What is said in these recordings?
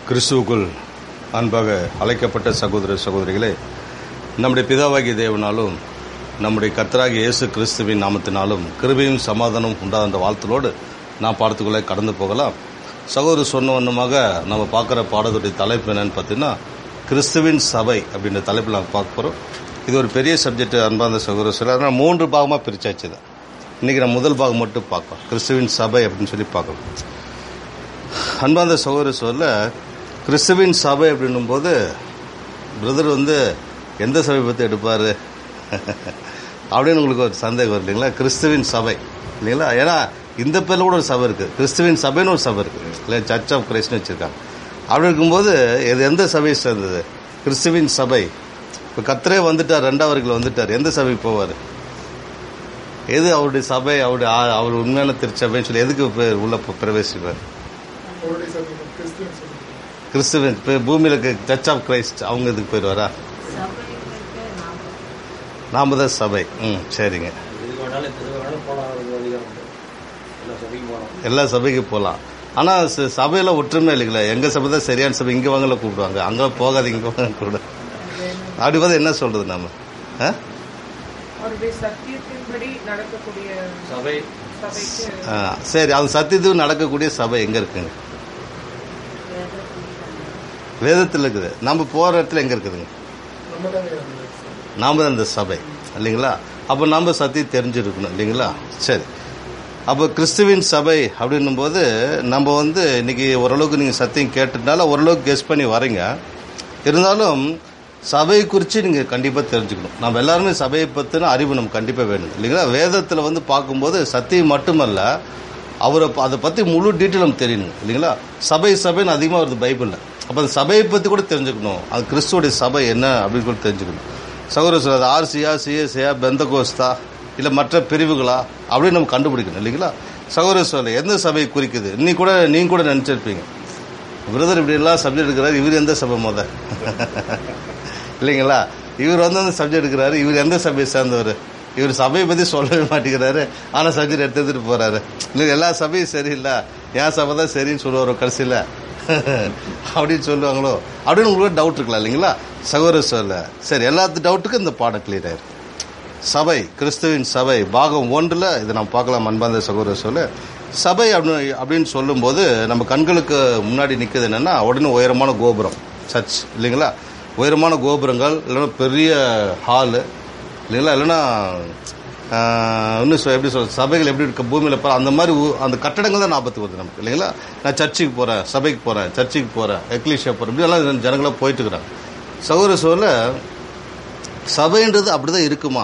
கிறிஸ்துவுக்குள் அன்பாக அழைக்கப்பட்ட சகோதர சகோதரிகளே நம்முடைய பிதாவாகிய தேவனாலும் நம்முடைய கர்த்தராகிய இயேசு கிறிஸ்துவின் நாமத்தினாலும் கிருபையும் சமாதானம் உண்டாத அந்த வாழ்த்தலோடு நான் பாடத்துக்குள்ளே கடந்து போகலாம் சகோதரர் சொன்ன வண்ணமாக நம்ம பார்க்குற பாடத்துடைய தலைப்பு என்னன்னு பார்த்தீங்கன்னா கிறிஸ்துவின் சபை அப்படின்ற தலைப்பில் நம்ம பார்க்க போகிறோம் இது ஒரு பெரிய சப்ஜெக்ட் அன்பார்ந்த சகோதர சில அதனால் மூன்று பாகமாக பிரிச்சாச்சு தான் இன்றைக்கி நான் முதல் பாகம் மட்டும் பார்க்கலாம் கிறிஸ்துவின் சபை அப்படின்னு சொல்லி பார்க்கலாம் அன்பார்ந்த சகோதர சொல்ல கிறிஸ்துவின் சபை அப்படின்னும் போது பிரதர் வந்து எந்த சபை பற்றி எடுப்பார் அப்படின்னு உங்களுக்கு ஒரு சந்தேகம் வரும் இல்லைங்களா கிறிஸ்துவின் சபை இல்லைங்களா ஏன்னா இந்த பேரில் கூட ஒரு சபை இருக்குது கிறிஸ்துவின் சபைன்னு ஒரு சபை இருக்குது இல்லை சர்ச் ஆஃப் கிரைஸ்ட்னு வச்சுருக்காங்க அப்படி இருக்கும்போது இது எந்த சபையை சேர்ந்தது கிறிஸ்துவின் சபை இப்போ கத்தரே வந்துட்டார் ரெண்டாவதுல வந்துட்டார் எந்த சபைக்கு போவார் எது அவருடைய சபை அவருடைய ஆ- அவர் உண்மையான திருச்சபைன்னு சொல்லி எதுக்கு பேர் உள்ள ப- பிரவேசிப்பார் அவருடைய சபை கிறிஸ்துவின் சபை கிறிஸ்துவன் இப்போ பூமியில் இருக்க சர்ச் ஆஃப் கிரைஸ்ட் அவங்க இதுக்கு போயிடுவாரா நாம தான் சபை ம் சரிங்க எது வேணாலும் எது வேணாலும் போகலாம் ஒரு அதிகாரம் உண்டு எல்லா சபைக்கும் போகலாம் எல்லா சபைக்கும் போகலாம் ஆனால் சபையில் ஒற்றுமை இல்லைங்களா எங்கள் சபை தான் சரியான சபை இங்கே வாங்கல கூப்பிடுவாங்க அங்கே போகாதீங்க இங்கே வாங்க கூட அப்படி பார்த்து என்ன சொல்கிறது நம்ம ஆ அவருடைய சத்தியத்தின்படி நடக்கக்கூடிய சபை சபைக்கு ஆ, சரி அது சத்தியத்துக்கு நடக்கக்கூடிய சபை எங்கே இருக்குங்க வேதத்தில் இருக்குது நம்ம போகிற இடத்துல எங்கே இருக்குதுங்க நம்ம தான் நாம தான் இந்த சபை இல்லைங்களா அப்போ நம்ம சத்தியம் தெரிஞ்சிருக்கணும் இல்லைங்களா சரி அப்போ கிறிஸ்துவின் சபை அப்படின்னும் போது நம்ம வந்து இன்னைக்கு ஓரளவுக்கு நீங்கள் சத்தியம் கேட்டதுனால ஓரளவுக்கு கெஸ் பண்ணி வரீங்க இருந்தாலும் சபை குறித்து நீங்கள் கண்டிப்பாக தெரிஞ்சுக்கணும் நம்ம எல்லாருமே சபையை பற்றின அறிவு நமக்கு கண்டிப்பாக வேணும் இல்லைங்களா வேதத்தில் வந்து பார்க்கும்போது சத்தியம் மட்டுமல்ல அவரை ப- அதை பற்றி முழு டீட்டெயில் நமக்கு தெரியணும் இல்லைங்களா சபை சபைன்னு அதிகமாக வருது பைபிளில் அப்போ அந்த சபையை பற்றி கூட தெரிஞ்சுக்கணும் அது கிறிஸ்துவோடைய சபை என்ன அப்படின்னு கூட தெரிஞ்சுக்கணும் சகோதர சொல்றது ஆர்சியா சிஎஸ்சியா பெந்தகோஸ்தா இல்லை மற்ற பிரிவுகளா அப்படின்னு நம்ம கண்டுபிடிக்கணும் இல்லைங்களா சகோதர சொல்ல எந்த சபை குறிக்குது நீ கூட நீங்க கூட நினச்சிருப்பீங்க பிரதர் இப்படி எல்லாம் சப்ஜெக்ட் எடுக்கிறாரு இவர் எந்த சபை முத இல்லைங்களா இவர் வந்து அந்த சப்ஜெக்ட் எடுக்கிறாரு இவர் எந்த சபையை சேர்ந்தவர் இவர் சபையை பற்றி சொல்லவே மாட்டேங்கிறாரு ஆனால் சப்ஜெக்ட் எடுத்து எடுத்துட்டு போறாரு இல்லை எல்லா சபையும் சரியில்லை என் சபை தான் சரின்னு சொல்லுவார் கடைசியில் அப்படின்னு சொல்லுவாங்களோ அப்படின்னு உங்களுக்கு டவுட் இருக்கலாம் இல்லைங்களா சகோதர சொல்ல சரி எல்லாத்து டவுட்டுக்கும் இந்த பாடம் கிளியர் ஆயிருக்கு சபை கிறிஸ்துவின் சபை பாகம் ஒன்றில் இதை நம்ம பார்க்கலாம் அன்பார்ந்த சகோதர சொல்ல சபை அப்படின்னு அப்படின்னு சொல்லும்போது நம்ம கண்களுக்கு முன்னாடி நிற்குது என்னன்னா உடனே உயரமான கோபுரம் சர்ச் இல்லைங்களா உயரமான கோபுரங்கள் இல்லைன்னா பெரிய ஹாலு இல்லைங்களா இல்லைன்னா ஆஹ், இன்னும் சொ- எப்படி சொல்ற சபைகள் எப்படி இருக்க பூமியில் போகிற அந்த மாதிரி ஊ- அந்த கட்டடங்கள் தான் ஞாபகத்துக்கு வருது நமக்கு இல்லைங்களா நான் சர்ச்சுக்கு போகிறேன் சபைக்கு போகிறேன் சர்ச்சுக்கு போகிறேன் எக்லீஷியா போகிறேன் இப்படி எல்லாம் ஜனங்களாக போயிட்டு இருக்கிறாங்க சகோதர சொல்ல சபைன்றது அப்படிதான் இருக்குமா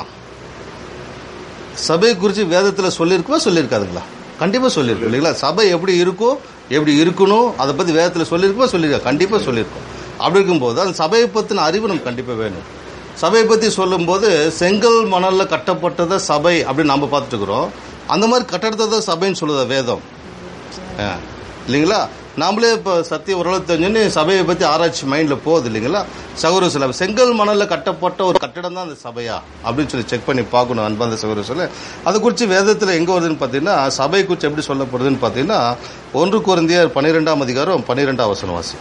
சபை குறித்து வேதத்தில் சொல்லியிருக்குமா சொல்லியிருக்காதுங்களா கண்டிப்பாக சொல்லியிருக்கும் இல்லைங்களா சபை எப்படி இருக்கோ எப்படி இருக்கணும் அதை பற்றி வேதத்தில் சொல்லியிருக்குமா சொல்லியிருக்கா கண்டிப்பாக சொல்லியிருக்கோம் அப்படி இருக்கும்போது அந்த சபையை பற்றின அறிவு நமக்கு கண்டிப்பாக வேணும் சபையை பற்றி சொல்லும்போது செங்கல் மணலில் கட்டப்பட்டதை சபை அப்படின்னு நம்ம பார்த்துட்டு இருக்கிறோம் அந்த மாதிரி கட்டடத்தை தான் சபைன்னு சொல்லுதா வேதம் ஆ, இல்லைங்களா நாமளே இப்போ சத்திய ஓரளவு தெரிஞ்சுன்னு சபையை பற்றி ஆராய்ச்சி மைண்டில் போகுது இல்லைங்களா சகோதர சில செங்கல் மணலில் கட்டப்பட்ட ஒரு கட்டடம் தான் அந்த சபையா அப்படின்னு சொல்லி செக் பண்ணி பார்க்கணும் அன்பாந்த சகோதர சொல்ல அதை குறித்து வேதத்தில் எங்கே வருதுன்னு பார்த்தீங்கன்னா சபை குறித்து எப்படி சொல்லப்படுதுன்னு பார்த்தீங்கன்னா ஒன்று குருந்தியர் பன்னிரெண்டாம் அதிகாரம் பன்னிரெண்டாம் வசனம் வாசி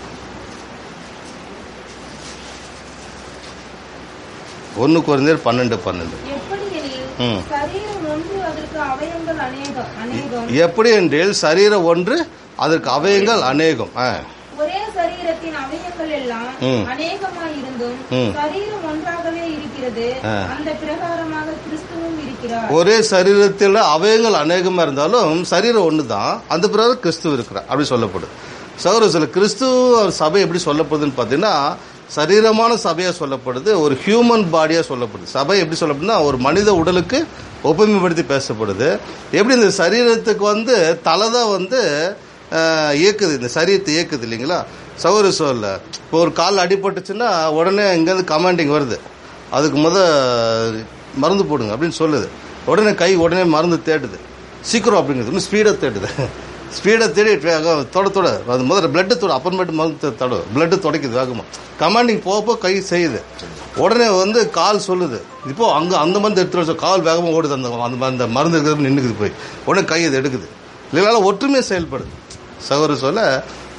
ஒன்று குருந்தியர் பன்னெண்டு பன்னெண்டு எப்படி எனில் ம். சரீரம் ஒன்று அதற்கு அவயங்கள் அநேகம் அநேகம் எப்படி என்றேல் சரீரம் ஒன்று அதற்கு அவயங்கள் அநேகம் ஆ ஒரே சரீரத்தின் அவயங்கள் எல்லாம் ம். அநேகமாயிருந்தும் ம். சரீரம் ஒன்றாகவே இருக்கிறது ஆ. அந்த பிரகாரமாக கிறிஸ்துவும் இருக்கிறார் ஒரே சரீரத்தில் அவயங்கள் அநேகமா இருந்தாலும் சரீரம் ஒன்று தான் அந்த பிறகு கிறிஸ்து இருக்கிறார் அப்படி சொல்லப்படுது சகோதர சொல்ல கிறிஸ்து அவர் சபை எப்படி சொல்லப்படுதுன்னு பார்த்தீங்கன்னா சரீரமான சபையா சொல்லப்படுது ஒரு ஹியூமன் பாடியா சொல்லப்படுது சபை எப்படி சொல்லப்படுதுன்னா ஒரு மனித உடலுக்கு ஒப்புமைப்படுத்தி பேசப்படுது எப்படி இந்த சரீரத்துக்கு வந்து தலை தான் வந்து ஆஹ், இயக்குது இந்த சரீரத்தை இயக்குது இல்லைங்களா சகோதர சொல்ல இப்போ ஒரு கால் அடிபட்டுச்சுன்னா உடனே இங்கேருந்து கமாண்டிங் வருது அதுக்கு முத மருந்து போடுங்க அப்படின்னு சொல்லுது உடனே கை உடனே மருந்து தேடுது சீக்கிரம் அப்படிங்கிறது இன்னும் ஸ்பீடாக தேடுது ஸ்பீடாக தேடி வேகம் தொட தொட அது முதல்ல பிளட்டு தொட அப்புறமேட்டு மருந்து தடு பிளட்டு துடைக்குது வேகமாக கமாண்டிங் போக போக கை செய்யுது உடனே வந்து கால் சொல்லுது இப்போ அங்கே அந்த மருந்து எடுத்துட்டு வர சொல்ல, கால் வேகமாக ஓடுது அந்த அந்த அந்த மருந்து இருக்கிறது நின்றுக்குது போய் உடனே கை அது எடுக்குது இல்லைனால ஒற்றுமை செயல்படுது சகோதர சொல்ல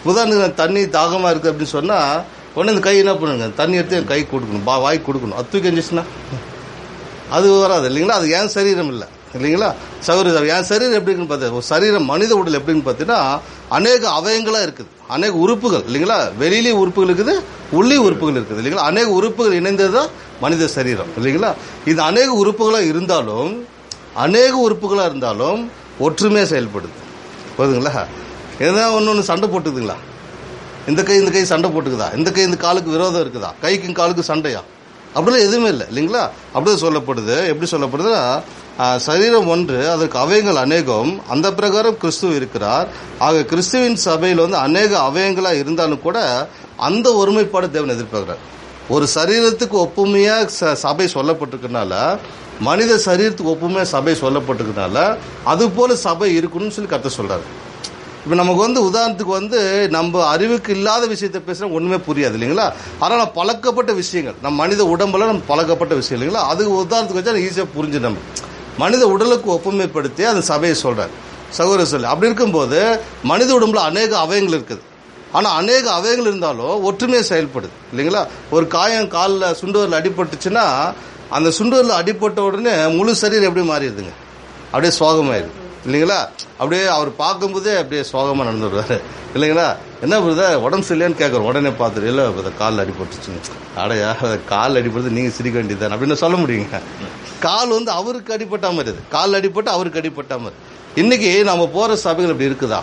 உதாரணத்துக்கு தண்ணி தாகமாக இருக்குது அப்படின்னு சொன்னால் உடனே இந்த கை என்ன பண்ணுங்க தண்ணி எடுத்து என் கை கொடுக்கணும் பா வாய் கொடுக்கணும் அது தூக்கி எஞ்சிச்சுன்னா அது வராது இல்லைங்களா அது ஏன் சரீரம் இல்லை இல்லைங்களா சௌரி என் சரீரம் எப்படி இருக்குன்னு பார்த்தா ஒரு சரீரம் மனித உடல் எப்படின்னு பார்த்தீங்கன்னா அநேக அவயங்களாக இருக்குது அநேக உறுப்புகள் இல்லைங்களா வெளியிலே உறுப்புகள் இருக்குது உள்ளே உறுப்புகள் இருக்குது இல்லைங்களா அநேக உறுப்புகள் இணைந்தது தான் மனித சரீரம் இல்லைங்களா இது அநேக உறுப்புகளாக இருந்தாலும் அநேக உறுப்புகளாக இருந்தாலும் ஒற்றுமையாக செயல்படுது போதுங்களா எதனா ஒன்று ஒன்று சண்டை போட்டுக்குதுங்களா இந்த கை இந்த கை சண்டை போட்டுக்குதா இந்த கை இந்த காலுக்கு விரோதம் இருக்குதா கைக்கும் காலுக்கு சண்டையா அப்படிலாம் எதுவுமே இல்லை இல்லைங்களா அப்படியே சொல்லப்படுது எப்படி சொல்லப்படுதுன்னா ஆ, சரீரம் ஒன்று அதற்கு அவயங்கள் அநேகம் அந்த பிரகாரம் கிறிஸ்துவ இருக்கிறார் ஆக கிறிஸ்துவின் சபையில் வந்து அநேக அவயங்களா இருந்தாலும் கூட அந்த ஒருமைப்பாடு தேவன் எதிர்பார்க்கிறார் ஒரு சரீரத்துக்கு ஒப்புமையா ச- சபை சொல்லப்பட்டிருக்கனால மனித சரீரத்துக்கு ஒப்புமையா சபை சொல்லப்பட்டிருக்கனால அது போல சபை இருக்கணும்னு சொல்லி கருத்து சொல்றாரு இப்போ நமக்கு வந்து உதாரணத்துக்கு வந்து நம்ம அறிவுக்கு இல்லாத விஷயத்தை பேசுனா ஒண்ணுமே புரியாது இல்லைங்களா ஆனால் பழக்கப்பட்ட விஷயங்கள் நம்ம மனித உடம்புல நம்ம பழக்கப்பட்ட விஷயம் இல்லைங்களா அது உதாரணத்துக்கு வச்சா ஈஸியாக புரிஞ்சு நம்ம மனித உடலுக்கு ஒப்புமைப்படுத்தி அந்த சபையை சொல்றாரு சகோதர சொல்லி அப்படி இருக்கும்போது மனித உடம்புல அநேக அவயங்கள் இருக்குது ஆனால் அநேக அவயங்கள் இருந்தாலும் ஒற்றுமையாக செயல்படுது இல்லைங்களா ஒரு காயம் காலில் சுண்டுவரில் அடிபட்டுச்சுன்னா அந்த சுண்டுவரில் அடிபட்ட உடனே முழு சரீரம் எப்படி மாறிடுதுங்க அப்படியே சோகமாயிருது இல்லைங்களா அப்படியே அவர் பார்க்கும்போதே அப்படியே சோகமாக நடந்து வருவார் இல்லைங்களா என்ன புரியுதா உடம்பு சரியில்லையான்னு கேட்குறோம் உடனே பார்த்துட்டு இல்லை இந்த காலில் அடிபட்டுச்சுங்க அடையா கால் அடிபடுறது நீங்கள் சிரிக்க வேண்டியதுதான் அப்படின்னு சொல்ல முடியுங்க கால் வந்து அவருக்கு அடிபட்ட மாதிரி இது கால் அடிபட்டு அவருக்கு அடிபட்ட மாதிரி இன்னைக்கு நம்ம போகிற சபைகள் இப்படி இருக்குதா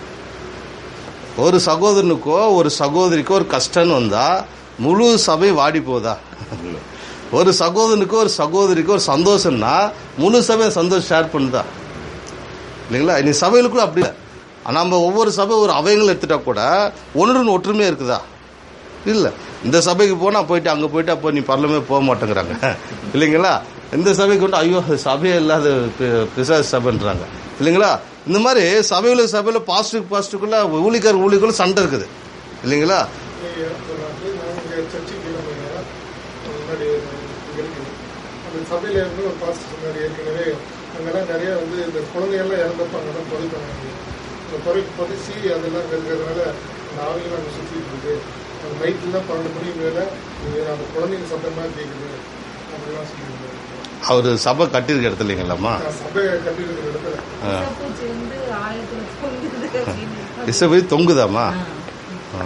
ஒரு சகோதரனுக்கோ ஒரு சகோதரிக்கோ ஒரு கஷ்டம்னு வந்தா முழு சபை வாடி போதா ஒரு சகோதரனுக்கோ ஒரு சகோதரிக்கோ ஒரு சந்தோஷம்னா முழு சபை சந்தோஷம் ஷேர் பண்ணுதா இல்லைங்களா இன்னைக்கு சபைகளுக்குள்ள அப்படி இல்லை நம்ம ஒவ்வொரு சபை ஒரு அவயங்கள் எடுத்துட்டா கூட ஒன்று ஒற்றுமையா இருக்குதா இல்லை இந்த சபைக்கு போனா போயிட்டு அங்கே போயிட்டு அப்போ நீ பரலமே போக மாட்டேங்கிறாங்க இல்லைங்களா இந்த சபைக்கு கொண்டு ஐயோ சபையே இல்லாத பி- பிசாசு சபைன்றாங்க இல்லைங்களா இந்த மாதிரி சபையில சபையில பாசிட்டிவ் பாசிட்டிவ்குள்ள ஊழிக்கார ஊழிக்குள்ள சண்டை இருக்குது இல்லைங்களா நீங்க வந்து நான் இங்க சர்ச்சுக்கு கிளம்புங்க முன்னாடி இங்க இருக்குது அந்த சபையில இருந்து ஒரு பாஸ்டர் சொன்னார் ஏற்கனவே அங்கெல்லாம் நிறைய வந்து இந்த குழந்தைகள்லாம் இறந்தப்ப அங்கெல்லாம் புதைப்பாங்க இந்த புதை புதைச்சி அதெல்லாம் இருக்கிறதுனால அந்த ஆவிகள் அங்கே சுற்றிட்டு இருக்கு அந்த நைட்லாம் பன்னெண்டு மணிக்கு மேலே அந்த குழந்தைங்க சத்தமாக கேட்குது அப்படிலாம் சொல்லியிருந்தாரு அவர் சபை கட்டியிருக்க இடத்துல இல்லைங்களாம்மா நான் சபையை கட்டியிருக்கிற இடத்துல விஷப்பூச்சி வந்து ஆலயத்துல தொங்குது அப்படின்னு இசை போய் தொங்குதாம்மா ஆ.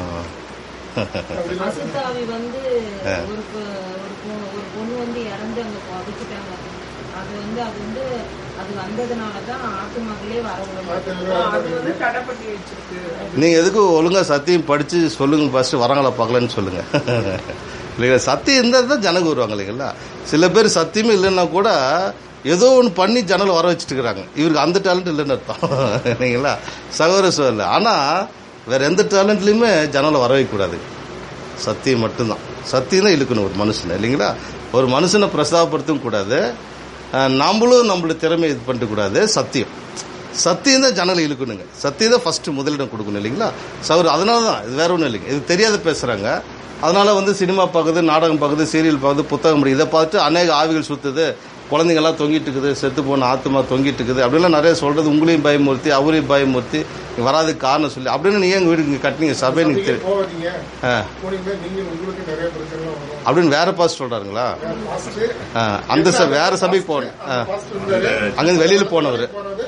அப்படிலாம் அசுத்தாவி வந்து ஒரு பொ- ஒரு பொ- ஒரு பொண்ணு வந்து இறந்து அங்க புதைச்சிட்டாங்க அது வந்து அது வந்து அது வந்ததுனால தான் ஆத்துமாக்களே வர விட அது வந்து தடை பண்ணி வச்சிருக்கு நீங்க எதுக்கு ஒழுங்கா சத்தியம் படிச்சு சொல்லுங்க ஃபர்ஸ்ட் வராங்களா பார்க்கலன்னு சொல்லுங்க இல்லைங்களா சத்தியம் இருந்தால் தான் ஜனங்க வருவாங்க இல்லைங்களா சில பேர் சத்தியமே இல்லைன்னா கூட ஏதோ ஒன்று பண்ணி ஜனல் வர வச்சுட்டு இருக்கிறாங்க இவருக்கு அந்த டேலண்ட் இல்லைன்னு அர்த்தம் இல்லைங்களா சகோதர சோதரில் ஆனால் வேற எந்த டேலண்ட்லையுமே ஜனலை வர வைக்கக்கூடாது சத்தியம் மட்டும்தான் சத்தியம் தான் இழுக்கணும் ஒரு மனுஷனை இல்லைங்களா ஒரு மனுஷனை பிரசாதப்படுத்தவும் கூடாது அஹ், நம்மளும் நம்மளோட திறமையை இது பண்ணிட்டு கூடாது சத்தியம் சத்தியம் தான் ஜனலை இழுக்கணுங்க சத்தியம் தான் ஃபர்ஸ்ட் முதலிடம் கொடுக்கணும் இல்லைங்களா சவர் அதனால தான் இது வேற ஒன்றும் இல்லைங்க இது தெரியாத பேசுறாங்க அதனால வந்து சினிமா பார்க்குது நாடகம் பார்க்குது சீரியல் பார்க்குது புத்தகம் படி இதை பார்த்து அநேக ஆவிகள் சுத்துது குழந்தைங்கெல்லாம் தொங்கிட்டு இருக்குது செத்து போன ஆத்மா தொங்கிட்டு இருக்குது அப்படிலாம் நிறைய சொல்றது உங்களையும் பயமுறுத்தி அவரையும் பயமுறுத்தி இங்க வராதுக்கு காரணம் சொல்லி அப்படின்னு நீங்க எங்க வீட்டுக்கு இங்க கட்டினீங்க சபை நீங்க நீங்க தெரி- போகாதீங்க ஆ, போனீங்கன்னா நீங்க உங்களுக்கு நிறைய பிரச்சனை வரும் அப்படின்னு வேற பாஸ் சொல்றாருங்களா பாஸ்டர் ஆ, அந்த ச- வேற சபைக்கு போனேன் ஆ. பாஸ்டர் இருந்தாரு அங்கிருந்து வெளியில போனவர்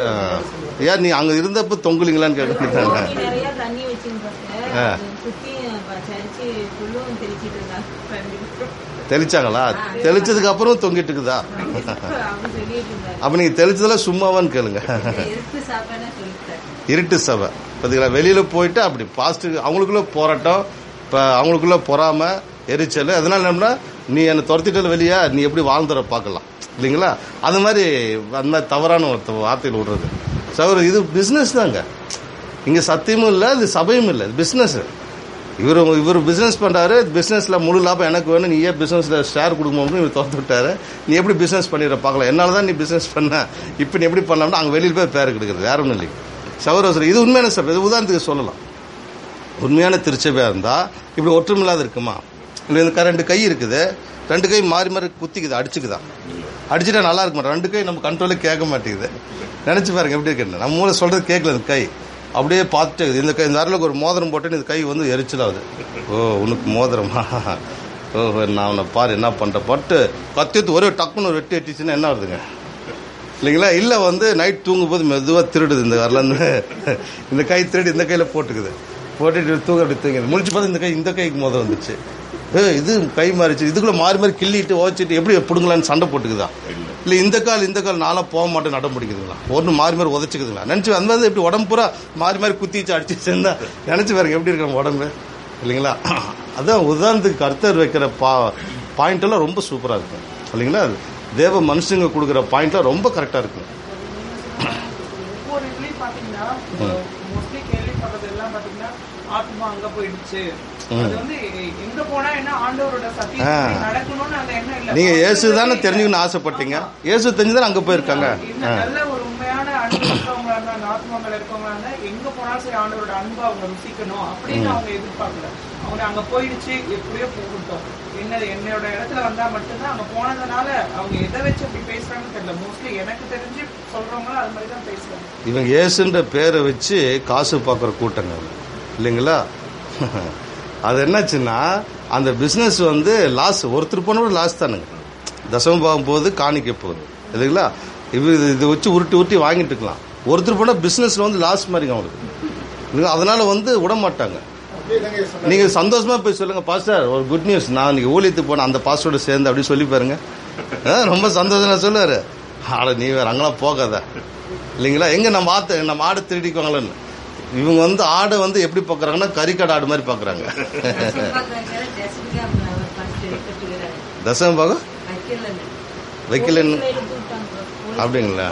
ஏன் நீ அங்க இருந்தப்ப தொங்குலீங்களான்னு கேட்டுட்டாங்க சுத்தி நிறைய தண்ணி வச்சிருந்தாங்க ஆ. சுத்தி சரிச்சு ஃபுல்லும் தெளிச்சிட்டு இருந்தாங்க ரெண்டு பேரும். தெளிச்சாங்களா தெளிச்சதுக்கு அப்புறம் தொங்கிட்டு இருக்குதா அப்படி சொல்லிட்டு இருந்தாரு அப்ப நீங்க தெளிச்சதெல்லாம் சும்மாவான்னு கேளுங்க எதுக்கு சாப்பாடு சொல்லிட்டாரு இருட்டு சபை பாத்தீங்களா வெளியில போயிட்டு அப்படி பாசிட்டிவ் அவங்களுக்குள்ள போராட்டம் இப்ப அவங்களுக்குள்ள பொறாம எரிச்சல் அதனால என்னன்னா நீ என்னை துரத்திட்டு வெளியா நீ எப்படி வாழ்ந்துற பார்க்கலாம் இல்லைங்களா அது மாதிரி அந்த மாதிரி தவறான ஒரு வார்த்தையில் விடுறது சகோதரர் இது பிசினஸ் தாங்க இங்க சத்தியமும் இல்லை இது சபையும் இல்லை இது பிசினஸ் இவர் இவர் பிசினஸ் பண்றாரு பிசினஸ்ல முழு லாபம் எனக்கு வேணும் நீ ஏன் பிசினஸ்ல ஷேர் கொடுக்கணும் இவர் திறந்து விட்டாரு நீ எப்படி பிசினஸ் பண்ணிடுற பார்க்கலாம் என்னால தான் நீ பிசினஸ் பண்ண இப்போ நீ எப்படி பண்ணலாம்னா அங்க வெளியில போய் பேர் கிடைக்கிறது வேற ஒன்றும் இல்லைங்க சகோதரர் இது உண்மையான சபை இது உதாரணத்துக்கு சொல்லலாம் உண்மையான திருச்சபையா இருந்தா இப்படி ஒற்றுமை இல்லாத இருக்குமா இல்லை இந்த ரெண்டு கை இருக்குது ரெண்டு கை மாறி மாறி குத்திக்குது அடிச்சுக்குதா அடிச்சுட்டா நல்லா இருக்குமா ரெண்டு கை நம்ம கண்ட்ரோலே கேட்க மாட்டேங்குது நினைச்சு பாருங்க எப்படி இருக்கு நம்ம மூளை சொல்றது கேட்கல இந்த கை அப்படியே பார்த்துட்டு இருக்குது. இந்த கை இந்த விரலுக்கு ஒரு மோதிரம் போட்டு இந்த கை வந்து எரிச்சலாகுது ஓ உனக்கு மோதிரமா ஓ நான் அவனை பாரு என்ன பண்ணுற பட்டு கத்தியத்து ஒரே டக்குன்னு ஒரு வெட்டி எட்டிச்சுன்னா என்ன வருதுங்க இல்லைங்களா இல்லை வந்து நைட் தூங்கும்போது மெதுவாக திருடுது இந்த வரலேருந்து இந்த கை திருடி இந்த கையில் போட்டுக்குது போட்டுட்டு தூங்க அப்படி தூங்குது முடிச்சு பார்த்தா இந்த கை இந்த கைக்கு மோதல் வந்துச்சு ஏ இது கை மாறிச்சு இதுக்குள்ள மாறி மாறி கிள்ளிட்டு ஓச்சிட்டு எப்படி பிடுங்கலான்னு சண்டை போட்டுக்குதா இல்லை இந்த கால் இந்த கால் நாளாக போக மாட்டேன் நடம் பிடிக்குதுங்களா ஒன்று மாறி மாறி உதச்சிக்குதுங்களா நினச்சி அந்த மாதிரி எப்படி உடம்பு பூரா மாறி மாறி குத்திச்சு அடிச்சு சேர்ந்தா நினச்சி பாருங்க எப்படி இருக்கிற உடம்பு இல்லைங்களா அதான் உதாரணத்துக்கு கர்த்தர் வைக்கிற பா பாயிண்ட் எல்லாம் ரொம்ப சூப்பராக இருக்கும் இல்லைங்களா தேவ மனுஷங்க கொடுக்குற பாயிண்ட்லாம் ரொம்ப கரெக்டாக இருக்கும் ஒவ்வொரு இதுலயும் பாத்தீங்கன்னா மோஸ்ட்லி கேள்விப்படுறது எல்லாம் பாத்தீங்கன்னா ஆத்மா அங்க போயிடுச்சு அது வந்து எங்க போனா என்ன ஆண்டவரோட சத்தியம் நடக்கணும்னு அந்த எண்ணம் இல்ல நீங்க இயேசு தானே தெரிஞ்சுக்கணும்னு ஆசைப்பட்டீங்க இயேசு தெரிஞ்சுதான் அங்க போயிருக்காங்க என்ன நல்ல ஒரு உண்மையான அன்பு இருக்கவங்களா இருந்தா அந்த ஆத்மாக்கள் இருக்கவங்களா இருந்தா எங்க போனாலும் சரி ஆண்டவரோட அன்பை அவங்க ருசிக்கணும் அப்படின்னு அவங்க எதிர்பார்க்கல அவங்க அங்க போயிடுச்சு எப்படியோ போகட்டும் என்ன என்னோட இடத்துல வந்தா மட்டும்தான் அங்க போனதுனால அவங்க எதை வச்சு அப்படி பேசுறாங்கன்னு தெரியல மோஸ்ட்லி எனக்கு தெரிஞ்சு சொல்றவங்களும் அது மாதிரி தான் பேசுறாங்க இவங்க இயேசுன்ற பேரை வச்சு காசு பார்க்குற கூட்டங்க அது. இல்லைங்களா அது என்னாச்சுன்னா அந்த பிஸ்னஸ் வந்து லாஸ் ஒருத்தர் போன லாஸ் தானுங்க தசமபாகம் போகுது காணிக்க போகுது இல்லைங்களா இது இது- இது வச்சு உருட்டி உருட்டி வாங்கிட்டு இருக்கலாம் ஒருத்தர் போனால் பிஸ்னஸில் வந்து லாஸ் மாதிரிங்க அவங்களுக்கு இல்லைங்களா? அதனால வந்து விட மாட்டாங்க அப்படியே தாங்க சொன்னாங்க நீங்க சந்தோஷமா போய் சொல்லுங்க பாஸ்டர் ஒரு குட் நியூஸ் நான் இன்னைக்கு ஊழியத்துக்கு போன அந்த பாஸ்டரோட சேர்ந்து அப்படி சொல்லி பாருங்க ஆ, ரொம்ப சந்தோஷமா சொல்லுவாரு ஆட நீ வேற அங்கெல்லாம் போகாத இல்லைங்களா எங்க நம்ம ஆத்த நம்ம ஆடு திருடிக்குவாங்களன்னு இவங்க வந்து ஆடை வந்து எப்படி பார்க்கறாங்கன்னா கறிக்கடை ஆடு மாதிரி பார்க்கறாங்க தசம பாகம் வைக்கலன்னு அப்படிங்களா?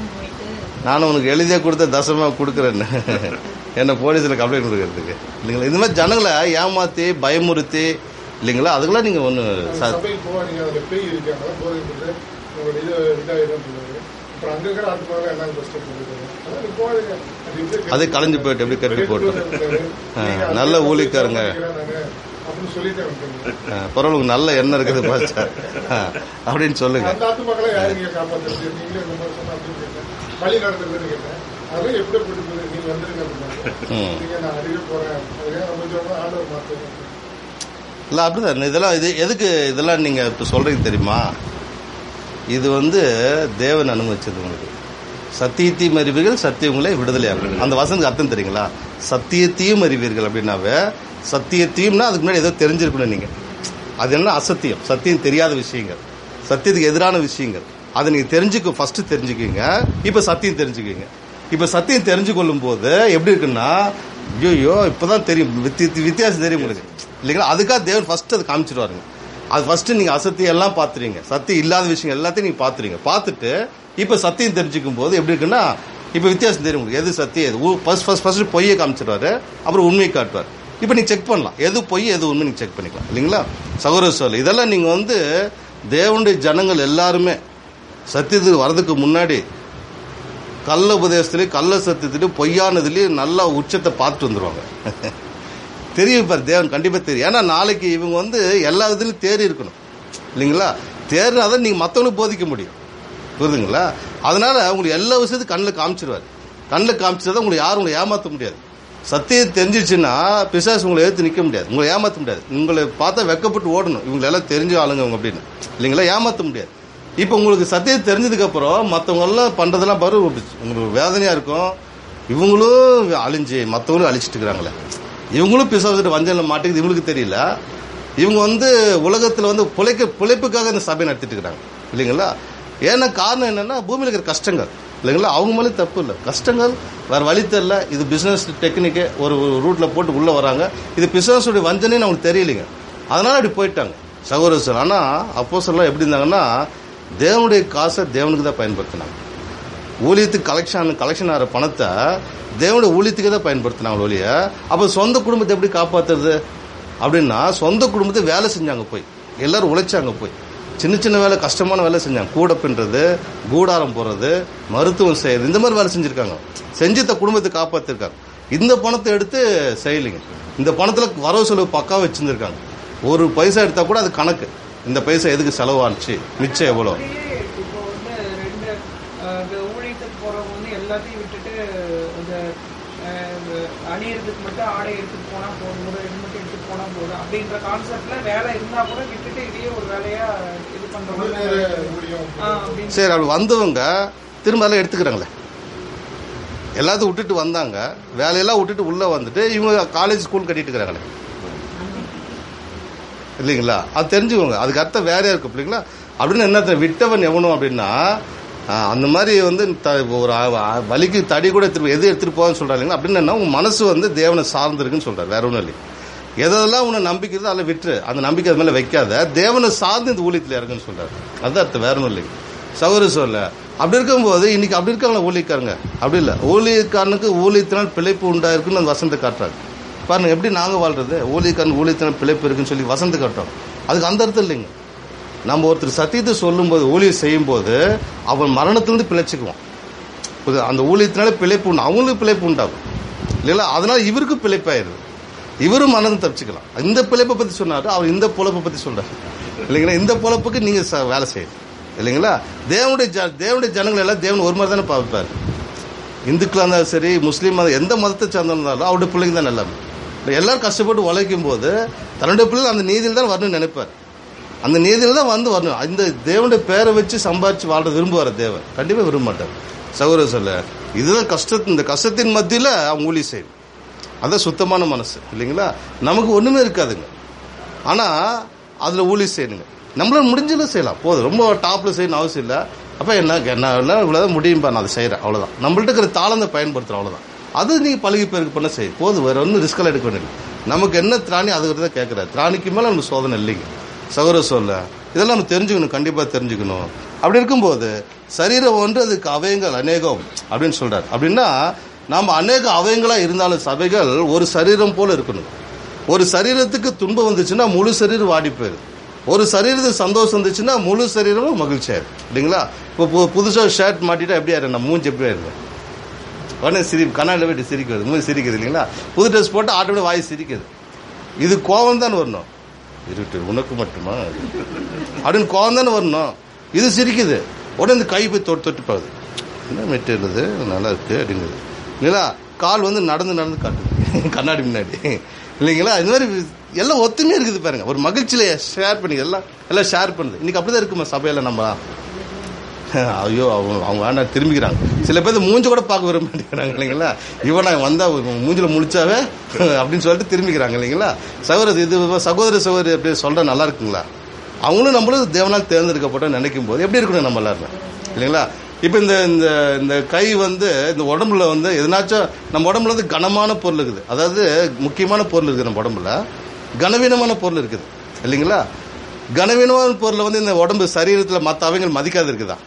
நானும் உனக்கு எழுதியே கொடுத்த தசமா கொடுக்குறேன்னு என்ன போலீஸில் கம்ப்ளைண்ட் கொடுக்கறதுக்கு இல்லைங்களா இந்த மாதிரி ஜனங்களை ஏமாத்தி பயமுறுத்தி இல்லைங்களா அதுக்கெல்லாம் நீங்கள் ஒன்று சபைக்கு போவாதீங்க அதுல பேய் இருக்காங்க போதை கொடுத்து உங்களோட இது இதாயிடும் சொல்லுவாரு அப்புறம் அங்க இருக்கிற ஆத்மாவை என்ன கஷ்டம் சொல்லுவாங்க அதான் நீ போவாதீங்க அது இப்படியே அது கலைஞ்சு போயிட்டு எப்படி கட்டி போட்டு ஆ, நல்ல ஊழியக்காரங்க. அப்படின்னு சொல்லிட்டே வந்துட்டீங்க பரவாயில்ல நல்ல எண்ணம் இருக்குது பாஸ்டர் ஆ, அப்படின்னு சொல்லுங்க அந்த ஆத்மாக்களை யாருங்க காப்பாத்துறது நீங்களே இந்த மாதிரி சொன்னா அப்படின்னு கேட்டேன் வழி நடத்துறதுன்னு கேட்டேன் அதெல்லாம் எப்படி போட்டு போகுது நீங்க வந்துருங்க அப்படின்னாங்க ம். நீங்க நான் அறிவே போறேன் அதுக்காக நம்ம சொல்றோம் ஆண்டவர் மாத்துறேன் இல்லை அப்படிதான் இதெல்லாம் இது எதுக்கு இதெல்லாம் நீங்கள் இப்போ சொல்கிறீங்க தெரியுமா இது வந்து தேவன் அனுமதிச்சது உங்களுக்கு சத்தியத்தையும் அறிவீர்கள் சத்தியங்களே விடுதலையாகும் அந்த வசனத்துக்கு அர்த்தம் தெரியுங்களா சத்தியத்தையும் அறிவீர்கள் அப்படின்னாவே சத்தியத்தையும்னா அதுக்கு முன்னாடி ஏதோ தெரிஞ்சிருக்கணும் நீங்கள் அது என்ன அசத்தியம் சத்தியம் தெரியாத விஷயங்கள் சத்தியத்துக்கு எதிரான விஷயங்கள் அதை நீங்கள் தெரிஞ்சுக்க ஃபர்ஸ்ட் தெரிஞ்சுக்கிங்க இப்போ சத்தியம் தெரிஞ்சுக்கிங்க இப்போ சத்தியம் தெரிஞ்சு கொள்ளும் போது எப்படி இருக்குன்னா ஐயோ இப்போதான் தெரியும் வித்தி- வித்தியாசம் தெரியும் உங்களுக்கு இல்லைங்களா அதுக்காக தேவன் ஃபர்ஸ்ட் அது காமிச்சிருவாருங்க அது ஃபர்ஸ்ட் நீங்க அசத்தியம் எல்லாம் பாத்துறீங்க சத்தியம் இல்லாத விஷயம் எல்லாத்தையும் நீங்க பாத்துறீங்க பார்த்துட்டு இப்ப சத்தியம் தெரிஞ்சுக்கும் போது எப்படி இருக்குன்னா இப்ப வித்தியாசம் தெரியும் உங்களுக்கு எது சத்தியம் எது ஃபர்ஸ்ட் ஃபர்ஸ்ட் ஃபர்ஸ்ட் பொய்யை காமிச்சிருவாரு அப்புறம் உண்மையை காட்டுவார் இப்ப நீங்க செக் பண்ணலாம் எது பொய் எது உண்மை நீங்க செக் பண்ணிக்கலாம் இல்லைங்களா சகோதர சொல் இதெல்லாம் நீங்க வந்து தேவனுடைய ஜனங்கள் எல்லாருமே சத்தியத்துக்கு வர்றதுக்கு முன்னாடி கள்ள உபதேசத்துலேயும் கள்ள சத்தியத்திலையும் பொய்யானதுலேயும் நல்லா உச்சத்தை பார்த்துட்டு வந்துருவாங்க தெரியும் பாரு தேவன் கண்டிப்பாக தெரியும் ஏன்னா நாளைக்கு இவங்க வந்து எல்லா இதுலையும் தேறி இருக்கணும் இல்லைங்களா தேர்னா தான் நீங்கள் மற்றவங்களுக்கு போதிக்க முடியும் புரியுதுங்களா அதனால உங்களுக்கு எல்லா விஷயத்தையும் கண்ணில் காமிச்சிருவார் கண்ணில் காமிச்சதை உங்களை யாரும் உங்களை ஏமாற்ற முடியாது சத்தியம் தெரிஞ்சிருச்சுன்னா பிசாசு உங்களை எடுத்து நிற்க முடியாது உங்களை ஏமாற்ற முடியாது உங்களை பார்த்தா வெக்கப்பட்டு ஓடணும் இவங்க எல்லாம் தெரிஞ்ச ஆளுங்க அவங்க அப்படின்னு இல்லைங்களா ஏமாற்ற முடியாது இப்போ உங்களுக்கு சத்தியம் தெரிஞ்சதுக்கு அப்புறம் மற்றவங்க எல்லாம் பண்றதெல்லாம் பாரு உங்களுக்கு வேதனையா இருக்கும் இவங்களும் அழிஞ்சு மற்றவங்களும் அழிச்சிட்டு இருக்கிறாங்களே இவங்களும் பிசாசிட்டு வஞ்சனில் மாட்டேங்குது இவங்களுக்கு தெரியல இவங்க வந்து உலகத்தில் வந்து பிழைக்க பிழைப்புக்காக இந்த சபை நடத்திட்டு இருக்கிறாங்க இல்லைங்களா ஏன்னா காரணம் என்னன்னா பூமியில் இருக்கிற கஷ்டங்கள் இல்லைங்களா அவங்க மேலே தப்பு இல்லை கஷ்டங்கள் வேற வழி தெரியல இது பிசினஸ் டெக்னிக்கு ஒரு ரூட்ல போட்டு உள்ள வராங்க இது பிசினஸோட வஞ்சனைன்னு அவங்களுக்கு தெரியலைங்க அதனால அப்படி போயிட்டாங்க சகோதர சார் ஆனா அப்போ சொல்லலாம் எப்படி இருந்தாங்கன்னா தேவனுடைய காசை தேவனுக்கு தான் பயன்படுத்தினாங்க ஊழியத்துக்கு கலெக்ஷன் கலெக்ஷன் ஆகிற பணத்தை தேவனுடைய ஊழியத்துக்கு தான் பயன்படுத்தினாங்க ஒழிய அப்போ சொந்த குடும்பத்தை எப்படி காப்பாத்துறது அப்படின்னா சொந்த குடும்பத்தை வேலை செஞ்சாங்க போய் எல்லாரும் உழைச்சாங்க போய் சின்ன சின்ன வேலை கஷ்டமான வேலை செஞ்சாங்க கூட பின்றது கூடாரம் போடுறது மருத்துவம் செய்யறது இந்த மாதிரி வேலை செஞ்சிருக்காங்க செஞ்சு த குடும்பத்தை காப்பாத்திருக்காங்க இந்த பணத்தை எடுத்து செய்யலைங்க இந்த பணத்துல வரவு செலவு பக்கா வச்சிருந்திருக்காங்க ஒரு பைசா எடுத்தா கூட அது கணக்கு இந்த பைசா எதுக்கு செலவானுச்சு மிச்சம் எவ்வளோ அப்படியே இப்போ வந்து ரெண்டு அஹ், இந்த ஊழியத்துக்கு போறவங்க வந்து எல்லாத்தையும் விட்டுட்டு இந்த அஹ், அணியறதுக்கு மட்டும் ஆடை எடுத்துட்டு போனா போதும் ஒரு இது மட்டும் எடுத்துட்டு போனா போதும் அப்படின்ற கான்செப்ட்ல வேலை இருந்தா கூட விட்டுட்டு இதையே ஒரு வேலையா இது பண்ற முழு மாதிரி நேர ஊழியம் ஆ, அப்படின்னு சரி அப்படி வந்தவங்க திரும்ப அதெல்லாம் எடுத்துக்கிறாங்களே எல்லாத்தையும் விட்டுட்டு வந்தாங்க வேலையெல்லாம் விட்டுட்டு உள்ள வந்துட்டு இவங்க காலேஜ் ஸ்கூல் கட்டிட்டு இருக்கிறாங்களே இல்லைங்களா அது தெரிஞ்சுக்கோங்க அதுக்கு அர்த்தம் வேறையா இருக்கு இல்லைங்களா அப்படின்னு என்ன அர்த்தம்? விட்டவன் எவனும் அப்படின்னா ஆஹ், அந்த மாதிரி வந்து த- ஒரு அ- அ- வலிக்கு தடி கூட எடுத்துட்டு எது எடுத்துட்டு போவான்னு சொல்றாங்க இல்லைங்களா அப்படின்னு என்ன உங்க மனசு வந்து தேவனை சார்ந்திருக்குன்னு சொல்றாரு வேற ஒன்றும் இல்லை எதெல்லாம் உன்னை நம்பிக்கை இருக்கோ அதில் விட்டுரு அந்த நம்பிக்கை அது மேல வைக்காத தேவனை சார்ந்து இந்த ஊழியத்தில் இறங்குன்னு சொல்றாரு அது அர்த்தம் வேற ஒன்றும் இல்லைங்க சௌர சொல்ல அப்படி இருக்கும்போது இன்னைக்கு அப்படி இருக்காங்களா ஊழியக்காரங்க அப்படி இல்லை ஊழியக்காரனுக்கு ஊழியத்தினால் பிழைப்பு உண்டாயிருக்குன்னு அந்த வசந்த காட்டுறாங்க பாருங்க எப்படி நாங்க வாழ்றது ஊழியக்காரன் ஊழியத்தினால் பிழைப்பு இருக்குன்னு சொல்லி வசந்த காட்டுறோம் அதுக்கு அந்த அர்த்தம் இல்லைங்க நம்ம ஒருத்தர் சத்தியத்தை சொல்லும்போது ஊழியம் செய்யும்போது அவன் மரணத்திலிருந்து பிழைச்சுக்குவான் புரியுதா? அந்த ஊழியத்தினால பிழைப்பு உண்டு அவங்களுக்கு பிழைப்பு உண்டாகும் இல்லைங்களா அதனால இவருக்கு பிழைப்பாயிருது இவரும் மனதை தப்பிச்சுக்கலாம் இந்த பிழைப்பை பத்தி சொன்னாரு அவர் இந்த பொழப்பை பத்தி சொல்றாரு இல்லைங்களா இந்த பொழப்புக்கு நீங்க ச- வேலை செய்யணும் இல்லைங்களா தேவனுடைய ஜ- தேவனுடைய ஜனங்கள் எல்லாம் தேவன் ஒரு மாதிரி தானே பார்ப்பாரு இந்துக்களா இருந்தாலும் சரி முஸ்லீம் மதம் எந்த மதத்தை சார்ந்திருந்தாலும் அவருடைய பிள்ளைங்க தான் எல்லாமே இல்ல, எல்லாரும் கஷ்டப்பட்டு உழைக்கும் போது தன்னுடைய பிள்ளை அந்த நீதியில் தான் வரணும்னு நினைப்பார் அந்த நீதியில் தான் வந்து வரணும் இந்த தேவனுடைய பேரை வச்சு சம்பாதிச்சு வாழ்ற விரும்புவார் தேவன் கண்டிப்பா விரும்ப மாட்டார் சகோதர சொல்ல இதுதான் கஷ்டத்து இந்த கஷ்டத்தின் மத்தியில அவங்க ஊழி செய்யும் அதான் சுத்தமான மனசு இல்லைங்களா நமக்கு ஒண்ணுமே இருக்காதுங்க ஆனா அதுல ஊழி செய்யணுங்க நம்மளால முடிஞ்சதை செய்யலாம் போதும் ரொம்ப டாப்ல செய்யணும் அவசியம் இல்லை அப்ப என்ன என்ன என்ன இவ்வளவுதான் முடியும்பா நான் அதை செய்யறேன் அவ்வளவுதான் நம்மள்ட்ட இருக்கிற தாளந்தை பயன்படுத்துறோம் அவ்வளவுதான் அது நீங்க பழகி பேருக்கு பண்ண செய்யும் போதும் வேற ஒன்றும் ரிஸ்கெல்லாம் எடுக்க வேண்டியது நமக்கு என்ன திராணி அதுக்கு தான் கேட்கிறாரு திராணிக்கு மேல நமக்கு சோதனை இல்லைங்க சகோதர சொல்ல இதெல்லாம் நம்ம தெரிஞ்சுக்கணும் கண்டிப்பா தெரிஞ்சுக்கணும் அப்படி இருக்கும்போது சரீரம் ஒன்று அதுக்கு அவயங்கள் அநேகம் அப்படின்னு சொல்றாரு அப்படின்னா நாம அநேக அவயங்களா இருந்தாலும் சபைகள் ஒரு சரீரம் போல இருக்கணும் ஒரு சரீரத்துக்கு துன்பம் வந்துச்சுன்னா முழு சரீரம் வாடி போயிடும் ஒரு சரீரத்துக்கு சந்தோஷம் வந்துச்சுன்னா முழு சரீரமும் மகிழ்ச்சியா இருக்கும் இல்லைங்களா இப்போ பு- புதுசா ஷர்ட் மாட்டிட்டா எப்படி ஆயிரும் நம்ம மூஞ்சி எப்படி ஆயிருக்கு உடனே சிரி கண்ணாடியில் போயிட்டு சிரிக்கிறது மூஞ்சி சிரிக்குது இல்லைங்களா புது ட்ரெஸ் போட்டு ஆட்டோட வாய் சிரிக்குது இது கோபம் தான் வரணும் இருட்டு உனக்கு மட்டுமா அப்படின்னு கோபம் தானே வரணும் இது சிரிக்குது உடனே இந்த கை போய் தொட்டு தொட்டு போகுது என்ன மெட்டீரியல் இது நல்லா இருக்கு அப்படிங்குது இல்லைங்களா கால் வந்து நடந்து நடந்து காட்டுது கண்ணாடி முன்னாடி இல்லைங்களா இந்த மாதிரி எல்லாம் ஒத்துமையா இருக்குது பாருங்க ஒரு மகிழ்ச்சியில ஷேர் பண்ணி எல்லாம் எல்லாம் ஷேர் பண்ணுது இன்னைக்கு அப்படிதான் இருக்குமா சபையில நம்ம ஐயோ அவங்க அவங்க வேண்டாம் திரும்பிக்கிறாங்க சில பேர் மூஞ்ச கூட பார்க்க விரும்ப மாட்டேங்கிறாங்க இல்லைங்களா இவன் நான் வந்தா மூஞ்சில முடிச்சாவே அப்படின்னு சொல்லிட்டு திரும்பிக்கிறாங்க இல்லைங்களா சகோதர இது சகோதர சகோதரி எப்படி சொல்ற நல்லா இருக்குங்களா அவங்களும் நம்மளும் தேவனால் தேர்ந்தெடுக்கப்பட்ட நினைக்கும் போது எப்படி இருக்கணும் நம்ம எல்லாரும் இல்லைங்களா இப்போ இந்த இந்த இந்த கை வந்து இந்த உடம்புல வந்து எதனாச்சும் நம்ம உடம்புல வந்து கனமான பொருள் இருக்குது அதாவது முக்கியமான பொருள் இருக்குது நம்ம உடம்புல கனவீனமான பொருள் இருக்குது இல்லைங்களா கனவீனமான பொருளை வந்து இந்த உடம்பு சரீரத்தில் மற்ற அவைகள் மதிக்காது இருக்குதா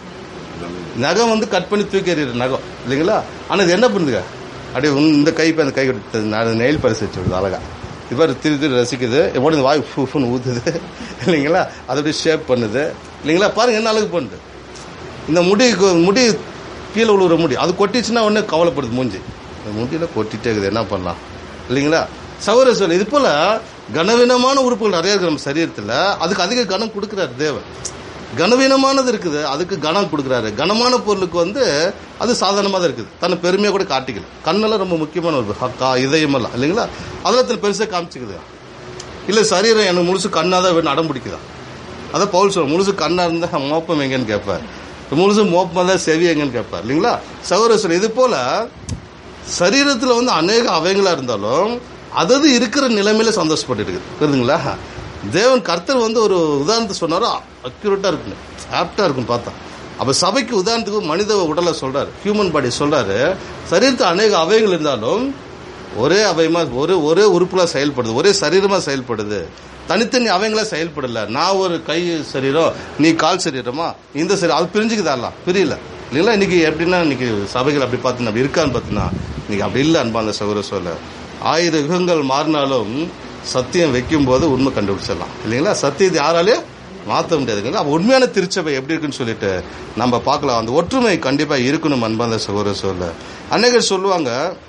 நகம் வந்து கட் பண்ணி தூக்கி எறிகிற நகம் இல்லைங்களா ஆனால் இது என்ன பண்ணுதுங்க அப்படியே உன் இந்த கை இப்போ அந்த கை கட்டு நெயில் பரிசு வச்சு விடுது அழகா இப்போ திரு திரு ரசிக்குது உடனே இந்த வாய் ஃபுன்னு ஊத்துது இல்லைங்களா அதை அப்படியே ஷேப் பண்ணுது இல்லைங்களா பாருங்க என்ன அழகு பண்ணுது இந்த முடி முடி கீழே விழுவுற முடி அது கொட்டிச்சுன்னா உடனே கவலைப்படுது மூஞ்சி இந்த முடியில கொட்டிட்டே இருக்குது என்ன பண்ணலாம் இல்லைங்களா சௌர சொல் இது போல கனவீனமான உறுப்புகள் நிறைய இருக்கு நம்ம சரீரத்தில் அதுக்கு அதிக கனம் கொடுக்குறாரு தேவன் கனவீனமானது இருக்குது அதுக்கு கனம் கொடுக்குறாரு கனமான பொருளுக்கு வந்து அது சாதாரணமாக தான் இருக்குது தன்னை பெருமையாக கூட காட்டிக்கல கண்ணெல்லாம் ரொம்ப முக்கியமான ஒரு ஹக்கா இதயமெல்லாம் இல்லைங்களா அதெல்லாம் தன் பெருசாக காமிச்சிக்குது இல்லை சரீரம் எனக்கு முழுசு கண்ணாக தான் வேணும் அடம் பிடிக்குதா அதான் பவுல் சொல்ல முழுசு கண்ணா இருந்தா மோப்பம் எங்கன்னு கேட்பார் முழுசு மோப்பமா தான் செவி எங்கன்னு கேட்பார் இல்லைங்களா சகோதர சொல்ல இது போல சரீரத்துல வந்து அநேக அவயங்களா இருந்தாலும் அதது இருக்கிற நிலைமையில சந்தோஷப்பட்டு இருக்குது புரியுதுங்களா தேவன் கர்த்தர் வந்து ஒரு உதாரணத்தை சொன்னாரோ அக்யூரேட்டா இருக்குங்க ஆப்டா இருக்கும் பார்த்தா அப்ப சபைக்கு உதாரணத்துக்கு மனித உடலை சொல்றாரு ஹியூமன் பாடி சொல்றாரு சரீரத்தில் அநேக அவயங்கள் இருந்தாலும் ஒரே அவயமா ஒரு ஒரே உறுப்புல செயல்படுது ஒரே சரீரமா செயல்படுது தனித்தனி அவங்களா செயல்படல நான் ஒரு கை சரீரம் நீ கால் சரீரமா இந்த சரீரம் அது பிரிஞ்சுக்குதாலாம் பிரியல இல்லைங்களா இன்னைக்கு எப்படின்னா இன்னைக்கு சபைகள் அப்படி பார்த்து அப்படி இருக்கான்னு பார்த்தீங்கன்னா இன்னைக்கு அப்படி இல்லை அன்பா அந்த சகோதர சொல்ல ஆயிரம் யுகங்கள் மாறினாலும் சத்தியம் வைக்கும் போது உண்மை கண்டுபிடிச்சிடலாம் இல்லைங்களா சத்தியத்தை யாராலையும் மாற்ற முடியாதுங்களா அப்ப உண்மையான திருச்சபை எப்படி இருக்குன்னு சொல்லிட்டு நம்ம பார்க்கலாம் அந்த ஒற்றுமை கண்டிப்பா இருக்கணும் அன்பாந்த சகோதர சொல்ல அநேகர் சொல்லுவாங்க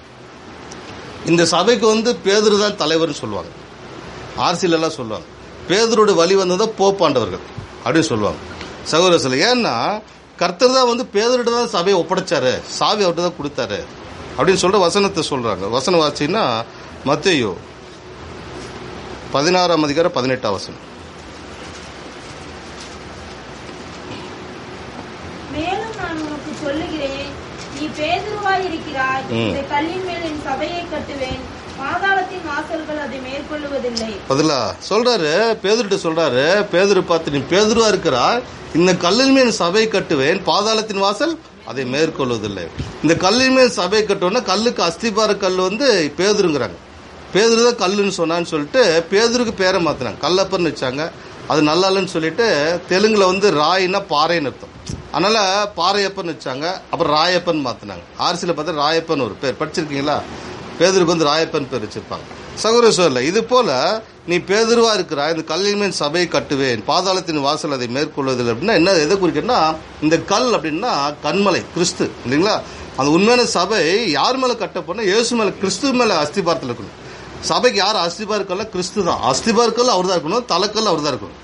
இந்த சபைக்கு வந்து பேதுரு தான் தலைவர்னு சொல்லுவாங்க ஆர்சில எல்லாம் சொல்லுவாங்க பேதரோட வழி வந்ததா போப்பாண்டவர்கள் அப்படின்னு சொல்லுவாங்க சகோதர சொல்ல ஏன்னா கர்த்தர் தான் வந்து பேதர்கிட்ட தான் சபையை ஒப்படைச்சாரு சாவி அவர்கிட்ட தான் கொடுத்தாரு அப்படின்னு சொல்ற வசனத்தை சொல்றாங்க வசனம் வாசின்னா மத்தேயு பதினாறாம் அதிகாரம் பதினெட்டாம் வசனம் மேலும் நான் உனக்கு சொல்லுகிறேன் நீ பேதுருவாய் இருக்கிறாய் ம். இந்த கல்லின் மேல் என் சபையை கட்டுவேன் பாதாளத்தின் வாசல்கள் அதை மேற்கொள்ளுவதில்லை பதிலா சொல்றாரு பேதுருட்ட சொல்றாரு பேதுரு பார்த்து நீ பேதுருவா இருக்கிறா இந்த கல்லின் மேல் சபை கட்டுவேன் பாதாளத்தின் வாசல் அதை மேற்கொள்வதில்லை இந்த கல்லின் மேல் சபை கட்டுவோம்னா கல்லுக்கு அஸ்திபார கல் வந்து பேதுருங்கிறாங்க பேதுரு தான் கல்லுன்னு சொன்னான்னு சொல்லிட்டு பேதுருக்கு பேரை மாத்தினாங்க கல்லப்பர்னு வச்சாங்க அது நல்லா இல்லைன்னு சொல்லிட்டு தெலுங்குல வந்து ராயின்னா பாறைன்னு அர்த்தம் அதனால பாறையப்பன் வச்சாங்க அப்புறம் ராயப்பன் மாத்தினாங்க ஆர்சியில பார்த்தா ராயப்பன் ஒரு பேர் படிச்சிருக்கீங்களா பேதருக்கு வந்து ராயப்பன் பேர் வச்சிருப்பாங்க சகோதர சொல்ல இது போல நீ பேதுருவா இருக்கிற இந்த கல்லின் மேல் சபையை கட்டுவேன் பாதாளத்தின் வாசல் அதை மேற்கொள்வதில்லை அப்படின்னா என்ன எதை குறிக்கிறதுனா இந்த கல் அப்படின்னா கண்மலை கிறிஸ்து இல்லைங்களா அந்த உண்மையான சபை யார் மேல கட்டப்போனா இயேசு மேல கிறிஸ்து மேல அஸ்திபாரத்தில் இருக்கணும் சபைக்கு யார் அஸ்திபார்க்கல்ல கிறிஸ்து தான் அஸ்திபார்க்கல் அவர் தான் இருக்கணும் தலைக்கல் அவர் தான் இருக்கணும்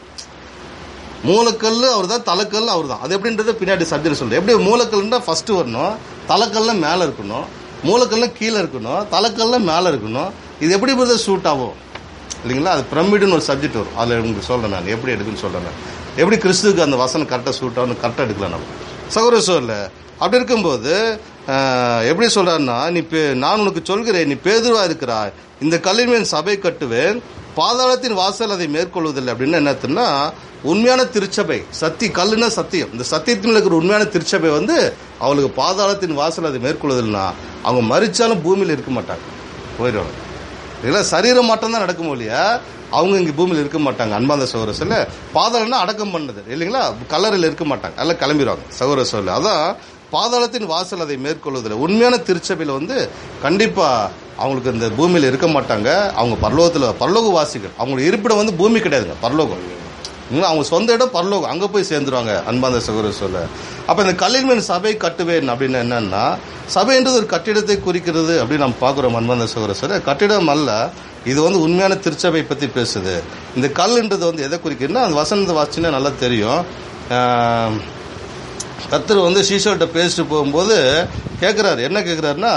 மூலக்கல் அவர் தான் தலைக்கல் அவர் தான் அது எப்படின்றது பின்னாடி சப்ஜெக்ட் சொல்றேன் எப்படி மூலக்கல்னா ஃபர்ஸ்ட் வரணும் தலைக்கல்ல மேல இருக்கணும் மூலக்கல்ல கீழே இருக்கணும் தலைக்கல்ல மேல இருக்கணும் இது எப்படி பிரதர் சூட் ஆகும் இல்லைங்களா அது பிரமிடுன்னு ஒரு சப்ஜெக்ட் வரும் அதில் உங்களுக்கு சொல்றேன் நான் எப்படி எடுக்குன்னு சொல்றேன் நான் எப்படி கிறிஸ்துவுக்கு அந்த வசனம் கரெக்டாக சூட் ஆகும் கரெக்டாக எடுக்கலாம் நம்ம சகோதர சொல்ல அப்படி இருக்கும்போது ஆஹ், எப்படி சொல்றாருன்னா நீ பே- நான் உனக்கு சொல்கிறேன் நீ பேதுருவா இருக்கிறாய் இந்த கல்லின் மேல் சபை கட்டுவேன் பாதாளத்தின் வாசல் அதை மேற்கொள்வதில்லை அப்படின்னு என்னத்துன்னா உண்மையான திருச்சபை சத்தி கல்லுனா சத்தியம் இந்த சத்தியத்தில் இருக்கிற உண்மையான திருச்சபை வந்து அவளுக்கு பாதாளத்தின் வாசல் அதை மேற்கொள்வதில்லைன்னா அவங்க மறிச்சாலும் பூமியில் இருக்க மாட்டாங்க போயிடுவாங்க இல்லை சரீரம் மட்டும் தான் நடக்கும் இல்லையா அவங்க இங்க பூமியில் இருக்க மாட்டாங்க அன்பாந்த சகோதர சொல்ல பாதாளம்னா அடக்கம் பண்ணது இல்லைங்களா கல்லறையில் இருக்க மாட்டாங்க எல்லாம் கிளம்பிடுவாங்க சகோதர சொல்ல அதான் பாதாளத்தின் வாசல் அதை மேற்கொள்வதில்லை உண்மையான திருச்சபையில் வந்து கண்டிப்பா அவங்களுக்கு இந்த பூமியில் இருக்க மாட்டாங்க அவங்க பரலோகத்தில் பரலோக வாசிகள் அவங்களுக்கு இருப்பிடம் வந்து பூமி கிடையாதுங்க பரலோகம் இன்னும் அவங்க சொந்த இடம் பரலோகம் அங்க போய் சேர்ந்துருவாங்க அன்பாந்த சகோதர சொல்ல அப்ப இந்த கல்லின் மேல் சபை கட்டுவேன் அப்படின்னு என்னன்னா சபைன்றது ஒரு கட்டிடத்தை குறிக்கிறது அப்படின்னு நம்ம பார்க்கிறோம் அன்பாந்த சகோதர சொல்ல கட்டிடம் அல்ல இது வந்து உண்மையான திருச்சபை பத்தி பேசுது இந்த கல்ன்றது வந்து எதை குறிக்கிறதுனா அந்த வசனத்தை வாசிச்சுன்னா நல்லா தெரியும் ஆஹ், கர்த்தர் வந்து சீசோட்ட பேசிட்டு போகும்போது கேட்குறாரு என்ன கேட்குறாருன்னா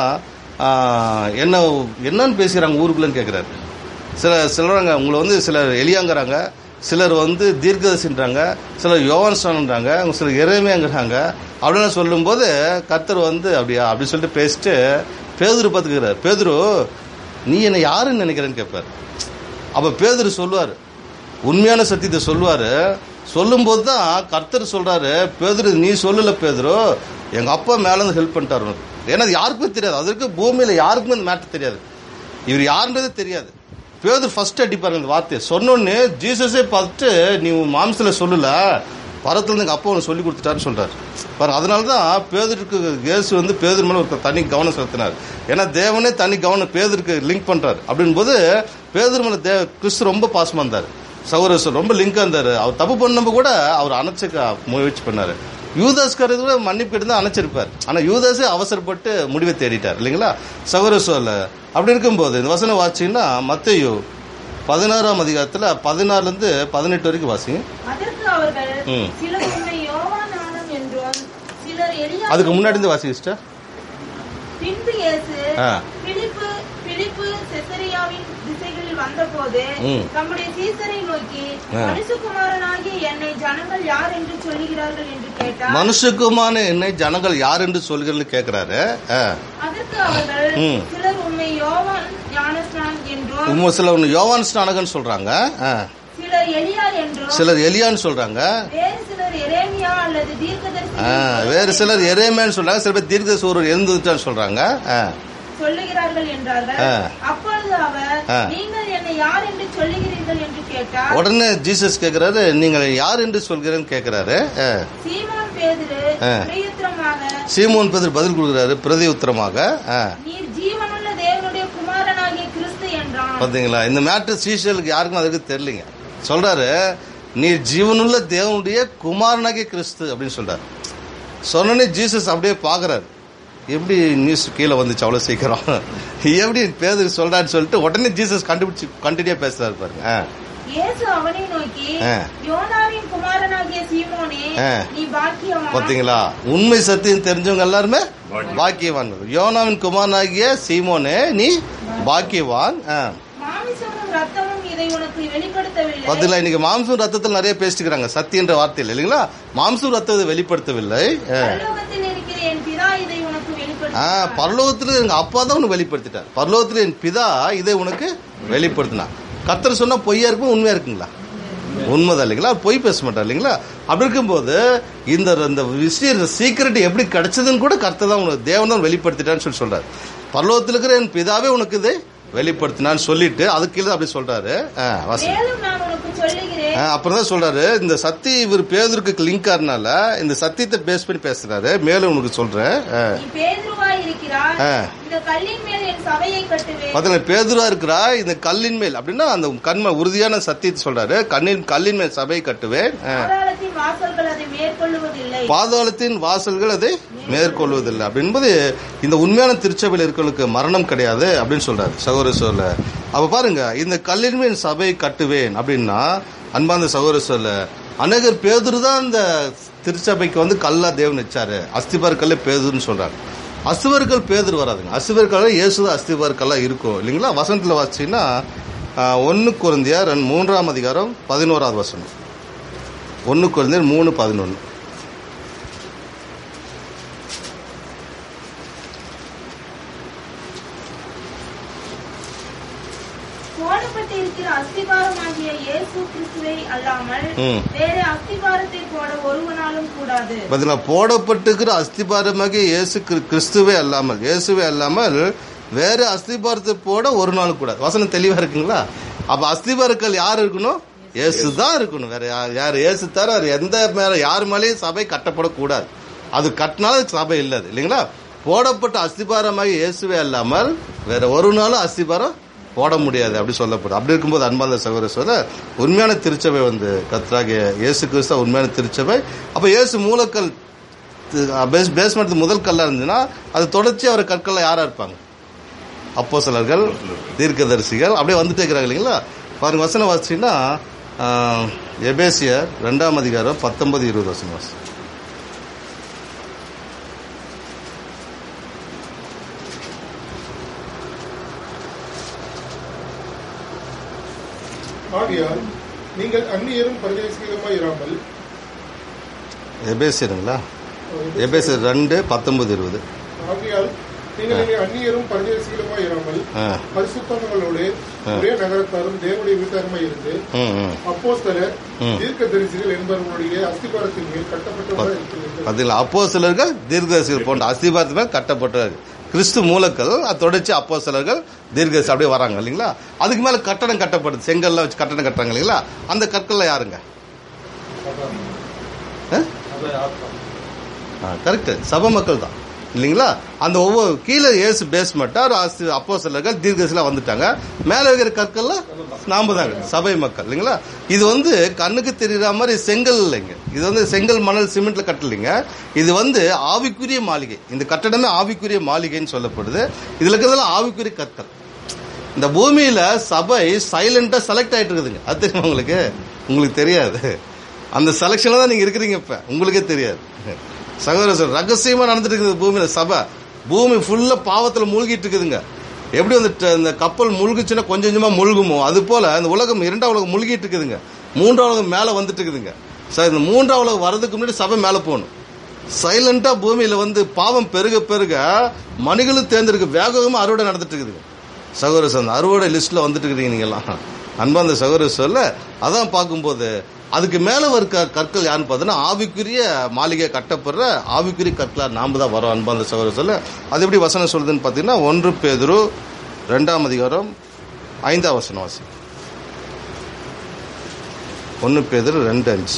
என்ன என்னன்னு பேசுகிறாங்க ஊருக்குள்ளன்னு கேட்குறாரு சில சிலராங்க உங்களை வந்து சிலர் எலியாங்கிறாங்க சிலர் வந்து தீர்க்கதர்சின்றாங்க சிலர் யோவான்ஸ்டான்ன்றாங்க அவங்க சிலர் இறைமையாங்கிறாங்க அப்படின்னு சொல்லும்போது கர்த்தர் வந்து அப்படியா அப்படி சொல்லிட்டு பேசிட்டு பேதுரு பார்த்துக்கிறார் பேதுரு நீ என்னை யாருன்னு நினைக்கிறேன்னு கேட்பார் அப்ப பேதுரு சொல்லுவார் உண்மையான சத்தியத்தை சொல்லுவாரு சொல்லும்போது தான் கர்த்தர் சொல்றாரு பேதுரு நீ சொல்லல பேதுரு எங்க அப்பா மேல இருந்து ஹெல்ப் பண்ணிட்டாரு உனக்கு ஏன்னா அது யாருக்குமே தெரியாது அதற்கு பூமியில யாருக்குமே இந்த மேட்டர் தெரியாது இவர் யாருன்றது தெரியாது பேதுரு ஃபர்ஸ்ட் அடிப்பாருங்க இந்த வார்த்தையை சொன்னோடனே ஜீசஸே பார்த்துட்டு நீ உன் மாம்சத்துல சொல்லல பரத்துல இருந்து எங்க அப்பா உனக்கு சொல்லி கொடுத்துட்டாருன்னு சொல்றாரு பாருங்க அதனால தான் பேதருக்கு இயேசு வந்து பேதர் மேல ஒரு தனி கவனம் செலுத்தினார் ஏன்னா தேவனே தனி கவனம் பேதருக்கு லிங்க் பண்றாரு அப்படின் போது பேதர் மேல தேவ கிறிஸ்து ரொம்ப பாசமா இருந்தாரு சௌரஸ் ரொம்ப லிங்க் இருந்தாரு அவர் தப்பு பண்ணப்ப கூட அவர் அணைச்சுக்க முயற்சி பண்ணாரு யூதாஸ்காரது கூட மன்னிப்பு கேட்டு தான் அணைச்சிருப்பார் ஆனா யூதாஸே அவசரப்பட்டு முடிவை தேடிட்டார் இல்லைங்களா சௌரஸ்வல அப்படி இருக்கும்போது இந்த வசனம் வாசிங்கன்னா மத்தையோ பதினாறாம் அதிகாரத்துல பதினாறுல இருந்து பதினெட்டு வரைக்கும் வாசிங்க அதற்கு அவர்கள் ம். சிலர் உன்னை யோவானானம் என்றும் சிலர் எலியா அதுக்கு முன்னாடி இருந்து வாசி சிஸ்டர் பின்பு இயேசு ஆ. பிலிப்பு பிலிப்பு செசரியாவின் திசைகளில் வந்தபோது ம். தம்முடைய சீசரை நோக்கி ஆ. மனுஷகுமாரனாகிய என்னை ஜனங்கள் யார் என்று சொல்லுகிறார்கள் என்று கேட்டார் மனுஷக்குமான என்னை ஜனங்கள் யார் என்று சொல்கிறன்னு கேட்கிறாரு ஆ. அதற்கு அவர்கள் ம். சிலர் உண்மை யோவான் ஞானஸ்நான் என்றும் உம்ம சிலர் ஒன்று யோவான் ஸ்நானகன் சொல்றாங்க ஆ. சிலர் எலியா என்றும் சிலர் எலியான்னு சொல்றாங்க வேறு சிலர் எரேமியா அல்லது தீர்க்கதரிசி ஆ, வேறு சிலர் எரேமேன்னு சொல்றாங்க சில பேர் தீர்க்க சூரர் எழுந்துட்டான்னு சொல்றாங்க ஆ. சொல்லுகிறார்கள் என்றார்கள் ஆ. அப்பொழுது அவர் ஆ. நீங்கள் என்னை யார் என்று சொல்லுகிறீர்கள் என்று கேட்டார் உடனே ஜீசஸ் கேட்கிறாரு நீங்கள் யார் என்று சொல்கிறேன்னு கேட்கிறாரு ஆ. சீமோன் பேதுரு ஆ. பிரயுத்தரமாக சீமோன் பேதர் பதில் கொடுக்குறாரு பிரதி உத்தரமாக ஆ. நீர் ஜீவனுள்ள தேவனுடைய குமாரனாகிய கிறிஸ்து என்றான் பாத்தீங்களா இந்த மேட்ரு சீசலுக்கு யாருக்கும் அதுக்கு தெரியலங்க சொல்றாரு நீ ஜீவனுள்ள தேவனுடைய குமாரனாகிய கிறிஸ்து அப்படின்னு சொல்றாரு சொன்னோடனே ஜீசஸ் அப்படியே பாக்குறாரு எப்படி நியூஸ் கீழே வந்துச்சு அவ்வளவு சீக்கிரம் எப்படி பேதர் சொல்றான்னு சொல்லிட்டு உடனே ஜீசஸ் கண்டுபிடிச்சு கண்டினியூ பேசுறாரு பாருங்க ஆ. இயேசு அவனை நோக்கி ஆ. யோனாவின் குமாரனாகிய சீமோனே ஆ. நீ பாக்கியவான் பாத்தீங்களா உண்மை சத்தியம் தெரிஞ்சவங்க எல்லாருமே பாக்கியவான்கள் யோனாவின் குமாரனாகிய சீமோனே நீ பாக்கியவான் ஆ. மாமிசமும் ரத்தமும் இதை உனக்கு வெளிப்படுத்தவில்லை பாத்தீங்களா இன்னைக்கு மாம்சம் ரத்தத்தில் நிறைய பேசிக்கிறாங்க சத்தியன்ற வார்த்தையில் இல்லைங்களா மாம்சம் ரத்தத்தை வெளிப்படுத்தவில்லை ஆ. பரலோகத்தில் இருக்கிற என் பிதா இதை உனக்கு ஆ வெளிப்படுத்த பரலோகத்துல எங்க அப்பா தான் உனக்கு வெளிப்படுத்திட்டார் பரலோகத்துல என் பிதா இதை உனக்கு வெளிப்படுத்தினார் கத்தர் சொன்னா பொய்யா இருக்கும் உண்மையா இருக்குங்களா உண்மைதான் இல்லைங்களா அவர் பொய் பேச மாட்டார் இல்லைங்களா அப்படி இருக்கும்போது இந்த இந்த விஷயம் சீக்கிரட் எப்படி கிடைச்சதுன்னு கூட கர்த்தர் தான் உனக்கு தேவன் தான் வெளிப்படுத்திட்டான்னு சொல்லி சொல்றாரு பரலோகத்தில் இருக்கிற என் பிதாவே உனக்கு இதை வெளிப்படுத்தினான்னு சொல்லிட்டு அதுக்கு கீழே அப்படி சொல்றாரு ஆ, வாசி மேலும் நான் உனக்கு சொல்லுகிறேன் ஆ, அப்புறம் தான் சொல்றாரு இந்த சத்தி இவர் பேதருக்கு லிங்க் ஆறனால இந்த சத்தியத்தை பேஸ் பண்ணி பேசுறாரு மேலும் உனக்கு சொல்றேன் ஆ. நீ பேதுருவாய் இருக்கிறாய் ஆ. இந்த கல்லின் மேல் என் சபையை கட்டுவேன் பதில பேதுரா இருக்கிறா இந்த கல்லின் மேல் அப்படின்னா அந்த கண்மை உறுதியான சத்தியத்தை சொல்றாரு கண்ணின் கல்லின் மேல் சபை கட்டுவேன் ஆ. பாதாளத்தின் வாசல்கள் அதை மேற்கொள்ளுவதில்லை பாதாளத்தின் வாசல்கள் அதை மேற்கொள்வதில்லை அப்படின்பது இந்த உண்மையான திருச்சபையில் இருக்கிறவங்களுக்கு மரணம் கிடையாது அப்படின்னு சொல்றாரு சகோதர சொல்ல அப்ப பாருங்க இந்த கல்லின் மேல் சபை கட்டுவேன் அப்படின்னா அன்பாந்த சகோதர சொல்ல அநேகர் பேதுரு தான் இந்த திருச்சபைக்கு வந்து கல்லா தேவன் வச்சாரு அஸ்திபார் கல்ல பேதுருன்னு சொல்றாரு அசுவர்கள் பேதர் வராதுங்க அசுவர்கள் இயேசுதான் அஸ்திபார் கல்லா இருக்கும் இல்லைங்களா வசனத்தில் வாசிச்சீங்கன்னா ஒன்று குருந்தியா ரெண்டு மூன்றாம் அதிகாரம் பதினோராவது வசனம் ஒன்று குருந்தியர் மூணு பதினொன்று போடப்பட்டு இருக்கிற அஸ்திபாரமாகிய இயேசு கிறிஸ்துவை அல்லாமல் ம். வேற அஸ்திபாரத்தை போட ஒருவனாலும் கூடாது பார்த்தீங்களா போடப்பட்டிருக்கிற அஸ்திபாரமாக இயேசு கிரி- கிறிஸ்துவே அல்லாமல் இயேசுவே அல்லாமல் வேற அஸ்திபாரத்தை போட ஒரு நாள் கூட வசனம் தெளிவா இருக்குங்களா அப்ப அஸ்திபாரங்கள் யார் இருக்கணும் இயேசு தான் இருக்கணும் வேற யார் யார் இயேசு தவிர வேற எந்த மேல யார் மேலேயும் சபை கட்டப்படக்கூடாது அது கட்டினாலும் அதுக்கு சபை இல்லாது இல்லைங்களா போடப்பட்ட அஸ்திபாரமாக இயேசுவே அல்லாமல் வேற ஒரு நாளும் அஸ்திபாரம் போட முடியாது அப்படி சொல்லப்படுது அப்படி இருக்கும்போது அன்பாந்த சகோதர சொல்ல உண்மையான திருச்சபை வந்து கத்ராகிய இயேசு கிறிஸ்து உண்மையான திருச்சபை அப்ப இயேசு மூலக்கல் பேஸ் பேஸ்மெண்ட் முதல் கல்லா இருந்துச்சுன்னா அது தொடர்ச்சி அவர் கற்கள்ல யாரா இருப்பாங்க அப்போ சிலர்கள் தீர்க்கதரிசிகள் அப்படியே வந்துட்டே இருக்கிறாங்க இல்லைங்களா பாருங்க வசனம் வாசிச்சீங்கன்னா ஆஹ், எபேசியர் ரெண்டாம் அதிகாரம் பத்தொன்பது இருபது வசனம் வாசி ஆகையால் நீங்கள் அந்நியரும் பரதேசிகளுமாய் இராமல் எபேசியருங்களா எபேசியர் ரெண்டு பத்தொன்பது இருபது ஆகையால் நீங்கள் இனி அந்நியரும் பரதேசிகளுமாய் இராமல் ஆ பரிசுத்தங்களோடு ஒரே நகரத்தாரும் தேவனுடைய வீட்டாருமாய் இருந்து ம் ம் அப்போஸ்தலர் ம். தீர்க்க தரிசிகள் என்பவர்களுடைய அஸ்திபாரத்தின் மேல் கட்டப்பட்டவராக இருக்கிறீர்கள் பார்த்தீங்களா அப்போ சிலர்கள் தீர்க்கதரிசிகள் போன்ற அஸ்திபாரத்து மேல் கட்டப்பட்டார்கள் கிறிஸ்து மூலக்கள் அது தொடர்ச்சி அப்போ சிலர்கள் தீர்க்கதரிசி அப்படியே வராங்க இல்லைங்களா அதுக்கு மேல கட்டடம் கட்டப்படுது செங்கல்ல வச்சு கட்டடம் கட்டுறாங்க இல்லைங்களா அந்த கற்கள்ல யாருங்க கரெக்ட் சபை மக்கள் தான் இல்லைங்களா அந்த ஒவ்வொரு கீழே ஏசு பேஸ்மெண்டா அப்போ சிலர்கள் தீர்க்கதரிசிலாம் வந்துட்டாங்க மேல இருக்கிற கற்கள்ல நாம தாங்க சபை மக்கள் இல்லைங்களா இது வந்து கண்ணுக்கு தெரியுற மாதிரி செங்கல் இல்லைங்க இது வந்து செங்கல் மணல் சிமெண்ட்ல கட்டலைங்க இது வந்து ஆவிக்குரிய மாளிகை இந்த கட்டடமே ஆவிக்குரிய மாளிகைன்னு சொல்லப்படுது இதுல இருக்கிறதெல்லாம் ஆவிக்குரிய கற்கள் இந்த பூமியில சபை சைலண்டா செலக்ட் ஆயிட்டு இருக்குதுங்க அது தெரியுமா உங்களுக்கு உங்களுக்கு தெரியாது அந்த செலக்ஷன்ல தான் நீங்க இருக்கிறீங்க இப்ப உங்களுக்கே தெரியாது சகோதர சார் ரகசியமா நடந்துட்டு இருக்குது பூமியில சபை பூமி ஃபுல்லா பாவத்துல மூழ்கிட்டு இருக்குதுங்க எப்படி வந்து ட- இந்த கப்பல் முழுகுச்சுன்னா கொஞ்சம் கொஞ்சமா முழுகுமோ அது போல இந்த உலகம் இரண்டாம் உலகம் முழுகிட்டு இருக்குதுங்க மூன்றாம் உலகம் மேல வந்துட்டு இருக்குதுங்க சார் இந்த மூன்றாம் உலகம் வர்றதுக்கு முன்னாடி சபை மேல போகணும் சைலண்டா பூமியில வந்து பாவம் பெருக பெருக மணிகளும் தேர்ந்தெடுக்க வேகமா அறுவடை நடந்துட்டு இருக்குதுங்க சகோதர சார் அறுவடை லிஸ்ட்ல வந்துட்டு இருக்கிறீங்க நீங்கெல்லாம் அன்பாந்த சகோதர சொல்ல அதான் பார்க்கும்போது அதுக்கு மேல இருக்க கற்கள் யாருன்னு பார்த்தோன்னா ஆவிக்குரிய மாளிகை கட்டப்படுற ஆவிக்குரிய கற்களா நாம தான் வரோம் அன்பாந்த சகோதர சொல்ல அது எப்படி வசனம் சொல்லுதுன்னு பார்த்தீங்கன்னா ஒன்று பேதுரு ரெண்டாம் அதிகாரம் ஐந்தாம் வசனம் வாசி ஒன்று பேதுரு ரெண்டு அஞ்சு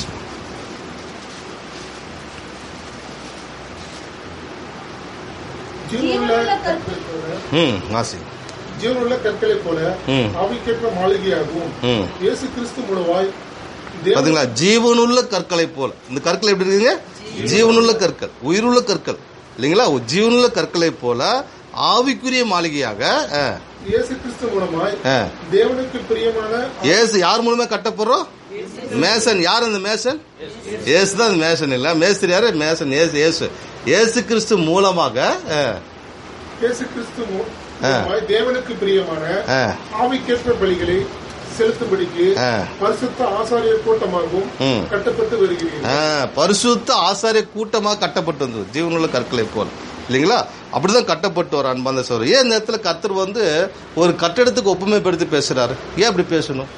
ஜீவனுள்ள ஜீவனுள்ள கற்களை போல ம் வாசி ஜீவனுள்ள கற்களை போல ம். ஆவிக்கேற்ற மாளிகையாகவும் ம் இயேசு கிறிஸ்து மூலமாய் தேவ பாத்தீங்களா ஜீவனுள்ள கற்களை போல இந்த கற்கள் எப்படி இருக்குங்க ஜீவனுள்ள கற்கள் உயிருள்ள கற்கள் இல்லைங்களா ஜீவனுள்ள கற்களை போல ஆவிக்குரிய மாளிகையாக ஆ, இயேசு கிறிஸ்து மூலமாய் ஆ. தேவனுக்கு பிரியமான இயேசு யார் மூலமா கட்டப்படுறோம் மேசன் யார் அந்த மேசன் இயேசு தான் அந்த மேசன் இல்ல மேஸ்திரி யாரு மேசன் இயேசு இயேசு இயேசு கிறிஸ்து மூலமாக ஆ, இயேசு கிறிஸ்து மூ- மூலமாய் தேவனுக்கு பிரியமான ஆ, ஆவிக்கேற்ற பலிகளை செலுத்தும்படிக்கு ஆ. பரிசுத்த ஆசாரிய கூட்டமாகவும் ம். கட்டப்பட்டு வருகிறீர்கள் ஆ, பரிசுத்த ஆசாரிய கூட்டமாக கட்டப்பட்டு வந்தது ஜீவனுள்ள கற்களை போல் இல்லைங்களா அப்படிதான் கட்டப்பட்டு வர அன்பாந்த சோறு ஏன் இந்த இடத்துல கர்த்தர் வந்து ஒரு கட்டடத்துக்கு ஒப்புமைப்படுத்தி பேசுறாரு ஏன் அப்படி பேசணும்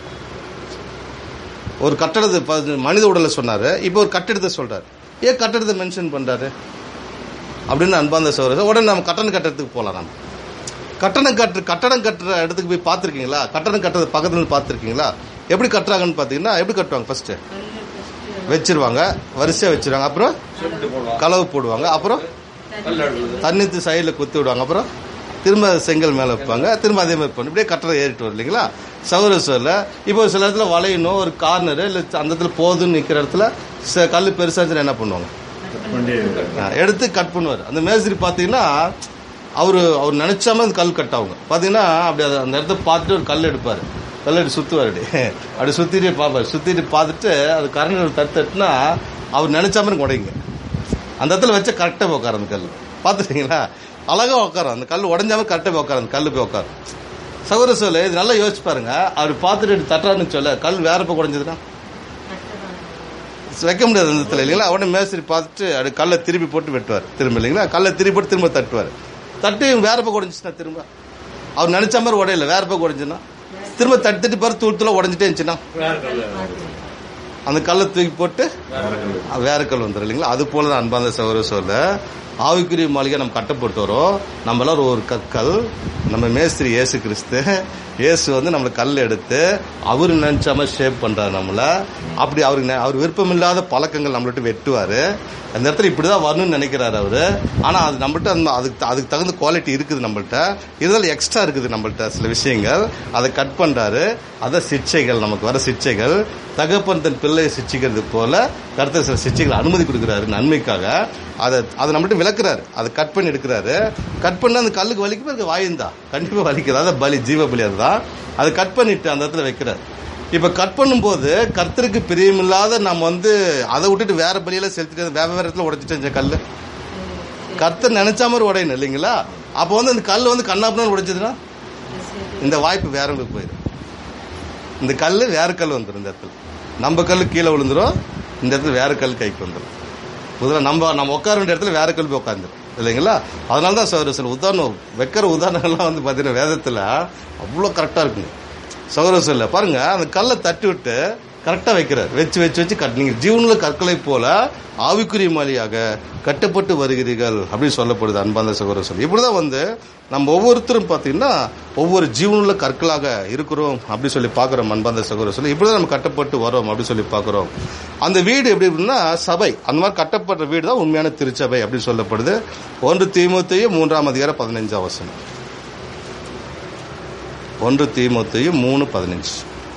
ஒரு கட்டடத்தை ப- மனித உடலை சொன்னாரு இப்போ ஒரு கட்டிடத்தை சொல்றாரு ஏன் கட்டடத்தை மென்ஷன் பண்றாரு அப்படின்னு அன்பாந்த சோறு உடனே நம்ம கட்டணம் கட்டடத்துக்கு போகலாம் நம்ம கட்டணம் கட்டு கட்டடம் கட்டுற இடத்துக்கு போய் பார்த்துருக்கீங்களா கட்டடம் கட்டுறது பக்கத்துல இருந்து பார்த்துருக்கீங்களா எப்படி கட்டுறாங்கன்னு பார்த்தீங்கன்னா எப்படி கட்டுவாங்க ஃபர்ஸ்ட் கல்லு first வச்சிருவாங்க வரிசையா வச்சிருவாங்க அப்புறம் சிமெண்ட் போடுவாங்க கலவு போடுவாங்க அப்புறம் கல் அடுக்குது தண்ணி சைடில் குத்தி விடுவாங்க அப்புறம் திரும்ப செங்கல் மேலே வைப்பாங்க திரும்ப அதே மாதிரி பண்ணி இப்படியே கட்டடம் ஏறிட்டு வரும் இல்லைங்களா சௌர சோரில் இப்போ சில இடத்துல வளையணும் ஒரு கார்னரு இல்லை அந்த இடத்துல போதுன்னு நிற்கிற இடத்துல ச- கல் பெருசாக இருந்துச்சுன்னா என்ன பண்ணுவாங்க ஆ, எடுத்து கட் பண்ணுவார் அந்த மேஸ்திரி பார்த்தீங்கன்னா அவர் அவர் நினைச்சாம அந்த கல் கட் ஆகுங்க பார்த்தீங்கன்னா அப்படி அதை அந்த இடத்த பார்த்துட்டு ஒரு கல் எடுப்பார் கல் எடுத்து சுற்றுவார் அப்படி அப்படி சுற்றிட்டு பார்ப்பார் சுற்றிட்டு பார்த்துட்டு அது கரண்ட் தட்டு தட்டுனா அவர் நினைச்சாம எனக்கு உடைங்க அந்த இடத்துல வச்ச கரெக்டாக உட்கார அந்த கல் பார்த்துட்டீங்களா அழகா உட்காரும் அந்த கல் உடஞ்சாம கரெக்டாக போய் உட்காரு அந்த கல் போய் உட்காரும் சகோதர சொல்ல இது நல்லா யோசிச்சு பாருங்க அவர் பார்த்துட்டு இப்படி தட்டுறாருன்னு சொல்ல கல் வேற பக்கம் உடஞ்சதுன்னா கட்டதான் வைக்க முடியாது அந்த இடத்துல இல்லைங்களா உடனே மேஸ்திரி பார்த்துட்டு அப்படி கல்லை திருப்பி போட்டு வெட்டுவார் திரும்ப இல்லைங்களா கல்லை திருப்பி போட்டு திரும்ப தட்டுவார் தட்டி வேற பக்கம் உடஞ்சிச்சுன்னா திரும்ப அவர் நினைச்ச மாதிரி உடையல வேற பக்கம் உடஞ்சுன்னா திரும்ப தட்டி தட்டி பாரு தூள் தூளா உடஞ்சிட்டே இருந்துச்சுன்னா வேற கல் அந்த கல்லை தூக்கி போட்டு வேற கல் அது வேற கல் வந்துடும் இல்லைங்களா அது போல தான் அன்பாந்த சகோதர சொல்ல ஆவிக்குரிய மாளிகை நம்ம கட்டப்பட்டு வரோம் நம்ம எல்லாரும் ஒரு கற்கள் நம்ம மேஸ்திரி இயேசு கிறிஸ்து இயேசு வந்து நம்மளை கல் எடுத்து அவரு நினைச்ச மாதிரி ஷேப் பண்றாரு நம்மள அப்படி அவருக்கு நெ- அவர் விருப்பமில்லாத பழக்கங்கள் நம்மள்ட்ட வெட்டுவாரு அந்த இடத்துல இப்படிதான் வரணும்னு நினைக்கிறாரு அவரு ஆனா அது நம்மள்ட்ட அந்த அதுக்கு அதுக்கு தகுந்த குவாலிட்டி இருக்குது நம்மள்ட்ட இருந்தாலும் எக்ஸ்ட்ரா இருக்குது நம்மள்ட்ட சில விஷயங்கள் அதை கட் பண்றாரு அத சிக்ஷைகள் நமக்கு வர சிக்ஷைகள் தகப்பன் தன் பிள்ளையை சிக்ஷிக்கிறது போல கருத்து சில சிக்ஷைகள் அனுமதி கொடுக்குறாரு நன்மைக்காக அதை அதை நம்மள்ட்ட விளக்குறாரு அதை கட் பண்ணி எடுக்கிறாரு கட் பண்ண அந்த கல்லுக்கு வலிக்கும் அது வாயுந்தா கண்டிப்பா வலிக்குது அதான் பலி ஜீவ பலி அதுதான் அதை கட் பண்ணிட்டு அந்த இடத்துல வைக்கிறாரு இப்ப கட் பண்ணும்போது கர்த்தருக்கு பிரியமில்லாத நம்ம வந்து அதை விட்டுட்டு வேற பலியில செலுத்திட்டு வேற வேற இடத்துல உடைச்சிட்டு இந்த கல்லு கர்த்தர் நினைச்ச மாதிரி உடையணும் இல்லைங்களா அப்போ வந்து அந்த கல் வந்து கண்ணாப்புன்னு உடைச்சதுன்னா இந்த வாய்ப்பு வேறவங்களுக்கு போயிடும் இந்த கல் வேற கல் வந்துடும் இந்த இடத்துல நம்ம கல் கீழே விழுந்துரும் இந்த இடத்துல வேற கல் கைக்கு வந்துடும் முதல்ல நம்ம நம்ம உட்கார வேண்டிய இடத்துல வேற கல் போய் உட்காந்துரும் இல்லைங்களா அதனால தான் சார் சில உதாரணம் வைக்கிற உதாரணங்கள்லாம் வந்து பார்த்தீங்கன்னா வேதத்தில் அவ்வளோ கரெக்டாக இருக்குங்க சௌர சொல்ல பாருங்க அந்த கல்லை தட்டி விட்டு கரெக்டாக வைக்கிறார் வச்சு வச்சு வச்சு கட் நீங்கள் ஜீவனுள்ள கற்களை போல ஆவிக்குரிய மாலியாக கட்டப்பட்டு வருகிறீர்கள் அப்படின்னு சொல்லப்படுது அன்பாந்த சகோதர சொல்லி இப்படிதான் வந்து நம்ம ஒவ்வொருத்தரும் பார்த்தீங்கன்னா ஒவ்வொரு ஜீவனுள்ள கற்களாக இருக்கிறோம் அப்படி சொல்லி பார்க்குறோம் அன்பாந்த சகோதர சொல்லி இப்படிதான் நம்ம கட்டப்பட்டு வரோம் அப்படி சொல்லி பார்க்குறோம் அந்த வீடு எப்படி இருக்குன்னா சபை அந்த மாதிரி கட்டப்படுற வீடு தான் உண்மையான திருச்சபை அப்படின்னு சொல்லப்படுது ஒன்று தீமத்தையும் மூன்றாம் அதிகாரம் பதினஞ்சாம் வசனம் ஒன்று தீமத்தையும் மூணு பதினஞ்சு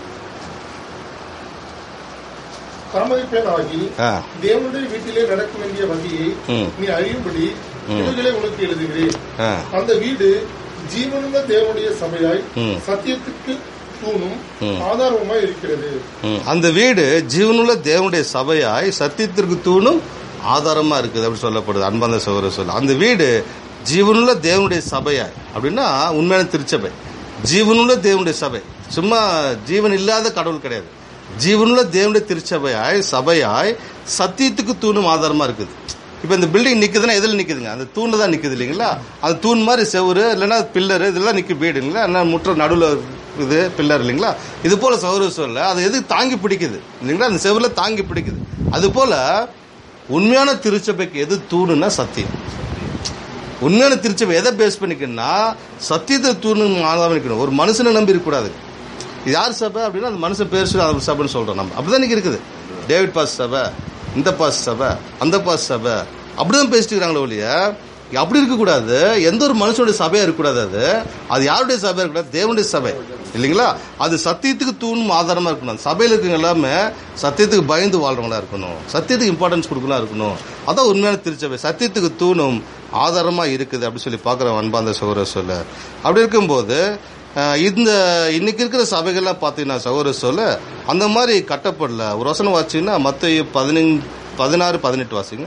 பரமதிப்பேன் ஆகி ஆ தேவனுடைய வீட்டிலே நடக்க வேண்டிய வகையை ம். நீ அறியும்படி இவைகளை உனக்கு எழுதுகிறேன் ஆ அந்த வீடு ஜீவனுள்ள தேவனுடைய சபையாய் ம். சத்தியத்துக்கு தூணும் ம். ஆதாரமாய் இருக்கிறது ம். அந்த வீடு ஜீவனுள்ள தேவனுடைய சபையாய் சத்தியத்திற்கு தூணும் ஆதாரமா இருக்குது அப்படி சொல்லப்படுது அன்பாந்த சகோதர சொல்ல அந்த வீடு ஜீவனுள்ள தேவனுடைய சபையாய் அப்படின்னா உண்மையான திருச்சபை ஜீவனுள்ள தேவனுடைய சபை சும்மா ஜீவன் இல்லாத கடவுள் கிடையாது ஜீவனுள்ள தேவனுடைய திருச்சபையாய் சபையாய் சத்தியத்துக்கு தூணும் ஆதாரமா இருக்குது இப்ப இந்த பில்டிங் நிக்குதுன்னா எதுல நிக்குதுங்க அந்த தூண்ல தான் நிக்குது இல்லைங்களா அந்த தூண் மாதிரி செவுரு இல்லைன்னா பில்லர் இதெல்லாம் நிக்கு வீடு இல்லைங்களா என்ன முற்ற நடுவுல இது பில்லர் இல்லைங்களா இது போல சௌர சொல்ல அது எது தாங்கி பிடிக்குது இல்லைங்களா அந்த செவுருல தாங்கி பிடிக்குது அது போல உண்மையான திருச்சபைக்கு எது தூணுன்னா சத்தியம் உண்மையான திருச்சபை எதை பேஸ் பண்ணிக்கணும்னா சத்தியத்தை தூணு ஆதாரம் இருக்கணும் ஒரு மனுஷனை நம்பி இருக்கக்கூடாது இது யார் சபை அப்படின்னா அந்த மனுஷன் பேர் சொல்லி அவர் சபைன்னு சொல்றோம் நம்ம அப்படிதான் இன்னைக்கு இருக்குது டேவிட் பாஸ் சபை இந்த பாஸ் சபை அந்த பாஸ் சபை அப்படிதான் பேசிட்டு இருக்காங்களே ஒழிய அப்படி இருக்கக்கூடாது எந்த ஒரு மனுஷனுடைய சபையா இருக்கக்கூடாது அது அது யாருடைய சபையா இருக்கக்கூடாது தேவனுடைய சபை இல்லைங்களா அது சத்தியத்துக்கு தூணும் ஆதாரமா இருக்கணும் அந்த சபையில இருக்கவங்க எல்லாமே சத்தியத்துக்கு பயந்து வாழ்றவங்களா இருக்கணும் சத்தியத்துக்கு இம்பார்ட்டன்ஸ் கொடுக்கலாம் இருக்கணும் அதான் உண்மையான திருச்சபை சத்தியத்துக்கு தூணும் ஆதாரமா இருக்குது அப்படி சொல்லி பார்க்குற அன்பாந்த சகோதர சொல்ல அப்படி இருக்கும்போது அஹ், இந்த இன்னைக்கு இருக்கிற சபைகள்லாம் பார்த்தீங்கன்னா சகோதர சொல்ல அந்த மாதிரி கட்டப்படல ஒரு வசனம் வாசிங்கன்னா மற்ற பதினஞ்சு பதினாறு பதினெட்டு வாசிங்க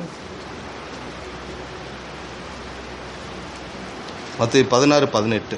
மற்ற பதினாறு பதினெட்டு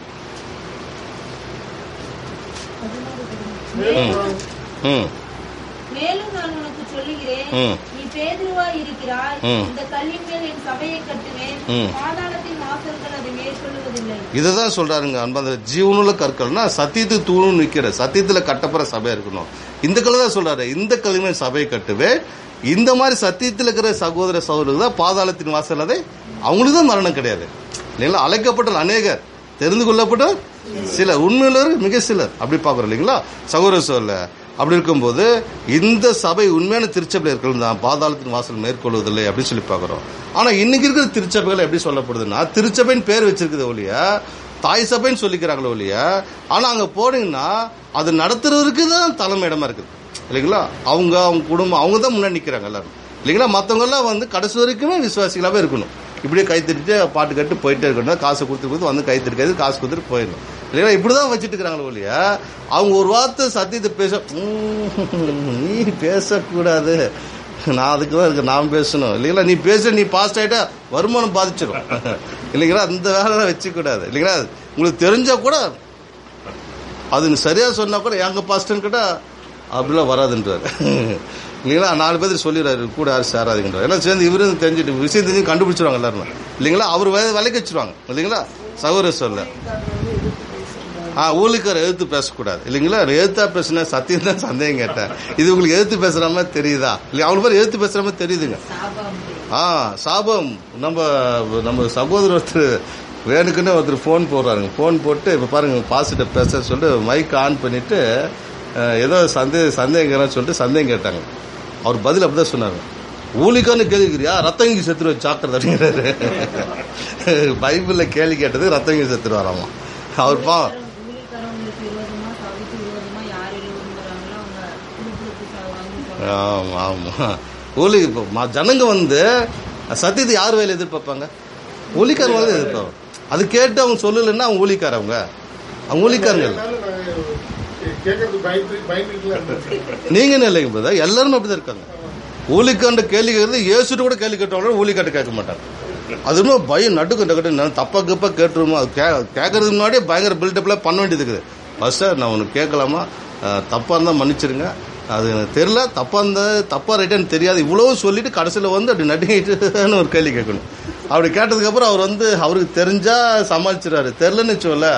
மேலும் ம் மேலும் நான் உனக்கு சொல்லுகிறேன் ம் நீ பேதுருவா இருக்கிறாய் ம். இந்த கல்லின் மேல் என் சபையை கட்டுவேன் ம். பாதாளத்தின் வாசல்கள் அதை மேற்கொள்வதில்லை இதை தான் சொல்றாருங்க அன்பாந்த ஜீவனுள்ள கற்கள்னா சத்தியத்துக்கு தூணும் நிக்கிற சத்தியத்துல கட்டப்படுற சபை இருக்கணும் இந்த கல்லை தான் சொல்றாரு இந்த கல்லுமே சபையை கட்டுவே இந்த மாதிரி சத்தியத்தில் இருக்கிற சகோதர சகோதரர்கள் தான் பாதாளத்தின் வாசல் அதை அவங்களுக்கு தான் மரணம் கிடையாது இல்லைங்களா அழைக்கப்பட்ட அநேகர் தெரிந்து கொள்ளப்பட்ட சிலர் உண்மையுள்ளவர் மிக சிலர் அப்படி பார்க்குறோம் இல்லைங்களா சகோதர சொல்ல அப்படி இருக்கும்போது இந்த சபை உண்மையான திருச்சபையில் இருக்கிறது தான் பாதாளத்தின் வாசல் மேற்கொள்வதில்லை அப்படின்னு சொல்லி பார்க்குறோம் ஆனா இன்னைக்கு இருக்கிற திருச்சபைகள் எப்படி சொல்லப்படுதுன்னா திருச்சபைன்னு பேர் வச்சிருக்குது ஒழிய தாய் சபைன்னு சொல்லிக்கிறாங்களோ ஒழிய ஆனா அங்க போனீங்கன்னா அது நடத்துறவருக்கு தான் தலைமை இடமா இருக்குது இல்லைங்களா அவங்க அவங்க குடும்பம் அவங்க தான் முன்னாடி நிக்கிறாங்க எல்லாரும் இல்லைங்களா மத்தவங்க எல்லாம் வந்து கடைசி வரைக்குமே விசுவாசிகளாவே இருக்கணும் இப்படியே கை தட்டிட்டு பாட்டு கட்டு போயிட்டே இருக்கணும் காசு கொடுத்து கொடுத்து வந்து கை தட்டிக்காது காசு கொடுத்துட்டு போயிடணும் இல்லைங்களா இப்படிதான் வச்சுட்டு இருக்கிறாங்களோ ஒழிய அவங்க ஒரு வார்த்தை சத்தியத்தை பேச "உம், நீ பேசக்கூடாது நான் அதுக்கு தான் இருக்கு நான் பேசணும் இல்லைங்களா நீ பேச நீ பாஸ்ட் ஆயிட்டா வருமானம் பாதிச்சிடும் இல்லைங்களா அந்த வேலை வச்சுக்கூடாது இல்லைங்களா உங்களுக்கு தெரிஞ்சா கூட அது நீ சரியா சொன்னா கூட எங்க பாஸ்டர்னு கேட்டா அப்படிலாம் வராதுன்றாரு இல்லைங்களா நாலு பேர் சொல்லிடுறாரு கூட யாரும் சேராதுங்கன்றார் எல்லாம் சேர்ந்து இவரும் தெரிஞ்சுட்டு விஷயம் தெரிஞ்சு கண்டுபிடிச்சிருவாங்க எல்லாரும் இல்லைங்களா அவர் வே- விலைக்கு வச்சிருவாங்க இல்லைங்களா சகோதர சொல்ல ஆ ஊழிக்கார எழுத்து பேசக்கூடாது இல்லைங்களா எழுத்தா பேசுனா சத்தியம் தான் சந்தேகம் கேட்டேன் இது உங்களுக்கு எழுத்து பேசுற மாதிரி தெரியுதா இல்லை அவங்க பேர் எழுத்து பேசுற மாதிரி தெரியுதுங்க சாபம் ஆ சாபம் நம்ம நம்ம சகோதரர் ஒருத்தர் வேணுக்குன்னு ஒருத்தர் ஃபோன் போடுறாருங்க ஃபோன் போட்டு இப்போ பாருங்க பாசிட்ட பேச சொல்லிட்டு மைக் ஆன் பண்ணிட்டு அஹ், ஏதோ சந்தே சந்தேகம் சொல்லிட்டு சந்தேகம் கேட்டாங்க அவர் பதில் அப்படிதான் சொன்னாங்க ஊழிக்கான்னு கேள்விக்கிறியா ரத்தம் இங்கே செத்துருவா சாக்கிறது அப்படிங்கிறாரு பைபிள்ல கேள்வி கேட்டது ரத்தம் இங்கே செத்துருவாராமா அவர் பா ஊழியக்காரவங்களுக்கு விரோதமா சபைக்கு விரோதமா யார் விரும்புறாங்களோ அவங்க குடும்பத்துக்கு வாங்கி ஆமா ஆமா ஊழி இப்போ ம- ஜனங்க வந்து சத்தியத்தை யார் வேலை எதிர்பார்ப்பாங்க ஊழிக்காரங்க தான் எதிர்பார்ப்பாங்க அது கேட்டு அவங்க சொல்லலைன்னா அவங்க ஊழிக்காரவங்க அவங்க ஊழிக்காரங்க இல்ல. அதனால நான் கேட்கறது பயந்து பயந்துட்டுலாம் இருந்தேன் நீங்க என்ன இல்லைங்க பிரதர் எல்லாரும் அப்படிதான் இருக்காங்க ஊழிக்காண்ட கேள்வி கேட்கறது இயேசுட்டு கூட கேள்வி கேட்டவங்க ஊழிக்காட்ட கேட்க மாட்டாங்க அது இன்னும் பயம் நடுக்கு நடுக்கு நான் தப்பா கப்பா கேட்டுருமோ அது கே கேட்கறதுக்கு முன்னாடியே பயங்கர பில்டப்லாம் பண்ண வேண்டியது இருக்குது ஃபர்ஸ்ட் நான் உனக்கு கேட்கலாமா அஹ், தப்பா இருந்தா மன்னிச்சிருங்க அது எனக்கு தெரியல தப்பா இருந்தா தப்பா ரைட்டான்னு தெரியாது இவ்வளவு சொல்லிட்டு கடைசியில வந்து அப்படி நடுங்கிட்டுன்னு ஒரு கேள்வி கேட்கணும் அப்படி கேட்டதுக்கு அப்புறம் அவர் வந்து அவருக்கு தெரிஞ்சா சமாளிச்சிடாரு தெரிலன்னு வச்சோம்ல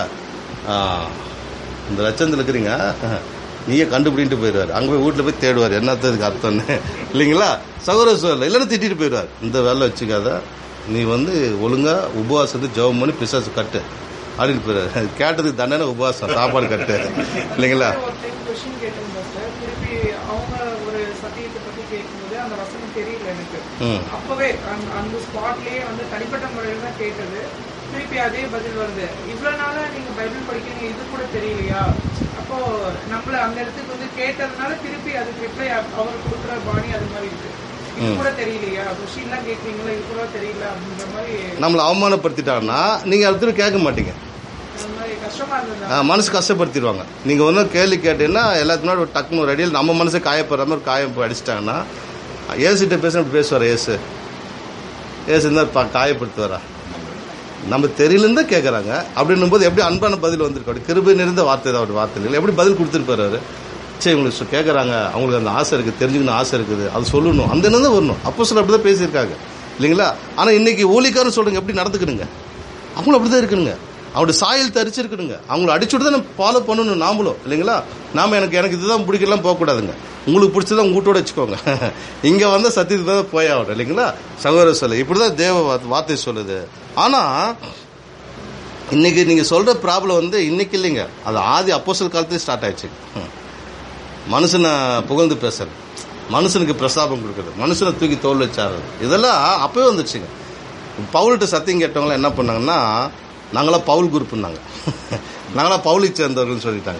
இந்த லட்சத்தில் இருக்கிறீங்க நீயே கண்டுபிடிட்டு போயிடுவார் அங்கே போய் வீட்டில் போய் தேடுவார் என்னத்துக்கு அர்த்தம்னு இல்லைங்களா சகோதர சொல்ல இல்லைன்னா திட்டிட்டு போயிடுவார் இந்த வேலை வச்சுக்காத நீ வந்து ஒழுங்கா உபவாசத்துக்கு ஜெபம் பண்ணி பிசாசு கட்டு அப்படின்னு போயிடுவார் கேட்டதுக்கு தண்டனை உபவாசம் சாப்பாடு கட்டு இல்லைங்களா ஒரு டைம் கொஸ்டின் கேட்டிருந்தேன் சார் திருப்பி அவங்க ஒரு சத்தியத்தை பத்தி கேட்கும்போது அந்த வசனம் தெரியல எனக்கு ம் அப்பவே அந்த- அந்த ஸ்பாட்லயே வந்து தனிப்பட்ட முறையில தான் கேட்டது திருப்பி அதே பதில் வருது இவ்வளவு நாளா நீங்க பைபிள் படிக்கிறீங்க இது கூட தெரியலையா அப்போ நம்மள அந்த இடத்துக்கு வந்து கேட்டதுனால திருப்பி அதுக்கு ரிப்ளை அவர் கொடுக்குற பாணி அது மாதிரி இருக்கு இது கூட தெரியலையா கொஸ்டின்லாம் கேட்குறீங்களா இது கூட தெரியல அப்படின்ற மாதிரி நம்மளை அவமானப்படுத்திட்டாங்கன்னா நீங்க அடுத்து கேட்க மாட்டீங்க அந்த மாதிரி கஷ்டமா இருந்தது ஆ, மனசு கஷ்டப்படுத்திடுவாங்க நீங்க ஒன்றும் கேள்வி கேட்டீங்கன்னா எல்லாத்துக்கு முன்னாடி ஒரு டக்குனு ஒரு அடியில் நம்ம மனசை காயப்படுற மாதிரி காயம் போய் அடிச்சிட்டாங்கன்னா ஏசுகிட்ட பேச பேசுவார் ஏசு ஏசு இருந்தால் பா காயப்படுத்துவாரா நம்ம தெரியலன்னு தான் கேட்குறாங்க அப்படின்னும் போது எப்படி அன்பான பதில் வந்திருக்கு அப்படி கிருபை நிறைந்த வார்த்தை தான் அவர் வார்த்தை இல்லை எப்படி பதில் கொடுத்துருப்பாரு அவரு சரி உங்களுக்கு சொ- கேட்குறாங்க அவங்களுக்கு அந்த ஆசை இருக்குது தெரிஞ்சுக்கணும் ஆசை இருக்குது அது சொல்லணும் அந்த எண்ணம் தான் வரணும் அப்போ சொல்ல அப்படி தான் பேசியிருக்காங்க இல்லைங்களா ஆனால் இன்னைக்கு ஊழிக்காரன் சொல்லுங்க எப்படி நடந்துக்கணுங்க அவங்களும் அப்படி தான் இருக்கணுங்க அவருடைய சாயல் தரிச்சிருக்கணுங்க அவங்கள அடிச்சுட்டு தான் நம்ம ஃபாலோ பண்ணணும் நாமளும் இல்லைங்களா நாம எனக்கு எனக்கு இதுதான் பிடிக்கலாம் போகக்கூடாதுங்க உங்களுக்கு பிடிச்சதான் உங்க வீட்டோட வச்சுக்கோங்க இங்க வந்த சத்தியத்துக்கு தான் போய் ஆகணும் இல்லைங்களா சகோதர சொல்ல இப்படிதான் தேவ வார்த்தை- வார்த்தை சொல்லுது ஆனா இன்னைக்கு நீங்க சொல்ற ப்ராப்ளம் வந்து இன்னைக்கு இல்லைங்க அது ஆதி அப்போஸ்தல காலத்துல ஸ்டார்ட் ஆயிடுச்சு ம். மனுஷனை புகழ்ந்து பேசுறது மனுஷனுக்கு பிரசாபம் கொடுக்கறது மனுஷனை தூக்கி தோல் வச்சாரு இதெல்லாம் அப்பவே வந்துருச்சுங்க பவுல்கிட்ட சத்தியம் கேட்டவங்க என்ன பண்ணாங்கன்னா நாங்களாம் பவுல் குரூப்னாங்க நாங்களாம் பவுலுக்கு சேர்ந்தவர்கள்னு சொல்லிட்டாங்க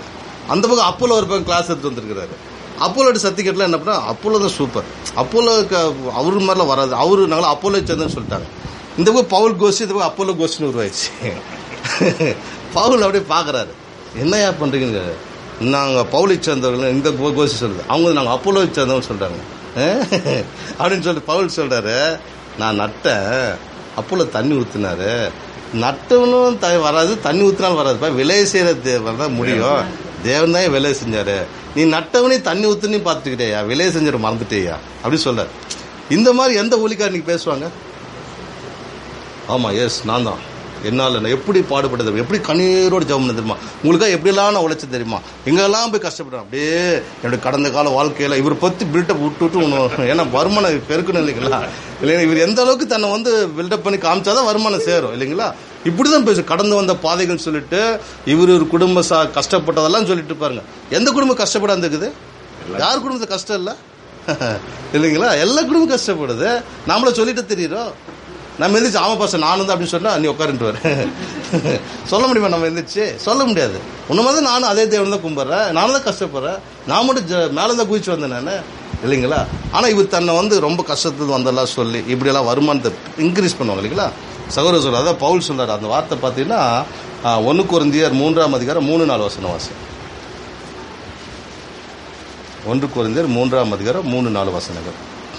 அந்த பக்கம் அப்போலோ ஒரு பக்கம் கிளாஸ் எடுத்து வந்திருக்கிறாரு அப்போலோட சர்டிஃபிகேட்லாம் என்ன பண்ணா அப்போலோ தான் சூப்பர் அப்போலோ அவரு மாதிரிலாம் வராது அவரு நாங்களும் அப்போலோ சேர்ந்தேன்னு சொல்லிட்டாங்க இந்த பக்கம் பவுல் கோஷி இந்த பக்கம் அப்போலோ கோஷின்னு உருவாயிடுச்சு பவுல் அப்படியே பார்க்குறாரு என்னையா பண்ணுறீங்க நாங்கள் பவுலை சேர்ந்தவர்கள் இந்த கோ- கோஷி சொல்லுது அவங்க நாங்கள் அப்போலோ சேர்ந்தவங்க சொல்கிறாங்க அப்படின்னு சொல்லிட்டு பவுல் சொல்கிறாரு நான் நட்டேன் அப்போலோ தண்ணி ஊற்றினாரு நட்டவனும் த வராது தண்ணி ஊற்றினாலும் வராதுப்பா விலையை செய்கிற தேவன் தான் முடியும் தேவன் தான் விலையை செஞ்சாரு நீ நட்டவனே தண்ணி ஊற்றுனே பார்த்துக்கிட்டேயா விலையை செஞ்சிட மறந்துட்டேயா அப்படி சொல்றாரு இந்த மாதிரி எந்த ஊழிக்கார் நீங்க பேசுவாங்க ஆமா எஸ் நான் தான் என்னால் நான் எப்படி பாடுபட்டது தெரியுமா? எப்படி கண்ணீரோடு ஜெபம் பண்ணது தெரியுமா உங்களுக்காக எப்படியெல்லாம் நான் உழைச்சது தெரியுமா எங்கெல்லாம் போய் கஷ்டப்படுறேன் அப்படியே என்னுடைய கடந்த கால வாழ்க்கையில இவர் பத்தி பில்டப் விட்டு விட்டு உன்னை- ஏன்னா வருமானம் பெருக்கணும் இல்லைங்களா இல்லைங்களா இவர் எந்த அளவுக்கு தன்னை வந்து பில்டப் பண்ணி காமிச்சாதான் வருமானம் சேரும் இல்லைங்களா இப்படிதான் பேசு கடந்து வந்த பாதைகள் சொல்லிட்டு இவர் ஒரு குடும்ப சா கஷ்டப்பட்டதெல்லாம் சொல்லிட்டு பாருங்க எந்த குடும்பம் கஷ்டப்படாம இருக்குது யார் குடும்பத்துக்கு கஷ்டம் இல்லை இல்லைங்களா எல்லா குடும்பம் கஷ்டப்படுது நாமள சொல்லிட்டு தெரியுறோம் நம்ம எந்திரிச்சு ஆமா பாச நானும் தான் அப்படின்னு சொன்னா நீ உட்காருன்ட்டு சொல்ல முடியுமா நம்ம எந்திரிச்சு சொல்ல முடியாது உன்ன மாதிரி நானும் அதே தேவன் தான் கும்பிட்றேன் நானும் தான் கஷ்டப்படுறேன் நான் மட்டும் ஜ- மேல தான் குதிச்சு வந்தேன் நான் இல்லைங்களா ஆனா இவர் தன்னை வந்து ரொம்ப கஷ்டத்துக்கு வந்தெல்லாம் சொல்லி இப்படியெல்லாம் வருமானத்தை இன்க்ரீஸ் பண்ணுவாங்க இல்லைங்களா சகோதர சொல்ல அதான் பவுல் சொல்றாரு அந்த வார்த்தை பார்த்தீங்கன்னா ஒன்று குறைந்தியர் மூன்றாம் அதிகாரம் மூணு நாலு வசனம் வாசி ஒன்று குறைந்தியர் மூன்றாம் அதிகாரம் மூணு நாலு வசனங்கள்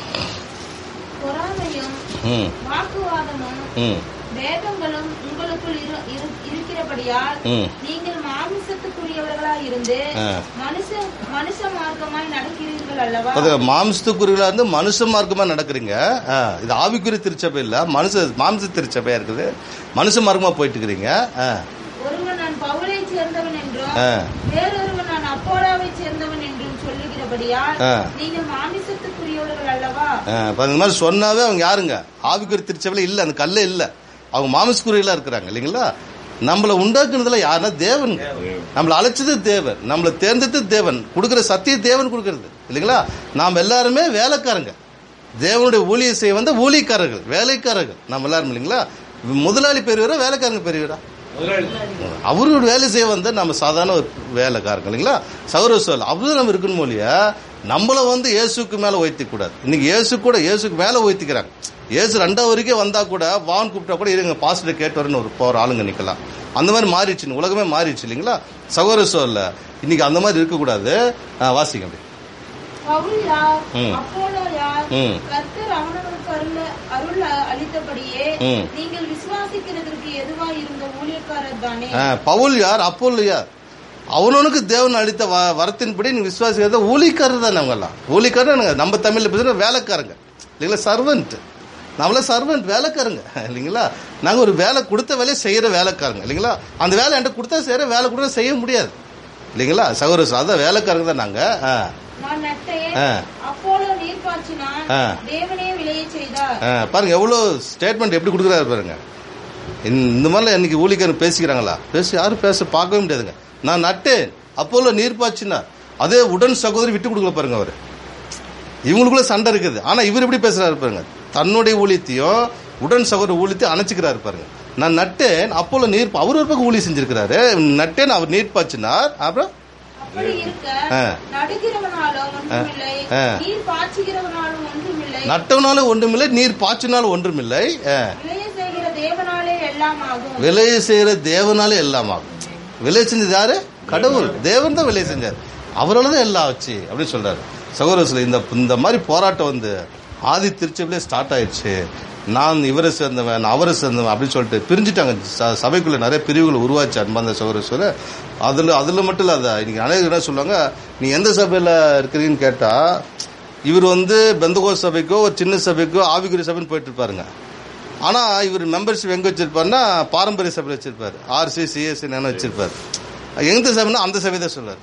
பொறாமையும் ம் வாக்குவாதமும் ம் வேதங்களும் உங்களுக்குள் இரு- இரு- இருக்கிறபடியால் ம். நீங்கள் மாமிசத்துக்குரியவர்களாய் இருந்து ஆ. மனுஷ மனுஷ மார்க்கமாய் நடக்கிறீர்கள் அல்லவா அது மாம்சத்துக்குரியலா இருந்து மனுஷ மார்க்கமா நடக்கிறீங்க ஆ, இது ஆவிக்குரிய திருச்சபை இல்ல மனுஷ மாம்ச திருச்சபையா இருக்குது மனுஷ மார்க்கமா போயிட்டு இருக்கிறீங்க ஆ, ஒருவன் நான் பவுலை சேர்ந்தவன் என்றும் ஆ. வேறொருவன் நான் அப்போலாவை சேர்ந்தவன் என்றும் சொல்லுகிறபடியால் ஆ. நீங்கள் மாமிசத்துக்குரியவர்கள் அல்லவா ஆ, இப்ப இந்த மாதிரி சொன்னாவே அவங்க யாருங்க ஆவிக்குரிய திருச்சபையில இல்ல அந்த கல்லே இல்ல அவங்க மாம்சக்குரியலா இருக்கிறாங்க இல்லைங்களா நம்மள உண்டாக்குனதுல யாருன்னா தேவன் நம்மள அழைச்சது தேவன் நம்மள தேர்ந்தது தேவன் கொடுக்கிற சத்திய தேவன் கொடுக்கிறது இல்லைங்களா நாம் எல்லாருமே வேலைக்காரங்க தேவனுடைய ஊழிய செய்ய வந்த ஊழியக்காரர்கள் வேலைக்காரர்கள் நம்ம எல்லாரும் இல்லைங்களா முதலாளி பெரியவரா வேலைக்காரங்க பெரியவரா முதலாளி அவரோட வேலை செய்ய வந்த நம்ம சாதாரண ஒரு வேலைக்காரங்க இல்லைங்களா சௌரவ சொல் அப்படி நம்ம இருக்கணும் மொழியா நம்மள வந்து இயேசுக்கு மேல உயர்த்திக்க கூடாது இன்னைக்கு இயேசு கூட இயேசுக்கு மேல உயர்த்திக்கிறாங்க இயேசு ரெண்டாவது வரைக்கும் வந்தா கூட வான் கூப்பிட்டா கூட இருங்க பாஸ்டர் கேட்டு வரணும் ஒரு போற ஆளுங்க நிக்கலாம் அந்த மாதிரி மாறிடுச்சு உலகமே மாறிடுச்சு இல்லைங்களா சகோதர சொல்ல இன்னைக்கு அந்த மாதிரி இருக்கக்கூடாது ஆ, வாசிங்க அப்படி பவுல் யார் ம். அப்போலோ யார் ம். கர்த்தர் அவனவனுக்கு அருள் அருள் அளித்தபடியே ம். நீங்கள் விசுவாசிக்கிறதற்கு எதுவா இருந்த ஊழியக்காரர் தானே ஆ, பவுல் யார் அப்போல் யார் அவனவனுக்கு தேவன் அளித்த வ- வரத்தின்படி நீ விசுவாசிக்கிறத ஊழிக்காரர் தானே அவங்க எல்லாம் ஊழிக்காரர் நம்ம தமிழ்ல பேசுற வேலைக்காரங்க இல்லைங்களா சர்வெண்ட் நம்மள சர்வெண்ட் வேலைக்காரங்க இல்லைங்களா நாங்க ஒரு வேலை கொடுத்த வேலையை செய்யற வேலைக்காரங்க இல்லைங்களா அந்த வேலை என்கிட்ட கொடுத்தா செய்யற வேலை கொடுத்தா செய்ய முடியாது இல்லைங்களா சகோதர அதான் வேலைக்காரங்க தான் நாங்க ஆ, நான் நட்டேன் ஆ. அப்போலோ நீர் பாய்ச்சினான் ஆ. தேவனே விளைய செய்தார் ஆ, பாருங்க எவ்வளவு ஸ்டேட்மெண்ட் எப்படி கொடுக்குறாரு பாருங்க இந்த இந்த மாதிரிலாம் இன்னைக்கு ஊழிக்காரன் பேசிக்கிறாங்களா பேசி யாரும் பேச பார்க்கவே முடியாதுங்க நான் நட்டேன் அப்போல நீர் பாய்ச்சினார் அதே உடன் சகோதரி விட்டு கொடுக்கல பாருங்க அவரு இவங்களுக்குள்ள சண்டை இருக்குது ஆனா இவர் எப்படி பேசுறாரு பாருங்க தன்னுடைய ஊழியத்தையும் உடன் சகோதர ஊழியத்தையும் அணைச்சிக்கிறாரு பாருங்க நான் நட்டேன் அப்போல நீர் அவர் ஒரு பக்கம் ஊழியம் செஞ்சிருக்கிறாரு நட்டேன் அவர் நீர் பாய்ச்சினார் அப்புறம் அப்படி இருக்க ஆ. நடுகிறவனாலும் ஒன்றுமில்லை ஆ. நீர் பாய்ச்சுகிறவனாலும் ஒன்றுமில்லை நட்டவனாலும் ஒன்றுமில்லை நீர் பாய்ச்சினாலும் ஒன்றுமில்லை ஆ. விளைய செய்கிற தேவனாலே எல்லாம் ஆகும் விலையை செய்யற தேவனாலே எல்லாம் ஆகும் விலை செஞ்சது யாரு கடவுள் தேவன் தான் விலை செஞ்சார் அவரால தான் எல்லாம் ஆச்சு அப்படின்னு சொல்றாரு சகோதரர் இந்த இந்த மாதிரி போராட்டம் வந்து ஆதி திருச்சபிலே ஸ்டார்ட் ஆயிடுச்சு நான் இவரை சேர்ந்தவன் நான் அவரை சேர்ந்தவன் அப்படின்னு சொல்லிட்டு பிரிஞ்சுட்டாங்க ச- சபைக்குள்ள நிறைய பிரிவுகள் உருவாச்சு அன்பாந்த சகோதர அதுல அதுல மட்டும் இல்ல அதை இன்னைக்கு அநேகர் என்ன சொல்லுவாங்க நீ எந்த சபையில இருக்கிறீங்கன்னு கேட்டா இவர் வந்து பெந்தகோ சபைக்கோ ஒரு சின்ன சபைக்கோ ஆவிக்குரிய சபைன்னு போயிட்டு இருப்பாருங்க ஆனா இவர் மெம்பர்ஷிப் எங்க வச்சிருப்பாருன்னா பாரம்பரிய சபையில் வச்சிருப்பாரு ஆர்சி சிஎஸ்சி என்ன வச்சிருப்பாரு எந்த சபைனா அந்த சபை தான் சொல்றாரு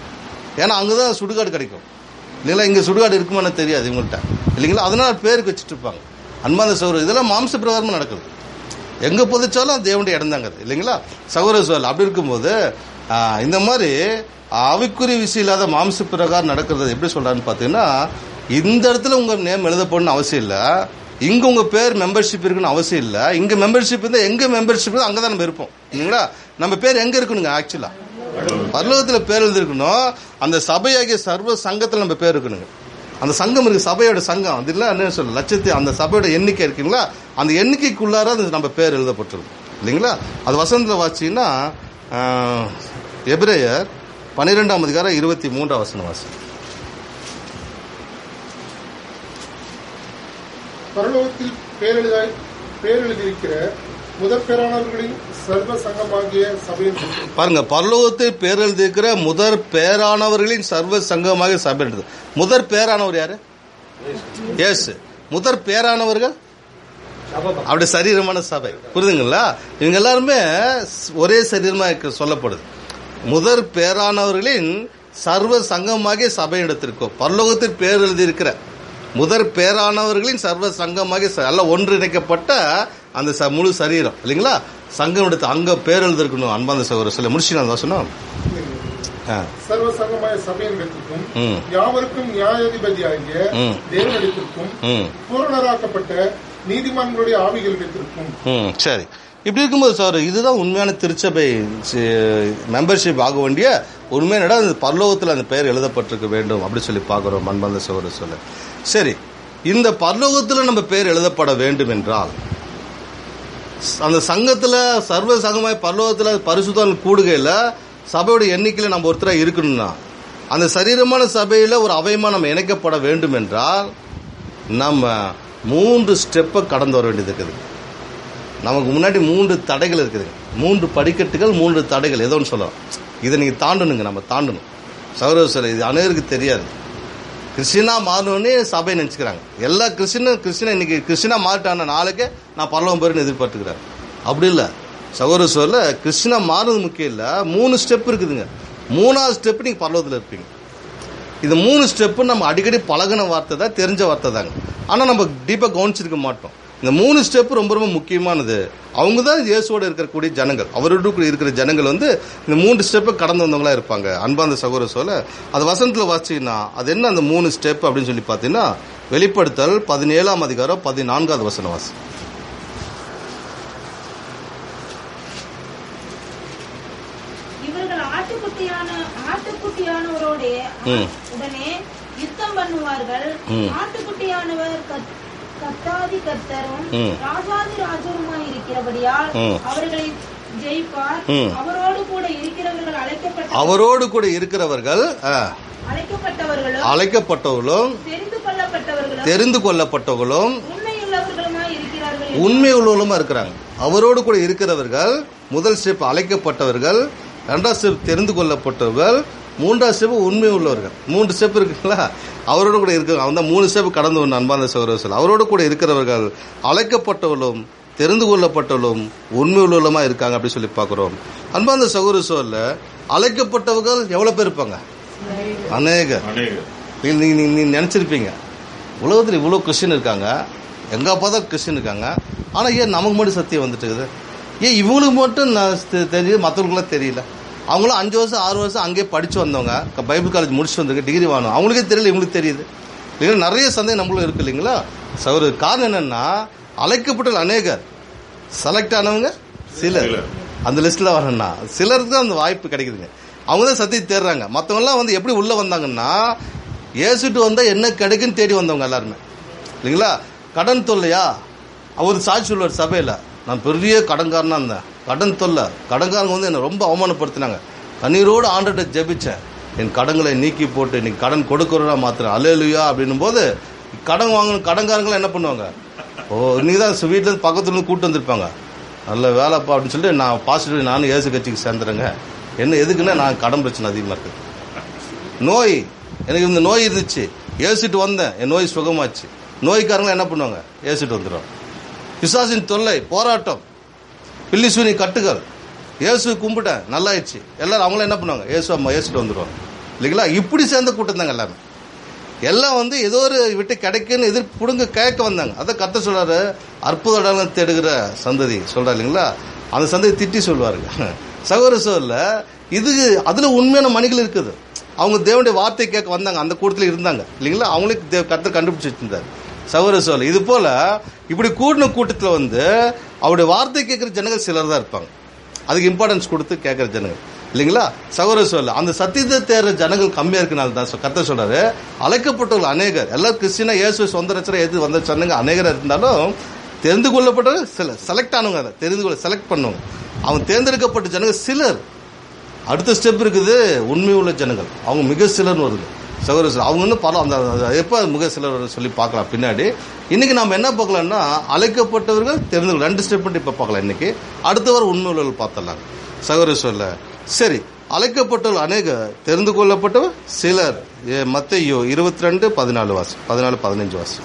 ஏன்னா அங்கதான் சுடுகாடு கிடைக்கும் இல்லைங்களா இங்க சுடுகாடு இருக்குமான்னு தெரியாது இவங்கள்ட்ட இல்லைங்களா அதனால பேருக்கு வச்சுட்டு இருப்பாங்க அன்பான சௌரம் இதெல்லாம் மாம்ச பிரகாரமா நடக்குது எங்க புதைச்சாலும் அது தேவனுடைய இடம் தாங்க இல்லைங்களா சகோதர சோழல் அப்படி இருக்கும்போது ஆ, இந்த மாதிரி அவைக்குரிய விஷயம் இல்லாத மாம்ச பிரகாரம் நடக்கிறது எப்படி சொல்றான்னு பாத்தீங்கன்னா இந்த இடத்துல உங்க நேம் எழுதப்படணும்னு அவசியம் இல்ல இங்க உங்க பேர் மெம்பர்ஷிப் இருக்குன்னு அவசியம் இல்ல இங்க மெம்பர்ஷிப் இருந்தா எங்க மெம்பர்ஷிப் அங்கதான் நம்ம இருப்போம் இல்லைங்களா நம்ம பேர் எங்க இருக்கணுங்க ஆக்சுவலா பரலோகத்துல பேர் எழுதிருக்கணும் அந்த சபையாகிய சர்வ சங்கத்துல நம்ம பேர் இருக்கணுங்க அந்த சங்கம் இருக்கு சபையோட சங்கம் அது இல்ல என்ன சொல்ல லட்சத்தி அந்த சபையோட எண்ணிக்கை இருக்குங்களா அந்த எண்ணிக்கைக்குள்ளார அது நம்ம பேர் எழுதப்பட்டிருக்கும் இல்லைங்களா அது வசனத்துல வாசிச்சீங்கன்னா ஆஹ், எபிரேயர் பன்னிரெண்டாம் அதிகாரம் இருபத்தி மூன்றாம் வசனம் வாசி பரலோகத்தில் பேரெழுதாய் பேரெழுதியிருக்கிற முதற் பேரானவர்களின் சர்வ சங்கமாகிய சபையின் பாருங்க பரலோகத்தில் பேர் எழுதியிருக்கிற முதற் பேரானவர்களின் சர்வ சங்கமாக சபை எழுது முதற் பேரானவர் யாரு இயேசு முதற் பேரானவர்கள் சபை அப்படி சரீரமான சபை புரியுதுங்களா இவங்க எல்லாருமே ஸ்- ஒரே சரீரமா இருக்க- சொல்லப்படுது முதற் பேரானவர்களின் சர்வ சங்கமாகிய சபை இடத்திற்கும் பரலோகத்தில் பேர் எழுதியிருக்கிற முதற் பேரானவர்களின் சர்வ சங்கமாகிய ச- எல்லாம் ஒன்றிணைக்கப்பட்ட அந்த ச- முழு சரீரம் இல்லைங்களா சங்கம் எடுத்து அங்க பேர் எழுதிருக்கணும் அன்பாந்த சகோதரர் சொல்ல முடிச்சு நான் வசனம் ஆ சர்வ சங்கமாய சபையின் இடத்திற்கும் ம் யாவருக்கும் நியாயாதிபதியாகிய ம். தேவனிடத்திற்கும் ம் பூரணராக்கப்பட்ட நீதிமான்களுடைய ஆவிகளிடத்திற்கும் ம் சரி இப்படி இருக்கும்போது சார் இதுதான் உண்மையான திருச்சபை மெம்பர்ஷிப் ஆக வேண்டிய உண்மையான இடம் அந்த பரலோகத்தில் அந்த பெயர் எழுதப்பட்டிருக்க வேண்டும் அப்படி சொல்லி பார்க்குறோம் மண்பந்த சகோதரர் சொல்ல சரி இந்த பரலோகத்தில் நம்ம பெயர் எழுதப்பட வேண்டும் என்றால் அந்த சங்கத்தில் சர்வ சங்கமாய் பரலோகத்தில் பரிசுத்தம் கூடுகையில் சபையோட எண்ணிக்கையில் நம்ம ஒருத்தராக இருக்கணும்னா அந்த சரீரமான சபையில் ஒரு அவயமா நம்ம இணைக்கப்பட வேண்டும் என்றால் நம்ம மூன்று ஸ்டெப்பை கடந்து வர வேண்டியது இருக்குது நமக்கு முன்னாடி மூன்று தடைகள் இருக்குது மூன்று படிக்கட்டுகள் மூன்று தடைகள் ஏதோ ஒன்று சொல்லலாம் இதை நீங்கள் தாண்டணுங்க நம்ம தாண்டணும் சௌரவ சார் இது அனைவருக்கு தெரியாது கிறிஸ்டினா மாறணுன்னே சபை நினச்சிக்கிறாங்க எல்லா கிறிஸ்டினும் கிறிஸ்டினா இன்னைக்கு கிறிஸ்டினா மாறிட்டான நாளைக்கு நான் பரலவம் போயிருன்னு எதிர்பார்த்துக்கிறாங்க அப்படி இல்லை சகோதர சொல்ல கிறிஸ்டினா மாறுறது முக்கியம் இல்லை மூணு ஸ்டெப் இருக்குதுங்க மூணாவது ஸ்டெப் நீங்கள் பரலவத்தில் இருப்பீங்க இது மூணு ஸ்டெப்பு நம்ம அடிக்கடி பழகின வார்த்தை தான் தெரிஞ்ச வார்த்தை தாங்க ஆனால் நம்ம டீப்பாக கவனிச்சிருக்க மாட்டோம் இந்த மூணு ஸ்டெப் ரொம்ப ரொம்ப முக்கியமானது அவங்க தான் இயேசுவோட இருக்கக்கூடிய ஜனங்கள் அவரோட கூட இருக்கிற ஜனங்கள் வந்து இந்த மூன்று ஸ்டெப்பை கடந்து வந்தவங்களா இருப்பாங்க அன்பாந்த சகோதர சொல்ல அது வசனத்தில் வாசிங்கன்னா அது என்ன அந்த மூணு ஸ்டெப் அப்படின்னு சொல்லி பார்த்தீங்கன்னா வெளிப்படுத்தல் பதினேழாம் அதிகாரம் பதினான்காவது வசனம் வாசி இவர்கள் ஆட்டுக்குட்டியான ஆட்டுக்குட்டியானவரோட ம். உடனே யுத்தம் பண்ணுவார்கள் ம். ஆட்டுக்குட்டியானவர் கத்- கர்த்தாதி கர்த்தரும் ம். ராஜாதி ராஜருமாய் இருக்கிறபடியால் ம். அவர்களை ஜெயிப்பார் ம். அவரோடு கூட இருக்கிறவர்கள் அழைக்கப்பட்ட அவரோடு கூட இருக்கிறவர்கள் ஆ, அழைக்கப்பட்டவர்களும் அழைக்கப்பட்டவர்களும் தெரிந்து கொள்ளப்பட்டவர்களும் தெரிந்து கொள்ளப்பட்டவர்களும் உண்மையுள்ளவர்களுமாய் இருக்கிறார்கள் என்று உண்மை உள்ளவங்களுமா இருக்கிறாங்க அவரோடு கூட இருக்கிறவர்கள் முதல் ஸ்டெப் அழைக்கப்பட்டவர்கள் ரெண்டாம் ஸ்டெப் தெரிந்து கொள்ளப்பட்டவர்கள் மூன்றாம் ஸ்டெப் உண்மை உள்ளவர்கள் மூன்று ஸ்டெப் இருக்குங்களா அவரோடு கூட இருக்க அவன் தான் மூணு ஸ்டெப் கடந்து ஒன்று அன்பாந்த சகோதரர்கள் அவரோடு கூட இருக்கிறவர்கள் அழைக்கப்பட்டவர்களும் தெரிந்து கொள்ளப்பட்டவர்களும் உண்மை உள்ளவர்களுமா இருக்காங்க அப்படி சொல்லி பார்க்குறோம் அன்பாந்த சகோதர சொல்ல அழைக்கப்பட்டவர்கள் எவ்வளோ பேர் இருப்பாங்க அநேகர் நீ- நீ நீ- நீ நினச்சிருப்பீங்க உலகத்தில் இவ்வளோ கிறிஸ்டின் இருக்காங்க எங்கே பார்த்தா கிறிஸ்டின் இருக்காங்க ஆனால் ஏன் நமக்கு மட்டும் சத்தியம் வந்துட்டு இருக்குது ஏன் இவங்களுக்கு மட்டும் நான் தெ- தெரியுது மற்றவங்களுக்குலாம் தெரியல அவங்களும் அஞ்சு வருஷம் ஆறு வருஷம் அங்கேயே படித்து வந்தவங்க க- பைபிள் காலேஜ் முடிச்சுட்டு வந்திருக்கு டிகிரி வாங்கணும் அவங்களுக்கே தெரியல இவங்களுக்கு தெரியுது இல்லைங்களா நிறைய சந்தேகம் நம்மளும் இருக்கு இல்லைங்களா சௌரு காரணம் என்னன்னா அழைக்கப்பட்ட அநேகர் செலக்ட் ஆனவங்க சிலர் அந்த லிஸ்ட்டில் வரணும்னா சிலருக்கு தான் அந்த வாய்ப்பு கிடைக்குதுங்க அவங்க தான் சத்தியம் தேடுறாங்க மற்றவங்கலாம் வந்து எப்படி உள்ளே வந்தாங்கன்னா ஏசுட்டு வந்தால் என்ன கிடைக்குன்னு தேடி வந்தவங்க எல்லாருமே இல்லைங்களா கடன் தொல்லையா அவர் சாட்சி சொல்லுவார் சபையில் நான் பெரிய கடன்காரனா இருந்தேன் கடன் தொல்லை கடன்காரங்க வந்து என்னை ரொம்ப அவமானப்படுத்தினாங்க கண்ணீரோடு ஆண்டுகிட்ட ஜெபிச்சேன் என் கடன்களை நீக்கி போட்டு இன்னைக்கு கடன் கொடுக்குறா மாத்திரம் அலையலுயா அப்படின்னும் போது கடன் வாங்கணும் கடன்காரங்களாம் என்ன பண்ணுவாங்க ஓ இன்னைக்கு தான் வீட்டிலேருந்து பக்கத்துல இருந்து கூட்டு வந்திருப்பாங்க நல்ல வேலைப்பா அப்படின்னு சொல்லிட்டு நான் பாசிட்டிவ் நானும் ஏசு கட்சிக்கு சேர்ந்துறேங்க என்ன எதுக்குன்னா நான் கடன் பிரச்சனை அதிகமாக இருக்குது நோய் எனக்கு இந்த நோய் இருந்துச்சு ஏசிட்டு வந்தேன் என் நோய் சுகமாச்சு நோய்க்காரங்க என்ன பண்ணுவாங்க ஏசிட்டு வந்துடும் பிசாசின் தொல்லை போராட்டம் பில்லிசூனி கட்டுகள் இயேசு கும்பிட்டேன் நல்லாயிடுச்சு எல்லாரும் அவங்களும் என்ன பண்ணுவாங்க இயேசு அம்மா ஏசிட்டு வந்துடுவாங்க இல்லைங்களா இப்படி சேர்ந்த கூட்டம் தாங்க எல்லாரும் எல்லாம் வந்து ஏதோ ஒரு விட்டு கிடைக்குன்னு எதிர் புடுங்க கேட்க வந்தாங்க அதான் கத்த சொல்றாரு அற்புத இடங்கள் தேடுகிற சந்ததி சொல்றாரு இல்லைங்களா அந்த சந்ததி திட்டி சொல்லுவாருங்க சகோதர சொல்ல இது அதுல உண்மையான மணிகள் இருக்குது அவங்க தேவனுடைய வார்த்தை கேட்க வந்தாங்க அந்த கூட்டத்தில் இருந்தாங்க இல்லைங்களா அவங்களுக்கு தேவ கத்தர் கண்டுபிடிச்சு வச்சிருந்தார் சகோதர சொல்ல இது போல இப்படி கூடின கூட்டத்தில் வந்து அவருடைய வார்த்தை கேட்குற ஜனங்கள் சிலர் தான் இருப்பாங்க அதுக்கு இம்பார்ட்டன்ஸ் கொடுத்து கேட்குற ஜனங்கள் இல்லைங்களா சகோதர சொல்ல அந்த சத்தியத்தை தேர்ற ஜனங்கள் கம்மியா இருக்கனால தான் கத்த சொல்றாரு அழைக்கப்பட்டவர்கள் அநேகர் எல்லாரும் கிறிஸ்டினா இயேசு சொந்த ரச்சனை எது வந்த சொன்னங்க அநேகர் இருந்தாலும் தெரிந்து கொள்ளப்பட்டவங்க சில செலக்ட் ஆனவங்க அதை தெரிந்து கொள்ள செலக்ட் பண்ணுவாங்க அவங்க தேர்ந்தெடுக்கப்பட்ட ஜனங்கள் சிலர் அடுத்த ஸ்டெப் இருக்குது உண்மை உள்ள ஜனங்கள் அவங்க மிக சிலர்னு வருது சகோதர சகோதரி, அவங்க வந்து பரவ அந்த அந்த- எப்போ மிக சிலர் சொல்லி பார்க்கலாம் பின்னாடி இன்னைக்கு நம்ம என்ன பார்க்கலாம்னா அழைக்கப்பட்டவர்கள் தெரிந்து கொள்ள- ரெண்டு ஸ்டெப் இப்போ பார்க்கலாம் இன்னைக்கு அடுத்த வாரம் உண்மை உள்ளவர்கள் பார்த்தலாம் சகோதர சொல்ல சரி அழைக்கப்பட்டவர்கள் அநேக தெரிந்து கொள்ளப்பட்டவர் சிலர் மத்தையோ இருபத்தி ரெண்டு பதினாலு வாசம் பதினாலு பதினஞ்சு வாசம்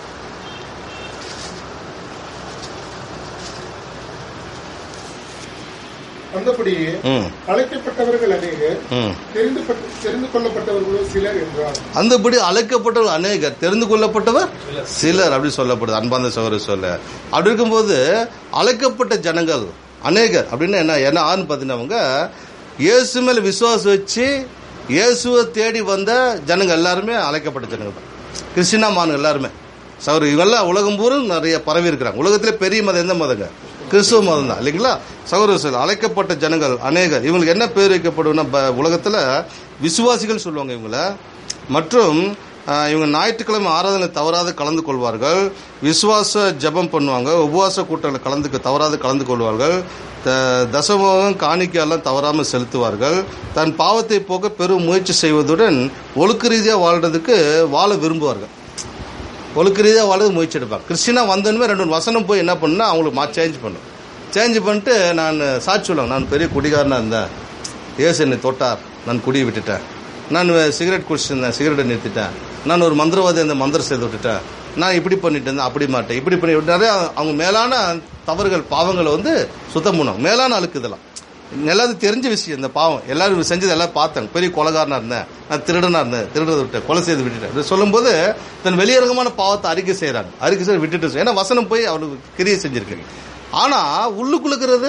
அந்தபடியே ம் அழைக்கப்பட்டவர்கள் அநேகர் ம் தெரிந்து பட்ட- தெரிந்து கொள்ளப்பட்டவர்களோ சிலர் என்றார் அந்தபடி அழைக்கப்பட்டவர் அநேகர் தெரிந்து கொள்ளப்பட்டவர் சிலர் அப்படி சொல்லப்படுது அன்பார்ந்த சகோதர சொல்ல அப்படி இருக்கும்போது அழைக்கப்பட்ட ஜனங்கள் அநேகர் அப்படின்னு என்ன என்ன ஆன்னு பார்த்தீங்கன்னா இயேசு மேல விசுவாசம் வச்சு இயேசுவை தேடி வந்த ஜனங்கள் எல்லாருமே அழைக்கப்பட்ட ஜனங்கள் தான் கிறிஸ்டினா மான் எல்லாருமே சௌரி இவெல்லாம் உலகம் பூரா நிறைய பரவி இருக்கிறாங்க உலகத்திலே பெரிய மதம் எந்த மதங்க கிறிஸ்துவ மதம் தான் இல்லைங்களா சகோதர சொல் அழைக்கப்பட்ட ஜனங்கள் அநேகர் இவங்களுக்கு என்ன பேர் வைக்கப்படும்னா ப- உலகத்துல விசுவாசிகள் சொல்லுவாங்க இவங்கள மற்றும் ஆஹ், இவங்க ஞாயிற்றுக்கிழமை ஆராதனை தவறாது கலந்து கொள்வார்கள் விசுவாச ஜெபம் பண்ணுவாங்க உபவாச கூட்டங்களில் கலந்து தவறாது கலந்து கொள்வார்கள் த- தசமோகம் காணிக்கையெல்லாம் தவறாமல் செலுத்துவார்கள் தன் பாவத்தை போக்க பெரும் முயற்சி செய்வதுடன் ஒழுக்க ரீதியாக வாழ்றதுக்கு வாழ விரும்புவார்கள் ஒழுக்க ரீதியாக வாழ முயற்சி எடுப்பாங்க கிறிஸ்டினா வந்தோன்மே ரெண்டு மூணு வசனம் போய் என்ன பண்ணா அவங்களுக்கு மா சேஞ்ச் பண்ணும் சேஞ்ச் பண்ணிட்டு நான் சாட்சி சொல்லுவேன் நான் பெரிய குடிகாரனா இருந்தேன் ஏசு என்னை தொட்டார் நான் குடியை விட்டுட்டேன் நான் சிகரெட் குடிச்சிருந்தேன் சிகரெட்டை நிறுத்திட்டேன் நான் ஒரு மந்திரவாதி அந்த மந்திரம் செய்து விட்டுட்டேன் நான் இப்படி பண்ணிட்டு இருந்தேன் அப்படி மாட்டேன் இப்படி பண்ணி நிறைய அவங்க மேலான தவறுகள் பாவங்களை வந்து சுத்தம் பண்ணுவாங்க மேலான அழுக்கு இதெல்லாம் எல்லாரும் தெரிஞ்ச விஷயம் இந்த பாவம் எல்லாரும் செஞ்சது எல்லாம் பார்த்தாங்க பெரிய கொலகாரனா இருந்தேன் நான் திருடனா இருந்தேன் திருடதை விட்டேன் கொலை செய்து விட்டுட்டேன் இது சொல்லும்போது தன் வெளியரங்கமான பாவத்தை அறிக்கை செய்யறாங்க அறிக்கை செய்ய விட்டுட்டு ஏன்னா வசனம் போய் அவனுக்கு கிரியை செஞ்சிருக்கு ஆனா உள்ளுக்குள்ள இருக்கிறது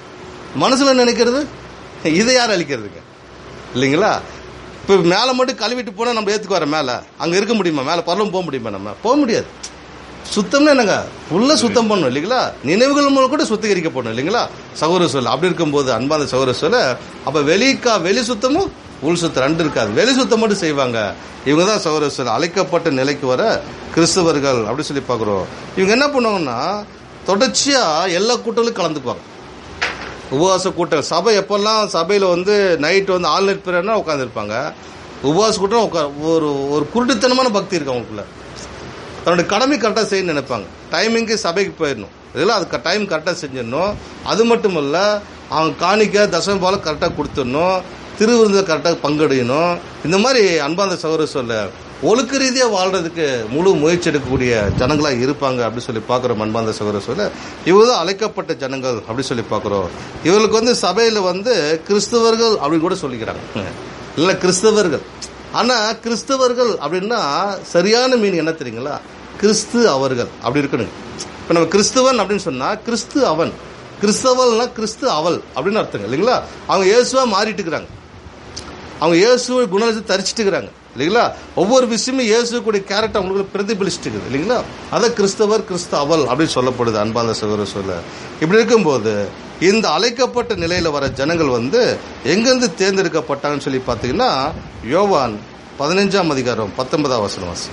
மனசுல நினைக்கிறது இதை யார் அழிக்கிறதுங்க இல்லைங்களா இப்போ மேலே மட்டும் கழுவிட்டு போனால் நம்ம ஏற்றுக்கு வர மேலே அங்கே இருக்க முடியுமா மேலே பரலும் போக முடியுமா நம்ம போக முடியாது சுத்தம்னா என்னங்க ஃபுல்லாக சுத்தம் பண்ணணும் இல்லைங்களா நினைவுகள் மூலம் கூட சுத்திகரிக்கப்படணும் இல்லைங்களா சகோதர சொல் அப்படி இருக்கும்போது அன்பான சகோதர சொல்ல அப்போ வெளிக்கா வெளி சுத்தமும் உள் சுத்தம் ரெண்டு இருக்காது வெளி சுத்தம் மட்டும் செய்வாங்க இவங்க தான் சகோதர சொல் அழைக்கப்பட்ட நிலைக்கு வர கிறிஸ்தவர்கள் அப்படி சொல்லி பார்க்குறோம் இவங்க என்ன பண்ணுவாங்கன்னா தொடர்ச்சியாக எல்லா கூட்டங்களும் கலந்துக்குவாங்க உபவாச கூட்டம் சபை எப்பெல்லாம் சபையில் வந்து நைட் வந்து ஆல்நைட் பீரியட்னா உட்காந்துருப்பாங்க உபவாச கூட்டம் உட்கா ஒரு ஒரு குருட்டுத்தனமான பக்தி இருக்கு அவங்களுக்குள்ள தன்னோட கடமை கரெக்டாக செய்யணும்னு நினைப்பாங்க டைமிங்க்கு சபைக்கு போயிடணும் இதெல்லாம் அதுக்கு டைம் கரெக்டாக செஞ்சிடணும் அது மட்டும் இல்ல அவங்க காணிக்க தசம போல கரெக்டாக கொடுத்துடணும் திருவிருந்தில் கரெக்டாக பங்கெடுக்கணும் இந்த மாதிரி அன்பாந்த சகோதர சொல்ல ஒழுக்க ரீதியாக வாழ்றதுக்கு முழு முயற்சி எடுக்கக்கூடிய ஜனங்களாக இருப்பாங்க அப்படி சொல்லி பார்க்குறோம் அன்பாந்த சகோதர சொல்ல இவங்க தான் அழைக்கப்பட்ட ஜனங்கள் அப்படி சொல்லி பார்க்குறோம் இவர்களுக்கு வந்து சபையில் வந்து கிறிஸ்தவர்கள் அப்படின்னு கூட சொல்லிக்கிறாங்க இல்லை கிறிஸ்தவர்கள் ஆனா கிறிஸ்தவர்கள் அப்படின்னா சரியான மீன் என்ன தெரியுங்களா கிறிஸ்து அவர்கள் அப்படி இருக்கணுங்க இப்ப நம்ம கிறிஸ்துவன் அப்படின்னு சொன்னா கிறிஸ்து அவன் கிறிஸ்தவல்னா கிறிஸ்து அவள் அப்படின்னு அர்த்தங்க இல்லைங்களா அவங்க இயேசுவா மாறிட்டு இருக்கிறாங்க அவங்க இயேசுவை குணத்தை தரிச்சிட்டு இருக்கிறாங்க இல்லைங்களா ஒவ்வொரு விஷயமும் இயேசுக்கூடிய கேரக்டர் அவங்களுக்கு பிரதிபலிச்சுட்டு இருக்குது இல்லைங்களா அதை கிறிஸ்தவர் கிறிஸ்து அவள் அப்படின்னு சொல்லப்படுது அன்பாந்த சகோதர சொல்ல இப்படி இருக்கும்போது இந்த அழைக்கப்பட்ட நிலையில வர ஜனங்கள் வந்து எங்கிருந்து தேர்ந்தெடுக்கப்பட்டாங்கன்னு சொல்லி பார்த்தீங்கன்னா யோவான் பதினஞ்சாம் அதிகாரம் பத்தொன்பதாம் வசனம் வாசி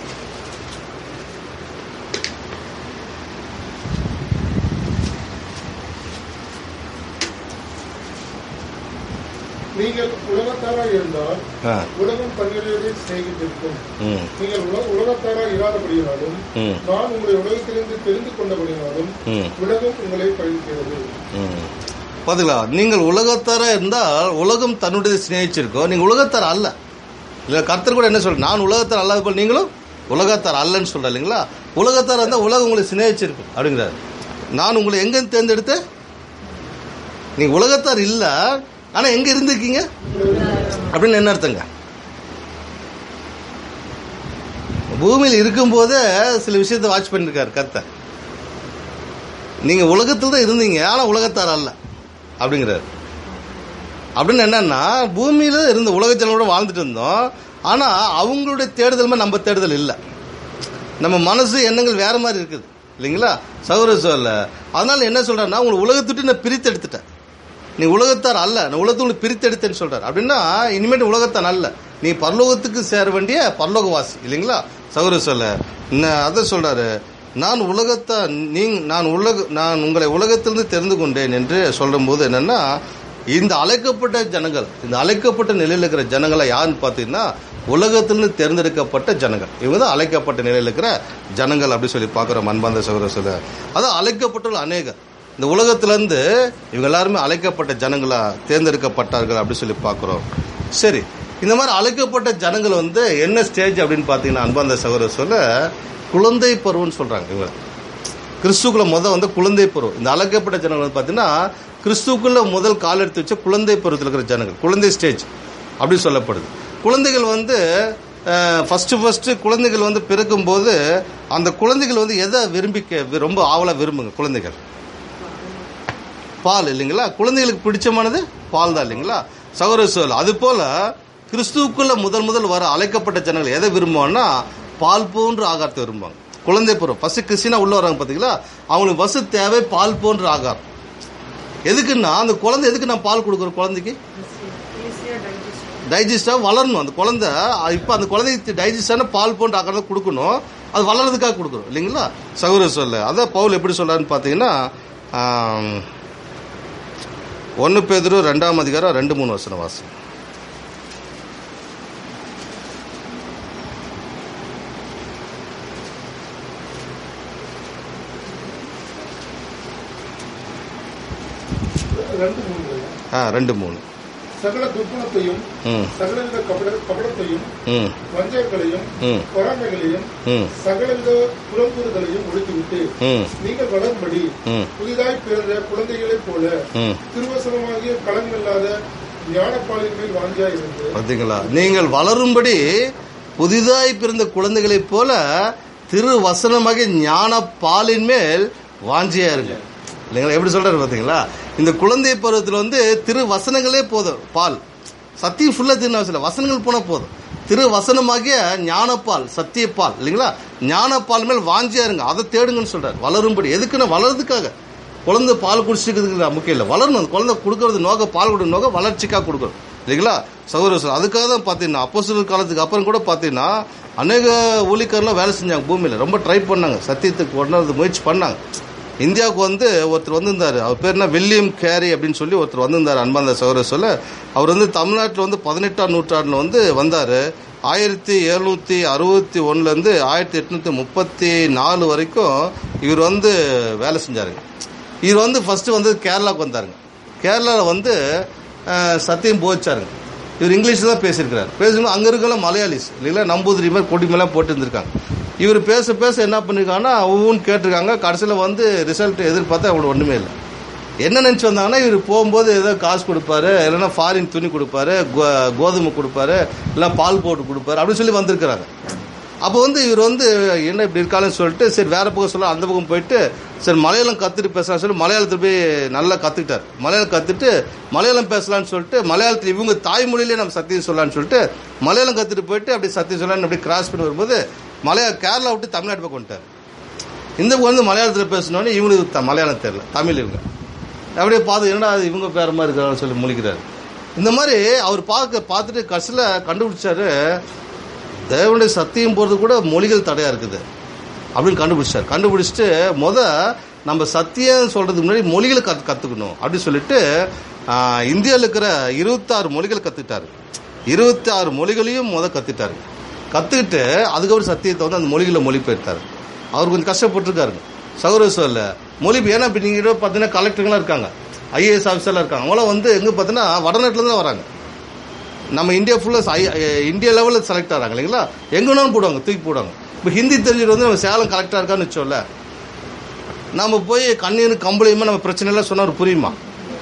நீங்கள் உலகத்தாராய் இருந்தால் ஆ, உலகம் தங்களுடைய சிநேகித்திருக்கும் ம், நீங்கள் உல- உலகத்தாராய் இராதபடியினாலும் ம், நான் உங்களை உலகத்திலிருந்து தெரிந்து கொண்டபடினாலும் ம், உலகம் உங்களை பழிக்கிறது ம். பாத்தீங்களா நீங்கள் உலகத்தாரா இருந்தால் உலகம் தன்னுடைய சிநேகிச்சிருக்கோம் நீங்க உலகத்தார் அல்ல இல்ல கர்த்தர் கூட என்ன சொல்ற நான் உலகத்தார் அல்லாத போல் நீங்களும் உலகத்தார் அல்லன்னு சொல்ற இல்லைங்களா உலகத்தார் இருந்தா உலகம் உங்களை சிநேகிச்சிருக்கும் அப்படிங்கிறாரு நான் உங்களை எங்க தேர்ந்தெடுத்தேன் நீங்க உலகத்தார் இல்ல ஆனா எங்க இருந்திருக்கீங்க அப்படின்னு என்ன அர்த்தங்க பூமியில் இருக்கும்போதே சில விஷயத்தை வாட்ச் பண்ணிருக்காரு கர்த்தர் நீங்க உலகத்தில் தான் இருந்தீங்க ஆனா உலகத்தார் அல்ல அப்படிங்கிறாரு அப்படின்னு என்னன்னா பூமியில இருந்த உலக ஜனங்களோட வாழ்ந்துட்டு இருந்தோம் ஆனா அவங்களுடைய தேடுதல் மாதிரி நம்ம தேடுதல் இல்லை நம்ம மனசு எண்ணங்கள் வேற மாதிரி இருக்குது இல்லைங்களா சௌர சொல்ல அதனால என்ன சொல்றேன்னா உங்களை உலகத்துட்டு நான் பிரித்து எடுத்துட்டேன் நீ உலகத்தார் அல்ல நான் உலகத்துக்குள்ள பிரித்தெடுத்தேன்னு சொல்றாரு அப்படின்னா இனிமேட்டு உலகத்தான் அல்ல நீ பரலோகத்துக்கு சேர வேண்டிய பரலோகவாசி இல்லைங்களா சௌர சொல்ல அதை சொல்றாரு நான் உலகத்தை நீ நான் உலக நான் உங்களை உலகத்திலிருந்து தெரிந்து கொண்டேன் என்று சொல்லும் போது என்னன்னா இந்த அழைக்கப்பட்ட ஜனங்கள் இந்த அழைக்கப்பட்ட நிலையில் இருக்கிற ஜனங்களை யாருன்னு பார்த்தீங்கன்னா உலகத்திலிருந்து தேர்ந்தெடுக்கப்பட்ட ஜனங்கள் இவங்க தான் அழைக்கப்பட்ட நிலையில் இருக்கிற ஜனங்கள் அப்படி சொல்லி பார்க்குறோம் அன்பாந்த சகோதர சொல்ல அதான் அழைக்கப்பட்டுள்ள அநேகர் இந்த உலகத்திலேருந்து இவங்க எல்லாருமே அழைக்கப்பட்ட ஜனங்களா தேர்ந்தெடுக்கப்பட்டார்கள் அப்படி சொல்லி பார்க்குறோம் சரி இந்த மாதிரி அழைக்கப்பட்ட ஜனங்கள் வந்து என்ன ஸ்டேஜ் அப்படின்னு பார்த்தீங்கன்னா அன்பாந்த சகோதர சொல்ல குழந்தை பருவம்னு சொல்கிறாங்க இவங்க கிறிஸ்துக்குள்ள முதல் வந்து குழந்தை பருவம் இந்த அழைக்கப்பட்ட ஜனங்கள் வந்து பார்த்தீங்கன்னா கிறிஸ்துக்குள்ள முதல் கால் எடுத்து வச்ச குழந்தை பருவத்தில் இருக்கிற ஜனங்கள் குழந்தை ஸ்டேஜ் அப்படி சொல்லப்படுது குழந்தைகள் வந்து ஃபர்ஸ்ட் ஃபர்ஸ்ட் குழந்தைகள் வந்து பிறக்கும்போது அந்த குழந்தைகள் வந்து எதை விரும்பி கே- ரொம்ப ஆவலா விரும்புங்க குழந்தைகள் பால் இல்லைங்களா குழந்தைகளுக்கு பிடிச்சமானது பால் தான் இல்லைங்களா சகோதர சொல் அது போல கிறிஸ்துவுக்குள்ள முதல் முதல் வர அழைக்கப்பட்ட ஜனங்கள் எதை விரும்புவாங்கன்னா பால் போன்ற ஆகாரத்தை விரும்புவாங்க குழந்தை பருவம் ஃபர்ஸ்ட் கிறிஸ்டினா உள்ள வராங்க பாத்தீங்களா அவங்களுக்கு வசு தேவை பால் போன்ற ஆகாரம் எதுக்குன்னா அந்த குழந்தை எதுக்கு நான் பால் கொடுக்குறோம் குழந்தைக்கு ஈஸியா டைஜஸ்ட் டைஜஸ்டா வளரணும் அந்த குழந்தை இப்போ அந்த குழந்தைக்கு டைஜஸ்டான பால் போன்ற ஆகாரத்தை கொடுக்கணும் அது வளர்றதுக்காக கொடுக்குறோம் இல்லைங்களா சகோதர சொல்ல அதான் பவுல் எப்படி சொல்றாருன்னு பார்த்தீங்கன்னா ஒன்று பேதுரு ரெண்டாம் அதிகாரம் ரெண்டு மூணு வசனம் வாசி ரெண்டு மூணு ஆ ரெண்டு மூணு சகல துர்குணத்தையும் ம் சகலவித கபட கபடத்தையும் ம் வஞ்சகங்களையும் ம் பொறாமைகளையும் ம் சகலவித புலம்புறுதலையும் ஒழித்துவிட்டு ம் நீங்கள் வளரும்படி ம் புதிதாய் பிறந்த குழந்தைகளைப் போல ம் திருவசனமாகிய களமில்லாத ஞானப்பாலின் மேல் வாஞ்சியா இருந்து பார்த்தீங்களா நீங்கள் வளரும்படி புதிதாய் பிறந்த குழந்தைகளைப் போல திரு வசனமாக ஞான பாலின் மேல் வாஞ்சியா இருங்க இல்லைங்களா எப்படி சொல்றாரு பார்த்தீங்களா இந்த குழந்தை பருவத்தில் வந்து திரு வசனங்களே போதும் பால் சத்தியம் ஃபுல்லா தின்னு அவசியம் இல்லை. வசனங்கள் போனா போதும் திரு வசனமாகிய ஞானப்பால் சத்தியப்பால் இல்லைங்களா ஞானப்பால் மேல் வாஞ்சியா இருங்க அதை தேடுங்கன்னு சொல்றாரு வளரும்படி எதுக்குன்னா வளர்றதுக்காக குழந்தை பால் குடிச்சிக்கிறதுக்கு முக்கியம் இல்லை வளரணும் அந்த குழந்தை கொடுக்கறது நோக்க பால் கொடுக்க நோக்க வளர்ச்சிக்காக கொடுக்கணும் இல்லைங்களா சகோதர சகோதரி, அதுக்காக தான் பார்த்தீங்கன்னா அப்போஸ்தலர் காலத்துக்கு அப்புறம் கூட பார்த்தீங்கன்னா அநேக ஊழிக்கர்லாம் வேலை செஞ்சாங்க பூமியில் ரொம்ப ட்ரை பண்ணாங்க சத்தியத்துக்கு கொண்டு முயற்சி பண்ணாங்க இந்தியாவுக்கு வந்து ஒருத்தர் வந்திருந்தார் அவர் பேர் என்ன வில்லியம் கேரி அப்படின்னு சொல்லி ஒருத்தர் வந்திருந்தார் அன்பாந்த சகோதர சொல்ல அவர் வந்து தமிழ்நாட்டில் வந்து பதினெட்டாம் நூற்றாண்டில் வந்து வந்தார் ஆயிரத்தி எழுநூற்றி அறுபத்தி ஒன்றுலேருந்து ஆயிரத்தி எட்நூற்றி முப்பத்தி நாலு வரைக்கும் இவர் வந்து வேலை செஞ்சாருங்க இவர் வந்து ஃபர்ஸ்ட் வந்து கேரளாவுக்கு வந்தாருங்க கேரளாவில் வந்து அஹ், சத்தியம் போச்சாருங்க இவர் இங்கிலீஷ் தான் பேசியிருக்கிறார் பேசும்போது அங்கே இருக்கல மலையாளிஸ் இல்லைங்களா நம்பூதிரி மாதிரி கொடி மேலாம் போட்டு இருந்திருக்காங்க இவர் பேச பேச என்ன பண்ணிருக்காங்கன்னா ஒவ்வொன்று கேட்டிருக்காங்க கடைசியில் வந்து ரிசல்ட் எதிர்பார்த்தா அவங்களுக்கு ஒன்றுமே இல்லை என்ன நினச்சி வந்தாங்கன்னா இவர் போகும்போது ஏதோ காசு கொடுப்பாரு இல்லைன்னா ஃபாரின் துணி கொடுப்பாரு கோ- கோதுமை கொடுப்பாரு இல்லை பால் போட்டு கொடுப்பாரு அப்படின்னு சொல்லி வந்திருக்கிறாங்க அப்போ வந்து இவர் வந்து என்ன இப்படி இருக்காருன்னு சொல்லிட்டு சரி வேற பக்கம் சொல்ல அந்த பக்கம் போயிட்டு சரி மலையாளம் கத்துட்டு பேசலாம்னு சொல்லி மலையாளத்தில் போய் நல்லா கத்துக்கிட்டார் மலையாளம் கத்துட்டு மலையாளம் பேசலாம்னு சொல்லிட்டு மலையாளத்தில் இவங்க தாய்மொழியிலே நம்ம சத்தியம் சொல்லலாம்னு சொல்லிட்டு மலையாளம் கத்துட்டு போயிட்டு அப்படி சத்தியம் சொல்லலாம்னு அப்படி கிராஸ் பண்ணி வரும்போது மலையா கேரளா விட்டு தமிழ்நாட்டு பக்கம் வந்துட்டார் இந்த பக்கம் வந்து மலையாளத்தில் பேசினோடனே இவங்களுக்கு த- மலையாளம் தெரியல தமிழ் இவங்க அப்படியே பார்த்து என்னடா அது இவங்க பேர மாதிரி இருக்கிறான்னு சொல்லி முழிக்கிறாரு இந்த மாதிரி அவர் பார்க்க பார்த்துட்டு கடைசியில் கண்டுபிடிச்சாரு தேவனுடைய சத்தியம் போகிறது கூட மொழிகள் தடையா இருக்குது அப்படின்னு கண்டுபிடிச்சார் கண்டுபிடிச்சிட்டு முத நம்ம சத்தியம் சொல்றதுக்கு முன்னாடி மொழிகளை கத்து கத்துக்கணும் அப்படின்னு சொல்லிட்டு ஆஹ், இந்தியாவில் இருக்கிற இருபத்தாறு மொழிகள் கத்துக்கிட்டாரு இருபத்தி ஆறு மொழிகளையும் முத கத்துட்டாரு கத்துக்கிட்டு அதுக்கப்புறம் சத்தியத்தை வந்து அந்த மொழிகளை மொழிபெயர்த்தாரு அவர் கொஞ்சம் கஷ்டப்பட்டிருக்காருங்க சௌரவ சொல்ல மொழி ஏன்னா இப்போ நீங்கள் பார்த்தீங்கன்னா கலெக்டருங்களாம் இருக்காங்க ஐஏஎஸ் ஆஃபீஸர்லாம் இருக்காங்க அவங்களாம் வந்து எங்கே பார்த்தீங்கன்னா வடநாட்டில் தான் வராங்க நம்ம இந்தியா ஃபுல்லாக இந்தியா லெவலில் செலக்ட் ஆகிறாங்க இல்லைங்களா எங்கேனாலும் போடுவாங்க தூக்கி போடுவாங்க இப்போ ஹிந்தி தெரிஞ்சுட்டு வந்து நம்ம சேலம் கலெக்டராக இருக்கான்னு வச்சோம்ல நம்ம போய் கண்ணீர் கம்பளியுமா நம்ம பிரச்சனை எல்லாம் சொன்னா அவருக்கு புரியுமா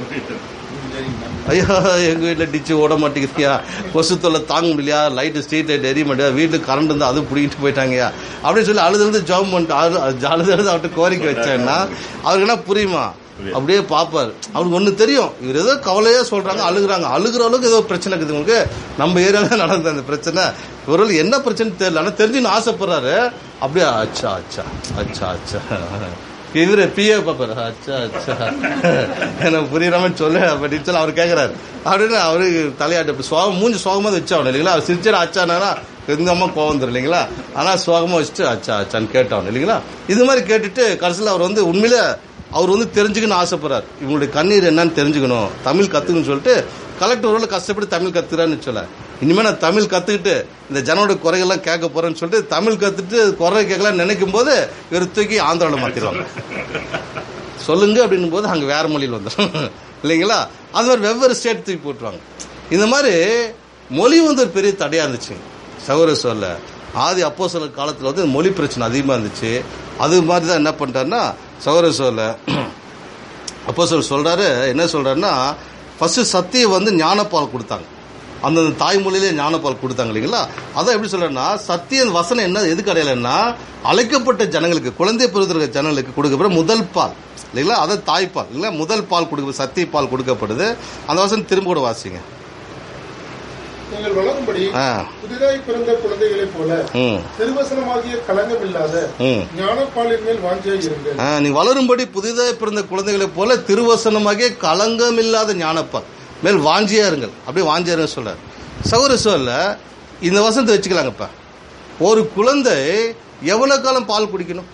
ஐயா எங்கள் வீட்டில் டிச்சு ஓட மாட்டேங்குதுயா கொசு தொல்லை தாங்க முடியலையா லைட்டு ஸ்ட்ரீட் லைட் எரிய மாட்டேயா வீட்டுக்கு கரண்ட் இருந்து அது பிடிக்கிட்டு போயிட்டாங்கயா அப்படின்னு சொல்லி அழுது அழுது ஜாம் பண்ணிட்டு அழு அழுது அழுது அவர்கிட்ட கோரிக்கை வச்சேன்னா அவருக்கு என்ன புரியுமா அப்படியே பார்ப்பாரு அவருக்கு ஒன்று தெரியும் இவர் ஏதோ கவலையா சொல்றாங்க அழுகுறாங்க அழுகுற அளவுக்கு ஏதோ பிரச்சனை இருக்குது உங்களுக்கு நம்ம ஏரியாவில் நடந்த அந்த பிரச்சனை இவர்கள் என்ன பிரச்சனை தெரியல ஆனால் தெரிஞ்சுன்னு ஆசைப்படுறாரு அப்படியே அச்சா அச்சா அச்சா அச்சா இவரு பிஏ பாப்பாரு அச்சா அச்சா எனக்கு புரியுறாம சொல்லு அப்படின்னு சொல்லி அவர் கேட்கறாரு அப்படின்னு அவருக்கு தலையாட்டு சோகம் மூஞ்சி சோகமா வச்சாகணும் இல்லைங்களா அவர் சிரிச்சா அச்சானா எங்கம்மா கோவம் வந்துடும் இல்லைங்களா ஆனா சோகமா வச்சுட்டு அச்சா அச்சான்னு கேட்டாகணும் இல்லைங்களா இது மாதிரி கேட்டுட்டு கடைசியில் அவர் வந்து உண்மையில அவர் வந்து தெரிஞ்சுக்கணும்னு ஆசைப்படுறாரு இவங்களுடைய கண்ணீர் என்னன்னு தெரிஞ்சுக்கணும் தமிழ் கத்துக்கணும்னு சொல்லிட்டு கலெக்டர் ஒரு கஷ்டப்பட்டு தமிழ் கத்துறான்னு சொல்ல இனிமே நான் தமிழ் கத்துக்கிட்டு இந்த ஜனோட குறைகள்லாம் கேட்க போறேன்னு சொல்லிட்டு தமிழ் கத்துட்டு குறை கேட்கலாம் நினைக்கும் போது இவர் தூக்கி ஆந்திராவில் மாத்திடுவாங்க சொல்லுங்க அப்படின்னும் போது அங்க வேற மொழியில் வந்துடும் இல்லைங்களா அது மாதிரி வெவ்வேறு ஸ்டேட் தூக்கி போட்டுருவாங்க இந்த மாதிரி மொழி வந்து ஒரு பெரிய தடையா இருந்துச்சு சகோதர சொல்ல ஆதி அப்போ சில காலத்தில் வந்து மொழி பிரச்சனை அதிகமாக இருந்துச்சு அது மாதிரி தான் என்ன பண்ணிட்டாருன்னா சகோதர சொல்ல அப்போ சொல் சொல்றாரு என்ன சொல்றாருன்னா ஃபர்ஸ்ட் சத்திய வந்து ஞானப்பால் கொடுத்தாங்க அந்த தாய்மொழியிலே ஞானப்பால் கொடுத்தாங்க இல்லைங்களா அதான் எப்படி சொல்றேன்னா சத்திய வசனம் என்ன எதுக்கு அடையலைன்னா அழைக்கப்பட்ட ஜனங்களுக்கு குழந்தை பிறந்த ஜனங்களுக்கு கொடுக்கப்படுற முதல் பால் இல்லைங்களா அதான் தாய்ப்பால் இல்லைங்களா முதல் பால் கொடுக்க சத்திய பால் கொடுக்கப்படுது அந்த வசனம் திரும்ப கூட வாசிங்க நீங்கள் வளரும்படி ஆ புதிதாய் பிறந்த குழந்தைகளைப் போல ம் திருவசனமாகிய களங்கம் இல்லாத ம் ஞானப்பாலின் மேல் வாஞ்சியாய் இருங்கள் ஆ, நீ வளரும்படி புதிதாக பிறந்த குழந்தைகளைப் போல திருவசனமாகிய களங்கமில்லாத ஞானப்பால் மேல் வாஞ்சியா இருங்கள் அப்படியே வாஞ்சியா இருங்க சொல்றாரு சகோதர சொல்ல இந்த வசனத்தை வச்சுக்கலாங்கப்பா ஒரு குழந்தை எவ்வளவு காலம் பால் குடிக்கணும்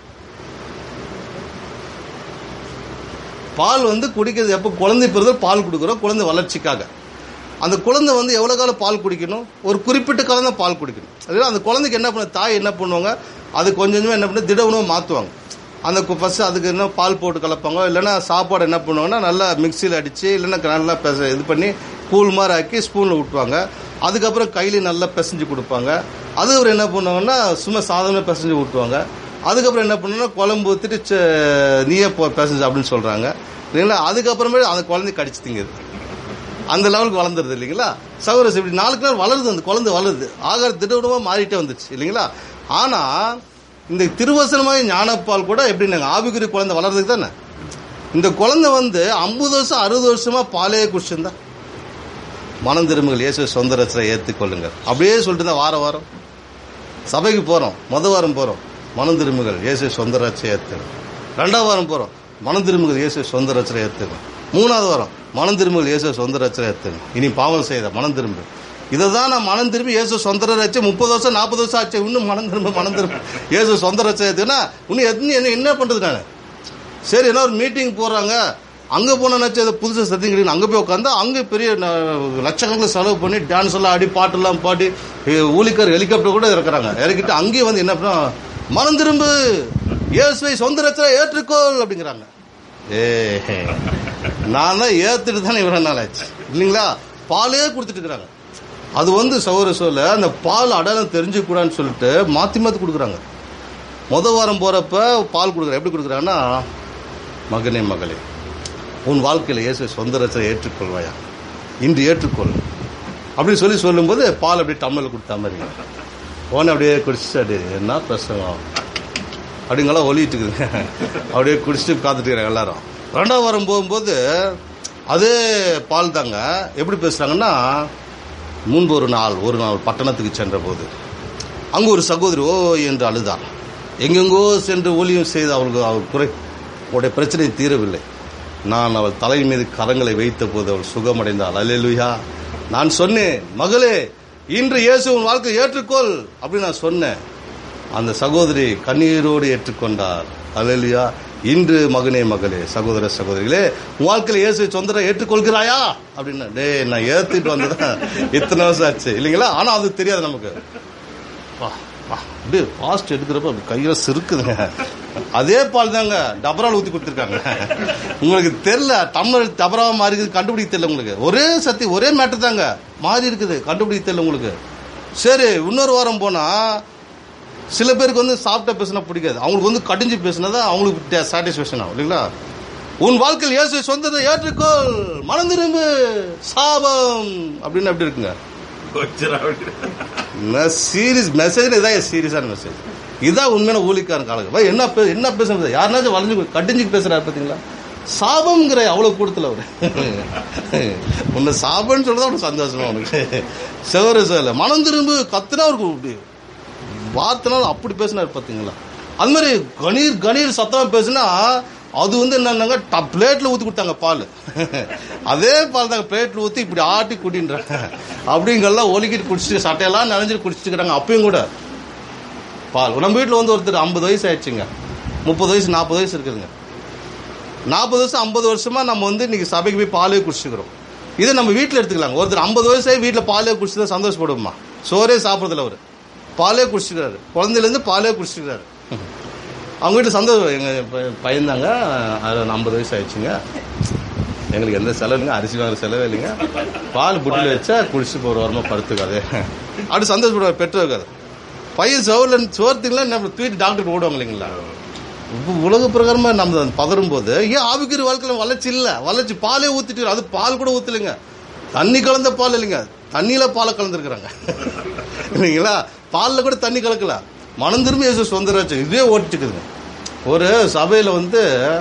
பால் வந்து குடிக்கிறது எப்போ குழந்தை பிறந்தல் பால் கொடுக்குறோம் குழந்தை வளர்ச்சிக்காக அந்த குழந்தை வந்து எவ்வளவு காலம் பால் குடிக்கணும் ஒரு குறிப்பிட்ட காலம் தான் பால் குடிக்கணும் அதனால அந்த குழந்தைக்கு என்ன பண்ண தாய் என்ன பண்ணுவாங்க அது கொஞ்சம் கொஞ்சமா என்ன பண்ண திட உணவு மாற்றுவாங்க அந்த ஃபர்ஸ்ட் அதுக்கு என்ன பால் போட்டு கலப்பாங்க இல்லைன்னா சாப்பாடு என்ன பண்ணுவாங்கன்னா நல்லா மிக்சியில் அடிச்சு இல்லைன்னா நல்லா பெச இது பண்ணி கூழ் மாதிரி ஆக்கி ஸ்பூனில் விட்டுவாங்க அதுக்கப்புறம் கையில நல்லா பிசைஞ்சு கொடுப்பாங்க அது அவர் என்ன பண்ணுவாங்கன்னா சும்மா சாதாரண பிசைஞ்சு விட்டுவாங்க அதுக்கப்புறம் என்ன பண்ணுன்னா குழம்பு ஊற்றிட்டு ச- நீயே போ பிசைஞ்சு அப்படின்னு சொல்றாங்க இல்லைங்களா அதுக்கப்புறமே அந்த குழந்தை கடிச்சு திங்குது அந்த லெவலுக்கு வளர்ந்துருது இல்லைங்களா சகோதரர் இப்படி நாளுக்கு நாள் வளருது அந்த குழந்தை வளருது ஆகார திடவிடமா மாறிட்டே வந்துச்சு இல்லைங்களா ஆனா இந்த திருவசனமாக ஞானப்பால் கூட எப்படி நாங்கள் ஆவிக்குறி குழந்தை வளர்றதுக்கு தானே இந்த குழந்தை வந்து ஐம்பது வருஷம் அறுபது வருஷமா பாலே குடிச்சிருந்தா மனம் திரும்புகள் இயேசு சொந்த ரசனை ஏற்றுக்கொள்ளுங்கள் அப்படியே சொல்லிட்டு தான் வாரம் வாரம் சபைக்கு போறோம் முத வாரம் போறோம் மனம் திரும்புகள் இயேசு சொந்த ரச்சை ஏற்றுங்க ரெண்டாவது வாரம் போறோம் மனம் திரும்புகள் இயேசு சொந்த ரச்சனை ஏற்றுங்க மூணாவது வாரம் மனம் திரும்புகள் இயேசு சொந்த ரச்சனை ஏற்றுங்க இனி பாவம் செய்த மனம் திரும்பு இதை தான் நான் மனம் திரும்பி இயேசு சொந்த ரச்சை முப்பது வருஷம் நாற்பது வருஷம் ஆச்சு இன்னும் மனம் திரும்ப மனம் திரும்ப இயேசு சொந்த ரச்சை ஏற்றுனா இன்னும் எத்தனை என்ன என்ன பண்றது நான் சரி என்ன ஒரு மீட்டிங் போறாங்க அங்க போனாச்சு அதை புதுசு சத்தியம் கிடையாது அங்க போய் உட்காந்தா அங்க பெரிய ந- லட்சக்கணக்கில் செலவு பண்ணி டான்ஸ் எல்லாம் ஆடி பாட்டெல்லாம் பாடி எ- ஊழிக்கர் ஹெலிகாப்டர் கூட இருக்கிறாங்க இறக்கிட்டு அங்கேயும் வந்து என்ன பண்ணா மனம் திரும்பு இயேசுவை சொந்த ரச்சனை ஏற்றுக்கோள் அப்படிங்கிறாங்க ஏ நான் தான் ஏத்துட்டு தானே இவ்வளவு நாள் ஆச்சு இல்லைங்களா பாலே கொடுத்துட்டு இருக்கிறாங்க அது வந்து சௌர சொல்ல அந்த பால் அடையாளம் தெரிஞ்சுக்கூடாதுன்னு சொல்லிட்டு மாத்தி மாத்தி கொடுக்குறாங்க முத வாரம் போறப்ப பால் கொடுக்குற எப்படி கொடுக்குறாங்கன்னா மகனே மகளே உன் வாழ்க்கையில இயேசு சொந்த ரசனை ஏற்றுக்கொள்வாயா இன்று ஏற்றுக்கொள் அப்படின்னு சொல்லி சொல்லும்போது பால் அப்படியே டம்ளர் கொடுத்த மாதிரி ஓன அப்படியே குடிச்சிட்டு அப்படியே என்ன பிரசங்கம் அப்படிங்கெல்லாம் ஒலிட்டு இருக்குதுங்க அப்படியே குடிச்சிட்டு காத்துட்டு இருக்கிறாங்க எல்லாரும் ரெண்டாவது வாரம் போகும்போது அதே பால் தாங்க எப்படி பேசுறாங்கன்னா முன்பு ஒரு நாள் ஒரு நாள் பட்டணத்துக்கு சென்ற போது அங்கு ஒரு சகோதரி ஓ என்று அழுதாள் எங்கெங்கோ சென்று ஊழியம் செய்து அவளுக்கு அவள் குறை அவளுடைய பிரச்சனை தீரவில்லை நான் அவள் தலை மீது கரங்களை வைத்த போது அவள் சுகமடைந்தாள் அல்லேலூயா நான் சொன்னேன் மகளே இன்று இயேசு உன் வாழ்க்கை ஏற்றுக்கொள் அப்படின்னு நான் சொன்னேன் அந்த சகோதரி கண்ணீரோடு ஏற்றுக்கொண்டார் அல்லேலூயா இன்று மகனே மகளே சகோதர சகோதரிகளே உன் வாழ்க்கையில இயேசு சொந்தரை ஏற்றுக்கொள்கிறாயா அப்படின்னு டேய் நான் ஏத்துட்டு வந்ததான் இத்தனை வருஷம் ஆச்சு இல்லைங்களா ஆனா அது தெரியாது நமக்கு வா, வா, அப்படியே ஃபாஸ்ட் எடுக்கிறப்ப அப்படி கையில சிறுக்குதுங்க அதே பால் தாங்க டபரால் ஊத்தி கொடுத்துருக்காங்க உங்களுக்கு தெரியல டம்ளர் டபராவா மாறி இருக்குது கண்டுபிடிக்க தெரியல உங்களுக்கு ஒரே சத்தி ஒரே மேட்டர் தாங்க மாறி இருக்குது கண்டுபிடிக்க தெரியல உங்களுக்கு சரி இன்னொரு வாரம் போனா சில பேருக்கு வந்து சாப்பிட்ட பேசினா பிடிக்காது அவங்களுக்கு வந்து கடிஞ்சு பேசினா தான் அவங்களுக்கு சாட்டிஸ்ஃபேக்ஷன் ஆகும் இல்லைங்களா உன் வாழ்க்கையில் இயேசு சொந்தத்தை ஏற்றுக்கொள் மனம் திரும்பு சாபம் அப்படின்னு அப்படி இருக்குங்க சீரியஸ் மெசேஜ் இதான் சீரியஸான மெசேஜ் இதான் உண்மையான ஊழிக்காரன் காலகம் என்ன பே- என்ன பேசுறது யாருனாச்சும் வளைஞ்சு கட்டிஞ்சு பேசுறாரு பாத்தீங்களா சாபம்ங்கிற அவ்வளவு கூடத்துல அவரு உன்னை சாபம்னு சொல்றதா அவனுக்கு சந்தோஷமா அவனுக்கு செவரு சேல மனம் திரும்பு கத்துனா அவருக்கு அப்படி வார்த்தைனாலும் அப்படி பேசினார் பாத்தீங்களா அது மாதிரி கணீர் கணீர் சத்தமா பேசுனா அது வந்து என்னன்னாங்க பிளேட்ல ஊத்தி கொடுத்தாங்க பால் அதே பால் தாங்க பிளேட்ல ஊத்தி இப்படி ஆட்டி குடின்றாங்க அப்படிங்கெல்லாம் ஒலிக்கிட்டு குடிச்சிட்டு சட்டையெல்லாம் நனைஞ்சிட்டு குடிச்சிட்டு இருக்காங்க அப்பயும் கூட பால் நம்ம வீட்டில் வந்து ஒருத்தர் ஐம்பது வயசு ஆயிடுச்சுங்க முப்பது வயசு நாற்பது வயசு இருக்குதுங்க நாற்பது வருஷம் ஐம்பது வருஷமா நம்ம வந்து இன்னைக்கு சபைக்கு போய் பாலே குடிச்சுக்கிறோம் இதை நம்ம வீட்டில் எடுத்துக்கலாங்க ஒருத்தர் ஐம்பது வயசாகி வீட்டில் பாலே குடிச்சுதான் சந்தோஷப்படுவோமா சோறே சாப்பிட்றதில்ல அவர் பாலே குடிச்சுக்கிறாரு குழந்தையிலேருந்து பாலே குடிச்சுக்கிறாரு அவங்க வீட்டில் சந்தோஷம் எங்கள் பையன் தாங்க ஐம்பது வயசு ஆயிடுச்சுங்க எங்களுக்கு எந்த செலவு இல்லைங்க அரிசி வாங்குற செலவே இல்லைங்க பால் புட்டில் வச்சா குடிச்சு ஒரு வாரமாக படுத்துக்காது அப்படி சந்தோஷப்படுவார் பெற்றோர்கள் பையன் சோர்ல சோர்த்துங்களா நம்ம தூக்கிட்டு டாக்டர் ஓடுவாங்க இல்லைங்களா இப்போ உலக பிரகாரமா நம்ம பதறும் போது ஏன் ஆவிக்கிற வாழ்க்கையில வளர்ச்சி இல்ல வளர்ச்சி பாலே ஊத்திட்டு அது பால் கூட ஊத்தலைங்க தண்ணி கலந்த பால் இல்லைங்க தண்ணியில பாலை கலந்துருக்குறாங்க இல்லைங்களா பால்ல கூட தண்ணி கலக்கல மனம் திரும்பி இயேசு சொந்தராச்சு இதே ஓட்டிச்சுக்குதுங்க ஒரு சபையில வந்து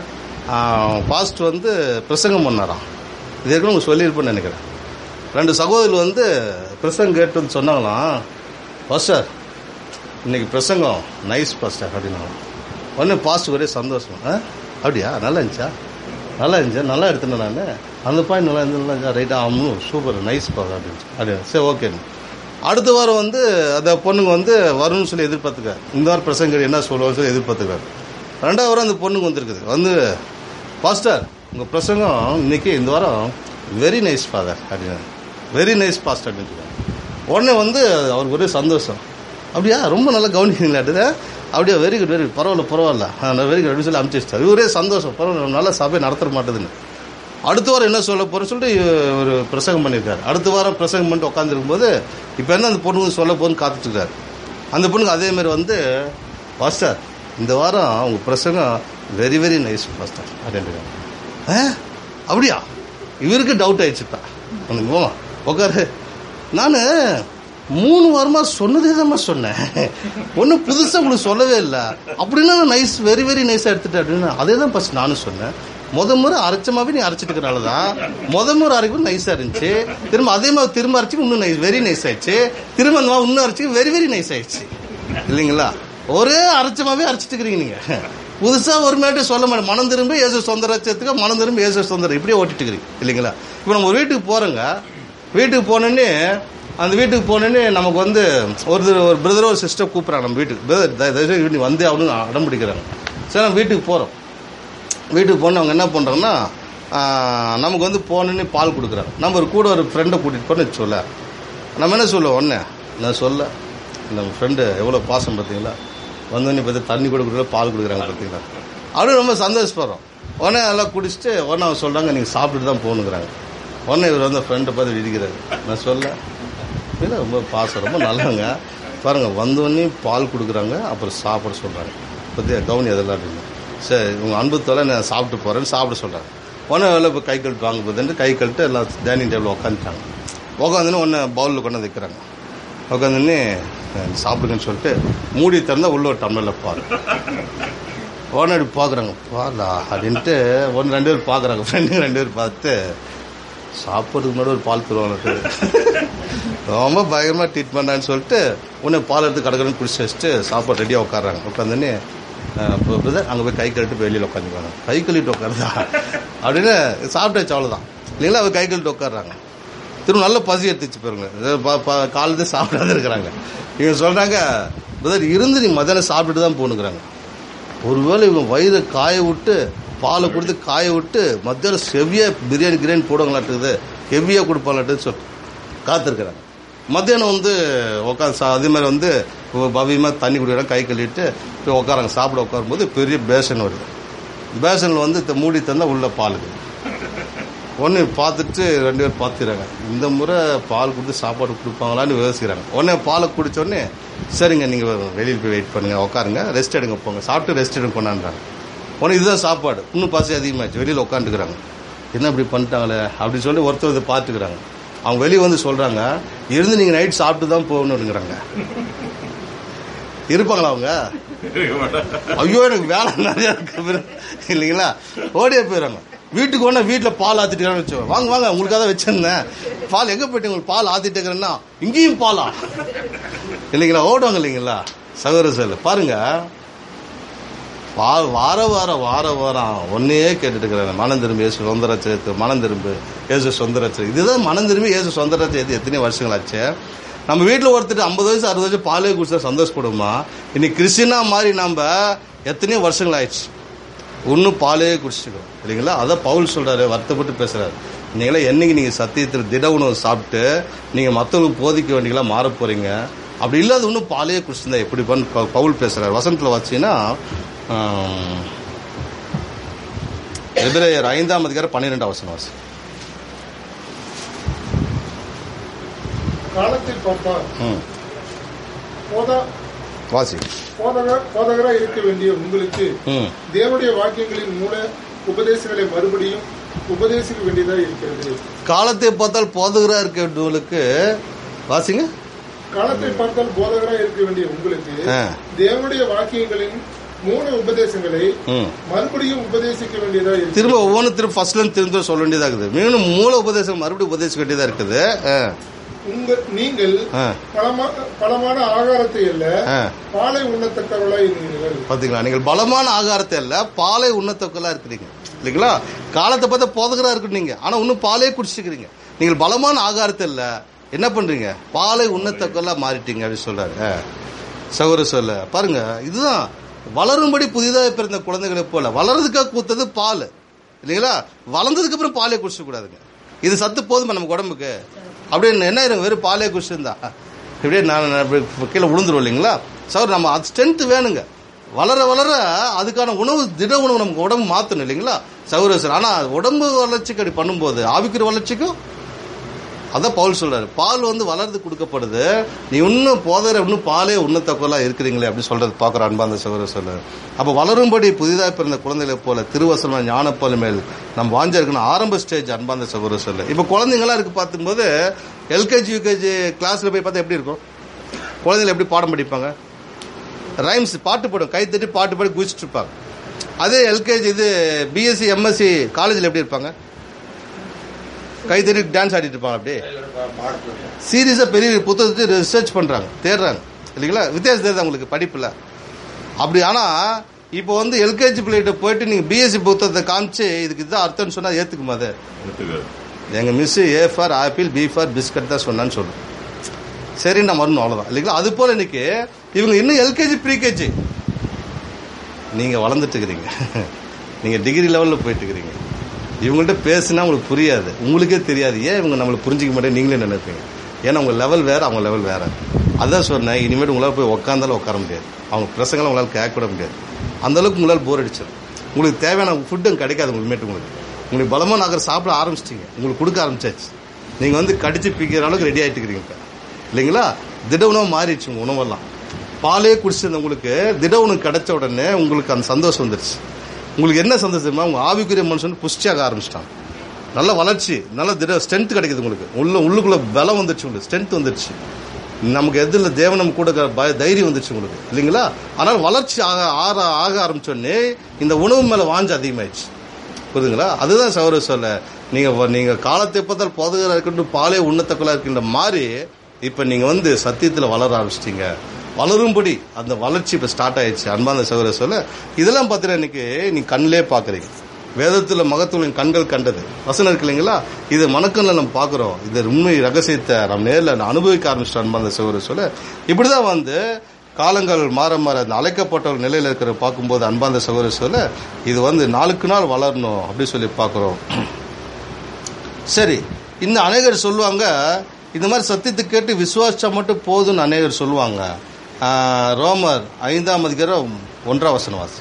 பாஸ்ட் வந்து பிரசங்கம் பண்ணாராம் இது ஏற்கனவே உங்களுக்கு சொல்லியிருப்பேன்னு நினைக்கிறேன் ரெண்டு சகோதரர் வந்து பிரசங்கம் கேட்டு வந்து சொன்னாங்களாம் பாஸ்டர் இன்னைக்கு பிரசங்கம் நைஸ் பாஸ்டர் அப்படின்னாங்க உடனே பாஸ்ட் ஒரே சந்தோஷம் ஆ அப்படியா நல்லா இருந்துச்சா நல்லா இருந்துச்சா நல்லா எடுத்துனேன் நான் அந்த பாயிண்ட் நல்லா இருந்து நல்லா இருந்துச்சா ரைட்டா ஆமாம் சூப்பர் நைஸ் பாஸ் அப்படின்னு அப்படியா சரி ஓகேன்னு அடுத்த வாரம் வந்து அந்த பொண்ணுங்க வந்து வரும்னு சொல்லி எதிர்பார்த்துக்க இந்த வாரம் பிரசங்கர் என்ன சொல்லுவான்னு சொல்லி எதிர்பார்த்துக்காரு ரெண்டாவது வாரம் அந்த பொண்ணுங்க வந்திருக்குது வந்து பாஸ்டர் உங்கள் பிரசங்கம் இன்னைக்கு இந்த வாரம் வெரி நைஸ் ஃபாதர் அப்படின்னு வெரி நைஸ் பாஸ்டர் அப்படின்னு உடனே வந்து அவருக்கு ஒரே சந்தோஷம் அப்படியா ரொம்ப நல்லா கவனிக்கிறீங்களா அப்படியா வெரி குட் வெரி குட் பரவாயில்ல பரவாயில்ல வெரி குட் அப்படின்னு சொல்லி அனுப்பிச்சு வச்சிட்டாரு இவரே சந்தோஷம் பரவாயில்ல நல்ல சபை நடத்த மாட்டேதுன்னு அடுத்த வாரம் என்ன சொல்ல போறேன்னு சொல்லிட்டு ஒரு பிரசங்கம் பண்ணியிருக்காரு அடுத்த வாரம் பிரசங்கம் பண்ணிட்டு உட்காந்துருக்கும் போது இப்போ என்ன அந்த பொண்ணுங்க சொல்ல போன்னு காத்துட்டு இருக்காரு அந்த பொண்ணுங்க அதே மாதிரி வந்து பாஸ்டர் இந்த வாரம் உங்க பிரசங்கம் வெரி வெரி நைஸ் பாஸ்டர் அப்படின்ட்டு ஆ அப்படியா இவருக்கு டவுட் ஆயிடுச்சுப்பா உனக்கு போமா உட்காரு நான் மூணு வாரமா சொன்னதே தான் சொன்னேன் ஒன்றும் புதுசாக உங்களுக்கு சொல்லவே இல்லை அப்படின்னா நைஸ் வெரி வெரி நைஸாக எடுத்துட்டேன் அப்படின்னு அதே தான் ஃபர்ஸ்ட் நானும் சொன்னேன் முத முறை அரைச்சமாவே நீ அரைச்சிட்டு இருக்கனால தான் முத முறை அரைக்கும் நைஸாக இருந்துச்சு திரும்ப அதே மாதிரி திரும்ப அரைச்சி இன்னும் நைஸ் வெரி நைஸ் ஆயிடுச்சு திரும்ப அந்த மாதிரி இன்னும் அரைச்சி வெரி வெரி நைஸ் ஆயிடுச்சு இல்லைங்களா ஒரே அரைச்சமாவே அரைச்சிட்டு இருக்கிறீங்க நீங்க புதுசா ஒரு மேட்டு சொல்ல மாட்டேன் மனம் திரும்ப ஏசு சொந்த ரச்சத்துக்கு மனம் திரும்ப ஏசு சொந்த இப்படியே ஓட்டிட்டு இருக்கிறீங்க இல்லைங்களா இப்போ நம்ம ஒரு வீட்டுக்கு போறோங்க வீட்டுக்கு போனோன்னே அந்த வீட்டுக்கு போனோன்னே நமக்கு வந்து ஒரு ஒரு பிரதரோ ஒரு சிஸ்டர் கூப்பிட்றாங்க நம்ம வீட்டுக்கு பிரதர் தயவுசெய்து நீ வந்தே அவனு அடம் பிடிக்கிறாங்க சரி நம்ம வீட்டுக்கு போகிறோம் வீட்டுக்கு போன அவங்க என்ன பண்ணுறாங்கன்னா நமக்கு வந்து போனோன்னே பால் கொடுக்குறாங்க நம்ம ஒரு கூட ஒரு ஃப்ரெண்டை கூட்டிகிட்டு போன்னு சொல்ல நம்ம என்ன சொல்லுவோம் ஒன்று நான் சொல்ல நம்ம ஃப்ரெண்டு எவ்வளோ பாசம் பார்த்தீங்களா வந்தோடனே பார்த்து தண்ணி கூட கொடுக்கல பால் கொடுக்குறாங்க பார்த்தீங்களா அப்படின்னு ரொம்ப சந்தோஷப்படுறோம் உடனே எல்லாம் குடிச்சிட்டு உடனே அவங்க சொல்கிறாங்க நீங்கள் சாப்பிட்டுட்டு தான் போகணுங்கிறாங்க உடனே இவர் வந்து ஃப்ரெண்டை பார்த்து இடிக்கிறாரு நான் சொல்ல இல்லை ரொம்ப பாசம் ரொம்ப நல்லவங்க பாருங்க வந்தோடனே பால் கொடுக்குறாங்க அப்புறம் சாப்பிட சொல்கிறாங்க பற்றியா கவுனி அதெல்லாம் அப்படின்னு சரி உங்கள் அன்பு தொலை நான் சாப்பிட்டு போகிறேன்னு சாப்பிட சொல்கிறாங்க உடனே வேலை இப்போ கை கழுட்டு வாங்க போகுதுன்ட்டு கை கழுட்டு எல்லாம் டைனிங் டேபிள் உட்காந்துட்டாங்க உட்காந்துன்னு ஒன்று பவுலில் கொண்டு வந்து வைக்கிறாங்க உட்காந்துன்னு சாப்பிடுங்கன்னு சொல்லிட்டு மூடி திறந்தா உள்ள ஒரு டம்ளரில் பால் உடனே அப்படி பார்க்குறாங்க பாலா அப்படின்ட்டு ஒன்று ரெண்டு பேர் பார்க்குறாங்க ஃப்ரெண்டுங்க ரெண்டு பேர் பார்த்து சாப்பிட்றதுக்கு முன்னாடி ஒரு பால் தருவாங்க ரொம்ப பயங்கரமாக ட்ரீட் பண்ணான்னு சொல்லிட்டு உடனே பால் எடுத்து கடற்கடன்னு குடிச்சு வச்சுட்டு சாப்பாடு ரெடியாக உட்காடுறாங்க உட்காந்துன்னு பிரதர் அங்கே போய் கை கழுட்டு வெளியில் உட்காந்துக்குவாங்க கை கழுவிட்டு உட்காருதா அப்படின்னு சாப்பிட்டாச்சு அவ்வளோதான் இல்லைங்களா அவர் கை கழுவிட்டு உட்காடுறாங்க திரும்ப நல்ல பசி எடுத்துச்சு பாருங்க காலத்து சாப்பிடாத இருக்கிறாங்க இவங்க சொல்றாங்க பிரதர் இருந்து நீ மத்தியானம் சாப்பிட்டுட்டு தான் போகணுங்கிறாங்க ஒருவேளை இவங்க வயிறு காய விட்டு பாலை கொடுத்து காய விட்டு மத்தியானம் செவ்வியா பிரியாணி கிரியாணி போடுவாங்களாட்டுது ஹெவியாக கொடுப்பாங்களாட்டுன்னு சொல்லிட்டு காத்திருக்கிறாங்க மத்தியானம் வந்து உட்காந்து சா அதே மாதிரி வந்து பவியமாக தண்ணி குடிக்கிறாங்க கை கழுவிட்டு போய் உட்காராங்க சாப்பிட உட்காரும்போது பெரிய பேசன் வருது பேசனில் வந்து த- மூடி தந்தால் உள்ள பால் இருக்குது ஒன்று பார்த்துட்டு ரெண்டு பேர் பார்த்துக்கிறாங்க இந்த முறை பால் கொடுத்து சாப்பாடு கொடுப்பாங்களான்னு யோசிக்கிறாங்க உடனே பாலை குடிச்ச உடனே சரிங்க நீங்கள் வெளியில் போய் வெயிட் பண்ணுங்க உட்காருங்க ரெஸ்ட் எடுங்க போங்க சாப்பிட்டு ரெஸ்ட் எடுங்க கொண்டாடுறாங்க உடனே இதுதான் சாப்பாடு இன்னும் பசி அதிகமாச்சு வெளியில் உட்காந்துக்கிறாங்க என்ன இப்படி பண்ணிட்டாங்களே அப்படின்னு சொல்லி ஒருத்தர் இதை பார்த்துக்கிறாங்க அவங்க வெளியே வந்து சொல்றாங்க இருந்து நீங்க நைட் சாப்பிட்டு தான் போகணுங்கிறாங்க இருப்பாங்களா அவங்க ஐயோ எனக்கு வேலை நிறைய இருக்கு இல்லைங்களா ஓடியே போயிடுறாங்க வீட்டுக்கு ஒன்றா வீட்டில் பால் ஆத்திட்டு வச்சோம் வாங்க வாங்க உங்களுக்காக தான் வச்சிருந்தேன் பால் எங்கே போயிட்டு உங்களுக்கு பால் ஆத்திட்டு இருக்கிறேன்னா இங்கேயும் பாலா இல்லைங்களா ஓடுவாங்க இல்லைங்களா சகோதர சார் பாருங்க வா வார வாரம் வார வாரம் ஒன்னையே கேட்டுட்டு இருக்கிறாங்க மனம் திரும்பி இயேசு சொந்த ரச்சரித்து மனம் திரும்பு இயேசு சொந்த ரச்சரி இதுதான் மனம் திரும்பி இயேசு சொந்த ரச்சரித்து எத்தனை வருஷங்களாச்சு நம்ம வீட்டில் ஒருத்தர் ஐம்பது வயசு அறுபது வயசு பாலே குடிச்சா சந்தோஷப்படுமா இன்னைக்கு கிறிஸ்டினா மாதிரி நம்ம எத்தனையோ வருஷங்கள் ஆயிடுச்சு இன்னும் பாலே குடிச்சிக்கிறோம் இல்லைங்களா அதான் பவுல் சொல்றாரு வருத்தப்பட்டு பேசுறாரு நீங்களே என்னைக்கு நீங்க சத்தியத்தில் திட உணவு சாப்பிட்டு நீங்க மற்றவங்களுக்கு போதிக்க வேண்டியங்களா மாற போறீங்க அப்படி இல்லாத இன்னும் பாலே குடிச்சிருந்தா எப்படி பண்ணு ப- பவுல் பேசுறாரு வசனத்தில் வச்சீங்கன்னா ஆம், எபிரேயர் ஐந்தாம் அதிகாரம் பன்னிரெண்டாம் வசனம் வாசி காலத்தை பார்த்தால் ம் போதா வாசி போதகர் போதகராக இருக்க வேண்டிய உங்களுக்கு ம் தேவனுடைய வாக்கியங்களின் மூல உபதேசங்களை மறுபடியும் உபதேசிக்க வேண்டியதா இருக்கிறது காலத்தை பார்த்தால் போதகராக இருக்கிறவங்களுக்கு வாசிங்க காலத்தை பார்த்தால் போதகராக இருக்க வேண்டிய உங்களுக்கு ஆ. தேவனுடைய வாக்கியங்களின் மூல உபதேசங்களை ம் மறுபடியும் உபதேசிக்க வேண்டியதா இருக்கிறது திரும்ப ஒவ்வொன்றும் திரும்ப ஃபர்ஸ்ட்ல இருந்து திரும்ப சொல்ல வேண்டியதா இருக்குது மீண்டும் மூல உபதேசம் மறுபடியும் உபதேசிக்க வேண்டியதா இருக்குது ஆ, உங்க நீங்கள் ஆ, பலமா பலமான ஆகாரத்தை அல்ல ஆ. பாலை உண்ணத்தக்கவர்களாய் இருந்தீர்கள் பாத்தீங்களா நீங்கள் பலமான ஆகாரத்தை இல்ல பாலை உண்ணத்தக்கலா இருக்கிறீங்க இல்லைங்களா காலத்தை பார்த்தா போதகரா இருக்கு நீங்க ஆனா இன்னும் பாலே குடிச்சுக்கிறீங்க நீங்கள் பலமான ஆகாரத்தை இல்ல என்ன பண்றீங்க பாலை உண்ணத்தக்கலா மாறிட்டீங்க அப்படின்னு சொல்றாரு ஆ. சகோதர சொல்ல பாருங்க இதுதான் வளரும்படி புதிதாக பிறந்த குழந்தைகளை போல வளர்றதுக்காக கூத்தது பால் இல்லைங்களா வளர்ந்ததுக்கு அப்புறம் பாலே குடிச்ச கூடாதுங்க இது சத்து போதுமா நமக்கு உடம்புக்கு அப்படியே என்ன ஆயிரும் வெறும் பாலே குடிச்சிருந்தா இப்படியே நான் நான் இப்படி கீழே விழுந்துரும் இல்லைங்களா சார் நம்ம அது ஸ்ட்ரென்த் வேணுங்க வளர வளர அதுக்கான உணவு திட உணவு நமக்கு உடம்பு மாற்றணும் இல்லைங்களா சௌர சார் ஆனால் உடம்பு வளர்ச்சிக்கு அப்படி பண்ணும்போது ஆவிக்கிற வளர்ச்சிக்கும் அதான் பவுல் சொல்றாரு பால் வந்து வளர்ந்து கொடுக்கப்படுது நீ இன்னும் போதற இன்னும் பாலே உண்ணத்தக்கலா இருக்கிறீங்களே அப்படி சொல்றது பாக்குற அன்பாந்த சகோதர சொல்றாரு அப்ப வளரும்படி புதிதாக பிறந்த குழந்தைகளை போல திருவசன ஞானப்பால் மேல் நம்ம வாஞ்ச இருக்கணும் ஆரம்ப ஸ்டேஜ் அன்பாந்த சகோதர சொல்ல இப்ப குழந்தைங்களா இருக்கு பார்க்கும்போது எல்கேஜி யூகேஜி கிளாஸ்ல போய் பார்த்தா எப்படி இருக்கும் குழந்தைகள் எப்படி பாடம் படிப்பாங்க ரைம்ஸ் பாட்டு பாடும் கை தட்டி பாட்டு பாடி குதிச்சுட்டு இருப்பாங்க அதே எல்கேஜி இது பிஎஸ்சி எம்எஸ்சி காலேஜில் எப்படி இருப்பாங்க கை தட்டி டான்ஸ் ஆடிட்டு இருப்பாங்க அப்படியே பாடத்துல சீரியஸாக பெரிய புத்தகத்தை ரிசர்ச் பண்ணுறாங்க தேடுறாங்க இல்லைங்களா வித்தியாசம் தெரியுது அவங்களுக்கு படிப்பில் அப்படி ஆனால் இப்போ வந்து எல்கேஜி பிள்ளைகிட்ட போயிட்டு நீங்கள் பிஎஸ்சி புத்தகத்தை காமிச்சு இதுக்கு இதுதான் அர்த்தம்னு சொன்னால் ஏற்றுக்குமா அது எங்கள் miss A for apple B for biscuit தான் சொன்னான்னு சொல்லும் சரி நான் வரணும் அவ்வளோதான் இல்லைங்களா அது போல் இன்னைக்கு இவங்க இன்னும் எல்கேஜி ப்ரீகேஜி நீங்கள் வளர்ந்துட்டு இருக்கிறீங்க நீங்கள் டிகிரி லெவலில் போயிட்டு இருக்கிறீங்க இவங்கள்ட்ட பேசுனா உங்களுக்கு புரியாது உங்களுக்கே தெரியாது ஏன் இவங்க நம்மளை புரிஞ்சிக்க மாட்டேன் நீங்களே நினைப்பீங்க ஏன்னா உங்க லெவல் வேற அவங்க லெவல் வேற அதான் சொன்னேன் இனிமேட்டு உங்களால் போய் உட்காந்தாலும் உட்கார முடியாது அவங்க பிரசங்கலாம் உங்களால் கேட்க கூட முடியாது அந்த அளவுக்கு உங்களால் போர் அடிச்சிடும் உங்களுக்கு தேவையான ஃபுட்டும் கிடைக்காது உங்களுக்கு உங்களுக்கு உங்களுக்கு பலமாக நகர் சாப்பிட ஆரம்பிச்சிட்டீங்க உங்களுக்கு கொடுக்க ஆரம்பிச்சாச்சு நீங்கள் வந்து கடிச்சு பிக்கிற அளவுக்கு ரெடி ஆகிட்டு இருக்கிறீங்க இப்போ இல்லைங்களா திட உணவு மாறிடுச்சு உங்க உணவெல்லாம் பாலே குடிச்சிருந்த உங்களுக்கு திட உணவு கிடைச்ச உடனே உங்களுக்கு அந்த சந்தோஷம் வந்துருச்சு உங்களுக்கு என்ன சந்தோஷம் தெரியுமா உங்க ஆவிக்குரிய மனுஷன் புஷ்டியாக ஆரம்பிச்சிட்டாங்க நல்ல வளர்ச்சி நல்ல திட ஸ்ட்ரென்த் கிடைக்குது உங்களுக்கு உள்ள உள்ளுக்குள்ள பலம் வந்துருச்சு உங்களுக்கு ஸ்ட்ரென்த் வந்துருச்சு நமக்கு எதில் தேவனம் கூட க- பய- தைரியம் வந்துருச்சு உங்களுக்கு இல்லைங்களா ஆனால் வளர்ச்சி ஆக ஆற ஆக ஆரம்பிச்சோடனே இந்த உணவு மேல வாஞ்சு அதிகமாயிடுச்சு புரியுதுங்களா அதுதான் சௌர சொல்ல நீங்க வ- நீங்க காலத்தை பார்த்தால் போதகராக இருக்கட்டும் பாலே உண்ணத்தக்கலா இருக்கின்ற மாதிரி இப்ப நீங்க வந்து சத்தியத்துல வளர ஆரம்பிச்சிட்டீங்க வளரும்படி அந்த வளர்ச்சி இப்ப ஸ்டார்ட் ஆயிடுச்சு அன்பாந்த சௌர சொல்ல இதெல்லாம் பார்த்தீங்கன்னா இன்னைக்கு நீ கண்ணிலே பாக்குறீங்க வேதத்துல மகத்துவம் கண்கள் கண்டது வசனம் இருக்கு இல்லைங்களா இது மனக்கண்ணில் நம்ம பார்க்குறோம் இது உண்மை ரகசியத்தை நம்ம நேரில் அனுபவிக்க ஆரம்பிச்சிட்டோம் அன்பாந்த சௌர சொல்ல இப்படிதான் வந்து காலங்கள் மாற மாற அந்த அழைக்கப்பட்ட நிலையில இருக்கிற பார்க்கும்போது அன்பாந்த சகோதர சொல்ல இது வந்து நாளுக்கு நாள் வளரணும் அப்படி சொல்லி பார்க்குறோம் சரி இன்னும் அநேகர் சொல்லுவாங்க இந்த மாதிரி சத்தியத்தை கேட்டு விசுவாசிச்சா மட்டும் போதும்னு அநேகர் சொல்லுவாங்க ஆஹ், ரோமர் ஐந்தாம் அதிகாரம் ஒன்றாம் வசனம் வாசி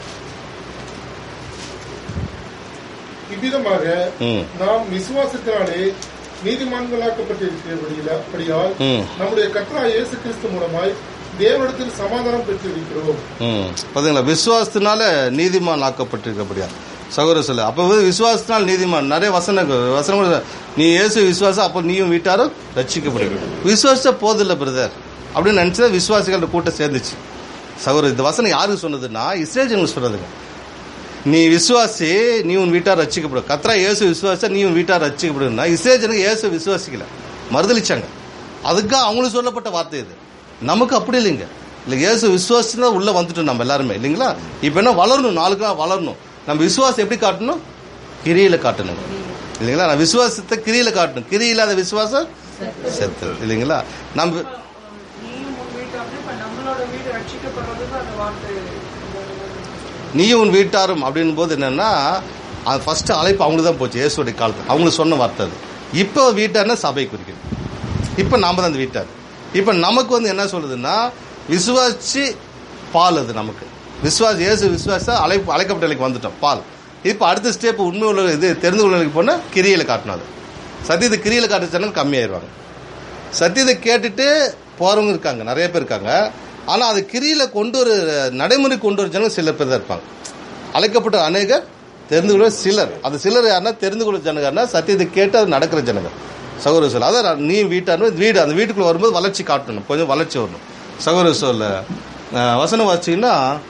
இவ்விதமாக ம் நாம் விசுவாசத்தினாலே நீதிமான்களாக்கப்பட்டிருக்கிறபடியால் ம் நம்முடைய கர்த்தரா இயேசு கிறிஸ்து மூலமாய் தேவனிடத்தில் சமாதானம் பெற்றிருக்கிறோம் ம் பாத்தீங்களா விசுவாசத்தினால நீதிமான் ஆக்கப்பட்டிருக்கப்படியா சகோதர சொல்ல அப்ப வந்து விசுவாசத்தினால் நீதிமான் நிறைய வசன வசனம் கூட நீ இயேசு விசுவாசம் அப்போ நீயும் வீட்டாரும் ரட்சிக்கப்படுவீங்க விசுவாச போதில்ல பிரதர் அப்படின்னு நினைச்சா விசுவாசிகளோட கூட்டம் சேர்ந்துச்சு சகோதரர் இந்த வசனம் யாருக்கு சொன்னதுன்னா இஸ்ரேல் ஜனங்களுக்கு சொன்னதுங்க நீ விசுவாசி நீ உன் வீட்டார் ரட்சிக்கப்படும் கத்ரா இயேசு விசுவாசா நீ உன் வீட்டார் ரட்சிக்கப்படுன்னா இஸ்ரேல் ஜனங்க இயேசு விசுவாசிக்கல மறுதளிச்சாங்க அதுக்காக அவங்களுக்கு சொல்லப்பட்ட வார்த்தை இது நமக்கு அப்படி இல்லைங்க இல்லை இயேசு விசுவாசம் உள்ள வந்துட்டோம் நம்ம எல்லாருமே இல்லைங்களா இப்போ என்ன வளரணும் நாளுக்கா வளரணும் நம்ம விசுவாசம் எப்படி காட்டணும் கிரியில காட்டணும் இல்லைங்களா நான் விசுவாசத்தை கிரியில காட்டணும் கிரி இல்லாத விசுவாசம் செத்து இல்லைங்களா நம்ம நீயும் உன் வீட்டாரும் இப்ப நம்மளோட வீடு ரட்சிக்கப்படுறதுக்கு அந்த வார்த்தை நீயும் உன் வீட்டாரும் அப்படின் போது என்னன்னா அது ஃபர்ஸ்ட் அழைப்பு அவங்களுக்கு தான் போச்சு இயேசுடைய காலத்தில் அவங்களுக்கு சொன்ன வார்த்தை அது இப்போ வீட்டார்னா சபை குறிக்குது இப்போ நாம தான் அந்த வீட்டார் இப்போ நமக்கு வந்து என்ன சொல்லுதுன்னா விசுவாசி பால் அது நமக்கு விசுவாசி இயேசு விசுவாச அழைப்பு அழைக்கப்பட்ட நிலைக்கு வந்துட்டோம் பால் இப்போ அடுத்த ஸ்டெப் உண்மை உள்ள இது தெரிந்து கொள்ளலுக்கு போனால் கிரியில காட்டணும் அது சத்தியத்தை கிரியில காட்டுச்சுன்னா கம்மியாயிருவாங்க சத்தியத்தை கேட்டுட்டு போறவங்க இருக்காங்க நிறைய பேர் இருக்காங்க ஆனா அது கிரியில கொண்டு ஒரு நடைமுறை கொண்டு வர ஜனங்க சில பேர் தான் இருப்பாங்க அழைக்கப்பட்ட அநேகர் தெரிந்து கொள்ள சிலர் அது சிலர் யாருன்னா தெரிந்து கொள்ள ஜனகர்னா சத்தியத்தை கேட்டு அது நடக்கிற ஜனங்க சகோதர சொல்ல அதான் நீ வீட்டான வீடு அந்த வீட்டுக்குள்ள வரும்போது வளர்ச்சி காட்டணும் கொஞ்சம் வளர்ச்சி வரணும் சகோதர சொல்ல அஹ், வசனம் வாசிங்கன்னா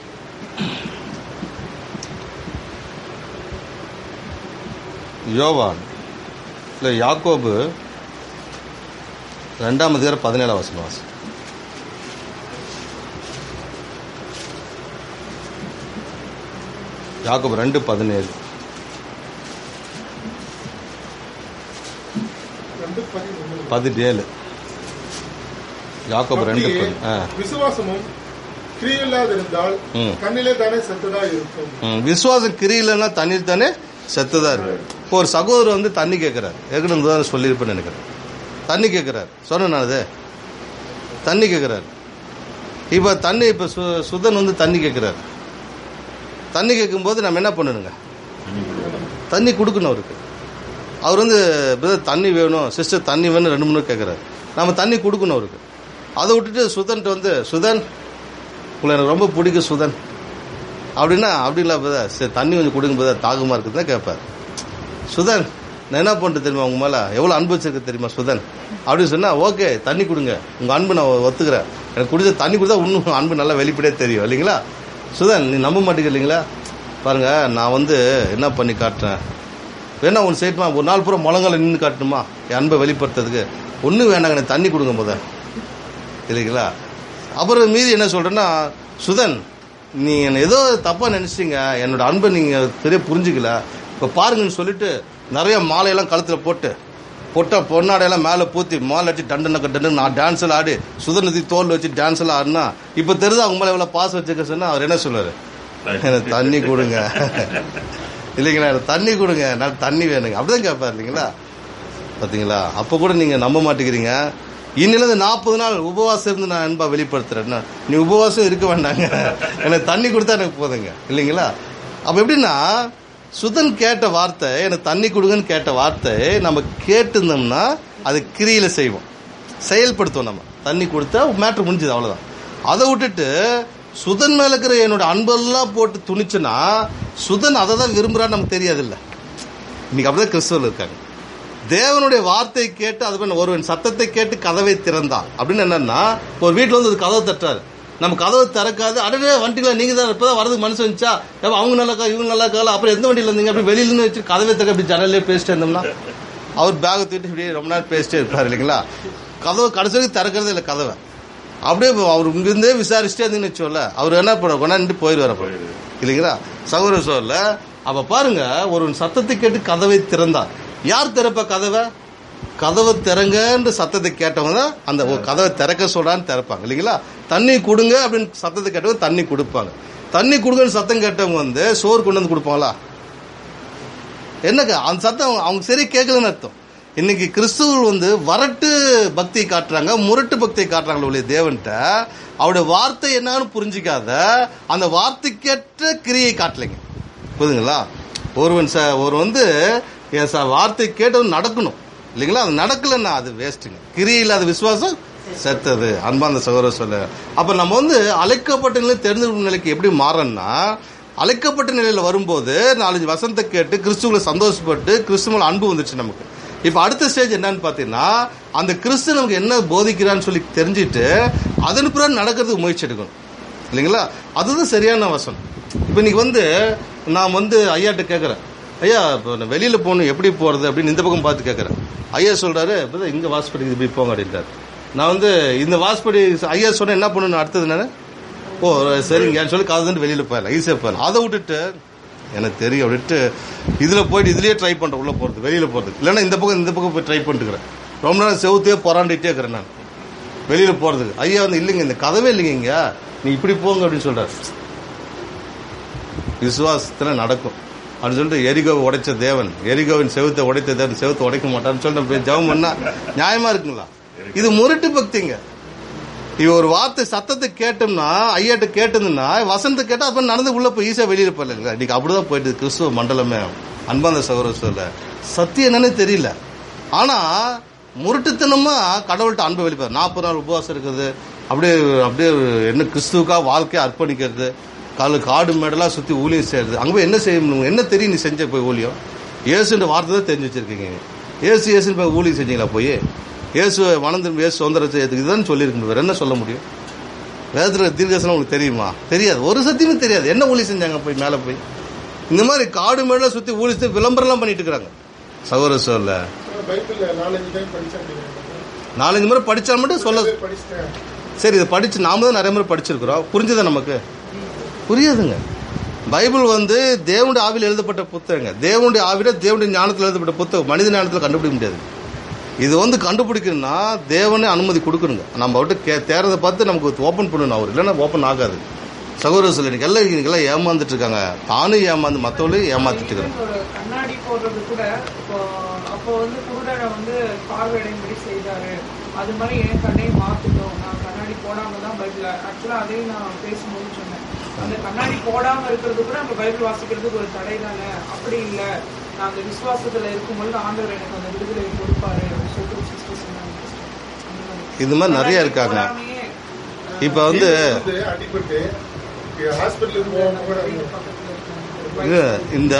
யோவான் இல்லை யாக்கோபு ரெண்டாம் அதிகாரம் பதினேழாம் வசனம் வாசி யாக்கோபு ரெண்டு பதினேழு ரெண்டு பதிமூணு பதினேழு யாக்கோபு ரெண்டு அப்படியே பதி- ஆ. விசுவாசமும் கிரியில்லாதிருந்தால் ம். கண்ணிலே தானே செத்ததா இருக்கும் ம், விசுவாசம் கிரியிலன்னா தண்ணீர் தானே செத்துதான் இருக்கு இப்போ ஒரு சகோதரர் வந்து தண்ணி கேட்கிறார் ஏற்கனவே தான் சொல்லியிருப்பேன்னு நினைக்கிறேன் தண்ணி கேட்கிறார் சொன்னேன் நான் அது தண்ணி கேட்கிறார் இப்போ தண்ணி இப்போ சு சுதன் வந்து தண்ணி கேட்கிறார் தண்ணி கேட்கும்போது நம்ம என்ன பண்ணணுங்க தண்ணி கொடுக்கணும் அவருக்கு அவர் வந்து பிரதர் தண்ணி வேணும் சிஸ்டர் தண்ணி வேணும் ரெண்டு மூணு கேட்குறாரு நம்ம தண்ணி கொடுக்கணும் அவருக்கு அதை விட்டுட்டு சுதன்ட்டு வந்து சுதன் உங்களை எனக்கு ரொம்ப பிடிக்கும் சுதன் அப்படின்னா அப்படிங்களா பிரதர் சரி தண்ணி கொஞ்சம் கொடுங்க பிரதர் தாகமாக இருக்குதுன்னு தான் கேட்பார் சுதன் நான் என்ன பண்ணுறது தெரியுமா உங்க மேலே எவ்வளோ அன்பு வச்சிருக்க தெரியுமா சுதன் அப்படின்னு சொன்னால் ஓகே தண்ணி கொடுங்க உங்கள் அன்பு நான் ஒத்துக்கிறேன் எனக்கு குடிச்ச தண்ணி கொடுத்தா இன்னும் அன்பு நல்லா வெளிப்படையாக தெரியும் இல்லைங்களா சுதன் நீ நம்ப மாட்டேங்க இல்லைங்களா பாருங்க நான் வந்து என்ன பண்ணி காட்டுறேன் வேணா ஒன்று செய்யட்டுமா ஒரு நாள் பூரா முழங்கால நின்று காட்டணுமா என் அன்பை வெளிப்படுத்துறதுக்கு ஒன்றும் வேண்டாங்க எனக்கு தண்ணி கொடுங்க முத இல்லைங்களா அப்புறம் மீறி என்ன சொல்றேன்னா சுதன் நீ என்னை ஏதோ தப்பா நினைச்சிங்க என்னோட அன்பை நீங்க சரியா புரிஞ்சுக்கல இப்போ பாருங்கன்னு சொல்லிட்டு நிறைய மாலையெல்லாம் கழுத்துல போட்டு பொட்டை பொன்னாடையெல்லாம் மேலே பூத்தி மாலை அடிச்சு டண்டு நக்க டண்டு நான் டான்ஸ் எல்லாம் ஆடி சுதனதி தோல் வச்சு டான்ஸ் எல்லாம் ஆடினா இப்போ தெரியுது அவங்க மேலே எவ்வளோ பாசம் வச்சுக்க சொன்னா அவர் என்ன சொல்லுவாரு எனக்கு தண்ணி கொடுங்க இல்லைங்களா எனக்கு தண்ணி கொடுங்க நான் தண்ணி வேணுங்க அப்படிதான் கேட்பார் இல்லைங்களா பார்த்தீங்களா அப்போ கூட நீங்கள் நம்ப மாட்டேங்கிறீங்க இன்னிலிருந்து நாற்பது நாள் உபவாசம் இருந்து நான் அன்பா வெளிப்படுத்துறேன்னா நீ உபவாசம் இருக்க வேண்டாங்க எனக்கு தண்ணி கொடுத்தா எனக்கு போதுங்க இல்லைங்களா அப்போ எப்படின்னா சுதன் கேட்ட வார்த்தை எனக்கு தண்ணி கொடுங்கன்னு கேட்ட வார்த்தை நம்ம கேட்டிருந்தோம்னா அது கிரியில செய்வோம் செயல்படுத்துவோம் நம்ம தண்ணி கொடுத்தா மேட்ரு முடிஞ்சது அவ்வளோதான் அதை விட்டுட்டு சுதன் மேல இருக்கிற என்னோட அன்பெல்லாம் போட்டு துணிச்சுன்னா சுதன் அதை தான் விரும்புறான்னு நமக்கு தெரியாதுல்ல இன்னைக்கு அப்படிதான் கிறிஸ்தவர்கள் இருக்காங்க தேவனுடைய வார்த்தையை கேட்டு அது பண்ண ஒருவன் சத்தத்தை கேட்டு கதவை திறந்தான் அப்படின்னு என்னன்னா ஒரு வீட்டில் வந்து ஒரு கதவை தட்டுறாரு நம்ம கதவை திறக்காது அடனே வண்டிகள நீங்க தான் இப்பதான் வரதுக்கு மனசு வந்துச்சா ஏப்பா, அவங்க நல்லா இருக்கா இவங்க நல்லா இருக்கா அப்புறம் எந்த வண்டியில இருந்தீங்க அப்படி வெளியில இருந்து வச்சு கதவை திறக்க அப்படி ஜன்னலே பேசிட்டு இருந்தோம்னா அவர் பேக் தூக்கிட்டு இப்படியே ரொம்ப நேரம் பேசிட்டே இருப்பார் இல்லைங்களா கதவை கடைசி வரைக்கும் திறக்கிறதே இல்லை கதவை அப்படியே அவர் இங்கிருந்தே விசாரிச்சுட்டே இருந்தீங்கன்னு வச்சோம்ல அவர் என்ன பண்ண கொண்டாந்து போயிடுவார் அப்போ இல்லைங்களா சகோதர சோழல அப்ப பாருங்க ஒரு சத்தத்தை கேட்டு கதவை திறந்தார் யார் திறப்ப கதவை கதவை திறங்கன்ற சத்தத்தை கேட்டவங்க தான் அந்த ஓ, கதவை திறக்க சொல்றான்னு திறப்பாங்க இல்லைங்களா தண்ணி கொடுங்க அப்படின்னு சத்தத்தை கேட்டவங்க தண்ணி கொடுப்பாங்க தண்ணி கொடுங்கன்னு சத்தம் கேட்டவங்க வந்து சோறு கொண்டு வந்து கொடுப்பாங்களா என்னங்க அந்த சத்தம் அவங்க- அவங்க சரி கேட்கலன்னு அர்த்தம் இன்னைக்கு கிறிஸ்துவர்கள் வந்து வரட்டு பக்தி காட்டுறாங்க முரட்டு பக்தி காட்டுறாங்களே ஒழிய தேவன்ட்ட அவருடைய வார்த்தை என்னன்னு புரிஞ்சிக்காத அந்த வார்த்தைக்கேற்ற கிரியை காட்டலைங்க புரியுதுங்களா ஒருவன் ச ஒரு வந்து என் ச- வார்த்தை கேட்டவன் நடக்கணும் இல்லைங்களா அது நடக்கலன்னா அது வேஸ்ட்டுங்க கிரியை இல்லாத விசுவாசம் செத்தது அன்பாந்த சகோதர சொல்ல அப்ப நம்ம வந்து அழைக்கப்பட்ட நிலை தெரிந்து கொள்ளும் நிலைக்கு எப்படி மாறோம்னா அழைக்கப்பட்ட நிலையில வரும்போது நாலஞ்சு வசனத்தை கேட்டு கிறிஸ்துவங்களை சந்தோஷப்பட்டு கிறிஸ்துவ அன்பு வந்துச்சு நமக்கு இப்ப அடுத்த ஸ்டேஜ் என்னன்னு பாத்தீங்கன்னா அந்த கிறிஸ்து நமக்கு என்ன போதிக்கிறான்னு சொல்லி தெரிஞ்சுட்டு அதன் பிறகு நடக்கிறதுக்கு முயற்சி எடுக்கணும் இல்லைங்களா அதுதான் சரியான வசனம் இப்போ இன்னைக்கு வந்து நான் வந்து ஐயாட்ட கேட்குறேன் ஐயா இப்போ நான் வெளியில் போகணும் எப்படி போகிறது அப்படின்னு இந்த பக்கம் பார்த்து கேட்குறேன் ஐயா சொல்கிறாரு இப்போ இங்கே வாசப்படி இப்படி போங்க அப்படின்றாரு நான் வந்து இந்த வாசப்படி ஐயா சொன்ன என்ன பண்ணணும் அடுத்தது நான் ஓ சரிங்கன்னு சொல்லி காது தண்டு வெளியில் போயிடலாம் ஈஸியாக போயிடலாம் அதை விட்டுட்டு எனக்கு தெரியும் அப்படின்ட்டு இதில் போயிட்டு இதுலேயே ட்ரை பண்ணுறேன் உள்ளே போகிறது வெளியில் போகிறது இல்லைன்னா இந்த பக்கம் இந்த பக்கம் போய் ட்ரை பண்ணிட்டுக்கிறேன் ரொம்ப நேரம் செவுத்தையே புறாண்டிகிட்டே இருக்கிறேன் நான் வெளியில் போகிறதுக்கு ஐயா வந்து இல்லைங்க இந்த கதவே இல்லைங்க இங்கே நீ இப்படி போங்க அப்படின்னு சொல்கிறார் விசுவாசத்தில் நடக்கும் அப்படின்னு சொல்லிட்டு எரிகோவை உடைச்ச தேவன் எரிகோவின் செவுத்தை உடைத்த தேவன் செவுத்தை உடைக்க மாட்டான்னு சொல்லிட்டு நம்ம போய் ஜெபம் பண்ணா நியாயமா இருக்குங்களா இது முரட்டு பக்திங்க இவ ஒரு வார்த்தை சத்தத்தை கேட்டோம்னா ஐயாட்ட கேட்டதுன்னா வசனத்தை கேட்டா அப்ப நடந்து உள்ள போய் ஈஸியா வெளியில போயிடல இன்னைக்கு அப்படிதான் போயிட்டு கிறிஸ்துவ மண்டலமே அன்பாந்த சகோதர சத்தியம் என்னன்னு தெரியல ஆனா முரட்டுத்தனமா கடவுள்கிட்ட அன்பு வெளிப்பாரு நாற்பது நாள் உபவாசம் இருக்குது அப்படியே அப்படியே என்ன கிறிஸ்துவுக்காக வாழ்க்கையை அர்ப்பணிக்கிறது காலு காடு மேடெல்லாம் சுத்தி ஊழியம் செய்யறது அங்க போய் என்ன செய்யணும் என்ன தெரியும் நீ செஞ்ச போய் ஊழியம் இயேசுன்ற வார்த்தை தான் தெரிஞ்சு வச்சிருக்கீங்க ஏசு ஏசுன்னு போய் ஊழியம் செஞ்சீங்களா போய் இயேசு வனந்து இயேசு சுதந்திரத்தை இதுதான் சொல்லியிருக்கணும் வேற என்ன சொல்ல முடியும் வேதத்தில் தீர்க்கசனம் உங்களுக்கு தெரியுமா தெரியாது ஒரு சத்தியமும் தெரியாது என்ன ஊழி செஞ்சாங்க போய் மேலே போய் இந்த மாதிரி காடு மேல சுத்தி ஊழிச்சு விளம்பரம்லாம் பண்ணிட்டு இருக்கிறாங்க சகோதர சொல்ல பைபிள்ல நாலஞ்சு டைம் படிச்சேன் அப்படிங்கிறாங்க. நாலஞ்சு முறை படிச்சா மட்டும் சொல்ல இதே படிச்சிட்டேன் சரி இதை படிச்சு நாம தான் நிறைய முறை படிச்சிருக்கிறோம் புரிஞ்சுதா நமக்கு புரியாதுங்க பைபிள் வந்து தேவனுடைய ஆவியில் எழுதப்பட்ட புத்தகங்க தேவனுடைய ஆவியில தேவனுடைய ஞானத்தில் எழுதப்பட்ட புத்தகம் மனித ஞானத்தில் கண்டுபிடிக்க முடியாது இது வந்து கண்டுபிடிக்கணும்னா தேவனே அனுமதி கொடுக்கணுங்க நம்ம விட்டு கே தேரதை பார்த்து நமக்கு ஓப்பன் பண்ணணும் அவர் இல்லைன்னா ஓப்பன் ஆகாது சகோதர சொல்லி எனக்கு எல்லாம் இன்னைக்கு எல்லாம் ஏமாந்துட்டு இருக்காங்க தானும் ஏமாந்து மற்றவங்களையும் ஏமாத்திட்டு இருக்கிறாங்க ஒரு கண்ணாடி போடுறது கூட இப்போ அப்போ வந்து குருடனை வந்து பார்வையடையும்படி செய்தாரு அது மாதிரி என் கண்ணையை மாத்திட்டோம் நான் கண்ணாடி போடாம தான் பைபிள் ஆக்சுவலா அதையும் நான் பேசும்போது சொன்னேன் அந்த கண்ணாடி போடாம இருக்கிறது கூட நம்ம பைபிள் வாசிக்கிறதுக்கு ஒரு தடை தானே அப்படி இல்ல நான் அந்த விசுவாசத்துல இருக்கும்பொழுது ஆண்டவர் எனக்கு அந்த விடுதலை கொடுப்பாரு அப்படின்னு சொல்லிட்டு ஒரு sister சொன்னாங்க அந்த மாதிரி. இது மாதிரி நிறைய இருக்காங்க போடாமையே, இப்ப வந்து வந்து அடிபட்டு ஹாஸ்பிட்டலுக்கு போகாம கூட பக்கத்துல இருக்காங்க. இது இந்த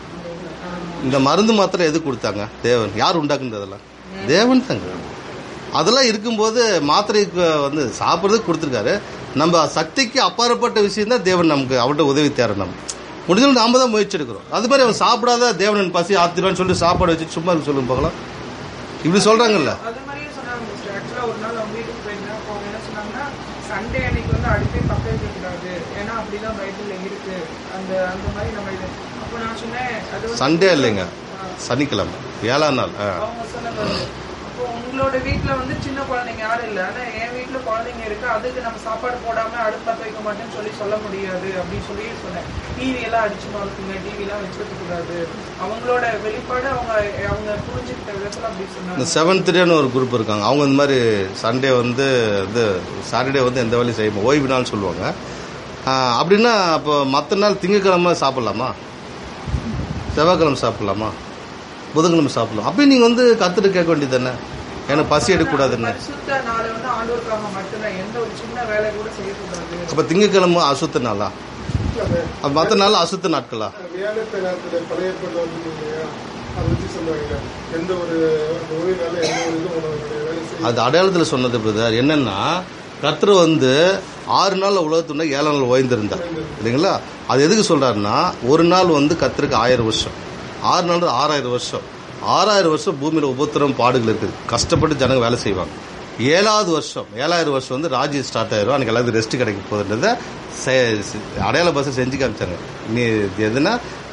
இந்த மருந்து மாத்திரை எது கொடுத்தாங்க தேவன் யார் உண்டாக்குன்றதெல்லாம் தேவன் தாங்க அதெல்லாம் இருக்கும்போது மாத்திரைக்கு வந்து சாப்பிட்றதுக்கு கொடுத்துருக்காரு நம்ம சக்திக்கு அப்பாற்பட்ட விஷயம் தான் தேவன் நமக்கு அவர்கிட்ட உதவி தேவை நம்ம முடிஞ்சது நாம தான் முயற்சி எடுக்கிறோம் அது மாதிரி அவன் சாப்பிடாத தேவன் பசி ஆத்திருவான்னு சொல்லிட்டு சாப்பாடு வச்சு சும்மா இருக்க சொல்லுங்க பார்க்கலாம் இப்படி சொல்றாங்கல்ல அது மாதிரியே சொன்னாங்க மிஸ்டர் ஆக்சுவலா ஒரு நாள் அவங்க வீட்டுக்கு போயிருந்தேன் அப்போ அவங்க என்ன சொன்னாங்கன்னா சண்டே அன்னைக்கு வந்து அடுப்பே பக்கம் இருக்கக்கூடாது ஏன்னா அப்படிதான் பைபிள்ல இருக்கு அந்த அந்த மாதிரி நம்ம இது அப்போ நான் சொன்னேன் அது வந்து- சண்டே இல்லைங்க சனிக்கிழமை ஏழாம் நாள் ஆ. அவங்க சொன்னாங்க அப்போ உங்களோட வீட்ல வந்து சின்ன குழந்தைங்க யாரும் இல்ல ஆனா என் வீட்ல குழந்தைங்க இருக்கு அதுக்கு நம்ம சாப்பாடு போடாம அடுப்பு பத்த வைக்க மாட்டேன்னு சொல்லி சொல்ல முடியாது அப்படின்னு சொல்லி சொன்னேன் டிவி எல்லாம் அடிச்சு பார்க்குங்க டிவி எல்லாம் வச்சிருக்க கூடாது அவங்களோட வெளிப்பாடு அவங்க அவங்க புரிஞ்சுக்கிட்ட விதத்துல அப்படி இந்த சொன்னாங்க செவன்த் டேன்னு ஒரு குரூப் இருக்காங்க அவங்க இந்த மாதிரி சண்டே வந்து இது சாட்டர்டே வந்து எந்த வேலையும் செய்ய ஓய்வு நாள் சொல்லுவாங்க ஆ, அப்படின்னா அப்போ மற்ற நாள் திங்கக்கிழமை சாப்பிட்லாமா செவ்வாய்க்கிழமை சாப்பிட்லாமா புதன்கிழமை சாப்பிடலாம் அப்பயும் நீங்கள் வந்து கற்றுட்டு கேட்க வேண்டியது தானே எனக்கு பசி எடுக்கக்கூடாதுன்னு பரிசுத்த நாள் வந்து ஆண்டவருக்காக மட்டும்தான் எந்த ஒரு சின்ன வேலை கூட செய்யக்கூடாது அப்போ திங்கக்கிழமை அசுத்த நாளா அது அப்போ மற்ற நாள் அசுத்த நாட்களா வியாழத்தை நேரத்துல பழைய ஏற்பாடு வந்து இல்லையா அதை வச்சு சொல்லுவாங்க எந்த ஒரு அந்த ஓய்வுனால எந்த ஒரு இதுவும் உணவு வேலை செய்ய அது அடையாளத்தில் சொன்னது பிரதர் என்னன்னா கர்த்தர் வந்து ஆறு நாள் உலகத்துனா ஏழு நாள் ஓய்ந்திருந்தார் இல்லைங்களா அது எதுக்கு சொல்றாருன்னா ஒரு நாள் வந்து கர்த்தருக்கு ஆயிரம் வருஷம் ஆறு நாள் ஆறாயிரம் வருஷம் ஆறாயிரம் வருஷம் பூமியில உபத்திரம் பாடுகள் இருக்குது கஷ்டப்பட்டு ஜனங்க வேலை செய்வாங்க ஏழாவது வருஷம் ஏழாயிரம் வருஷம் வந்து ராஜ்யம் ஸ்டார்ட் ஆயிரும் அன்னைக்கு எல்லாத்துக்கும் ரெஸ்ட் கிடைக்க போகுதுன்றத செ- செ- அடையாள பஸ் செஞ்சு காமிச்சாங்க நீ இது எதுனா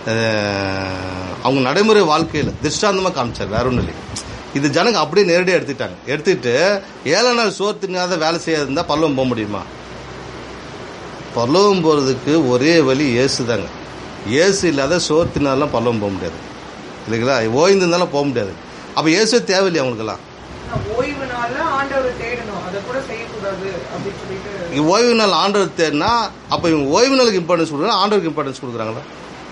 அஹ், அவங்க நடைமுறை வாழ்க்கையில் திருஷ்டாந்தமாக காமிச்சார் வேற ஒன்றும் இல்லை இது ஜனங்க அப்படியே நேரடியாக எடுத்துட்டாங்க எடுத்துட்டு ஏழாம் நாள் சோறு தின்னாத வேலை செய்யாத இருந்தால் பல்லவம் போக முடியுமா பல்லவம் போகிறதுக்கு ஒரே வழி இயேசு தாங்க இயேசு இல்லாத சோறு தின்னாலாம் பல்லவம் போக முடியாது இல்லைங்களா ஓய்ந்திருந்தாலும் போக முடியாது அப்போ இயேசுவே தேவையில்லையா அவங்களுக்கெல்லாம் ஆனா ஓய்வு நாள்ல ஆண்டவரை தேடணும் அதை கூட செய்யக்கூடாது அப்படின்னு சொல்லிட்டு இங்க ஓய்வு நாள் ஆண்டவர் தேடினா அப்போ இவங்க ஓய்வு நாளுக்கு இம்பார்ட்டன்ஸ் கொடுக்குறாங்க ஆண்டவருக்கு இம்பார்ட்டன்ஸ் கொடுக்குறாங்களா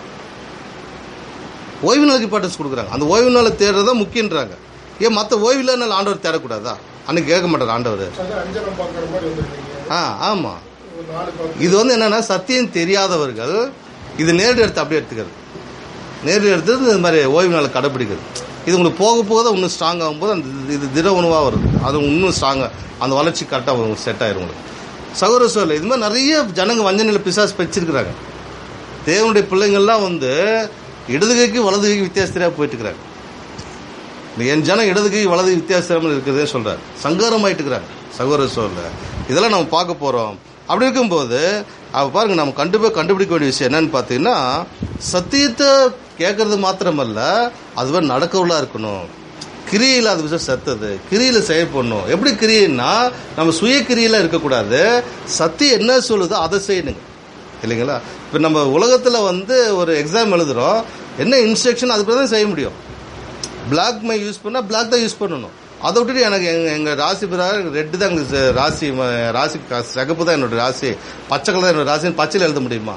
ஓய்வு நாளுக்கு இம்பார்ட்டன்ஸ் கொடுக்குறாங்க அந்த ஓய்வு நாளை தேடுறதா முக்கியன்றாங்க ஏன் மற்ற ஓய்வு இல்லாத நாள் ஆண்டவர் தேடக்கூடாதா அன்னைக்கு கேட்க மாட்டார் ஆண்டவர் அது அஞ்சனம் பார்க்குற மாதிரி வந்துருக்கீங்க ஆ ஆமாம் ஒரு நாலு பார்த்து இது வந்து என்னன்னா சத்தியம் தெரியாதவர்கள் இது நேரடி எடுத்து அப்படியே எடுத்துக்கிறது நேரடி எடுத்து இந்த மாதிரி ஓய்வு நாளை கடைப்பிடிக்கிறது இது உங்களுக்கு போக போக தான் இன்னும் ஸ்ட்ராங் ஆகும்போது அந்த இது- இது திட உணவாக வருது அது இன்னும் ஸ்ட்ராங்காக அந்த வளர்ச்சி கரெக்டாக செட் ஆயிரும் உங்களுக்கு சகோதர சோழ இது மாதிரி நிறைய ஜனங்க வஞ்சனையில் பிசாஸ் வச்சிருக்கிறாங்க தேவனுடைய பிள்ளைங்கள்லாம் வந்து இடது கைக்கு வலது கைக்கு வித்தியாசத்தியாக போயிட்டு இருக்கிறாங்க இந்த என் ஜனம் இடது கை வலது கை வித்தியாசம் இருக்குதுன்னு சொல்றாரு சங்காரம் ஆயிட்டு இருக்கிறாங்க சகோதர சோழ இதெல்லாம் நம்ம பார்க்க போறோம் அப்படி இருக்கும்போது அவ பாருங்க நம்ம கண்டிப்பாக கண்டுபிடிக்க வேண்டிய விஷயம் என்னன்னு பார்த்தீங்கன்னா சத்தியத்தை கேட்கறது மாத்திரமல்ல அதுவே நடக்கவுள்ளா இருக்கணும் கிரியில் அது விஷயம் சத்தது கிரியில செயல்படணும் எப்படி கிரியைன்னா நம்ம சுய கிரியில இருக்கக்கூடாது சத்தியம் என்ன சொல்லுதோ அதை செய்யணுங்க இல்லைங்களா இப்போ நம்ம உலகத்தில் வந்து ஒரு எக்ஸாம் எழுதுறோம் என்ன இன்ஸ்ட்ரக்ஷன் அதுக்கு தான் செய்ய முடியும் பிளாக் மை யூஸ் பண்ணால் பிளாக் தான் யூஸ் பண்ணணும் அதை விட்டுட்டு எனக்கு எங்கள் எங்கள் ராசி பிரகாரம் ரெட்டு தான் எங்களுக்கு ச- ராசி ம- ராசி க- சிகப்பு தான் என்னோட ராசி பச்சை கலர் தான் என்னோட ராசின்னு பச்சையில் எழுத முடியுமா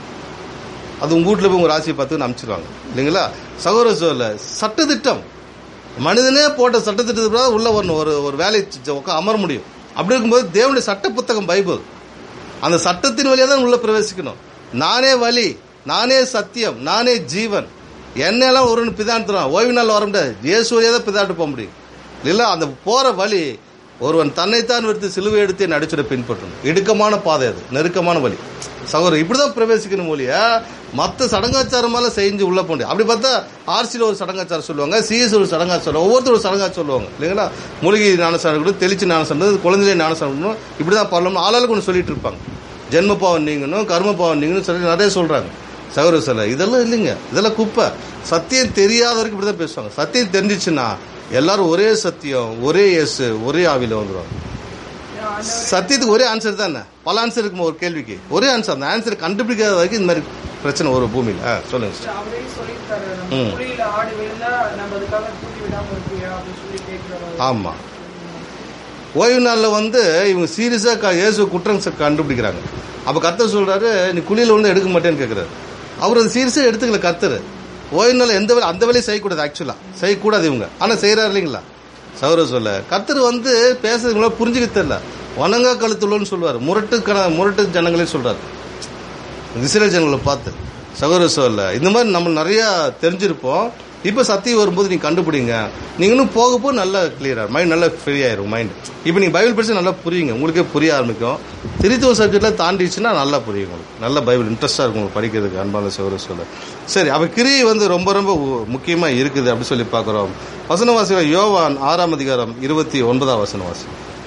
அது உங்கள் வீட்டில் போய் உங்கள் ராசியை பார்த்து அனுப்பிச்சிருவாங்க இல்லைங்களா சகோதர சோழ சட்டத்திட்டம் மனிதனே போட்ட சட்டத்திட்டத்துக்கு பிறகு உள்ள வரணும் ஒரு ஒரு வேலையை செ- உட்கா அமர முடியும் அப்படி இருக்கும்போது தேவனுடைய சட்ட புத்தகம் பைபிள் அந்த சட்டத்தின் வழியாக தான் உள்ள பிரவேசிக்கணும் நானே வழி நானே சத்தியம் நானே ஜீவன் என்னெல்லாம் ஒரு பிதாண்டுறான் ஓய்வு நாள் வர முடியாது இயேசு வழியாக தான் பிதாட்டு போக முடியும் இல்லை அந்த போற வழி ஒருவன் தன்னைத்தான் எடுத்து சிலுவை எடுத்து என் அடிச்சுட பின்பற்றணும் இடுக்கமான பாதை அது நெருக்கமான வழி சகோதரர் இப்படிதான் பிரவேசிக்கணும் மொழிய மற்ற சடங்காச்சாரமால செஞ்சு உள்ள போக முடியும் அப்படி பார்த்தா ஆர்சியில் ஒரு சடங்காச்சாரம் சொல்லுவாங்க சிஎஸ் ஒரு சடங்காச்சாரம் ஒவ்வொருத்தரும் ஒரு சடங்காச்சாரம் சொல்லுவாங்க இல்லைங்களா மூலிகை ஞானசாரம் இருக்கட்டும் தெளிச்சு ஞானசாரம் இருக்கட்டும், குழந்தைய ஞானசாரம் இருக்கணும் இப்படிதான் பண்ணணும் ஆளாளுக்கு ஒன்று சொல்லிட்டு இருப்பாங்க ஜென்ம பாவம் நீங்கணும் கர்ம பாவம் நீங்கணும் சொல்லி நிறைய சொல்றாங்க சகோதர சில இதெல்லாம் இல்லைங்க இதெல்லாம் குப்பை சத்தியம் தெரியாதவருக்கு இப்படி தான் பேசுவாங்க சத்தியம் தெரிஞ்சிச்சுன்னா எல்லாரும் ஒரே சத்தியம் ஒரே இயேசு ஒரே ஆவியில வந்துருவாங்க சத்தியத்துக்கு ஒரே ஆன்சர் தானே பல ஆன்சர் இருக்குமா ஒரு கேள்விக்கு ஒரே ஆன்சர் அந்த ஆன்சர் கண்டுபிடிக்காத வரைக்கும் இந்த மாதிரி பிரச்சனை வரும் பூமியில் ஆ சொல்லுங்க sister. அவரே சொல்லியிருக்காரு நம்ம ம். குழியில ஆடு விழுந்தா நம்ம அதுக்காக தூக்கி விடாம இருப்பியா அப்படின்னு சொல்லி கேட்கிறாரு ஆமா ஓய்வு நாளில் வந்து இவங்க சீரியஸாக இயேசு குற்றம் ச- கண்டுபிடிக்கிறாங்க அப்போ கர்த்தர் சொல்றாரு நீ குழியில் வந்து எடுக்க மாட்டேன்னு கேட்குறாரு அவர் அது சீரியஸாக எடுத்துக்கல கர்த்தர் ஓய்வு நாள் எந்த வேலை அந்த வேலையும் செய்யக்கூடாது ஆக்சுவலாக செய்யக்கூடாது இவங்க ஆனால் செய்கிறாரு இல்லைங்களா சௌர சொல்ல கர்த்தர் வந்து பேசுறதுங்களா புரிஞ்சுக்க தெரியல வணங்கா கழுத்துள்ளன்னு சொல்லுவார் முரட்டு கண முரட்டு ஜனங்களே சொல்றாரு இஸ்ரேல் ஜனங்களை பார்த்து சகோதர சொல்ல இந்த மாதிரி நம்ம நிறைய தெரிஞ்சிருப்போம் இப்போ சத்தியம் வரும்போது நீங்க கண்டுபிடிங்க நீங்க இன்னும் போக போக நல்லா கிளியர் மைண்ட் நல்லா ஃப்ரீ ஆயிரும் மைண்ட் இப்போ நீங்க பைபிள் படிச்சு நல்லா புரியுங்க உங்களுக்கே புரிய ஆரம்பிக்கும் திருத்துவ சப்ஜெக்ட்ல தாண்டிடுச்சுன்னா நல்லா புரியும் உங்களுக்கு நல்ல பைபிள் இன்ட்ரெஸ்டா இருக்கும் உங்களுக்கு படிக்கிறதுக்கு அன்பான சகோதர சொல்ல சரி அப்ப கிரியை வந்து ரொம்ப ரொம்ப உ- முக்கியமா இருக்குது அப்படி சொல்லி பார்க்கிறோம் வசனவாசிகள் யோவான் ஆறாம் அதிகாரம் இருபத்தி ஒன்பதாம் வசனவாசி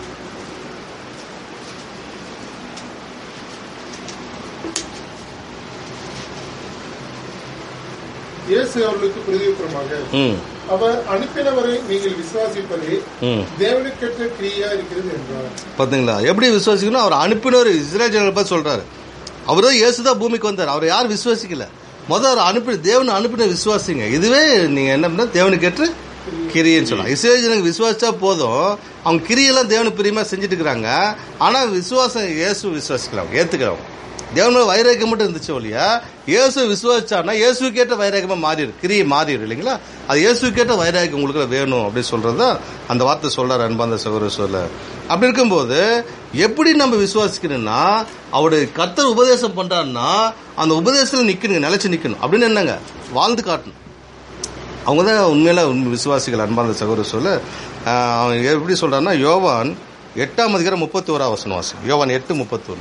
இயேசு அவர்களுக்கு பிரதியுத்தரமாக ம் அவர் அனுப்பினவரை நீங்கள் விசுவாசிப்பதே ம் தேவனுக்கேற்ற கிரியா இருக்கிறது என்றார் பாத்தீங்களா எப்படி விசுவாசிக்கணும் அவர் அனுப்பினவர் இஸ்ரேல் ஜனங்களை பார்த்து சொல்றாரு அவர் தான் இயேசுதான் பூமிக்கு வந்தார் அவர் யாரும் விசுவாசிக்கல முதல் அவர் அனுப்பி தேவனை அனுப்பின விசுவாசிங்க இதுவே நீங்க என்ன பண்ண தேவனுக்கு ஏற்று கிரியைன்னு சொல்லலாம் இஸ்ரேல் ஜனங்க விசுவாசிச்சா போதும் அவங்க கிரியெல்லாம் தேவனுக்கு பிரியமா செஞ்சுட்டு இருக்கிறாங்க ஆனா விசுவாசம் இயேசு விசுவாசிக்கலாம் ஏத்துக்கிறவங்க தேவன் மேல வைராக்கியம் மட்டும் இருந்துச்சு ஒழியா இயேசு விசுவாசிச்சானா இயேசுக்கேற்ற வைராக்கியமா மாறிடும் கிரியை மாறிடும் இல்லைங்களா அது இயேசுக்கேற்ற வைராக்கியம் உங்களுக்கு வேணும் அப்படின்னு சொல்றதா அந்த வார்த்தை சொல்றாரு அன்பாந்த சகோதர சொல்ல அப்படி இருக்கும்போது எப்படி நம்ம விசுவாசிக்கணும்னா அவருடைய கர்த்தர் உபதேசம் பண்றாருன்னா அந்த உபதேசத்துல நிக்கணுங்க நிலைச்சு நிக்கணும் அப்படின்னு என்னங்க வாழ்ந்து காட்டணும் அவங்க தான் உண்மையில உண்மை விசுவாசிகள் அன்பார்ந்த சகோதர சொல்ல ஆஹ், அவன் எப்படி சொல்றான்னா யோவான் எட்டாம் அதிகாரம் முப்பத்தி ஓரா வசனம் வாசி யோவான் எட்டு முப்பத்தி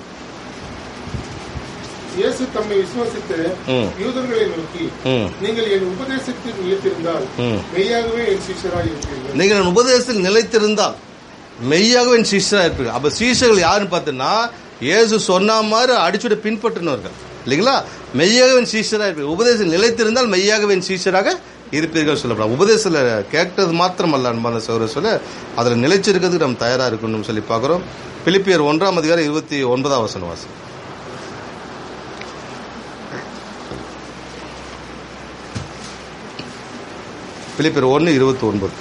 இயேசு தம்மை விசுவாசித்த ம். யூதர்களை நோக்கி ம் நீங்கள் என் உபதேசத்தில் நிலைத்திருந்தால் ம். மெய்யாகவே என் சிஷ்யராய் இருப்பீர்கள் நீங்கள் என் உபதேசத்தில் நிலைத்திருந்தால் மெய்யாகவே என் சீஷராக இருப்பீர்கள் அப்ப சீஷர்கள் யாருன்னு பார்த்தீங்கன்னா இயேசு சொன்ன மாதிரி அடிச்சுட பின்பற்றினவர்கள் இல்லைங்களா மெய்யாகவே என் சீஷராக இருப்பீர்கள் உபதேசம் நிலைத்திருந்தால் மெய்யாகவே என் சீஷராக இருப்பீர்கள் சொல்லப்படும் உபதேசத்தில் கேட்டது மாத்திரமல்ல அன்பான சௌர சொல்ல அதில் நிலைச்சிருக்கிறதுக்கு நம்ம தயாரா இருக்கணும்னு சொல்லி பார்க்குறோம் பிலிப்பியர் ஒன்றாம் அதிகாரம் இருபத்தி ஒன்பதாம் வசனம் வாசி பிலிப்பியர் ஒன்று இருபத்தி ஒன்பது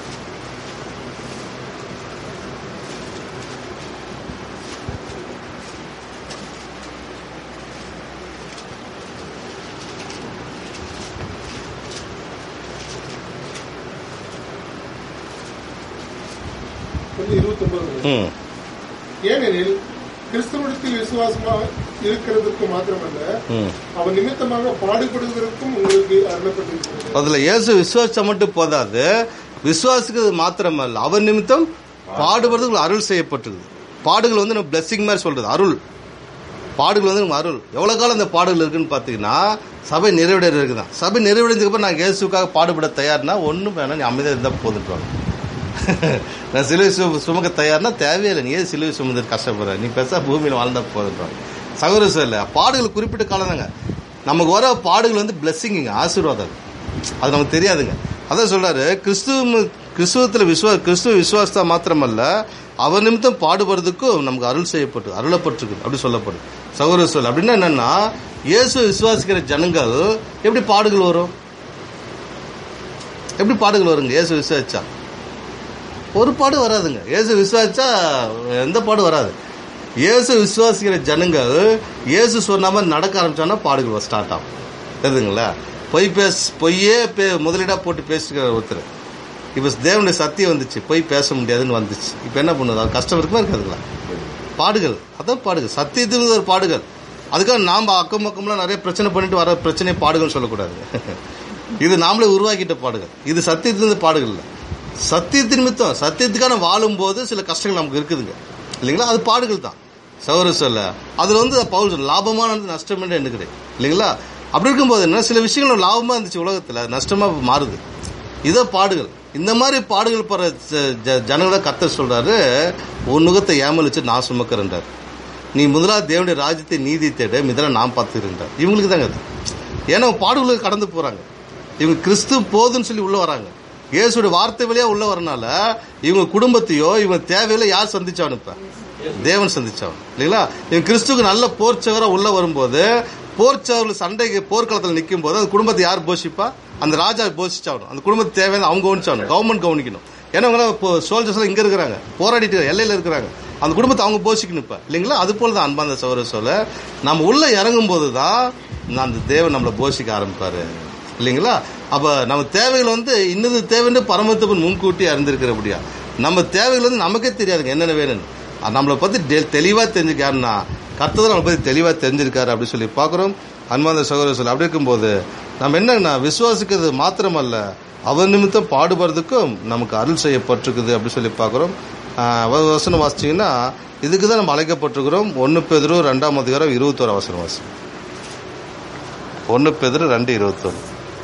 வந்து இருபத்தி ஒன்பது ம் ஏனெனில் கிறிஸ்துவத்தில் விசுவாசமா இருக்கிறதுக்கு மாத்திரமல்ல ம் அவர் நிமித்தமாக பாடுபடுவதற்கும் உங்களுக்கு அருளப்பட்டிருக்கிறது அதுல இயேசு விசுவாசம் மட்டும் போதாது விசுவாசிக்கிறது மாத்திரமல்ல அவர் நிமித்தம் பாடுபடுறதுக்கு அருள் செய்யப்பட்டிருக்கு பாடுகள் வந்து நம்ம பிளெஸிங் மாதிரி சொல்றது அருள் பாடுகள் வந்து நம்ம அருள் எவ்வளவு காலம் அந்த பாடுகள் இருக்குன்னு பாத்தீங்கன்னா சபை நிறைவடைய இருக்குதான் சபை நிறைவடைஞ்சதுக்கு அப்புறம் நான் இயேசுக்காக பாடுபட தயார்னா ஒண்ணும் வேணாம் நீ அமைதியா இருந்தா போதுன்றாங்க நான் சிலுவை சு- சுமக்க தயார்னா தேவையில்லை நீ ஏன் சிலுவை சுமந்து கஷ்டப்படுற நீ பெருசா பூமியில் வாழ்ந்தா போதும் சகோதர சொல்ல பாடுகள் குறிப்பிட்ட காலம் தாங்க நமக்கு வர பாடுகள் வந்து பிளெஸ்ஸிங்க ஆசீர்வாதம் அது. அது நமக்கு தெரியாதுங்க அதான் சொல்றாரு கிறிஸ்துவ கிறிஸ்துவத்தில் விசுவா கிறிஸ்துவ விசுவாசத்தா மாத்திரமல்ல அவர் நிமித்தம் பாடுபடுறதுக்கும் நமக்கு அருள் செய்யப்பட்டு அருளப்பட்டிருக்கு அப்படி சொல்லப்படும் சகோதர சொல் அப்படின்னா என்னன்னா இயேசு விசுவாசிக்கிற ஜனங்கள் எப்படி பாடுகள் வரும் எப்படி பாடுகள் வருங்க இயேசு விசுவாசிச்சா ஒரு பாடு வராதுங்க இயேசு விசுவாசிச்சா எந்த பாடு வராது இயேசு விசுவாசிக்கிற ஜனங்கள் இயேசு சொன்ன மாதிரி நடக்க ஆரம்பிச்சான்னா பாடுகள் ஸ்டார்ட் ஆகும் தெரியுதுங்களா பொய் பேச பொய்யே பே முதலீடா போட்டு பேசுகிற ஒருத்தர் இப்போ தேவனுடைய சத்தியம் வந்துச்சு பொய் பேச முடியாதுன்னு வந்துச்சு இப்போ என்ன பண்ணுது அது கஷ்டம் இருக்குமா இருக்காதுங்களா பாடுகள் அதான் பாடுகள் சத்தியத்துக்கு ஒரு பாடுகள் அதுக்காக நாம் அக்கம் பக்கம்லாம் நிறைய பிரச்சனை பண்ணிட்டு வர பிரச்சனை பாடுகள்னு சொல்லக்கூடாது இது நாமளே உருவாக்கிட்ட பாடுகள் இது சத்தியத்திலிருந்து பாடுகள் இல்லை சத்தியத்தின் நிமித்தம் சத்தியத்துக்கான வாழும்போது சில கஷ்டங்கள் நமக்கு இருக்குதுங்க இல்லைங்களா அது பாடுகள் தான் சௌர சொல்ல அதுல வந்து பவுல் சொல்ல, லாபமானது நஷ்டம் என்று எண்ணுகிறேன் இல்லைங்களா அப்படி இருக்கும்போது என்ன சில விஷயங்கள் லாபமா இருந்துச்சு உலகத்துல அது நஷ்டமா மாறுது இதோ பாடுகள் இந்த மாதிரி பாடுகள் போற ஜ- ஜ- ஜனங்களை கத்த சொல்றாரு உன் நுகத்தை ஏமலிச்சு நான் சுமக்கிறேன்றார் நீ முதலாவது தேவனுடைய ராஜ்யத்தை நீதி தேட மிதல நான் பார்த்துக்கிறேன்றார் இவங்களுக்கு தாங்க அது ஏன்னா பாடுகளுக்கு கடந்து போறாங்க இவங்க கிறிஸ்து போதுன்னு சொல்லி உள்ள வராங்க இயேசுடைய வார்த்தை வழியா உள்ள வரனால இவங்க குடும்பத்தையோ இவங்க தேவையில யார் சந்திச்சாவன் இப்ப தேவன் சந்திச்சவன் இல்லைங்களா இவன் கிறிஸ்துக்கு நல்ல போர்ச்சவரா உள்ள வரும்போது போர்ச்சவர்கள் சண்டைக்கு போர்க்களத்தில் நிற்கும் போது அந்த குடும்பத்தை யார் போஷிப்பா அந்த ராஜா போஷிச்சாகணும் அந்த குடும்பத்துக்கு தேவையான அவங்க கவனிச்சாகணும் கவர்மெண்ட் கவனிக்கணும் ஏன்னா அவங்க இப்போ சோல்ஜர்ஸ் இங்க இருக்கிறாங்க போராடிட்டு எல்லையில இருக்கிறாங்க அந்த குடும்பத்தை அவங்க போஷிக்கணும் இப்ப இல்லைங்களா அது போல தான் அன்பாந்த சௌர சொல்ல நம்ம உள்ள இறங்கும் போது தான் அந்த தேவன் நம்மளை போஷிக்க ஆரம்பிப்பாரு இல்லைங்களா அப்ப நம்ம தேவைகள் வந்து இன்னது தேவைன்னு பரமத்தப்பன் முன்கூட்டி அறிந்திருக்கிறபடியா நம்ம தேவைகள் வந்து நமக்கே தெரியாதுங்க என்னென்ன வேணும்னு அது நம்மளை பத்தி டெ- தெளிவா தெரிஞ்சுக்காருன்னா கர்த்தர் நம்மளை பத்தி தெளிவா தெரிஞ்சிருக்காரு அப்படி சொல்லி பார்க்குறோம் அன்பாந்த சகோதர சொல்லி அப்படி இருக்கும்போது நம்ம என்னன்னா விசுவாசிக்கிறது மாத்திரமல்ல அவர் நிமித்தம் பாடுபடுறதுக்கும் நமக்கு அருள் செய்யப்பட்டிருக்குது அப்படி சொல்லி பார்க்குறோம் வசனம் வாசிச்சீங்கன்னா இதுக்கு தான் நம்ம அழைக்கப்பட்டிருக்கிறோம் ஒன்று பெதிரும் ரெண்டாம் அதிகாரம் இருபத்தோரு அவசரம் வாசி ஒன்று பெதிரும் ரெண்டு இருபத்தோரு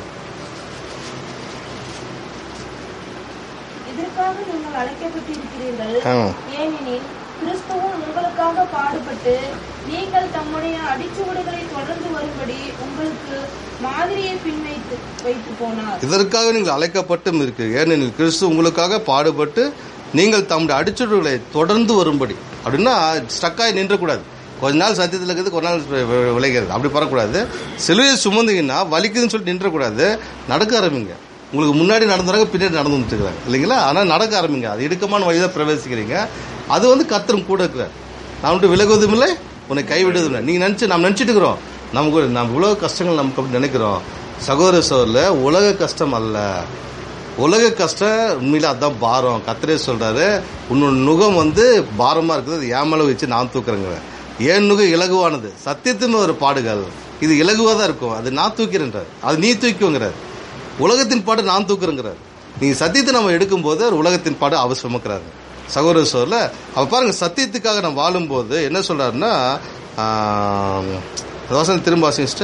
இதற்காக நீங்கள் அழைக்கப்பட்டிருக்கிறீர்கள் ஆ. ஏனெனில் கிறிஸ்துவும் உங்களுக்காக பாடுபட்டு நீங்கள் தம்முடைய அடிச்சுவடுகளை தொடர்ந்து வரும்படி உங்களுக்கு மாதிரியை பின்வைத்து வைத்து போனார் இதற்காக நீங்கள் அழைக்கப்பட்டும் இருக்கு ஏனெனில் கிறிஸ்து உங்களுக்காக பாடுபட்டு நீங்கள் தம்முடைய அடிச்சுடுகளை தொடர்ந்து வரும்படி அப்படின்னா ஸ்டக்காய் நின்றக்கூடாது கொஞ்ச நாள் சத்தியத்தில் இருக்குது கொஞ்ச நாள் வி- வி- விளைகிறது அப்படி பரக்கூடாது சிலுவையை சுமந்தீங்கன்னா வலிக்குதுன்னு சொல்லிட்டு நின்றக்கூடாது நடக்க ஆரம்பிங்க உங்களுக்கு முன்னாடி நடந்துறாங்க பின்னாடி நடந்து வந்துட்டு இருக்காங்க இல்லைங்களா ஆனால் நடக்க ஆரம்பிங்க அது இடுக்கமான வழிதான் பிரவேசிக்கிறீங்க அது வந்து கத்தரும் கூட இருக்கிறார் நான் விட்டு விலகுவதும் இல்லை உன்னை கைவிடுவதும் இல்லை நீங்கள் நினச்சி நாம் நினச்சிட்டு இருக்கிறோம் நமக்கு நம்ம இவ்வளோ கஷ்டங்கள் நமக்கு அப்படி நினைக்கிறோம் சகோதர சோரில் உலக கஷ்டம் அல்ல உலக கஷ்டம் உண்மையில அதான் பாரம் கத்திரே சொல்றாரு உன்னோட நுகம் வந்து பாரமா இருக்குது அது என் மேல வச்சு நான் தூக்குறேங்க என் நுகம் இலகுவானது சத்தியத்தின் ஒரு பாடுகள் இது இலகுவா தான் இருக்கும் அது நான் தூக்கிறேன்றார் அது நீ தூக்குங்கிறார் உலகத்தின் பாடு நான் தூக்குறேங்கிறார் நீங்க சத்தியத்தை நம்ம எடுக்கும்போது ஒரு உலகத்தின் பாடு அவர் சுமக்கிறாரு சகோதர சோர்ல அவ பாருங்க சத்தியத்துக்காக நம்ம வாழும்போது என்ன சொல்றாருன்னா ஆஹ், அந்த வசனம் திரும்ப வாசிங்க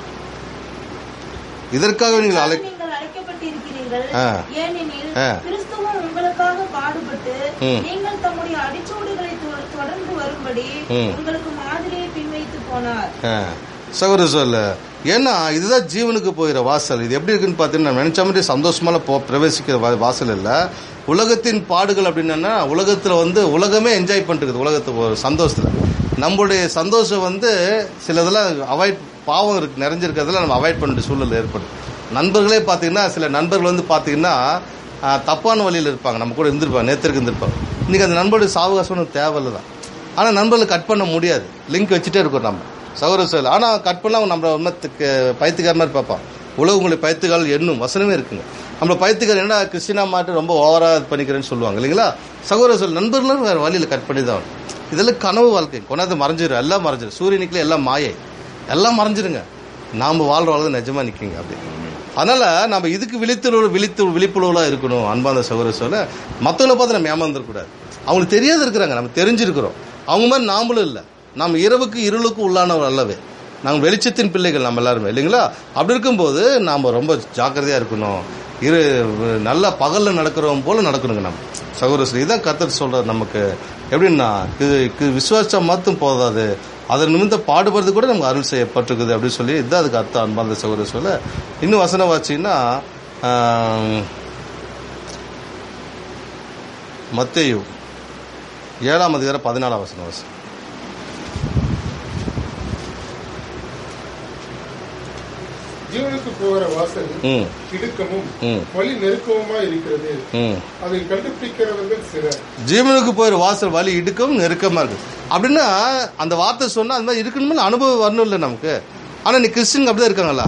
இதற்காக நீங்கள் அழை நீங்கள் அழைக்கப்பட்டிருக்கிறீர்கள் ஆ. ஏனெனில் ஆ. கிறிஸ்துவும் உங்களுக்காக பாடுபட்டு ம். நீங்கள் தம்முடைய அடிச்சுவடுகளை தொ- தொடர்ந்து வரும்படி ம். உங்களுக்கு மாதிரியை பின்வைத்து போனார் சகோதர சொல்ல ஏன்னா இதுதான் ஜீவனுக்கு போகிற வாசல் இது எப்படி இருக்குன்னு பார்த்தீங்கன்னா நம்ம நினைச்ச மாதிரி சந்தோஷமால போ பிரவேசிக்கிற வா- வாசல் இல்லை உலகத்தின் பாடுகள் அப்படின்னா உலகத்துல வந்து உலகமே என்ஜாய் பண்ணிட்டு உலகத்து ஒரு சந்தோஷத்துல நம்மளுடைய சந்தோஷம் வந்து சிலதெல்லாம் அவாய்ட் பாவம் இருக்கு நிறைஞ்சிருக்கிறதுல நம்ம அவாய்ட் பண்ணிட்டு சூழல் ஏற்படும் நண்பர்களே பார்த்தீங்கன்னா சில நண்பர்கள் வந்து பார்த்தீங்கன்னா ஆஹ், தப்பான வழியில் இருப்பாங்க நம்ம கூட இருந்திருப்பாங்க நேத்திற்கு இருந்திருப்பாங்க இன்னைக்கு அந்த நண்பருடைய சாவகாசம் நமக்கு தேவையில்லை தான் ஆனால் நண்பர்களை கட் பண்ண முடியாது லிங்க் வச்சுட்டே இருக்கோம் நம்ம சௌர செயல் ஆனால் கட் பண்ணலாம் நம்ம உண்மத்துக்கு பைத்துக்கார மாதிரி பார்ப்பான் உலக உங்களை பைத்துக்கால் எண்ணும் வசனமே இருக்குங்க நம்மள பைத்துக்கார் என்ன கிறிஸ்டினா மாட்டு ரொம்ப ஓவரா இது பண்ணிக்கிறேன்னு சொல்லுவாங்க இல்லைங்களா சகோதர சொல் நண்பர்களும் வேற வழியில் கட் பண்ணி தான் ஆகணும். இதெல்லாம் கனவு வாழ்க்கை கொண்டாந்து மறைஞ்சிரும் எல்லாம் மறைஞ்சிரும் சூரியனுக்குள்ள எல்லாம் மாயை எல்லாம் மறைஞ்சிருங்க நாம வாழ்ற வாழ்க்கை நிஜமா நிற்குங்க அப்படி அதனால நம்ம இதுக்கு விழித்துணர்வு விழித்து விழிப்புணர்வுலாம் இருக்கணும் அன்பான சகோதர சொல்ல மற்றவங்களை பார்த்து நம்ம ஏமாந்துடக்கூடாது அவங்களுக்கு தெரியாத இருக்கிறாங்க நம்ம தெரிஞ்சிருக்கிறோம் அவங்க மாதிரி நாமளும் இல்லை நாம் இரவுக்கு இருளுக்கு உள்ளானவர் அல்லவே நாங்கள் வெளிச்சத்தின் பிள்ளைகள் நம்ம எல்லாருமே இல்லைங்களா அப்படி இருக்கும்போது நாம் ரொம்ப ஜாக்கிரதையாக இருக்கணும் இரு நல்ல பகலில் நடக்கிறவங்க போல நடக்கணுங்க நம்ம சகோதரர் இதான் கத்தர் சொல்றார் நமக்கு எப்படின்னா இது இது விசுவாசம் மட்டும் போதாது அதன் நிமித்த பாடுபடுறது கூட நமக்கு அருள் செய்யப்பட்டிருக்குது அப்படின்னு சொல்லி இதுதான் அதுக்கு அர்த்தம் அன்பார்ந்த சகோதரர் சொல்ல இன்னும் வசனம் வாச்சிங்கன்னா மத்தேயு ஏழாம் அதிகாரம் பதினாலாம் வசனம் வாசி ஜீவனுக்கு போகிற வாசல் ம் இடுக்கமும் ம் வழி நெருக்கமுமா இருக்கிறது ம் அதை கண்டுபிடிக்கிறவர்கள் சிலர் ஜீவனுக்கு போயிற வாசல் வழி இடுக்கும் நெருக்கமா இருக்கு அப்படின்னா அந்த வார்த்தை சொன்னா அந்த மாதிரி இருக்கணும்னு அனுபவம் வரணும் இல்லை நமக்கு ஆனா நீ கிறிஸ்டின் அப்படிதான் இருக்காங்களா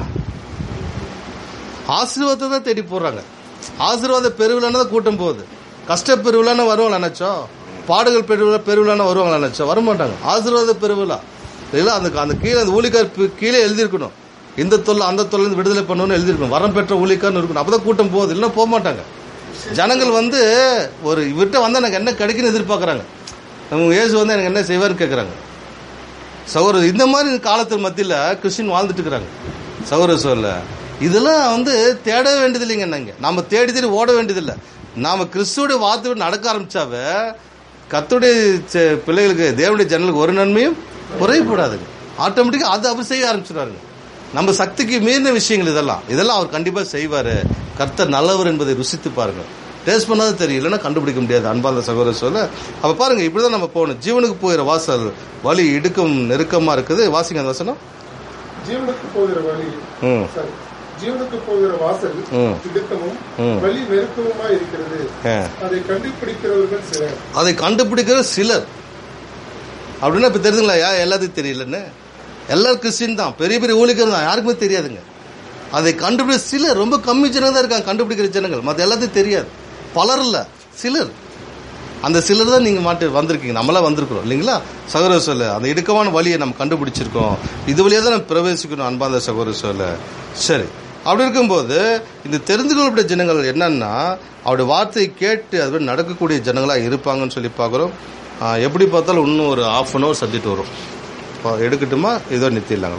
ஆசீர்வாதத்தை தான் தேடி போடுறாங்க ஆசீர்வாத பெருவிழான தான் கூட்டம் போகுது கஷ்ட பெருவிழான்னு வருவாங்களா நினைச்சோம் பாடுகள் பெருவிழா பெருவிழான்னு வருவாங்களா நினைச்சோம் வரமாட்டாங்க ஆசீர்வாத பெருவிழா இல்லை அந்த அந்த கீழே அந்த ஊழிக்கார் பி- கீழே எழுதியிருக்கணும் இந்த தொல்லை அந்த தொல்லை இருந்து விடுதலை பண்ணணும்னு எழுதியிருக்கணும் வரம் பெற்ற ஊழிக்கார்னு இருக்கணும் அப்பதான் கூட்டம் போகுது இல்லைன்னா போக மாட்டாங்க ஜனங்கள் வந்து ஒரு இவர்கிட்ட வந்து எனக்கு என்ன கிடைக்குன்னு எதிர்பார்க்கறாங்க அவங்க இயேசு வந்து எனக்கு என்ன செய்வார்னு கேட்குறாங்க சகோதரர் இந்த மாதிரி காலத்தில் மத்தியில் கிறிஸ்டின் வாழ்ந்துட்டு இருக்கிறாங்க சகோதரர் சொல்ல இதெல்லாம் வந்து தேட வேண்டியது இல்லைங்க நாங்க நாம தேடி தேடி ஓட வேண்டியதில்லை நாம கிறிஸ்துவோட வார்த்தை நடக்க ஆரம்பிச்சாவே கத்துடைய பிள்ளைகளுக்கு தேவனுடைய ஜனங்களுக்கு ஒரு நன்மையும் குறையக்கூடாதுங்க ஆட்டோமேட்டிக்காக அது அவர் செய்ய ஆரம்பிச்சிடுவாருங்க நம்ம சக்திக்கு மீறின விஷயங்கள் இதெல்லாம் இதெல்லாம் அவர் கண்டிப்பா செய்வாரு கர்த்தர் நல்லவர் என்பதை ருசித்து பாருங்க டேஸ்ட் பண்ணாதான் தெரியும் இல்லைன்னா கண்டுபிடிக்க முடியாது அன்பார்ந்த சகோதரர் சொல்ல அப்ப பாருங்க இப்படிதான் நம்ம போகணும் ஜீவனுக்கு போகிற வாசல் வழி இடுக்கம் நெருக்கமா இருக்குது வாசிங்க அந்த வசனம் ஜீவனுக்கு போகிற வழி ம் சாரி ஜீவனுக்கு போகிற வாசல் ம். இடுக்கமும் ம். வழி நெருக்கமுமா இருக்கிறது ஆ. அதை கண்டுபிடிக்கிறவர்கள் சிலர் அதை கண்டுபிடிக்கிற சிலர் அப்படின்னா இப்ப தெரியுதுங்களா யா எல்லாத்துக்கும் தெரியலன்னு எல்லாரும் கிறிஸ்டின் தான் பெரிய பெரிய ஊழிக்கர் தான் யாருக்குமே தெரியாதுங்க அதை கண்டுபிடி சிலர் ரொம்ப கம்மி ஜனங்க தான் இருக்காங்க கண்டுபிடிக்கிற ஜனங்கள் மற்ற எல்லாத்துக்கும் தெரியாது பலர் இல்ல சிலர் அந்த சிலர் தான் நீங்க மாட்டு வந்திருக்கீங்க நம்மளாம் வந்திருக்கிறோம் இல்லைங்களா சகோதர சொல்ல அந்த இடுக்கமான வழியை நம்ம கண்டுபிடிச்சிருக்கோம் இது வழியா தான் நம்ம பிரவேசிக்கணும் அன்பாந்த சகோதர சொல்ல சரி அப்படி இருக்கும்போது இந்த தெரிந்து கொள்ளப்பட்ட ஜனங்கள் என்னன்னா அவருடைய வார்த்தையை கேட்டு அது மாதிரி நடக்கக்கூடிய ஜனங்களா இருப்பாங்கன்னு சொல்லி பார்க்குறோம் ஆஹ், எப்படி பார்த்தாலும் இன்னும் ஒரு ஆஃப் அன் ஹவர் சப்ஜெக்ட் வரும் இப்போ எடுக்கட்டுமா இதோ நிறுத்திடலாங்க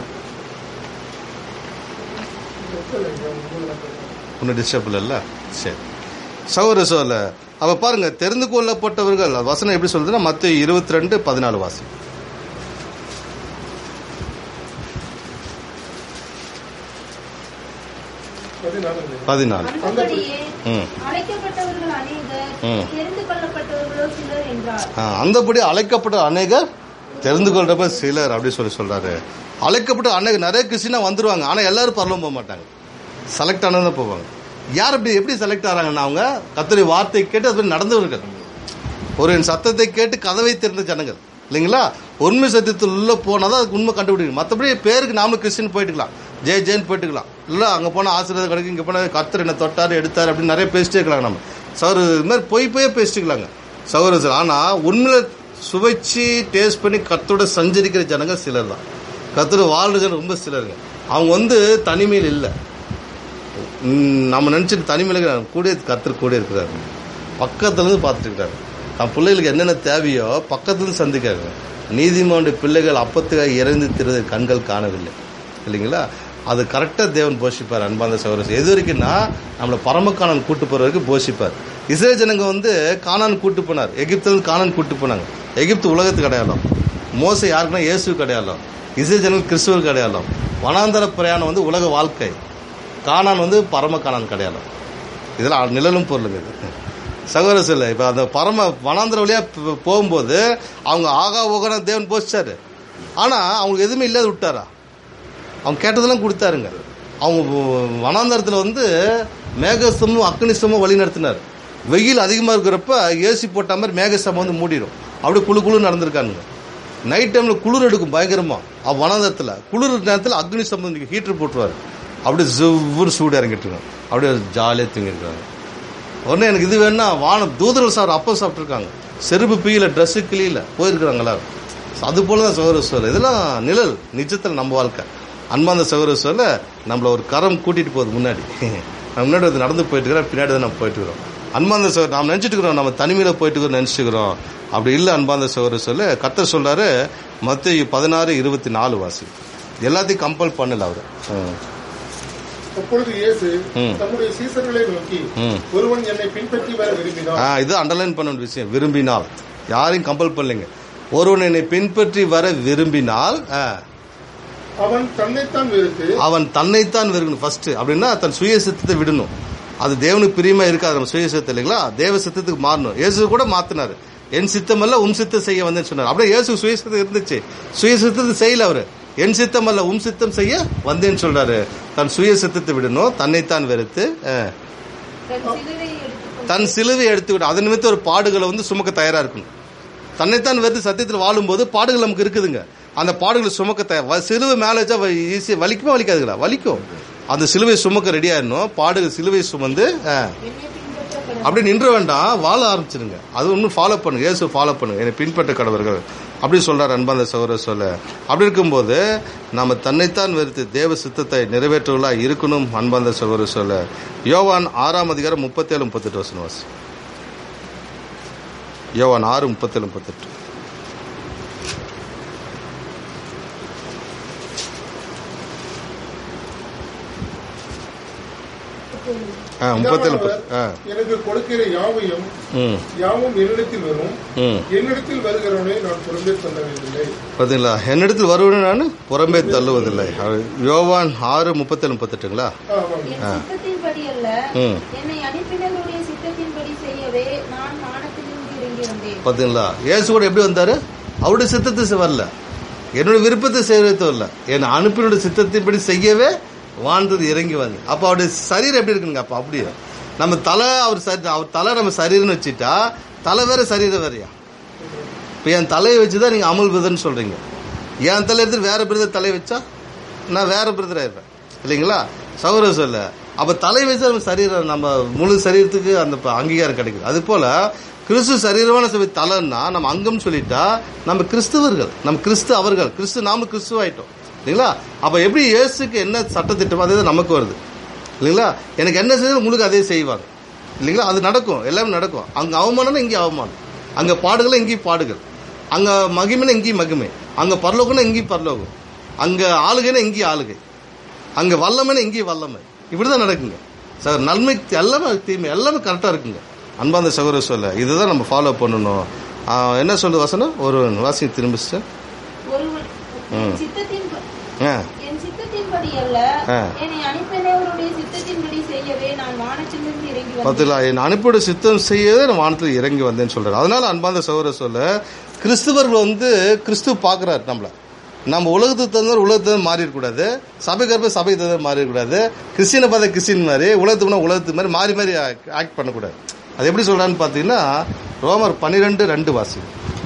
ஒன்றும் டிஸ்டர்ப் இல்லைல்ல சரி சகோதர சொல்ல அப்ப பாருங்க தெரிந்து கொள்ளப்பட்டவர்கள் அது வசனம் எப்படி சொல்றதுன்னா மத்த இருபத்தி ரெண்டு பதினாலு வாசி பதினாலு பதினாலு அந்தபடியே ம் அழைக்கப்பட்டவர்கள் அநேகர் ம். தெரிந்து கொள்ளப்பட்டவர்களோ சிலர் என்றார் ஆ, அந்தபடி அழைக்கப்பட்ட அநேகர் தெரிந்து கொள்றப்ப சிலர் அப்படி சொல்லி சொல்றாரு அழைக்கப்பட்ட அநேகர் நிறைய கிறிஸ்டினா வந்துருவாங்க ஆனா எல்லாரும் பரலம் போக மாட்டாங்க செலக்ட் ஆனதான் போவாங்க யார் அப்படி எப்படி செலக்ட் ஆறாங்கன்னா அவங்க கத்தரி வார்த்தை கேட்டு அது மாதிரி நடந்தவர்கள் ஒரு சத்தத்தை கேட்டு கதவை திறந்த ஜனங்கள் இல்லைங்களா உண்மை சத்தியத்தில் உள்ள போனாதான் அதுக்கு உண்மை கண்டுபிடிக்கணும் மற்றபடி பேருக்கு நாமளும் கிறிஸ்டின் போயிட்டுக்கலாம் ஜெய் ஜெயின் போயிட்டுக்கலாம் இல்லை அங்கே போனால் ஆசீர்வாதம் கிடைக்கும் இங்கே போனால் கத்தர் என்ன தொட்டாரு எடுத்தாரு அப்படின்னு நிறைய பேசிட்டே இருக்கலாம் நம்ம சௌர இது மாதிரி போய் போய் பேசிட்டுக்கலாங்க சௌர சார் ஆனால் உண்மையில சுவைச்சு டேஸ்ட் பண்ணி கத்தோட சஞ்சரிக்கிற ஜனங்க சிலர் தான் கத்தோட வாழ்ற ஜனம் ரொம்ப சிலருங்க அவங்க வந்து தனிமையில் இல்லை ம், நம்ம நினைச்சிட்டு தனிமையில இருக்கிறாங்க. கூட கத்தர் கூட இருக்கிறாரு பக்கத்துல இருந்து பார்த்துட்டு இருக்கிறாரு தன் பிள்ளைகளுக்கு என்னென்ன தேவையோ பக்கத்துல இருந்து சந்திக்காங்க நீதிமானுடைய பிள்ளைகள் அப்பத்துக்காக இறந்து திரு கண்கள் காணவில்லை இல்லைங்களா அது கரெக்டாக தேவன் போஷிப்பார் அன்பாந்த சகோதரர் எது வரைக்கும்னா நம்மளை பரமக்கானன் கூட்டு போற வரைக்கும் போஷிப்பார் இஸ்ரேல் ஜனங்க வந்து கானான் கூட்டு போனார் எகிப்துலேருந்து கானான் கூட்டு போனாங்க எகிப்து உலகத்துக்கு அடையாளம் மோசை யாருக்குன்னா இயேசுக்கு அடையாளம் இஸ்ரேல் ஜனங்கள் கிறிஸ்துவுக்கு அடையாளம் வனாந்தர பிரயாணம் வந்து உலக வாழ்க்கை கானான் வந்து பரம கானான் கிடையாது இதெல்லாம் நிழலும் பொருளுங்க இது சகோதர சொல்ல இப்ப அந்த பரம வனாந்திர வழியா ப- போகும்போது அவங்க ஆகா ஓகனா தேவன் போச்சிட்டாரு ஆனா அவங்களுக்கு எதுவுமே இல்லாத விட்டாரா அவங்க கேட்டதெல்லாம் கொடுத்தாருங்க அவங்க வ- வனாந்தரத்துல வந்து மேகஸ்தமும் அக்னிஸ்தமும் வழி நடத்தினார் வெயில் அதிகமா இருக்கிறப்ப ஏசி போட்ட மாதிரி மேகஸ்தம் வந்து மூடிடும் அப்படியே குழு குழு நடந்திருக்கானுங்க நைட் டைம்ல குளிர் எடுக்கும் பயங்கரமா அவ வனாந்தரத்துல குளிர் நேரத்துல அக்னி சம்பந்தம் ஹீட்டர் போட்டுருவாரு அப்படியே ஜவ்வுன்னு சூடு இறங்கிட்டு இருக்கும் அப்படியே ஜாலியாக தூங்கிருக்காங்க உடனே எனக்கு இது வேணா வானம் தூதர்கள் சாப்பிட அப்பம் சாப்பிட்ருக்காங்க செருப்பு பீயில ட்ரெஸ்ஸு கிளியில போயிருக்கிறாங்க எல்லாரும் அது போல தான் சகோதர சொல்ல இதெல்லாம் நிழல் நிஜத்தில் நம்ம வாழ்க்கை அன்பாந்த சகோதர சொல்ல நம்மள ஒரு கரம் கூட்டிட்டு போகுது முன்னாடி நம்ம முன்னாடி வந்து நடந்து போயிட்டு இருக்கிறோம் பின்னாடி தான் நம்ம போயிட்டு இருக்கிறோம் அன்பாந்த சகோதரர் நாம் நினைச்சிட்டு இருக்கிறோம் நம்ம தனிமையில போயிட்டு இருக்கிறோம் நினைச்சுக்கிறோம் அப்படி இல்லை அன்பாந்த சகோதர சொல்ல கத்த சொல்றாரு மத்திய பதினாறு இருபத்தி நாலு வாசி எல்லாத்தையும் கம்பல் பண்ணல அவரு ம். அப்பொழுது இயேசு ம். தம்முடைய சீசர்களை நோக்கி ம். ஒருவன் என்னை பின்பற்றி வர விரும்பினான் ஆ, இது அண்டர்லைன் பண்ண வேண்டிய விஷயம் விரும்பினால் யாரையும் கம்பல் பண்ணலைங்க ஒருவன் என்னை பின்பற்றி வர விரும்பினால் ஆ, அவன் தன்னைத்தான் வெறுத்து அவன் தன்னைத்தான் வெறுக்கணும் ஃபர்ஸ்ட் அப்படின்னா தன் சுய சித்தத்தை விடணும் அது தேவனுக்கு பிரியமா இருக்காது நம்ம சுய சித்தம் இல்லைங்களா தேவ சித்தத்துக்கு மாறணும் இயேசு கூட மாத்தினாரு என் சித்தம் அல்ல உம் சித்தம் செய்ய வந்தேன்னு சொன்னார் அப்படியே இயேசு சுய சித்தம் இருந்துச்சு சுய சித்தத்தை செய்யல அவரு என் சித்தம் அல்ல உம் சித்தம் செய்ய வந்தேன்னு சொல்றாரு தன் சுய சித்தத்தை விடணும் தன்னைத்தான் வெறுத்து ஆ, தன் சிலுவை எடுத்துக்கொண்டு தன் சிலுவை எடுத்துக்கிட்டு அதன் நிமித்தம் ஒரு பாடுகளை வந்து சுமக்க தயாரா இருக்கணும் தன்னைத்தான் வெறுத்து சத்தியத்தில் வாழும்போது பாடுகள் நமக்கு இருக்குதுங்க அந்த பாடுகளை சுமக்க தயார் வ- சிலுவை மேலே வச்சா ஈஸியாக வலிக்குமா வலிக்காதுங்களா வலிக்கும் அந்த சிலுவை சுமக்க ரெடி ஆயிடணும் பாடுகள் சிலுவை சுமந்து ஆ, என்னை பின்பற்ற கடவுள் அப்படி நின்ற வேண்டாம் வாழ ஆரம்பிச்சிருங்க அது ஒன்றும் ஃபாலோ பண்ணுங்க இயேசு ஃபாலோ பண்ணுங்க என்னை பின்பற்ற கடவர்கள் அப்படி சொல்றாரு அன்பாந்த சகோதர சொல்ல அப்படி இருக்கும்போது நம்ம தன்னைத்தான் வெறுத்து தேவ சித்தத்தை நிறைவேற்றுவதா இருக்கணும் அன்பாந்த சகோதர சொல்ல யோவான் ஆறாம் அதிகாரம் முப்பத்தேழு முப்பத்தெட்டு வசனம் வாசி யோவான் ஆறு முப்பத்தேழு முப்பத்தெட்டு ஆ முப்பத்தேழு முப்பத்து ஆ எனக்கு கொடுக்கிற யாவையும் ம் யாவும் என்னிடத்தில் வரும் ம் என்னிடத்தில் வருகிறவனை நான் புறம்பே தள்ளவில்லை பார்த்தீங்களா என்னிடத்தில் வருவன் நான் புறம்பே தள்ளுவதில்லை அவர் யோவான் ஆறு முப்பத்தேழு முப்பத்தெட்டுங்களா ஆமாம் என் சித்தத்தின்படி அல்ல ம் என்னை அனுப்பினவருடைய சித்தத்தின்படி செய்யவே நான் வானத்திலிருந்து இறங்கி வந்தேன் பார்த்தீங்களா இயேசு கூட எப்படி வந்தாரு அவருடைய சித்தத்தை செ- வரல என்னோட விருப்பத்தை செய்யறது வரல என் அனுப்பினோட சித்தத்தின்படி செய்யவே வாழ்ந்தது இறங்கி வந்து அப்போ அவருடைய சரீரம் எப்படி இருக்குங்க அப்போ அப்படியே நம்ம தலை அவர் சரி அவர் தலை நம்ம சரீரம்னு வச்சுட்டா தலை வேற சரீரம் வேறயா இப்போ என் தலையை வச்சு தான் நீங்கள் அமல் பிரதர்னு சொல்கிறீங்க என் தலை எடுத்து வேற பிரதர் தலை வச்சா நான் வேற பிரதர் ஆயிடுறேன் இல்லைங்களா சௌர சொல்ல அப்போ தலை வச்சு நம்ம சரீரம் நம்ம முழு சரீரத்துக்கு அந்த ப- அங்கீகாரம் கிடைக்குது அது போல கிறிஸ்து சரீரமான சொல்லி தலைன்னா நம்ம அங்கம் சொல்லிட்டா நம்ம கிறிஸ்துவர்கள் நம்ம கிறிஸ்து அவர்கள் கிறிஸ்து நாம கிறிஸ்துவ ஆயிட்டோம் இல்லைங்களா அப்போ எப்படி இயேசுக்கு என்ன சட்டத்திட்டமோ அதே தான் நமக்கு வருது இல்லைங்களா எனக்கு என்ன செய்யணும் உங்களுக்கு அதே செய்வாங்க இல்லைங்களா அது நடக்கும் எல்லாமே நடக்கும் அங்கே அவமானம்னா இங்கே அவமானம் அங்கே பாடுகள் இங்கேயும் பாடுகள் அங்கே மகிமைனா இங்கேயும் மகிமை அங்கே பரலோகம்னா இங்கேயும் பரலோகம் அங்கே ஆளுகைனா இங்கேயும் ஆளுகை அங்கே வல்லமைனா இங்கேயும் வல்லமை இப்படி தான் நடக்குங்க சார் நன்மை எல்லாமே தீமை எல்லாமே கரெக்டாக இருக்குங்க அன்பாந்த சகோதர சொல்ல இதுதான் நம்ம ஃபாலோ பண்ணணும் ஆ, என்ன சொல்லு வசனம் ஒரு வாசி திரும்ப sister. ஒருவன் என் சித்தத்தின் ஆ என் சித்தத்தின்படி அல்ல ஆ. என்னை அனுப்பினவருடைய சித்தத்தின்படி செய்யவே நான் வானத்திலிருந்து இறங்கி வந்தேன் பார்த்தீங்களா என் அனுப்பியோட சித்தம் செய்யவே நான் வானத்தில் இறங்கி வந்தேன்னு சொல்றாரு அதனால அன்பாந்த சகோதர சொல்ல கிறிஸ்துவர்கள் வந்து கிறிஸ்துவ பார்க்குறாரு நம்மள நம்ம உலகத்துக்கு தகுந்த உலகத்துக்கு தகுந்த மாறி இருக்கக்கூடாது சபை கற்ப சபைக்கு தகுந்த மாறி இருக்கக்கூடாது கிறிஸ்டினை பார்த்தா கிறிஸ்டின் மாதிரி உலகத்துக்குனா உலகத்துக்கு மாதிரி மாறி மாறி ஆக்ட் பண்ணக்கூடாது அது எப்படி சொல்றான்னு பார்த்தீங்கன்னா ரோமர் பன்னிரெண்டு ரெண்டு வாசி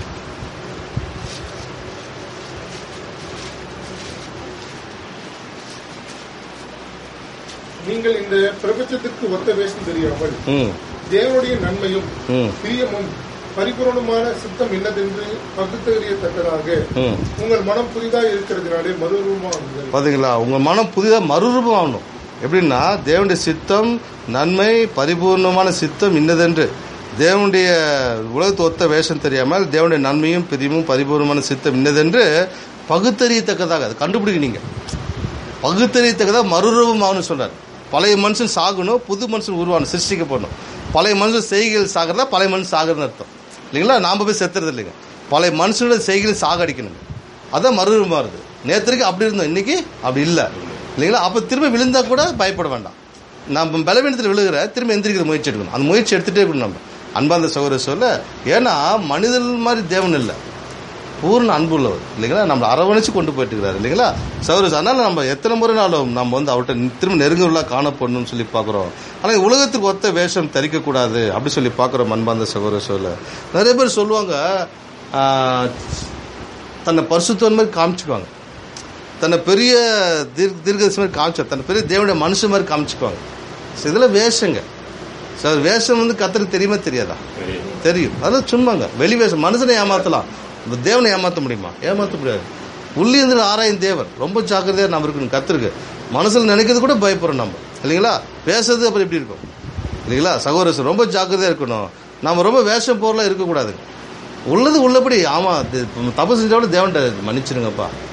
நீங்கள் இந்த பிரபஞ்சத்திற்கு ஒத்த வேஷம் தெரியாமல் ம் தேவனுடைய நன்மையும் ம் பிரியமும் பரிபூரணமான சித்தம் என்னதென்று பகுத்தறியத்தக்கதாக ம் உங்கள் மனம் புதிதாக இருக்கிறதுனாலே மறுரூபமாகுங்கள் பாத்தீங்களா உங்க மனம் புதிதாக மறுரூபம் ஆகணும் எப்படின்னா தேவனுடைய சித்தம் நன்மை பரிபூர்ணமான சித்தம் இன்னதென்று தேவனுடைய உலகத்து ஒத்த வேஷம் தெரியாமல் தேவனுடைய நன்மையும் பிரியமும் பரிபூர்ணமான சித்தம் இன்னதென்று பகுத்தறியத்தக்கதாக அது கண்டுபிடிக்க நீங்க பகுத்தறியத்தக்கதாக மறுரூபம் ஆகணும்னு சொல்றாரு பழைய மனுஷன் சாகணும் புது மனுஷன் உருவாகணும் சிருஷ்டிக்கப்படணும் பழைய மனுஷன் செய்கைகள் சாகிறதா பழைய மனுஷன் சாகிறதுன்னு அர்த்தம் இல்லைங்களா நாம போய் செத்துறது இல்லைங்க பழைய மனுஷனோட செய்கைகள் சாகடிக்கணுங்க அதான் மறுரூபம் வருது நேற்றுக்கு அப்படி இருந்தோம் இன்னைக்கு அப்படி இல்லை இல்லைங்களா அப்போ திரும்ப விழுந்தா கூட பயப்பட வேண்டாம் நம்ம பலவீனத்தில் விழுகிற திரும்ப எந்திரிக்கிற முயற்சி எடுக்கணும் அந்த முயற்சி எடுத்துகிட்டே இருக்கணும் நம்ம அன்பாந்த சகோதர சொல்ல ஏன்னா மனிதன் மாதிரி தேவன் இல்லை பூர்ண அன்பு உள்ளவர் இல்லைங்களா நம்ம அரவணைச்சு கொண்டு போயிட்டு இருக்கிறாரு இல்லைங்களா சௌரஸ் அதனால நம்ம எத்தனை முறைனாலும் நம்ம வந்து அவர்கிட்ட திரும்ப நெருங்குள்ளா காணப்படணும்னு சொல்லி பார்க்குறோம் ஆனால் உலகத்துக்கு ஒத்த வேஷம் தரிக்கக்கூடாது அப்படி சொல்லி பார்க்குறோம் அன்பாந்த சகோதர சொல்ல நிறைய பேர் சொல்லுவாங்க ஆஹ், தன்னை பரிசுத்தவன் மாதிரி காமிச்சுக்குவாங்க தன்னை பெரிய தீர்க்க தீர்க்கதரிசி மாதிரி காமிச்சு தன்னை பெரிய தேவனுடைய மனுஷன் மாதிரி காமிச்சுக்குவாங்க So, இதெல்லாம் வேஷங்க சார் வேஷம் வந்து கத்தருக்கு தெரியுமா தெரியாதா தெரியும் அதெல்லாம் சும்மாங்க வெளி வேஷம் மனுஷனை ஏமாத்தலாம் இந்த தேவனை ஏமாத்த முடியுமா ஏமாத்த முடியாது உள்ளிருந்து ஆராயும் தேவன் ரொம்ப ஜாக்கிரதையா நம்ம இருக்கணும் கத்திருக்கு மனசுல நினைக்கிறது கூட பயப்படுறோம் நம்ம இல்லைங்களா பேசுறது அப்புறம் எப்படி இருக்கும் இல்லைங்களா சகோதரர் ரொம்ப ஜாக்கிரதையா இருக்கணும் நம்ம ரொம்ப வேஷம் போரெல்லாம் இருக்கக்கூடாதுங்க உள்ளது உள்ளபடி ஆமா இது தப்பு செஞ்சாலும் தேவன்ட்ட மன்னிச்சிருங்கப்பா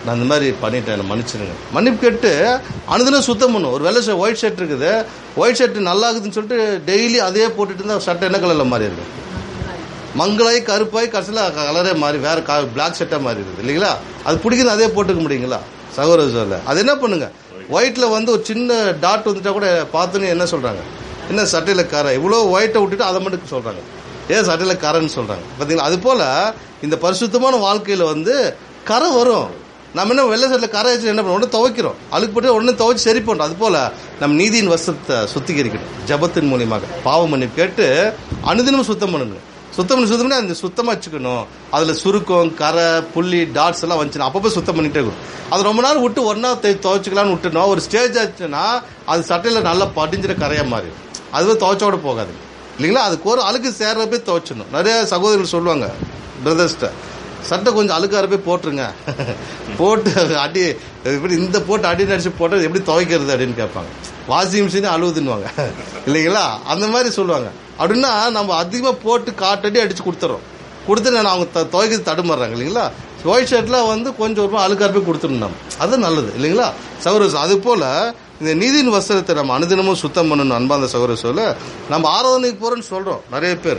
நான் இந்த மாதிரி பண்ணிட்டேன் என்னை மன்னிச்சிடுங்க மன்னிப்பு கேட்டு அனுதினம் சுத்தம் பண்ணும் ஒரு வெள்ளை ஷர்ட் ஒயிட் ஷர்ட் இருக்குது ஒயிட் ஷர்ட் நல்லா இருக்குதுன்னு சொல்லிட்டு டெய்லி அதே போட்டுட்டு இருந்தால் ஷர்ட் என்ன கலரில் மாறி இருக்கு மங்களாய் கருப்பாய் கடைசியில் கலரே மாறி வேற பிளாக் ஷர்ட்டாக மாறி இருக்குது இல்லைங்களா அது பிடிக்குது அதே போட்டுக்க முடியுங்களா சகோதர சொல்ல அது என்ன பண்ணுங்க ஒயிட்ல வந்து ஒரு சின்ன டாட் வந்துட்டா கூட பார்த்துன்னு என்ன சொல்றாங்க என்ன சட்டையில் கரை இவ்வளோ ஒயிட்டை விட்டுட்டு அதை மட்டும் சொல்றாங்க ஏன் சட்டையில் கரைன்னு சொல்றாங்க பார்த்தீங்களா அது போல இந்த பரிசுத்தமான வாழ்க்கையில வந்து கரை வரும் நம்ம என்ன வெள்ளை சட்டில் கரை வச்சு என்ன பண்ணுவோம் உடனே துவைக்கிறோம் அழுக்கு போட்டு உடனே துவைச்சு சரி பண்ணுறோம் அது போல நம்ம நீதியின் வசத்தை சுத்திகரிக்கணும் ஜபத்தின் மூலியமாக பாவ மன்னிப்பு கேட்டு அனுதினமும் சுத்தம் பண்ணணும் சுத்தம் பண்ணி சுத்தம் பண்ணி அந்த சுத்தமாக வச்சுக்கணும் அதில் சுருக்கம் கரை புள்ளி டாட்ஸ் எல்லாம் வந்துச்சுன்னா அப்பப்போ சுத்தம் பண்ணிட்டே இருக்கணும் அது ரொம்ப நாள் விட்டு ஒன்றா துவைச்சிக்கலாம்னு விட்டுனோம் ஒரு ஸ்டேஜ் ஆச்சுன்னா அது சட்டையில் நல்லா படிஞ்சிட கரையாக மாறி அதுவே துவைச்சோட போகாது இல்லைங்களா அதுக்கு ஒரு அழுக்கு சேர்றப்ப துவைச்சிடணும் நிறைய சகோதரிகள் சொல்லுவாங்க பிரதர்ஸ்ட்ட சட்டை கொஞ்சம் அழுக்கார போய் போட்டுருங்க போட்டு அடி இப்படி இந்த போட்டு அடி நடிச்சு போட்டு எப்படி துவைக்கிறது அப்படின்னு கேட்பாங்க வாஷிங் மிஷினே அழுவுதுன்னுவாங்க இல்லைங்களா அந்த மாதிரி சொல்லுவாங்க அப்படின்னா நம்ம அதிகமாக போட்டு காட்டடி அடிச்சு கொடுத்துறோம் கொடுத்து நான் அவங்க த- துவைக்கிறது தடுமாறுறாங்க இல்லைங்களா ஒயிட் ஷர்ட்லாம் வந்து கொஞ்சம் ஒரு அழுக்கார போய் கொடுத்துடணும் நம்ம அது நல்லது இல்லைங்களா சகோதர அது போல இந்த நீதியின் வஸ்திரத்தை நம்ம அனுதினமும் சுத்தம் பண்ணணும் அன்பாந்த சகோதர சொல்ல நம்ம ஆராதனைக்கு போறோம்னு சொல்றோம் நிறைய பேர்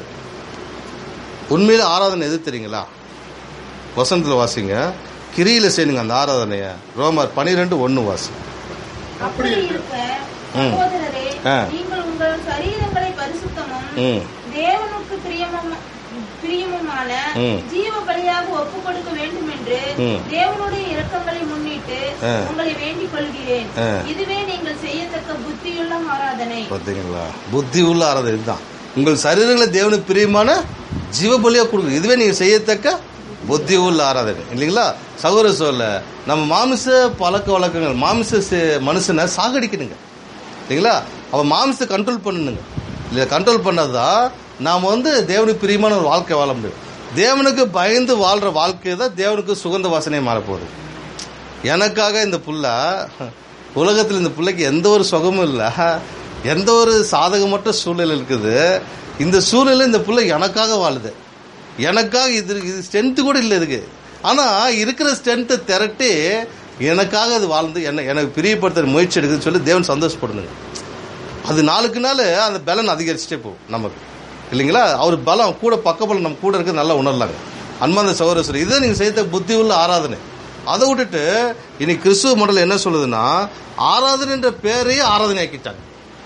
உண்மையில ஆராதனை எது தெரியுங்களா வசந்தத்தில் வாசிங்க கிரியில செய்யுங்க அந்த ஆராதனைய ரோமர் பனிரெண்டு ஒன்று வாசி அப்படி இருக்க ம். சகோதரரே ஆ. நீங்கள் உங்கள் சரீரங்களை பரிசுத்தமும் ம் தேவனுக்கு பிரியமும் பிரியமுமான ம். ஜீவ பலியாக ஒப்பு கொடுக்க வேண்டும் என்று ம். தேவனுடைய இரக்கங்களை முன்னிட்டு ஆ. உங்களை வேண்டிக் கொள்கிறேன் ஆ. இதுவே நீங்கள் செய்யத்தக்க புத்தியுள்ள ஆராதனை பார்த்தீங்களா புத்தி உள்ள ஆராதனை இதுதான் உங்கள் சரீரங்களை தேவனுக்கு பிரியமான ஜீவபலியா கொடுக்குது இதுவே நீங்க செய்யத்தக்க புத்தி உள்ள ஆராதனை இல்லைங்களா சகோதர சொல்ல நம்ம மாமிச பழக்க வழக்கங்கள் மாமிச சே- மனுஷனை சாகடிக்கணுங்க இல்லைங்களா அவன் மாமிசத்தை கண்ட்ரோல் பண்ணணுங்க இல்லை கண்ட்ரோல் பண்ணாதான் நாம் வந்து தேவனுக்கு பிரியமான ஒரு வாழ்க்கை வாழ முடியும் தேவனுக்கு பயந்து வாழ்ற வாழ்க்கை தான் தேவனுக்கு சுகந்த வாசனையை மாறப்போகுது எனக்காக இந்த புள்ள உலகத்தில் இந்த பிள்ளைக்கு எந்த ஒரு சுகமும் இல்லை எந்த ஒரு சாதகமற்ற சூழ்நிலை இருக்குது இந்த சூழ்நிலை இந்த பிள்ளை எனக்காக வாழுது எனக்காக இது இது ஸ்ட்ரென்த்து கூட இல்லை இதுக்கு ஆனால் இருக்கிற ஸ்ட்ரென்த்தை திரட்டி எனக்காக அது வாழ்ந்து என்ன எனக்கு பிரியப்படுத்துற முயற்சி எடுக்குதுன்னு சொல்லி தேவன் சந்தோஷப்படணுங்க அது நாளுக்கு நாள் அந்த பலன் அதிகரிச்சுட்டே போகும் நமக்கு இல்லைங்களா அவர் பலம் கூட பக்கபலம் நம்ம கூட இருக்கிறது நல்லா உணரலாங்க அன்பாந்த சகோதரர் இதை நீங்கள் செய்த புத்தி உள்ள ஆராதனை அதை விட்டுட்டு இன்னைக்கு கிறிஸ்துவ மண்டலம் என்ன சொல்லுதுன்னா ஆராதனைன்ற பேரையே ஆராதனை ஆக்கிட்டாங்க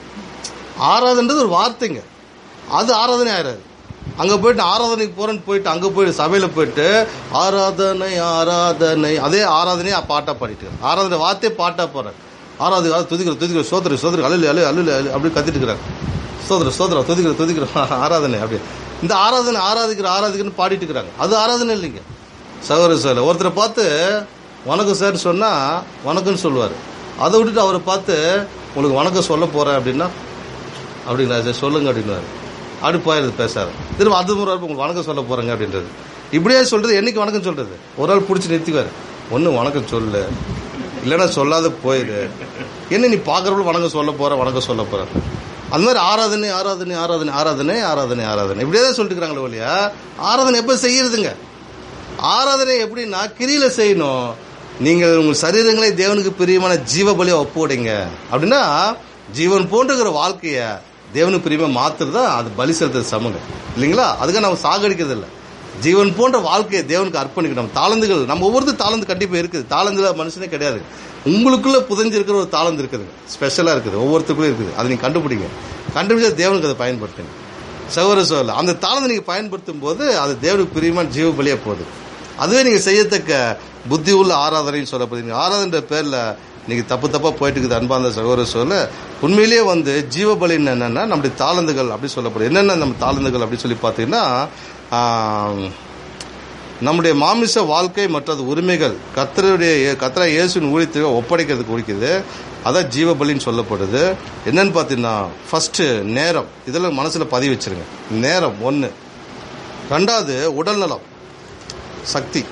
ஆராதன்றது ஒரு வார்த்தைங்க அது ஆராதனை ஆயிடாது அங்க போயிட்டு ஆராதனைக்கு போறேன்னு போயிட்டு அங்க போயிட்டு சபையில போயிட்டு ஆராதனை ஆராதனை அதே ஆராதனையா பாட்டா பாடிட்டு இருக்காங்க. ஆராதனை வார்த்தையே பாட்டா போறாங்க ஆராதி துதிக்கிற துதிக்கிற சோதரி சோதரி அழுலு அழு அழுலு அழு அப்படி கத்திட்டு இருக்கிறாங்க சோதர சோதரா துதிக்கிற துதிக்கிற ஆராதனை அப்படி இந்த ஆராதனை ஆராதிக்கிற ஆராதிக்கிறன்னு பாடிட்டு இருக்கிறாங்க அது ஆராதனை இல்லைங்க சகோதர சார் ஒருத்தரை பார்த்து வணக்கம் சார் சொன்னா வணக்கம்னு சொல்லுவார் அதை விட்டுட்டு அவரை பார்த்து உங்களுக்கு வணக்கம் சொல்ல போறேன் அப்படின்னா அப்படிங்களா சார் சொல்லுங்க அப்படின்னாரு அப்படி போயிருது பேசாரு திரும்ப அது முறை உங்களுக்கு வணக்கம் சொல்ல போறேங்க அப்படின்றது இப்படியே சொல்றது என்னைக்கு வணக்கம் சொல்றது ஒரு ஆள் பிடிச்சி நிறுத்திக்குவார் ஒன்று வணக்கம் சொல்லு இல்லைன்னா சொல்லாத போயிரு என்ன நீ பார்க்குறவங்க வணக்கம் சொல்ல போற வணக்கம் சொல்ல போற அந்த மாதிரி ஆராதனை ஆராதனை ஆராதனை ஆராதனை ஆராதனை ஆராதனை இப்படியே தான் சொல்லிட்டு இருக்கிறாங்களே ஒழியா ஆராதனை எப்போ செய்யறதுங்க ஆராதனை எப்படின்னா கிரியில செய்யணும் நீங்கள் உங்கள் சரீரங்களை தேவனுக்கு பிரியமான ஜீவ பலியா ஒப்புவிடுங்க அப்படின்னா ஜீவன் போன்றுகிற வாழ்க்கைய தேவனுக்கு பிரியமா மாத்துறதா அது பலி செலுத்துறது சமங்க இல்லைங்களா அதுக்காக நம்ம சாகடிக்கிறது இல்லை ஜீவன் போன்ற வாழ்க்கையை தேவனுக்கு அர்ப்பணிக்கணும் நம்ம தாளந்துகள் நம்ம ஒவ்வொருத்தரும் தாளந்து கண்டிப்பா இருக்குது தாளந்துல மனுஷனே கிடையாது உங்களுக்குள்ள புதைஞ்சிருக்கிற ஒரு தாளந்து இருக்குதுங்க ஸ்பெஷலா இருக்குது ஒவ்வொருத்தருக்குள்ளே இருக்குது அதை நீங்க கண்டுபிடிங்க கண்டுபிடிச்சா தேவனுக்கு அதை பயன்படுத்துங்க சகோதர சோழ அந்த தாளத்தை நீங்க பயன்படுத்தும் போது அது தேவனுக்கு பிரியமான ஜீவ பலியா போகுது அதுவே நீங்க செய்யத்தக்க புத்தி உள்ள ஆராதனைன்னு சொல்லப்படுது ஆராதனை பேர்ல இன்னைக்கு தப்பு தப்பா போயிட்டு இருக்குது அன்பார்ந்த சகோதர சொல்ல உண்மையிலேயே வந்து ஜீவ பலின்னு என்னன்னா நம்முடைய தாளந்துகள் அப்படி சொல்லப்படுது என்னென்ன நம்ம தாளந்துகள் அப்படி சொல்லி பார்த்தீங்கன்னா ஆம், நம்முடைய மாமிச வாழ்க்கை மற்றது உரிமைகள் கத்தருடைய கத்தரா இயேசுவின் ஊழியத்துக்கு ஒப்படைக்கிறதுக்கு குறிக்குது அதான் ஜீவ பலின்னு சொல்லப்படுது என்னன்னு பார்த்தீங்கன்னா ஃபர்ஸ்ட் நேரம் இதெல்லாம் மனசுல பதிவு வச்சிருங்க நேரம் ஒன்று ரெண்டாவது உடல் நலம் சக்தி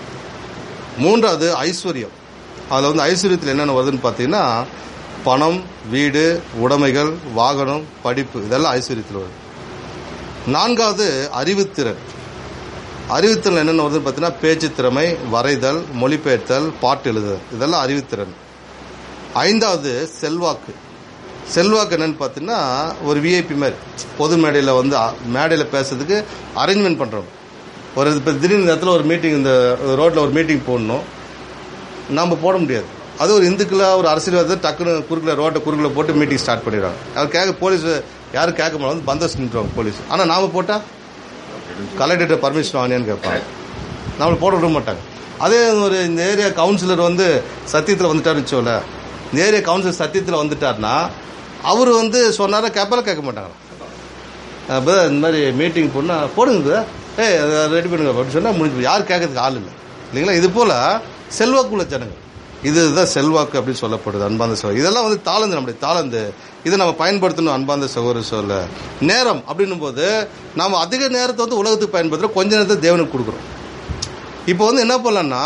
மூன்றாவது ஐஸ்வர்யம் அதில் வந்து ஐஸ்வர்யத்தில் என்னென்ன வருதுன்னு பார்த்தீங்கன்னா பணம் வீடு உடைமைகள் வாகனம் படிப்பு இதெல்லாம் ஐஸ்வர்யத்தில் வருது நான்காவது அறிவுத்திறன் அறிவுத்திறன் என்னென்ன வருதுன்னு பார்த்தீங்கன்னா பேச்சு திறமை வரைதல் மொழிபெயர்த்தல் பாட்டு எழுதுதல் இதெல்லாம் அறிவுத்திறன் ஐந்தாவது செல்வாக்கு செல்வாக்கு என்னன்னு பார்த்தீங்கன்னா ஒரு விஐபி மாதிரி பொது மேடையில் வந்து அ- மேடையில் பேசுறதுக்கு அரேஞ்ச்மெண்ட் பண்ணுறோம் ஒரு இப்போ திடீர்னு நேரத்தில் ஒரு மீட்டிங் இந்த ரோட்டில் ஒரு மீட்டிங் போடணும் நம்ம போட முடியாது அது ஒரு இந்துக்களா ஒரு அரசியல்வாதத்தை டக்குன்னு குறுக்கில் ரோட்டை குறுக்கில் போட்டு மீட்டிங் ஸ்டார்ட் பண்ணிடுறாங்க அவர் கேட்க போலீஸ் யாரும் கேட்க மாட்டாங்க வந்து பந்தோஸ் நின்றுவாங்க போலீஸ் ஆனால் நாம போட்டால் கலெக்டர்கிட்ட பர்மிஷன் வாங்கினேன்னு கேட்பாங்க நம்மளை போட விட மாட்டாங்க அதே ஒரு இந்த ஏரியா கவுன்சிலர் வந்து சத்தியத்தில் வந்துட்டாருன்னு வச்சோல இந்த ஏரியா கவுன்சிலர் சத்தியத்தில் வந்துட்டாருன்னா அவர் வந்து சொன்னாரா கேட்பால கேட்க மாட்டாங்க அப்போ இந்த மாதிரி மீட்டிங் போனால் போடுங்க ஏய் ரெடி பண்ணுங்க அப்படின்னு சொன்னால் முடிஞ்சு யார் கேட்கறதுக்கு ஆள் இல்லை இல்லைங்களா இது போல் செல்வாக்குள்ள ஜனங்கள் இதுதான் செல்வாக்கு அப்படின்னு சொல்லப்படுது அன்பாந்த சகோதரி இதெல்லாம் வந்து தாளந்து நம்முடைய தாளந்து இதை நம்ம பயன்படுத்தணும் அன்பாந்த சகோதரி சொல்ல நேரம் அப்படின்னும் போது நாம் அதிக நேரத்தை வந்து உலகத்துக்கு பயன்படுத்துகிறோம் கொஞ்ச நேரத்தை தேவனுக்கு கொடுக்குறோம் இப்போ வந்து என்ன பண்ணலாம்னா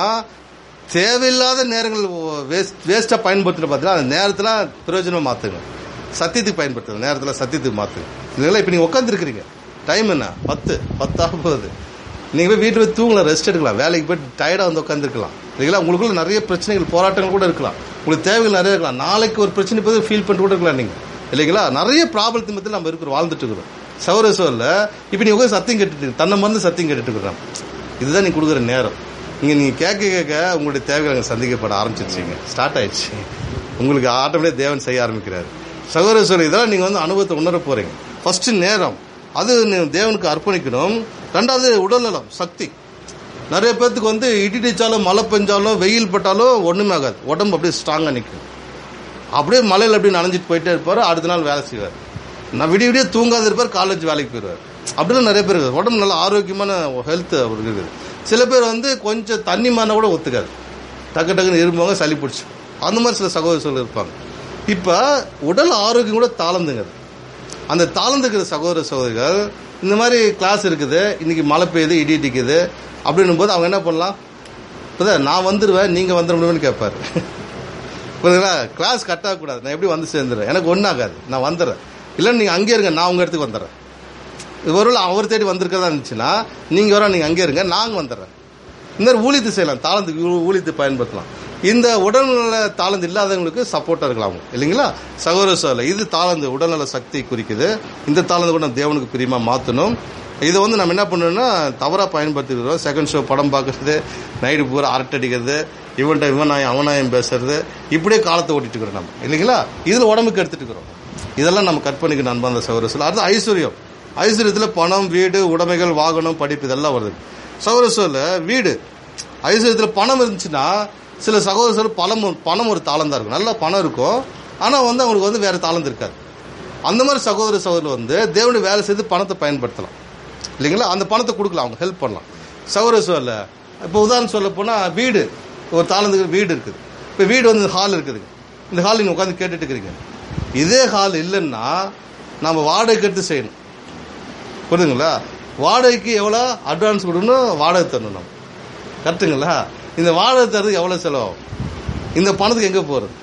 தேவையில்லாத நேரங்கள் வேஸ்ட் வேஸ்ட்டாக பயன்படுத்துகிற பார்த்தீங்கன்னா அந்த நேரத்தில் பிரயோஜனமாக மாற்றுங்க சத்தியத்துக்கு பயன்படுத்துங்க நேரத்தில் சத்தியத்துக்கு மாற்றுங்க இதெல்லாம் இப்போ நீங்கள் உட்காந்துருக்கிறீங்க டைம் என்ன பத்து பத்தாக போகுது நீங்கள் போய் வீட்டில் போய் தூங்கலாம் ரெஸ்ட் எடுக்கலாம் வேலைக்கு போய் டயர்டாக வந்து உட்காந்துருக்கலாம் இல்லைங்களா உங்களுக்குள்ள நிறைய பிரச்சனைகள் போராட்டங்கள் கூட இருக்கலாம் உங்களுக்கு தேவைகள் நிறைய இருக்கலாம் நாளைக்கு ஒரு பிரச்சனை போய் ஃபீல் பண்ணிட்டு கூட இருக்கலாம் நீங்கள் இல்லைங்களா நிறைய ப்ராப்ளத்தின் மத்தியில் நம்ம இருக்கிறோம் வாழ்ந்துட்டு இருக்கிறோம் சௌர சோரில் இப்போ நீ உட்காந்து சத்தியம் கேட்டுட்டு இருக்கு. தன்னை மறந்து சத்தியம் கேட்டுட்டு இருக்கிறோம் இதுதான் நீ கொடுக்குற நேரம் இங்கே நீங்கள் கேட்க கேட்க உங்களுடைய தேவைகள் அங்கே சந்திக்கப்பட ஆரம்பிச்சிருச்சீங்க ஸ்டார்ட் ஆயிடுச்சு உங்களுக்கு ஆட்டோமேட்டிக் தேவன் செய்ய ஆரம்பிக்கிறார் சகோதர சொல்லி இதெல்லாம் நீங்கள் வந்து அனுபவத்தை உணர போகிறீங்க ஃபர்ஸ்ட் நேரம் அது நீ தேவனுக்கு அர்ப்பணிக்கணும் ரெண்டாவது உடல்நலம் சக்தி நிறைய பேர்த்துக்கு வந்து இடி இடிச்சாலும் மழை பெஞ்சாலும் வெயில் பட்டாலும் ஒன்றுமே ஆகாது உடம்பு அப்படியே ஸ்ட்ராங்காக நிற்கும் அப்படியே மலையில் அப்படியே நனைஞ்சிட்டு போயிட்டே இருப்பார் அடுத்த நாள் வேலை செய்வார் நான் விடிய விடிய தூங்காத இருப்பார் காலேஜ் வேலைக்கு போயிடுவார் அப்படிலாம் நிறைய பேர் இருக்குது உடம்பு நல்ல ஆரோக்கியமான ஹெல்த் அவருக்கு இருக்குது சில பேர் வந்து கொஞ்சம் தண்ணி மாறினா கூட ஒத்துக்காது டக்கு டக்குன்னு இருப்பாங்க சளி பிடிச்சி அந்த மாதிரி சில சகோதரர்கள் இருப்பாங்க இப்போ உடல் ஆரோக்கியம் கூட தாளந்துங்க அது. அந்த தாளந்துக்கிற சகோதர சகோதரிகள் இந்த மாதிரி கிளாஸ் இருக்குது இன்னைக்கு மழை பெய்யுது இடி இடிக்குது அப்படின்னும் போது அவங்க என்ன பண்ணலாம் இப்போதான் நான் வந்துடுவேன் நீங்கள் வந்துட முடியும்னு கேட்பாரு புரியுதுங்களா கிளாஸ் கட் ஆகக்கூடாது நான் எப்படி வந்து சேர்ந்துடுறேன் எனக்கு ஒன்றாகாது நான் வந்துடுறேன் இல்லை நீங்கள் அங்கே இருங்க நான் உங்கள் இடத்துக்கு வந்துடுறேன் இது ஒருவேளை அவர் தேடி வந்திருக்கதா இருந்துச்சுன்னா நீங்கள் வர நீங்கள் அங்கே இருங்க நாங்கள் வந்துடுறேன் இந்த மாதிரி ஊழியத்தை செய்யலாம் தாளந்துக்கு ஊ- ஊழியத்தை பயன்படுத்தலாம் இந்த உடல்நல தாளந்து இல்லாதவங்களுக்கு சப்போர்ட்டாக இருக்கலாம் அவங்க இல்லைங்களா சகோதர சோலை இது தாளந்து உடல்நல சக்தி குறிக்குது இந்த தாளந்து கூட நம்ம தேவனுக்கு பிரியமாக மாற்றணும் இதை வந்து நம்ம என்ன பண்ணணும்னா தவறாக பயன்படுத்திக்கிறோம் செகண்ட் ஷோ படம் பார்க்கறது நைட்டு பூரா அரட்டை அடிக்கிறது இவன்ட்ட இவன் நாயம் அவனாயம் பேசுறது இப்படியே காலத்தை ஓட்டிட்டு இருக்கிறோம் நம்ம இல்லைங்களா இதில் உடம்புக்கு எடுத்துட்டு இருக்கிறோம் இதெல்லாம் நம்ம கற்பனைக்கு அன்பாந்த சகோதர சோலை அடுத்து ஐஸ்வர்யம் ஐஸ்வர்யத்தில் பணம் வீடு உடைமைகள் வாகனம் படிப்பு இதெல்லாம் வருது சகோதர சோலை வீடு ஐஸ்வர்யத்தில் பணம் இருந்துச்சுன்னா சில சகோதரர்கள் பணம் பணம் ஒரு தாளம் தான் இருக்கும் நல்ல பணம் இருக்கும் ஆனால் வந்து அவங்களுக்கு வந்து வேற தாளம் இருக்காது அந்த மாதிரி சகோதர சகோதரர் வந்து தேவனுடைய வேலை செய்து பணத்தை பயன்படுத்தலாம் இல்லைங்களா அந்த பணத்தை கொடுக்கலாம் அவங்க ஹெல்ப் பண்ணலாம் சகோதர சோழல இப்போ உதாரணம் சொல்ல போனால் வீடு ஒரு தாளந்துக்கு வீடு இருக்குது இப்போ வீடு வந்து ஹால் இருக்குதுங்க இந்த ஹால் நீங்கள் உட்காந்து கேட்டுட்டு இருக்கிறீங்க இதே ஹால் இல்லைன்னா நம்ம வாடகைக்கு எடுத்து செய்யணும் புரியுதுங்களா வாடகைக்கு எவ்வளோ அட்வான்ஸ் கொடுக்கணும் வாடகை தரணும் நம்ம கரெக்டுங்களா இந்த வாடகை தரதுக்கு எவ்வளோ செலவாகும் இந்த பணத்துக்கு எங்கே போகிறது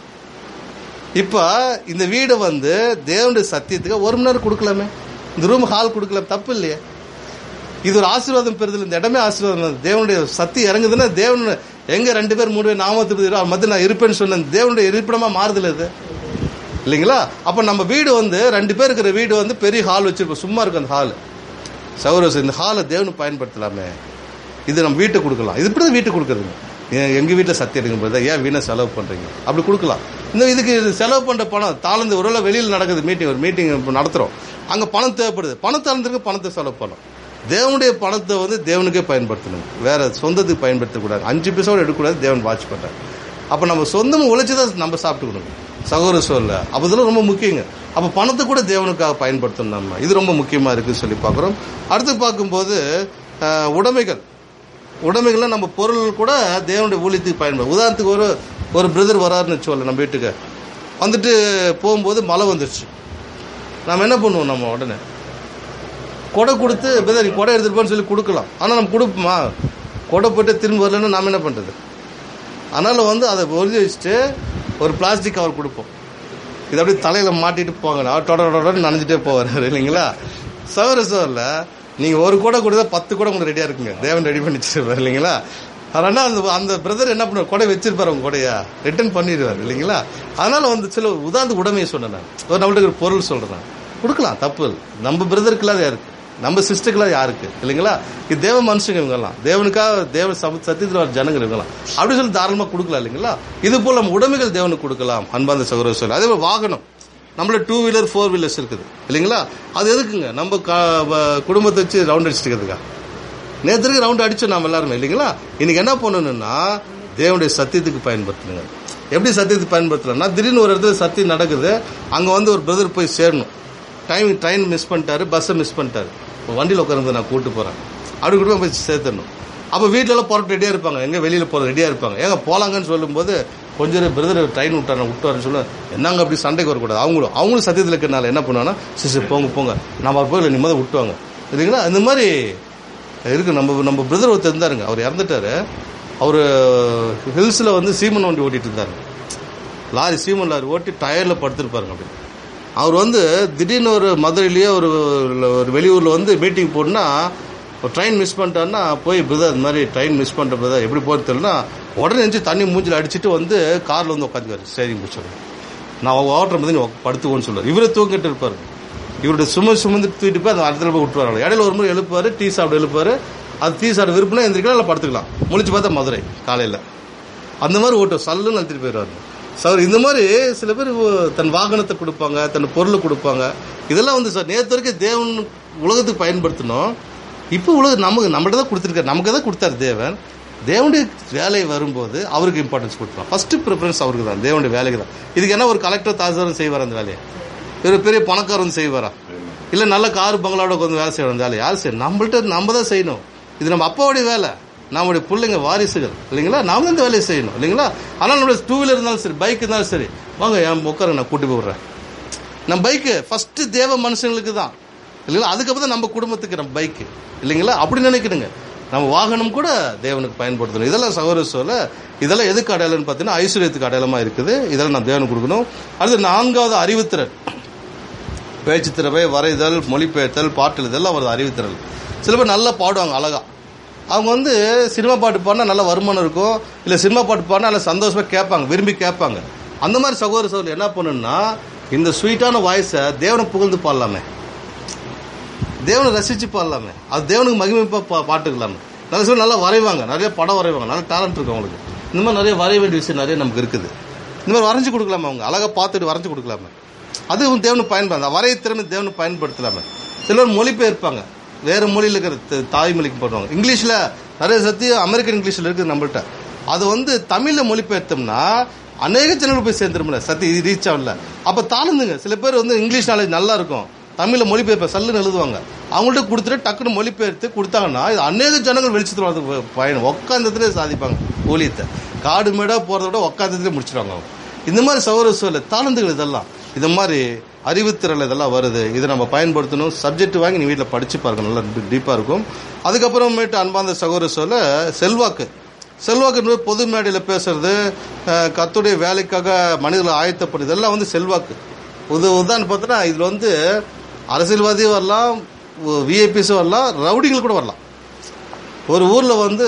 இப்போ இந்த வீடை வந்து தேவனுடைய சத்தியத்துக்கு ஒரு மணி நேரம் கொடுக்கலாமே இந்த ரூம் ஹால் கொடுக்கலாம் தப்பு இல்லையே இது ஒரு ஆசீர்வாதம் பெறுதல் இந்த இடமே ஆசீர்வாதம் தான். தேவனுடைய சக்தி இறங்குதுன்னா தேவன் எங்க ரெண்டு பேர் மூணு பேர் நாமத்து மத்திய நான் இருப்பேன்னு சொன்ன தேவனுடைய இருப்பிடமா மாறுதல் இது இல்லைங்களா அப்ப நம்ம வீடு வந்து ரெண்டு பேர் இருக்கிற வீடு வந்து பெரிய ஹால் வச்சிருப்போம் சும்மா இருக்கும் அந்த ஹால் சௌரஸ் இந்த ஹாலை தேவனுக்கு பயன்படுத்தலாமே இது நம்ம வீட்டுக்கு கொடுக்கலாம் இது இப்படி தான் வீட்டுக்கு கொடுக்குறதுங்க ஏன் எங்க வீட்டில் சத்தியம் எடுக்கும் போது ஏன் வீணை செலவு பண்றீங்க அப்படி கொடுக்கலாம் இந்த இதுக்கு இது செலவு பண்ற பணம் தாளந்து ஒரு வேளை வெளியில் நடக்குது மீட்டிங் ஒரு மீட்டிங் இப்போ நடத்துறோம் அங்க பணம் தேவைப்படுது பணம் தாளந்துருக்கு பணத்தை செலவு பண்ணணும் தேவனுடைய பணத்தை வந்து தேவனுக்கே பயன்படுத்தணும் வேற சொந்தத்துக்கு பயன்படுத்தக்கூடாது அஞ்சு பைசாவோட எடுக்கக்கூடாது தேவன் வாட்ச் பண்றாரு அப்ப நம்ம சொந்தமாக உழைச்சி தான் நம்ம சாப்பிட்டுக்கணும் சகோதர சொல்ல அப்போ இதெல்லாம் ரொம்ப முக்கியங்க அப்போ பணத்தை கூட தேவனுக்காக பயன்படுத்தணும் நம்ம இது ரொம்ப முக்கியமாக இருக்குன்னு சொல்லி பார்க்குறோம் அடுத்து பார்க்கும்போது அஹ், உடைமைகள் உடைமைகள்லாம் நம்ம பொருள் கூட தேவனுடைய ஊழியத்துக்கு பயன்படும் உதாரணத்துக்கு ஒரு ஒரு பிரதர் வராருன்னு வச்சுக்கோல நம்ம வீட்டுக்கு வந்துட்டு போகும்போது மழை வந்துருச்சு நம்ம என்ன பண்ணுவோம் நம்ம உடனே கொடை கொடுத்து பிரதர் நீ கொடை எடுத்துட்டு போன்னு சொல்லி கொடுக்கலாம் ஆனால் நம்ம கொடுப்போமா கொடை போட்டு திரும்ப வரலன்னா நாம என்ன பண்ணுறது அதனால வந்து அதை ஒழுதி வச்சுட்டு ஒரு பிளாஸ்டிக் கவர் கொடுப்போம் இது அப்படியே தலையில மாட்டிட்டு போங்க அவர் தொட தொடன்னு நனைஞ்சிட்டே போவார் இல்லைங்களா சவர சவரில் நீங்கள் ஒரு கூட கொடுத்தா பத்து கூட உங்களுக்கு ரெடியாக இருக்குங்க தேவன் ரெடி பண்ணி வச்சிருப்பார் இல்லைங்களா அதனால் அந்த அந்த பிரதர் என்ன பண்ணுவார் கொடை வச்சிருப்பார் அவங்க கொடையா ரிட்டர்ன் பண்ணிடுவார் இல்லைங்களா அதனால வந்து சில உதாரண உடமையை சொன்னேன் நான் ஒரு நம்மள்ட்ட ஒரு பொருள் சொல்கிறேன் கொடுக்கலாம் தப்பு இல்லை நம்ம பிரதருக்குலாம் யாருக்கு நம்ம சிஸ்டருக்குலாம் யாருக்கு இல்லைங்களா இது தேவ மனுஷங்க இவங்கெல்லாம் தேவனுக்காக தேவ சம சத்தியத்தில் வர ஜனங்கள் இவங்கெல்லாம் அப்படி சொல்லி தாராளமாக கொடுக்கலாம் இல்லைங்களா இது போல் நம்ம உடைமைகள் தேவனுக்கு கொடுக்கலாம் அன்பாந்த சகோதர சொல்ல அதே மாதிரி வாகனம் நம்மள டூ வீலர் ஃபோர் வீலர்ஸ் இருக்குது இல்லைங்களா அது எதுக்குங்க நம்ம க- வ- குடும்பத்தை வச்சு ரவுண்ட் அடிச்சுட்டு இருக்கிறதுக்கா நேற்றுக்கு ரவுண்ட் அடிச்சோம் நாம எல்லாருமே இல்லைங்களா இன்னைக்கு என்ன பண்ணணும்னா தேவனுடைய சத்தியத்துக்கு பயன்படுத்தணுங்க எப்படி சத்தியத்துக்கு பயன்படுத்தலாம்னா திடீர்னு ஒரு இடத்துல சத்தியம் நடக்குது அங்கே வந்து ஒரு பிரதர் போய் சேரணும் டைம் ட்ரெயின் மிஸ் பண்ணிட்டாரு பஸ்ஸை மிஸ் பண்ணிட்டாரு வண்டியில் உட்காந்து நான் கூட்டு போகிறேன் அப்படி கூட போய் சேர்த்துடணும் அப்போ வீட்டிலலாம் போகிற ரெடியாக இருப்பாங்க எங்கே வெளியில் போகிற ரெடியாக இருப்பாங்க ஏங்க போலாங்கன்னு சொல்லும்போது கொஞ்சம் பிரதர் ட்ரெயின் விட்டாரு விட்டுவாருன்னு சொல்ல என்னங்க அப்படி சண்டைக்கு வரக்கூடாது அவங்களும் அவங்களும் சத்தியத்தில் இருக்கிறனால என்ன பண்ணுவாங்கன்னா சரி சரி போங்க போங்க நம்ம போய் நிம்மதி விட்டுவாங்க இல்லைங்களா இந்த மாதிரி இருக்கு நம்ம நம்ம பிரதர் ஒருத்தர் இருந்தாருங்க அவர் இறந்துட்டாரு அவர் ஹில்ஸில் வந்து சீமன் வண்டி ஓட்டிட்டு இருந்தாரு லாரி சீமன் லாரி ஓட்டி டயரில் படுத்திருப்பாருங்க அப்படி அவர் வந்து திடீர்னு ஒரு மதுரையிலேயே ஒரு ஒரு வெளியூரில் வந்து மீட்டிங் போட்டுனா ஒரு ட்ரெயின் மிஸ் பண்ணிட்டாருன்னா போய் பிரதர் இந்த மாதிரி ட்ரெயின் மிஸ் பண்ணுற பிரதர் எப்படி போகிறது தெரியலனா உடனே எஞ்சி தண்ணி மூஞ்சில் அடிச்சுட்டு வந்து காரில் வந்து உட்காந்துக்காரு சரிங்க பிடிச்சாரு நான் ஓட்டுற மாதிரி நீ படுத்துவோன்னு சொல்லுவார் இவரை தூங்கிட்டு இருப்பார் இவருடைய சும சுமந்து தூக்கிட்டு போய் அந்த இடத்துல போய் விட்டுருவாங்க இடையில ஒரு முறை எழுப்பாரு டீ சாப்பிட எழுப்பாரு அது டீ சாப்பிட விருப்பம்னா எந்திரிக்கலாம் இல்லை படுத்துக்கலாம் முழிச்சு பார்த்தா மதுரை காலையில் அந்த மாதிரி ஓட்டும் சல்லுன்னு அழுத்திட்டு போயிடுவாரு சார் இந்த மாதிரி சில பேர் தன் வாகனத்தை கொடுப்பாங்க தன் பொருளை கொடுப்பாங்க இதெல்லாம் வந்து சார் நேற்று வரைக்கும் தேவன் உலகத்துக்கு பயன்படுத்தணும் இப்போ உலக நமக்கு நம்மகிட்ட தான் கொடுத்துருக்காரு நமக்கு தான் கொடுத்தாரு தேவன் தேவனுடைய வேலை வரும்போது அவருக்கு இம்பார்ட்டன்ஸ் கொடுத்துருவோம் ஃபர்ஸ்ட் ப்ரிஃபரன்ஸ் அவருக்கு தான் தேவனுடைய வேலைக்கு தான் இதுக்கு என்ன ஒரு கலெக்டர் தாசில்தாரும் செய்வார் அந்த வேலையை ஒரு பெரிய பணக்காரர் வந்து செய்வாரா இல்லை நல்ல கார் பங்களாவோட கொஞ்சம் வேலை செய்யணும் அந்த வேலை யார் செய்யணும் நம்மள்ட்ட நம்ம தான் செய்யணும் இது நம்ம அப்பாவுடைய வேலை நம்முடைய பிள்ளைங்க வாரிசுகள் இல்லைங்களா நாம தான் இந்த வேலையை செய்யணும் இல்லைங்களா ஆனால் நம்மளுடைய டூ வீலர் இருந்தாலும் சரி பைக் இருந்தாலும் சரி வாங்க என் உட்காருங்க நான் கூட்டி போய் விடுறேன் நம்ம பைக்கு ஃபர்ஸ்ட் தேவ மனுஷங்களுக்கு தான் இல்லைங்களா அதுக்கப்புறம் தான் நம்ம குடும்பத்துக்கு நம்ம பைக்கு இல்லைங்களா அப்படி நினைக்கணுங்க நம்ம வாகனம் கூட தேவனுக்கு பயன்படுத்தணும் இதெல்லாம் சகோதர சொல்ல இதெல்லாம் எதுக்கு அடையாளம்னு பார்த்தீங்கன்னா ஐஸ்வர்யத்துக்கு அடையாளமா இருக்குது இதெல்லாம் நான் தேவனுக்கு கொடுக்கணும் அடுத்து நான்காவது அறிவுத்திறன் பேச்சு திறமை வரைதல் மொழிபெயர்த்தல் பாட்டு இதெல்லாம் வருது அறிவுத்திறன் சில பேர் நல்லா பாடுவாங்க அழகா அவங்க வந்து சினிமா பாட்டு பாடினா நல்ல வருமானம் இருக்கும் இல்லை சினிமா பாட்டு பாடினா நல்லா சந்தோஷமா கேட்பாங்க விரும்பி கேட்பாங்க அந்த மாதிரி சகோதர சகோதரி என்ன பண்ணணும்னா இந்த ஸ்வீட்டான வாய்ஸை தேவனை புகழ்ந்து பாடலாமே தேவனை ரசிச்சு பாடலாமே அது தேவனுக்கு மகிமைப்பா பா பாட்டுக்கலாமே நல்ல சில நல்லா வரைவாங்க நிறைய படம் வரைவாங்க நல்ல டேலண்ட் இருக்கு அவங்களுக்கு இந்த மாதிரி நிறைய வரைய வேண்டிய விஷயம் நிறைய நமக்கு இருக்குது இந்த மாதிரி வரைஞ்சு கொடுக்கலாமா அவங்க அழகா பார்த்துட்டு வரைஞ்சு கொடுக்கலாமே அது தேவனுக்கு பயன்படுத்த வரைய திறமை தேவனுக்கு பயன்படுத்தலாமே சிலர் மொழிபெயர்ப்பாங்க வேற மொழியில் இருக்கிற த- தாய்மொழிக்கு போடுவாங்க இங்கிலீஷ்ல நிறைய சத்தியம் அமெரிக்கன் இங்கிலீஷ்ல இருக்குது நம்மள்ட்ட அது வந்து தமிழ்ல மொழிபெயர்த்தோம்னா அநேக ஜனங்கள் போய் சேர்ந்துருமில்ல சத்தி இது ரீச் ஆகல அப்ப தாழ்ந்துங்க சில பேர் வந்து இங்கிலீஷ் நாலேஜ் நல்லா இருக்கும் தமிழ்ல மொழிபெயர்ப்ப சல்லுன்னு எழுதுவாங்க அவங்கள்ட்ட கொடுத்துட்டு டக்குன்னு மொழிபெயர்த்து கொடுத்தாங்கன்னா இது அநேக ஜனங்கள் வெளிச்சத்தில் வரதுக்கு பயணம் உட்காந்ததுலேயே சாதிப்பாங்க ஊழியத்தை காடு மேடா போறத விட உட்காந்ததுலேயே முடிச்சிடுவாங்க அவங்க இந்த மாதிரி சௌர சூழல் தாளந்துகள் இதெல்லாம் இது மாதிரி அறிவுத்திறல் இதெல்லாம் வருது இதை நம்ம பயன்படுத்தணும் சப்ஜெக்ட் வாங்கி நீ வீட்டில் படிச்சு பாருங்க நல்லா டீப்பாக இருக்கும் அதுக்கப்புறமேட்டு அன்பாந்த சகோதர சொல்ல செல்வாக்கு செல்வாக்கு என்பது பொது மேடையில் பேசுறது அஹ், கர்த்தருடைய வேலைக்காக மனிதர்களை ஆயத்தப்படுது இதெல்லாம் வந்து செல்வாக்கு உது உதாரணம் பார்த்தோன்னா இதில் வந்து அரசியல்வாதியும் வரலாம் விஐபிஸும் வரலாம் ரவுடிகள் கூட வரலாம் ஒரு ஊரில் வந்து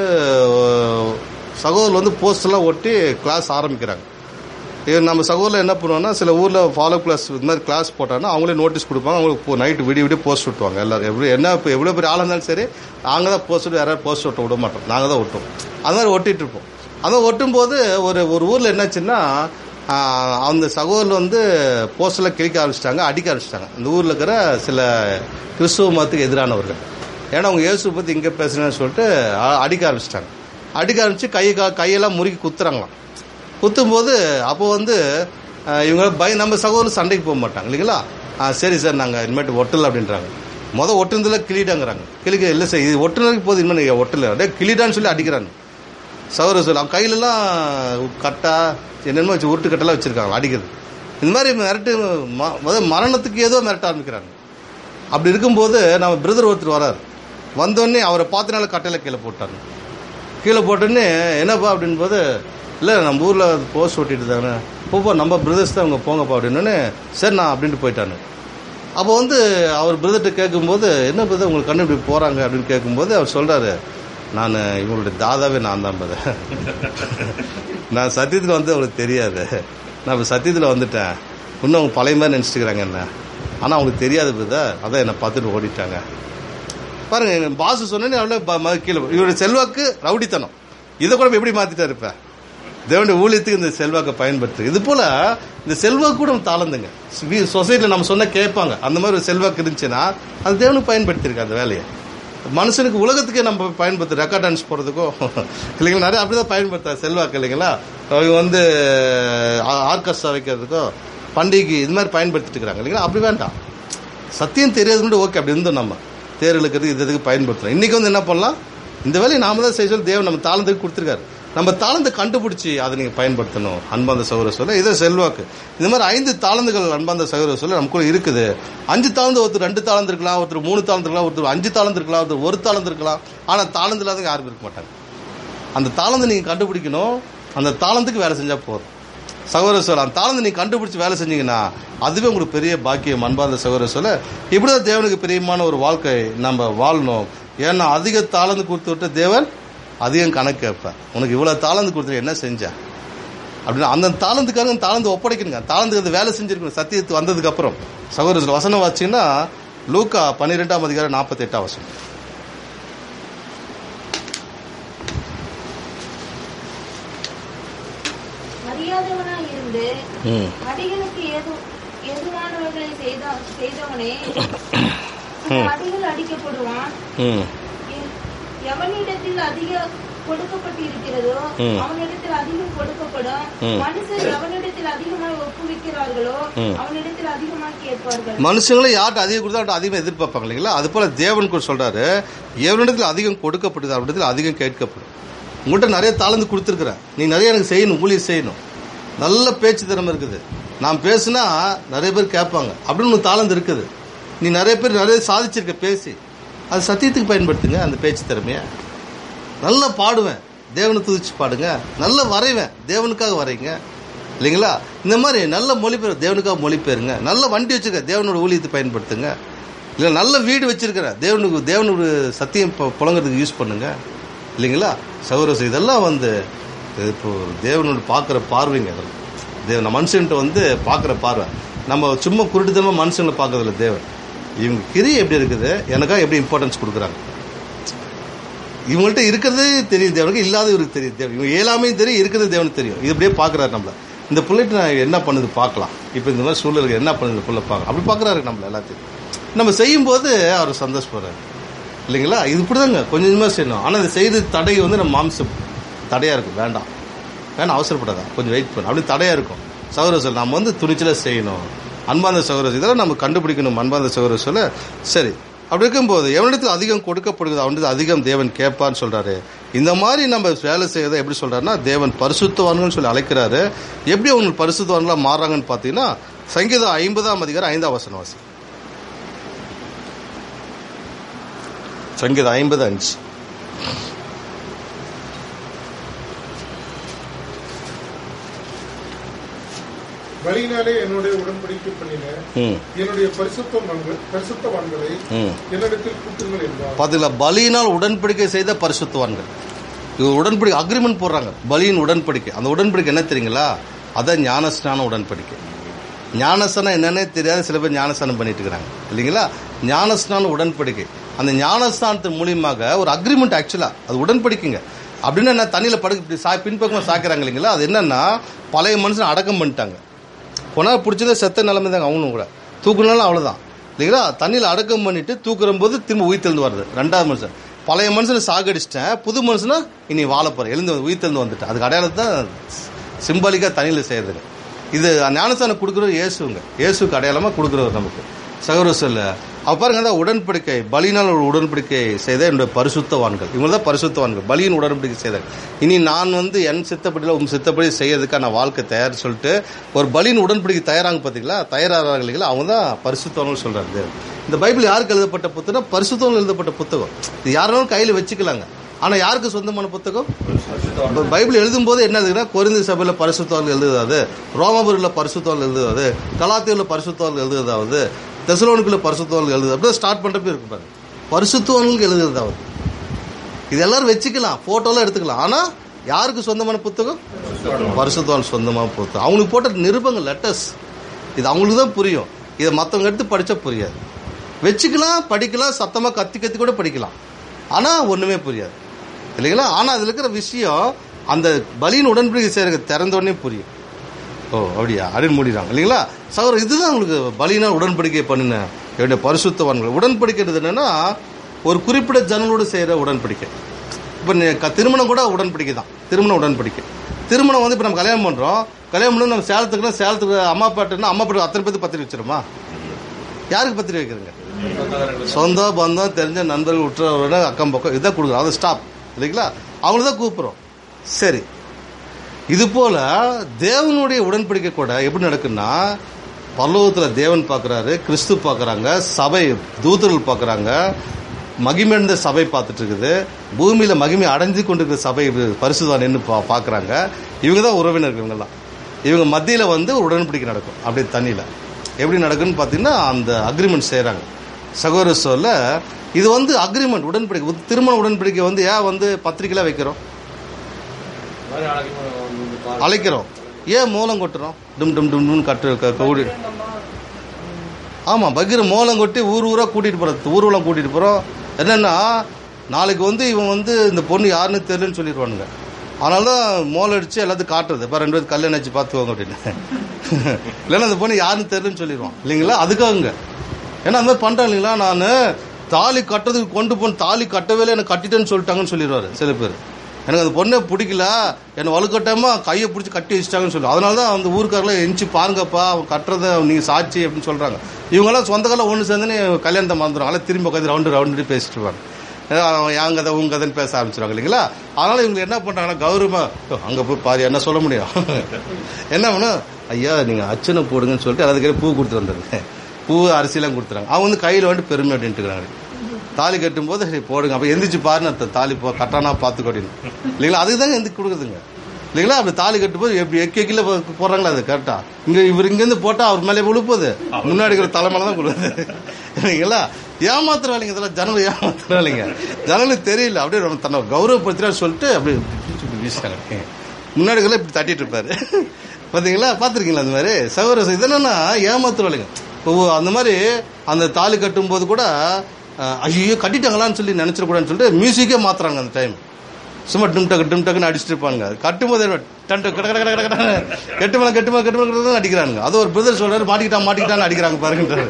அஹ், சகோதரர் வந்து போஸ்டெல்லாம் ஒட்டி கிளாஸ் ஆரம்பிக்கிறாங்க இது நம்ம சகோதரர் என்ன பண்ணுவோம்னா சில ஊரில் ஃபாலோ கிளாஸ் இந்த மாதிரி கிளாஸ் போட்டாங்கன்னா அவங்களே நோட்டீஸ் கொடுப்பாங்க அவங்களுக்கு நைட்டு விடிய விடிய போஸ்ட் விட்டுவாங்க எல்லாரும் எப்படி என்ன இப்போ எவ்வளோ பெரிய ஆளாக இருந்தாலும் சரி நாங்கள் தான் போஸ்ட் விட்டு யாராவது போஸ்ட் ஒட்ட விட மாட்டோம் நாங்கள் தான் ஒட்டுவோம் அது மாதிரி ஒட்டிட்டு இருப்போம் அதான் ஒட்டும் போது ஒரு ஒரு ஊரில் என்னாச்சுன்னா ஆஹ், அந்த சகோதரர் வந்து போஸ்டெல்லாம் கிழிக்க ஆரம்பிச்சிட்டாங்க அடிக்க ஆரம்பிச்சிட்டாங்க அந்த ஊரில் இருக்கிற சில கிறிஸ்துவ மதத்துக்கு எதிரானவர்கள் ஏன்னா அவங்க இயேசு பற்றி இங்கே பேசுகிறேன்னு சொல்லிட்டு அ- அடிக்க ஆரம்பிச்சிட்டாங்க அடிக்க ஆரம்பிச்சு கை கா- கையெல்லாம் முறுக்கி குத்துறாங்களாம் குத்தும்போது அப்போ வந்து அஹ், இவங்க பய நம்ம சகோதரர் சண்டைக்கு போக மாட்டாங்க இல்லைங்களா ஆ, சரி சார் நாங்கள் இனிமேட்டு ஒட்டல அப்படின்றாங்க மொதல் ஒட்டுனதுல கிளிடாங்கிறாங்க கிளிக்க இல்லை சார் இது ஒட்டுனதுக்கு போது இனிமேல் நீங்கள் ஒட்டல அப்படியே கிளிடான்னு சொல்லி அடிக்கிறாங்க சகோதர சொல்லி அவங்க கையிலலாம் கட்டா என்னென்னமோ வச்சு உருட்டு கட்டெல்லாம் வச்சிருக்காங்க அடிக்கிறது இந்த மாதிரி மிரட்டு ம- முதல்ல மரணத்துக்கு ஏதோ மிரட்ட ஆரம்பிக்கிறாங்க அப்படி இருக்கும்போது நம்ம பிரதர் ஒருத்தர் வரார் வந்தோடனே அவரை பார்த்தனால கட்டையில கீழே போட்டாங்க கீழே போட்டோன்னே என்னப்பா அப்படின் போது இல்லை நம்ம ஊரில் போஸ்ட் ஓட்டிட்டு இருந்தாங்க போப்பா நம்ம பிரதர்ஸ் தான் அவங்க போங்கப்பா அப்படின்னோடனே சரி நான் அப்படின்ட்டு போயிட்டானு அப்போ வந்து அவர் பிரதர்கிட்ட கேட்கும்போது என்ன பிரதர் உங்களுக்கு கண்ணு இப்படி போகிறாங்க அப்படின்னு கேட்கும்போது அவர் சொல்கிறாரு நான் இவங்களுடைய தாதாவே நான் தான் பிரதர் நான் சத்தியத்தில் வந்து அவங்களுக்கு தெரியாது நான் இப்போ சத்தியத்தில் வந்துட்டேன் இன்னும் அவங்க பழைய மாதிரி நினச்சிட்டுக்கிறாங்க என்ன ஆனால் அவங்களுக்கு தெரியாது பிரதர் அதான் என்னை பார்த்துட்டு ஓடிட்டாங்க பாருங்க எங்க பாஸ் சொன்னேன்னு அவ்வளோ ப- ம- கீழே இவருடைய செல்வாக்கு ரவுடித்தனம் இதை கூட எப்படி மாத்திட்டாரு இப்ப தேவனுடைய ஊழியத்துக்கு இந்த செல்வாக்கை பயன்படுத்து இது போல இந்த செல்வாக்கு கூட நம்ம தாளந்துங்க சொசைட்டியில் நம்ம சொன்னா கேட்பாங்க அந்த மாதிரி ஒரு செல்வாக்கு இருந்துச்சுன்னா அது தேவனுக்கு பயன்படுத்தியிருக்கு அந்த வேலையை மனுஷனுக்கு உலகத்துக்கே நம்ம பயன்படுத்து ரெக்கார்ட் டான்ஸ் போகிறதுக்கோ இல்லைங்களா நிறைய அப்படிதான் பயன்படுத்தாது செல்வாக்கு இல்லைங்களா அவங்க வந்து ஆர்கெஸ்ட்ரா வைக்கிறதுக்கோ பண்டிகை இது மாதிரி பயன்படுத்திட்டு இருக்கிறாங்க இல்லைங்களா அப்படி வேண்டாம் சத்தியம் தெரியாது கூட ஓகே அப்படி இருந்தோம் நம்ம தேர் இழுக்கிறது இது இதுக்கு பயன்படுத்துறோம் இன்னைக்கு வந்து என்ன பண்ணலாம் இந்த வேலையை நாம தான் செய்ய சொல்லி தேவன் நம்ம தாளந்துக்கு கொடுத்துருக்காரு நம்ம தாளந்தை கண்டுபிடிச்சி அதை நீங்க பயன்படுத்தணும் அன்பாந்த சகோதர சொல்ல இதை செல்வாக்கு இந்த மாதிரி ஐந்து தாளந்துகள் அன்பாந்த சகோதர சொல்ல நமக்குள்ள இருக்குது அஞ்சு தாளந்து ஒருத்தர் ரெண்டு தாளந்து இருக்கலாம் ஒருத்தர் மூணு தாளந்து இருக்கலாம் ஒருத்தர் அஞ்சு தாளந்து இருக்கலாம் ஒருத்தர் ஒரு தாளந்து இருக்கலாம் ஆனா தாளந்து இல்லாதவங்க யாரும் இருக்க மாட்டாங்க அந்த தாளந்தை நீங்க கண்டுபிடிக்கணும் அந்த தாளந்துக்கு வேலை செஞ்சா போதும் சகோதர சொல்ல அந்த தாளந்தை நீங்க கண்டுபிடிச்சு வேலை செஞ்சீங்கன்னா அதுவே உங்களுக்கு பெரிய பாக்கியம் அன்பார்ந்த சகோதர சொல்ல இப்படிதான் தேவனுக்கு பிரியமான ஒரு வாழ்க்கை நம்ம வாழணும் ஏன்னா அதிக தாளந்து கொடுத்து விட்டு தேவன் அதிகம் கணக்கு கேட்பார் உனக்கு இவ்வளவு தாளந்து கொடுத்து என்ன செஞ்ச அப்படின்னா அந்த தாளந்துக்காரங்க தாளந்து ஒப்படைக்கணுங்க தாளந்துக்கு அது வேலை செஞ்சிருக்கணும் சத்தியத்து வந்ததுக்கு அப்புறம் சகோதர வசனம் வாச்சிங்கன்னா லூக்கா பன்னிரெண்டாம் அதிகாரம் நாற்பத்தி எட்டாம் வசனம் அறியாதவனா இருந்து ம் அடிகளுக்கு எது எதுவானவர்களை செய்த செய்தவனே அடிகள் அடிக்கப்படுவான் ம் எ- எவனிடத்தில் அதிக கொடுக்கப்பட்டிருக்கிறதோ ம். அவனிடத்தில் அதிகம் கொடுக்கப்படும் ம். மனுஷர் எவனிடத்தில் அதிகமாய் ஒப்புவிக்கிறார்களோ ம். அவனிடத்தில் அதிகமாய் கேட்பார்கள் மனுஷங்களை யார்கிட்ட அதிகம் கொடுத்தா அவர்கிட்ட அதிகம் எதிர்பார்ப்பாங்க இல்லைங்களா அது போல தேவன் கூட சொல்றாரு எவனிடத்தில் அதிகம் கொடுக்கப்படுது அவரிடத்தில் அதிகம் கேட்கப்படும் உங்கள்கிட்ட நிறைய தாளந்து கொடுத்துருக்குறேன் நீ நிறைய எனக்கு செய்யணும் ஊழியர் செய்யணும் நல்ல பேச்சு திறமை இருக்குது நான் பேசுனா நிறைய பேர் கேட்பாங்க அப்படின்னு உனக்கு தாளந்து இருக்குது நீ நிறைய பேர் நிறைய சாதிச்சிருக்க பேசி அது சத்தியத்துக்கு பயன்படுத்துங்க அந்த பேச்சு திறமைய நல்லா பாடுவேன் தேவனை துதிச்சு பாடுங்க நல்லா வரைவேன் தேவனுக்காக வரைங்க இல்லைங்களா இந்த மாதிரி நல்ல மொழிபெயர் தேவனுக்காக மொழிபெயருங்க நல்ல வண்டி வச்சிருக்க தேவனோட ஊழியத்தை பயன்படுத்துங்க இல்லை நல்ல வீடு வச்சிருக்கிறேன் தேவனுக்கு தேவனோட சத்தியம் பு- புழங்குறதுக்கு யூஸ் பண்ணுங்க இல்லைங்களா சௌரஸ் இதெல்லாம் வந்து இது இப்போ தேவனோட பார்க்குற பார்வைங்க அதெல்லாம் தேவன் மனுஷன்ட்ட வந்து பார்க்குற பார்வை நம்ம சும்மா குருட்டுத்தனமாக மனுஷங்களை பார்க்கறதில்ல தேவன் இவங்க கிரி எப்படி இருக்குது எனக்காக எப்படி இம்பார்ட்டன்ஸ் கொடுக்குறாங்க இவங்கள்ட்ட இருக்கிறது தெரியும் தேவனுக்கு இல்லாத இவருக்கு தெரியும் தேவன் இவங்க இயலாமையும் தெரியும் இருக்கிறது தேவனுக்கு தெரியும் இது அப்படியே பார்க்குறாரு நம்மள இந்த பிள்ளைட்டு நான் என்ன பண்ணுது பார்க்கலாம் இப்போ இந்த மாதிரி சூழலுக்கு என்ன பண்ணுது இந்த பிள்ளை பார்க்க அப்படி பார்க்குறாரு நம்மள எல்லாத்தையும் நம்ம செய்யும்போது அவர் சந்தோஷப்படுறாரு இல்லைங்களா இது இப்படிதாங்க கொஞ்சம் கொஞ்சமாக செய்யணும் ஆனால் இது செய்து தடை வந்து நம்ம மாம்சம் தடையாக இருக்கும் வேண்டாம் வேணாம் அவசரப்படாதான் கொஞ்சம் வெயிட் பண்ணு அப்படி தடையாக இருக்கும் சகோதர சொல் நம்ம வந்து துணிச்சலாக செய்யணும் அன்பாந்த சகோதர இதெல்லாம் நம்ம கண்டுபிடிக்கணும் அன்பாந்த சகோதர சொல்ல சரி அப்படி இருக்கும்போது எவனிடத்தில் அதிகம் கொடுக்கப்படுகிறது அவனிடத்தில் அதிகம் தேவன் கேட்பான்னு சொல்றாரு இந்த மாதிரி நம்ம வேலை செய்யறதை எப்படி சொல்றாருன்னா தேவன் பரிசுத்தவான்கள் சொல்லி அழைக்கிறாரு எப்படி அவங்க பரிசுத்தவான்களா மாறுறாங்கன்னு பார்த்தீங்கன்னா சங்கீதம் ஐம்பதாம் அதிகாரம் ஐந்தாம் வசனம் வாசி சங்கீதம் ஐம்பது அஞ்சு வழியினாலே என்னுடைய உடன்படிக்கை பண்ணின ம் என்னுடைய பரிசுத்தவான்கள் பரிசுத்தவான்களை ம் என்னிடத்தில் கூட்டுங்கள் என்றார் பாத்தீங்களா பலியினால் உடன்படிக்கை செய்த பரிசுத்தவான்கள் இது உடன்படிக்கை அக்ரிமெண்ட் போடுறாங்க பலியின் உடன்படிக்கை அந்த உடன்படிக்கை என்ன தெரியுங்களா அதான் ஞானஸ்நான உடன்படிக்கை ஞானஸ்தானம் என்னன்னே தெரியாத சில பேர் ஞானஸ்தானம் பண்ணிட்டு இருக்கிறாங்க இல்லைங்களா ஞானஸ்நான உடன்படிக்கை அந்த ஞானஸ்தானத்தின் மூலியமாக ஒரு அக்ரிமெண்ட் ஆக்சுவலா அது உடன்படிக்கைங்க அப்படின்னா என்ன தண்ணியில படுக்க இப்படி சா பின்பக்கமாக சாக்கிறாங்க இல்லைங்களா அது என்னன்னா பழைய மனுஷன் அடக்கம் பண்ணிட்டாங்க கொண்டா பிடிச்சதே செத்த நிலைமை தாங்க அவனும் கூட தூக்குனாலும் அவ்வளவுதான் இல்லைங்களா தண்ணியில் அடக்கம் பண்ணிட்டு தூக்குற போது திரும்ப உயிர் தெழுந்து வருது ரெண்டாவது மனுஷன் பழைய மனுஷனை சாகடிச்சிட்டேன் புது மனுஷனா இனி வாழ போறேன் எழுந்து வந்து- உயிர் தெழுந்து வந்துட்டேன் அதுக்கு அடையாளத்தை தான் சிம்பாலிக்கா தண்ணியில் செய்யறதுங்க இது ஞானஸ்தானம் கொடுக்குறது இயேசுங்க இயேசுக்கு அடையாளமா கொடுக்குறவர் நமக்கு சகோதர சொல்ல அப்ப பாருங்க அந்த உடன்படிக்கை பலியினால் ஒரு உடன்படிக்கை செய்த என்னுடைய பரிசுத்தவான்கள் இவங்க தான் பரிசுத்தவான்கள் பலியின் உடன்படிக்கை செய்தார் இனி நான் வந்து என் சித்தப்படியில் உங்க சித்தப்படி செய்யறதுக்கான வாழ்க்கை தயார் சொல்லிட்டு ஒரு பலியின் உடன்படிக்கை தயாராங்க பார்த்தீங்களா தயாராகிறாங்க இல்லைங்களா அவங்க தான் பரிசுத்தவான்கள் சொல்றாரு தேவன். இந்த பைபிள் யாருக்கு எழுதப்பட்ட புத்தகம் பரிசுத்தவங்கள் எழுதப்பட்ட புத்தகம் இது யாராலும் கையில் வச்சுக்கலாங்க ஆனா யாருக்கு சொந்தமான புத்தகம் இப்ப பைபிள் எழுதும் போது என்ன இருக்குன்னா கொரிந்து சபையில பரிசுத்தவான்கள் எழுதுதாவது ரோமபுரியில் பரிசுத்தவான்கள் எழுதுவது கலாத்தியில் பரிசுத்தவான்கள் எழுதுவதாவது தெசலோனுக்குள்ள பரிசுத்தவான்கள் எழுதுது அப்படியே ஸ்டார்ட் பண்ணுறப்ப இருக்கு பாருங்க பரிசுத்தவான்களுக்கு எழுதுறது அவர் இது எல்லாரும் வச்சுக்கலாம் போட்டோலாம் எடுத்துக்கலாம் ஆனா யாருக்கு சொந்தமான புத்தகம் பரிசுத்தவான் சொந்தமான புத்தகம் அவங்களுக்கு போட்ட நிருபங்கள் லெட்டர்ஸ் இது அவங்களுக்கு தான் புரியும் இதை மற்றவங்க எடுத்து படிச்சா புரியாது வச்சுக்கலாம் படிக்கலாம் சத்தமா கத்தி கத்தி கூட படிக்கலாம் ஆனா ஒண்ணுமே புரியாது இல்லைங்களா ஆனா அதுல இருக்கிற விஷயம் அந்த பலியின் உடன்படிக்கை செய்யறது திறந்த உடனே புரியும் ஓ அப்படியா அப்படின்னு மூடிடுறாங்க இல்லைங்களா சகோதர இதுதான் உங்களுக்கு பலினா உடன்படிக்கை பண்ணின என்னுடைய பரிசுத்தவான்கள் உடன்படிக்கிறது என்னன்னா ஒரு குறிப்பிட்ட ஜனங்களோடு செய்யற உடன்படிக்கை இப்போ நீ- க- திருமணம் கூட உடன்படிக்கை தான் திருமண உடன்படிக்கை திருமணம் வந்து இப்போ நம்ம கல்யாணம் பண்றோம் கல்யாணம் பண்ணி நம்ம சேலத்துக்குன்னா சேலத்துக்கு அம்மா பாட்டுன்னா அம்மா பாட்டு அத்தனை பேருக்கு பத்திரிக்கை வச்சிருமா யாருக்கு பத்திரிக்கை வைக்கிறீங்க சொந்த பந்தம் தெரிஞ்ச நண்பர்கள் உற்றவரோட அக்கம் பக்கம் இதான் கொடுக்குறோம் அது ஸ்டாப் இல்லைங்களா அவங்கள தான் கூப்பிட்றோம் சரி இது போல தேவனுடைய உடன்படிக்கை கூட எப்படி நடக்குன்னா பரலோகத்தில் தேவன் பார்க்குறாரு கிறிஸ்து பார்க்குறாங்க சபை தூதர்கள் பார்க்குறாங்க மகிமைந்த சபை பார்த்துட்டு இருக்குது பூமியில் மகிமை அடைஞ்சு கொண்டிருக்கிற சபை பரிசுதான் நின்று பா பார்க்குறாங்க இவங்க தான் உறவினர்கள் இவங்கெல்லாம் இவங்க மத்தியில் வந்து ஒரு உடன்படிக்கை நடக்கும் அப்படியே தண்ணியில் எப்படி நடக்குன்னு பார்த்தீங்கன்னா அந்த அக்ரிமெண்ட் செய்கிறாங்க சகோதர சொல்ல இது வந்து அக்ரிமெண்ட் உடன்படிக்கை உத்- திருமண உடன்படிக்கை வந்து ஏன் வந்து பத்திரிக்கையில் வைக்கிறோம் மாதிரி அழகமா வந்து பாரு. அழைக்கிறோம் ஏன் மூலம் கொட்டுறோம் டும் டும் டும் டும் கட்டு க- கூடி ஆமாம் பகீர் மூலம் கொட்டி ஊர் ஊராக கூட்டிகிட்டு போகிறது ஊர்வலம் கூட்டிகிட்டு போகிறோம் என்னென்னா நாளைக்கு வந்து இவன் வந்து இந்த பொண்ணு யாருன்னு தெரியலன்னு சொல்லிடுவானுங்க அதனால தான் மோளம் அடிச்சு எல்லாத்துக்கும் காட்டுறது இப்போ ரெண்டு பேருக்கு கல்யாணம் ஆச்சு பார்த்துக்கோங்க அப்படின்னு இல்லைன்னா அந்த பொண்ணு யாருன்னு தெரியலன்னு சொல்லிடுவான் இல்லைங்களா அதுக்காகங்க ஏன்னா அந்த மாதிரி பண்ணுறேன் இல்லைங்களா நான் தாலி கட்டுறதுக்கு கொண்டு போன தாலி கட்டவே இல்லை எனக்கு கட்டிட்டேன்னு சொல்லிட்டாங்கன்னு சொல்லிடுவாரு சில பேர் எனக்கு அந்த பொண்ணே பிடிக்கல என்னை வலுக்கட்டாம கையை பிடிச்சி கட்டி வச்சிட்டாங்கன்னு சொல்லி அதனால தான் அந்த ஊருக்காரெல்லாம் எஞ்சி பாருங்கப்பா அவன் கட்டுறத நீங்கள் சாட்சி அப்படின்னு சொல்கிறாங்க இவங்கெல்லாம் சொந்த காலம் ஒன்று சேர்ந்துன்னு கல்யாணத்தை மறந்துடுவாங்க அதெல்லாம் திரும்பி உட்காந்து ரவுண்டு ரவுண்டு பேசிட்டு இருப்பாங்க ஏன்னா, அவன் என் கதை உங்க கதைன்னு பேச ஆரம்பிச்சிருவாங்க இல்லைங்களா அதனால இவங்க என்ன பண்றாங்கன்னா கௌரவமா "ஓ, அங்க போய் பாரு என்ன சொல்ல முடியும் என்ன பண்ணும் ஐயா நீங்க அச்சனை போடுங்கன்னு சொல்லிட்டு அதுக்கே பூ கொடுத்து வந்துருங்க பூ அரிசிலாம் கொடுத்துறாங்க அவங்க வந்து கையில வந்து பெருமை அப்படின்ட்டுக்கிறாங்க தாலி கட்டும் போது சரி போடுங்க அப்ப எந்திரிச்சு பாருன்னு அர்த்தம் தாலி போ கட்டானா பார்த்துக்கோ அப்படின்னு இல்லைங்களா அதுக்கு தாங்க எந்திரிச்சு கொடுக்குதுங்க இல்லைங்களா அப்படி தாலி கட்டும்போது எப்படி எக்கி எக்கில போடுறாங்களா அது கரெக்டா இங்க இவர் இங்கேருந்து போட்டா அவர் மேலே விழுப்போது முன்னாடி இருக்கிற தலைமையில தான் கொடுக்குது இல்லைங்களா ஏமாத்துறாளிங்க இதெல்லாம் ஜனங்கள் ஏமாத்துறாளிங்க ஜனங்களுக்கு தெரியல அப்படியே நம்ம தன்னை கௌரவப்படுத்துறாரு சொல்லிட்டு அப்படியே இப்படி வீசுறாங்க முன்னாடி இருக்கிற இப்படி தட்டிட்டு இருப்பாரு பாத்தீங்களா பாத்திருக்கீங்களா அந்த மாதிரி சகோதர இது என்னன்னா ஏமாத்துறாளிங்க இப்போ அந்த மாதிரி அந்த தாலி கட்டும் போது கூட அஹ், ஐயோ கட்டிட்டாங்களான்னு சொல்லி நினைச்சிடக்கூடாதுன்னு சொல்லிட்டு மியூசிக்கே மாத்துறாங்க அந்த டைம் சும்மா டும் டக்கு டும் டக்குன்னு அடிச்சுட்டு இருப்பாங்க கட்டும் போது டன் டக்கு கட கட கட கட கெட்டுமலை கெட்டுமலை கெட்டுமலை அடிக்கிறானுங்க அது ஒரு பிரதர் சொல்றாரு மாட்டிக்கிட்டான் மாட்டிக்கிட்டான்னு அடிக்கிறாங்க பாருங்கன்றாரு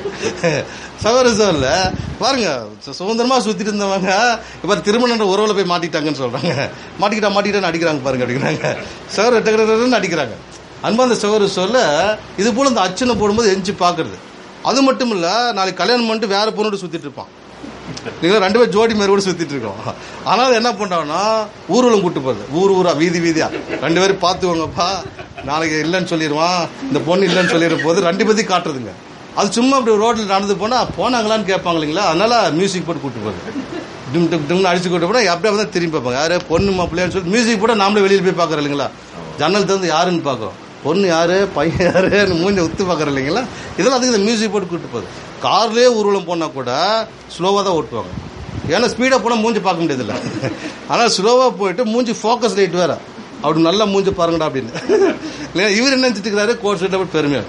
சவர சவரில் பாருங்க சு- சுதந்திரமா சுத்திட்டு இருந்தவங்க இப்ப திருமணன்ற உறவுல போய் மாட்டிக்கிட்டாங்கன்னு சொல்றாங்க மாட்டிக்கிட்டா மாட்டிக்கிட்டான்னு அடிக்கிறாங்க பாருங்க அடிக்கிறாங்க சவர டக்குன்னு அடிக்கிறாங்க அன்பா அந்த சவர சொல்ல இது போல இந்த அச்சனை போடும்போது எஞ்சி பாக்குறது அது மட்டும் இல்ல நாளைக்கு கல்யாணம் பண்ணிட்டு வேற பொண்ணோட சுத்திட்டு இருப்பான் நீங்க ரெண்டு பேரும் ஜோடி மாதிரி கூட சுத்திட்டு இருக்கோம் ஆனால் என்ன பண்றாங்கன்னா ஊர்வலம் கூட்டு போறது ஊர் ஊரா வீதி வீதியா ரெண்டு பேரும் பாத்துக்கோங்கப்பா நாளைக்கு இல்லைன்னு சொல்லிடுவான் இந்த பொண்ணு இல்லைன்னு சொல்லிடுற போது ரெண்டு பேத்தையும் காட்டுறதுங்க அது சும்மா அப்படி ரோட்ல நடந்து போனா போனாங்களான்னு கேட்பாங்க இல்லைங்களா அதனால மியூசிக் போட்டு கூட்டு போறது டும் டும் டும்னு அடிச்சு கூட்டு போனா அப்படியே தான் திரும்பி பார்ப்பாங்க யாரு பொண்ணு மாப்பிள்ளையான்னு சொல்லி மியூசிக் போட்டு நாமளே வெளியில போய் பார்க்கறோம் இல்லைங்களா ஜன்னல் திறந்து யாருன்னு பார்க்கறோம் பொண்ணு யாரு பையன் யாரு மூஞ்ச உத்து பார்க்கறோம் இல்லைங்களா இதெல்லாம் அதுக்கு இந்த மியூசிக் போட்டு கூட்டு போகுது கார்லயே ஊர்வலம் போனா கூட ஸ்லோவா தான் ஓட்டுவாங்க ஏன்னா ஸ்பீடா போனா மூஞ்சி பார்க்க முடியாதுல்ல ஆனா ஸ்லோவா போயிட்டு மூஞ்சி ஃபோக்கஸ் லைட் வேற அப்படி நல்லா மூஞ்சி பாருங்கடா அப்படின்னு இல்லையா இவர் என்ன நினைச்சிட்டு இருக்கிறாரு கோட் சைட்ல போய் பெருமையா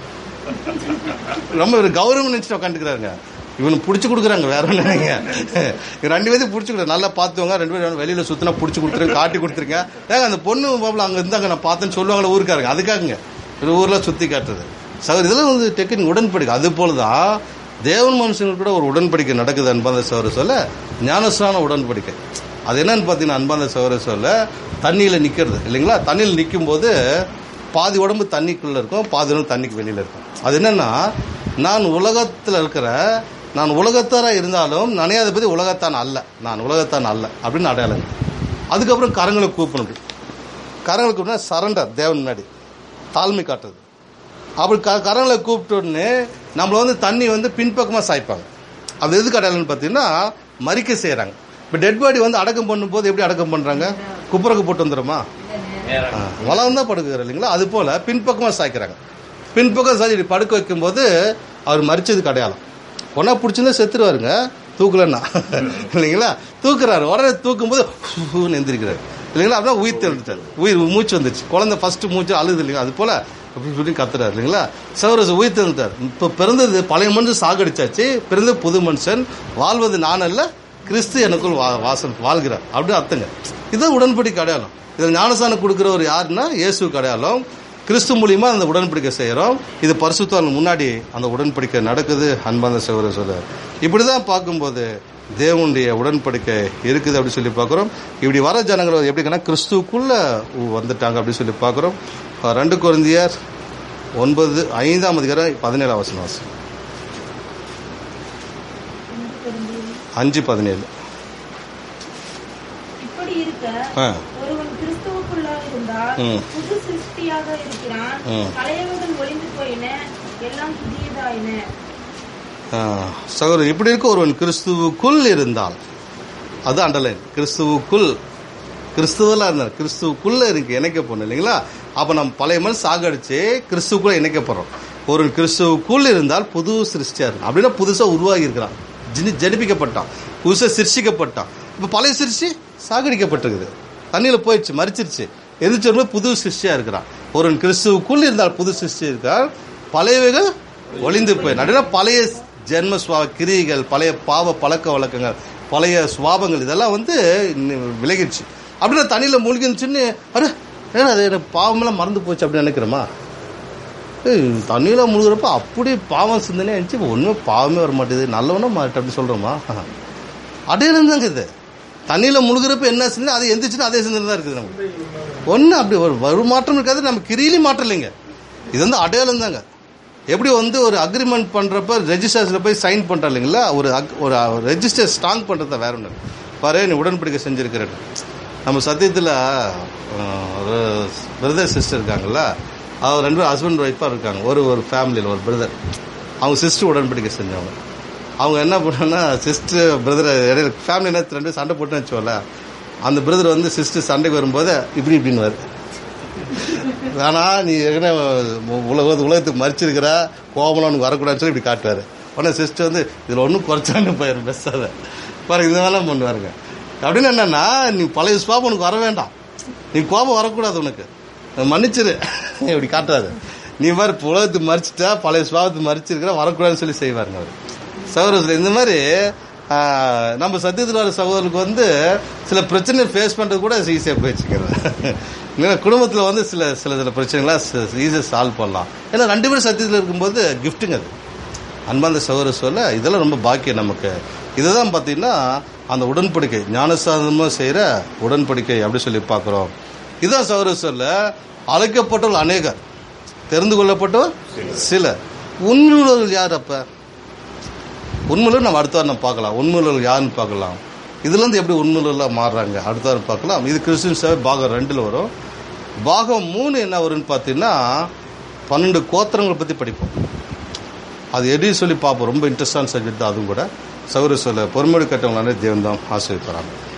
ரொம்ப ஒரு கௌரவம் நினைச்சிட்டு உட்காந்துக்கிறாருங்க இவனுக்கு பிடிச்சி கொடுக்குறாங்க வேற ஒண்ணு இல்லைங்க இவங்க ரெண்டு பேரும் பிடிச்சி கொடுக்குறாங்க நல்லா பார்த்துவாங்க ரெண்டு பேரும் வெளியில சுத்தினா பிடிச்சி கொடுத்துருங்க காட்டி கொடுத்துருங்க ஏங்க அந்த பொண்ணு பாப்பல அங்க இருந்தாங்க நான் பார்த்தேன்னு சொல்லுவாங்களே ஊருக்காரங்க அதுக்காகங்க ஒரு ஊர்ல சுத்தி காட்டுறது சகோதரி இதெல்லாம் வந்து டெக்னிக் உடன்படிக்கை அது போலதான் தேவன் மனுஷங்களுக்கு கூட ஒரு உடன்படிக்கை நடக்குது அன்பாந்த சகோதர சொல்ல ஞானஸ்தான உடன்படிக்கை அது என்னன்னு பார்த்தீங்கன்னா அன்பாந்த சகோதர சொல்ல தண்ணியில நிக்கிறது இல்லைங்களா தண்ணியில் நிற்கும் போது பாதி உடம்பு தண்ணிக்குள்ள இருக்கும் பாதி உடம்பு தண்ணிக்கு வெளியில இருக்கும் அது என்னன்னா நான் உலகத்துல இருக்கிற நான் உலகத்தாரா இருந்தாலும் நனையாத பத்தி உலகத்தான் அல்ல நான் உலகத்தான் அல்ல அப்படின்னு அடையாளம் அதுக்கப்புறம் கரங்களை கூப்பணும் இப்படி. கரங்களை கூப்பிட்டா சரண்டர் தேவன் முன்னாடி தாழ்மை காட்டுறது அப்படி க கரங்களை கூப்பிட்ட உடனே நம்மள வந்து தண்ணி வந்து பின்பக்கமா சாய்ப்பாங்க அது எதுக்கு அடையாளம்னு பார்த்தீங்கன்னா மறிக்க செய்யறாங்க இப்போ டெட் பாடி வந்து அடக்கம் பண்ணும்போது எப்படி அடக்கம் பண்றாங்க குப்புறக்கு போட்டு வந்துடுமா நேரம் வளம் தான் படுக்குறாரு இல்லைங்களா அது போல பின்பக்கமா சாய்க்கிறாங்க பின்பக்கம் சாய்ச்சி இப்படி படுக்க வைக்கும்போது அவர் மறிச்சதுக்கு அடையாளம் ஒன்றா பிடிச்சிருந்தா செத்துருவாருங்க தூக்கலன்னா இல்லைங்களா தூக்குறாரு உடனே தூக்கும்போது ஃபுன்னு எந்திரிக்கிறாரு இல்லைங்களா அப்படின்னா உயிர் தெழுந்துட்டார் உயிர் மூச்சு வந்துருச்சு குழந்தை ஃபர்ஸ்ட் மூச்சு அழுது இல்லைங்களா அது போல அப்படி இப்படி கத்துறாரு இல்லைங்களா சௌரஸ் உயிர் தெழுந்துட்டார் இப்போ பிறந்தது பழைய மனுஷன் சாகடிச்சாச்சு பிறந்த புது மனுஷன் வாழ்வது நான் அல்ல கிறிஸ்து எனக்குள் வா வாசன் வாழ்கிறார் அப்படின்னு அர்த்தங்க இதுதான் உடன்படிக்கை அடையாளம் இதில் ஞானசானம் கொடுக்குறவர் யாருன்னா இயேசுக்கு அடையாளம் கிறிஸ்து மூலியமா அந்த உடன்படிக்கை செய்கிறோம் இது பரிசுத்தம் முன்னாடி அந்த உடன்படிக்கை நடக்குது அன்பான சகோதர சொல்ல இப்படிதான் பார்க்கும்போது தேவனுடைய உடன்படிக்கை இருக்குது அப்படின்னு சொல்லி பார்க்குறோம் இப்படி வர ஜனங்கள் எப்படின்னா கிறிஸ்துவுக்குள்ள வந்துட்டாங்க அப்படின்னு சொல்லி பார்க்குறோம் அஹ் ரெண்டு குழந்தையர் ஒன்பது ஐந்தாம் அதிகாரம் பதினேழாம் வசனம் வாசி. அஞ்சு பதினேழு இப்படி இருக்க ஆ ஒருவன் கிறிஸ்துவுக்குள்ளாக இருந்தால் ம். புது சிருஷ்டியாக இருக்கிறான் ம். பழையவர்கள் ஒளிந்து போயின எல்லாம் புதியதாயின ஆ, சகோதரர் இப்படி இருக்க ஒருவன் கிறிஸ்துவுக்குள் இருந்தால் அது அண்டர்லைன் கிறிஸ்துவுக்குள் கிறிஸ்துவெல்லாம் இருந்தார் கிறிஸ்துவுக்குள்ள இருக்கு இணைக்க போகணும் இல்லைங்களா அப்ப நம்ம பழைய மனசு சாகடிச்சு கிறிஸ்துவுக்குள்ள இணைக்க போறோம் ஒரு கிறிஸ்துவுக்குள் இருந்தால் புது சிருஷ்டியா இருக்கு அப்படின்னா புதுசா உருவாகி இருக்கிறான் ஜினி- ஜனிப்பிக்கப்பட்டான் புதுசா சிருஷ்டிக்கப்பட்டான் இப்ப பழைய சிருஷ்டி சாகடிக்கப்பட்டிருக்குது தண்ணியில போயிடுச்சு மறிச்சிருச்சு எதிர்த்து வரும்போது புது சிருஷ்டியா இருக்கிறான் ஒருவன் கிறிஸ்துவுக்குள் இருந்தால் புது சிருஷ்டி இருக்கால் பழையவைகள் ஒளிந்து போய் நடுவில் பழைய ஜென்ம சுவா கிரியைகள் பழைய பாவ பழக்க வழக்கங்கள் பழைய சுவாபங்கள் இதெல்லாம் வந்து இன்னும் விலகிடுச்சு அப்படின்னா தண்ணியில் மூழ்கிருந்துச்சுன்னு அட ஏன்னா அது எனக்கு பாவமெல்லாம் மறந்து போச்சு அப்படின்னு நினைக்கிறோமா ஏய், தண்ணியில முழுகிறப்ப அப்படி பாவம் சிந்தனை இருந்துச்சு இப்போ ஒன்றுமே பாவமே வர மாட்டேது நல்லவனா மாட்ட அப்படின்னு சொல்கிறோமா அடையாளம் தாங்க இது தண்ணியில் முழுகிறப்ப என்ன சிந்தனை அது எந்திரிச்சுன்னா அதே சிந்தனை தான் இருக்குது நமக்கு ஒன்றும் அப்படி ஒரு ஒரு மாற்றம் இருக்காது நம்ம கிரியிலையும் மாற்றம் இல்லைங்க இது வந்து அடையாளம் தாங்க எப்படி வந்து ஒரு அக்ரிமெண்ட் பண்றப்ப ரெஜிஸ்டர்ஸ்ல போய் சைன் பண்றோம் இல்லைங்களா ஒரு ag- ஒரு ரெஜிஸ்டர் ஸ்ட்ராங் பண்றத வேற ஒன்று பாரு நீ உடன்படிக்கை செஞ்சிருக்கிறேன் நம்ம சத்தியத்தில் பிரதர் சிஸ்டர் இருக்காங்கல்ல அவர் ரெண்டு பேரும் ஹஸ்பண்ட் ஒய்ஃபாக இருக்காங்க ஒரு ஒரு ஃபேமிலியில் ஒரு பிரதர் அவங்க சிஸ்டர் உடன்படிக்கை செஞ்சவங்க அவங்க என்ன பண்ணாங்கன்னா சிஸ்டர் பிரதர் இடையில ஃபேமிலி என்ன ரெண்டு பேரும் சண்டை போட்டுன்னு வச்சோம்ல அந்த பிரதர் வந்து சிஸ்டர் சண்டைக்கு வரும்போது இப்படி இப்படின்னு வருது வேணா நீ ஏற்கனவே உலக உலகத்துக்கு மறிச்சிருக்கிற கோபம்லாம் உனக்கு வரக்கூடாதுன்னு சொல்லி இப்படி காட்டுவாரு உடனே சிஸ்டர் வந்து இதில் ஒன்றும் குறைச்சான்னு போயிரு பெஸ்ஸாத பாருங்க இந்த மாதிரிலாம் பண்ணுவாருங்க அப்படின்னு என்னன்னா நீ பழைய சுவாபம் உனக்கு வர வேண்டாம் நீ கோபம் வரக்கூடாது உனக்கு மன்னிச்சிரு இப்படி காட்டுறாரு நீ மாதிரி இப்ப உலகத்துக்கு மறிச்சிட்டா பழைய சுவாபத்தை மறிச்சிருக்கிற வரக்கூடாதுன்னு சொல்லி செய்வாருங்க அவர் சகோதரர் இந்த மாதிரி ஆஹ், நம்ம சத்தியத்தில் வர சகோதரருக்கு வந்து சில பிரச்சனை ஃபேஸ் பண்ணுறது கூட ஈஸியாக போயிடுச்சுக்கிறேன் குடும்பத்தில் வந்து சில சில சில பிரச்சனைகளாம் ஈஸியாக சால்வ் பண்ணலாம் ஏன்னா ரெண்டு பேரும் சத்தியத்தில் இருக்கும்போது கிஃப்ட்டுங்க அது அன்பாந்த சகோதர சொல்ல இதெல்லாம் ரொம்ப பாக்கியம் நமக்கு இதுதான் பார்த்தீங்கன்னா அந்த உடன்படிக்கை ஞானசாதனமாக செய்கிற உடன்படிக்கை அப்படி சொல்லி பார்க்குறோம் இதுதான் சகோதர சொல்ல அழைக்கப்பட்டவர்கள் அநேகர் தெரிந்து கொள்ளப்பட்டவர் சிலர் உண்மையுள்ளவர்கள் யார் அப்போ உண்மையிலும் நம்ம அடுத்த வாரம் நம்ம பார்க்கலாம் உண்மையுள்ளவர்கள் யாருன்னு பார்க்கலாம் இதுலேருந்து எப்படி உண்மையுள்ளவர்களாக மாறுறாங்க அடுத்த வாரம் பார்க்கலாம் இது கிறிஸ்டின் சேவை பாகம் ரெண்டில் வரும் பாகம் மூணு என்ன வரும்னு பார்த்தீங்கன்னா பன்னெண்டு கோத்திரங்களை பற்றி படிப்போம் அது எப்படி சொல்லி பார்ப்போம் ரொம்ப இன்ட்ரெஸ்டான சப்ஜெக்ட் தான் அதுவும் கூட சௌர சொல்ல பொறுமையோடு கட்டவங்களான தேவன் தான் ஆசிரியப்படுறாங்க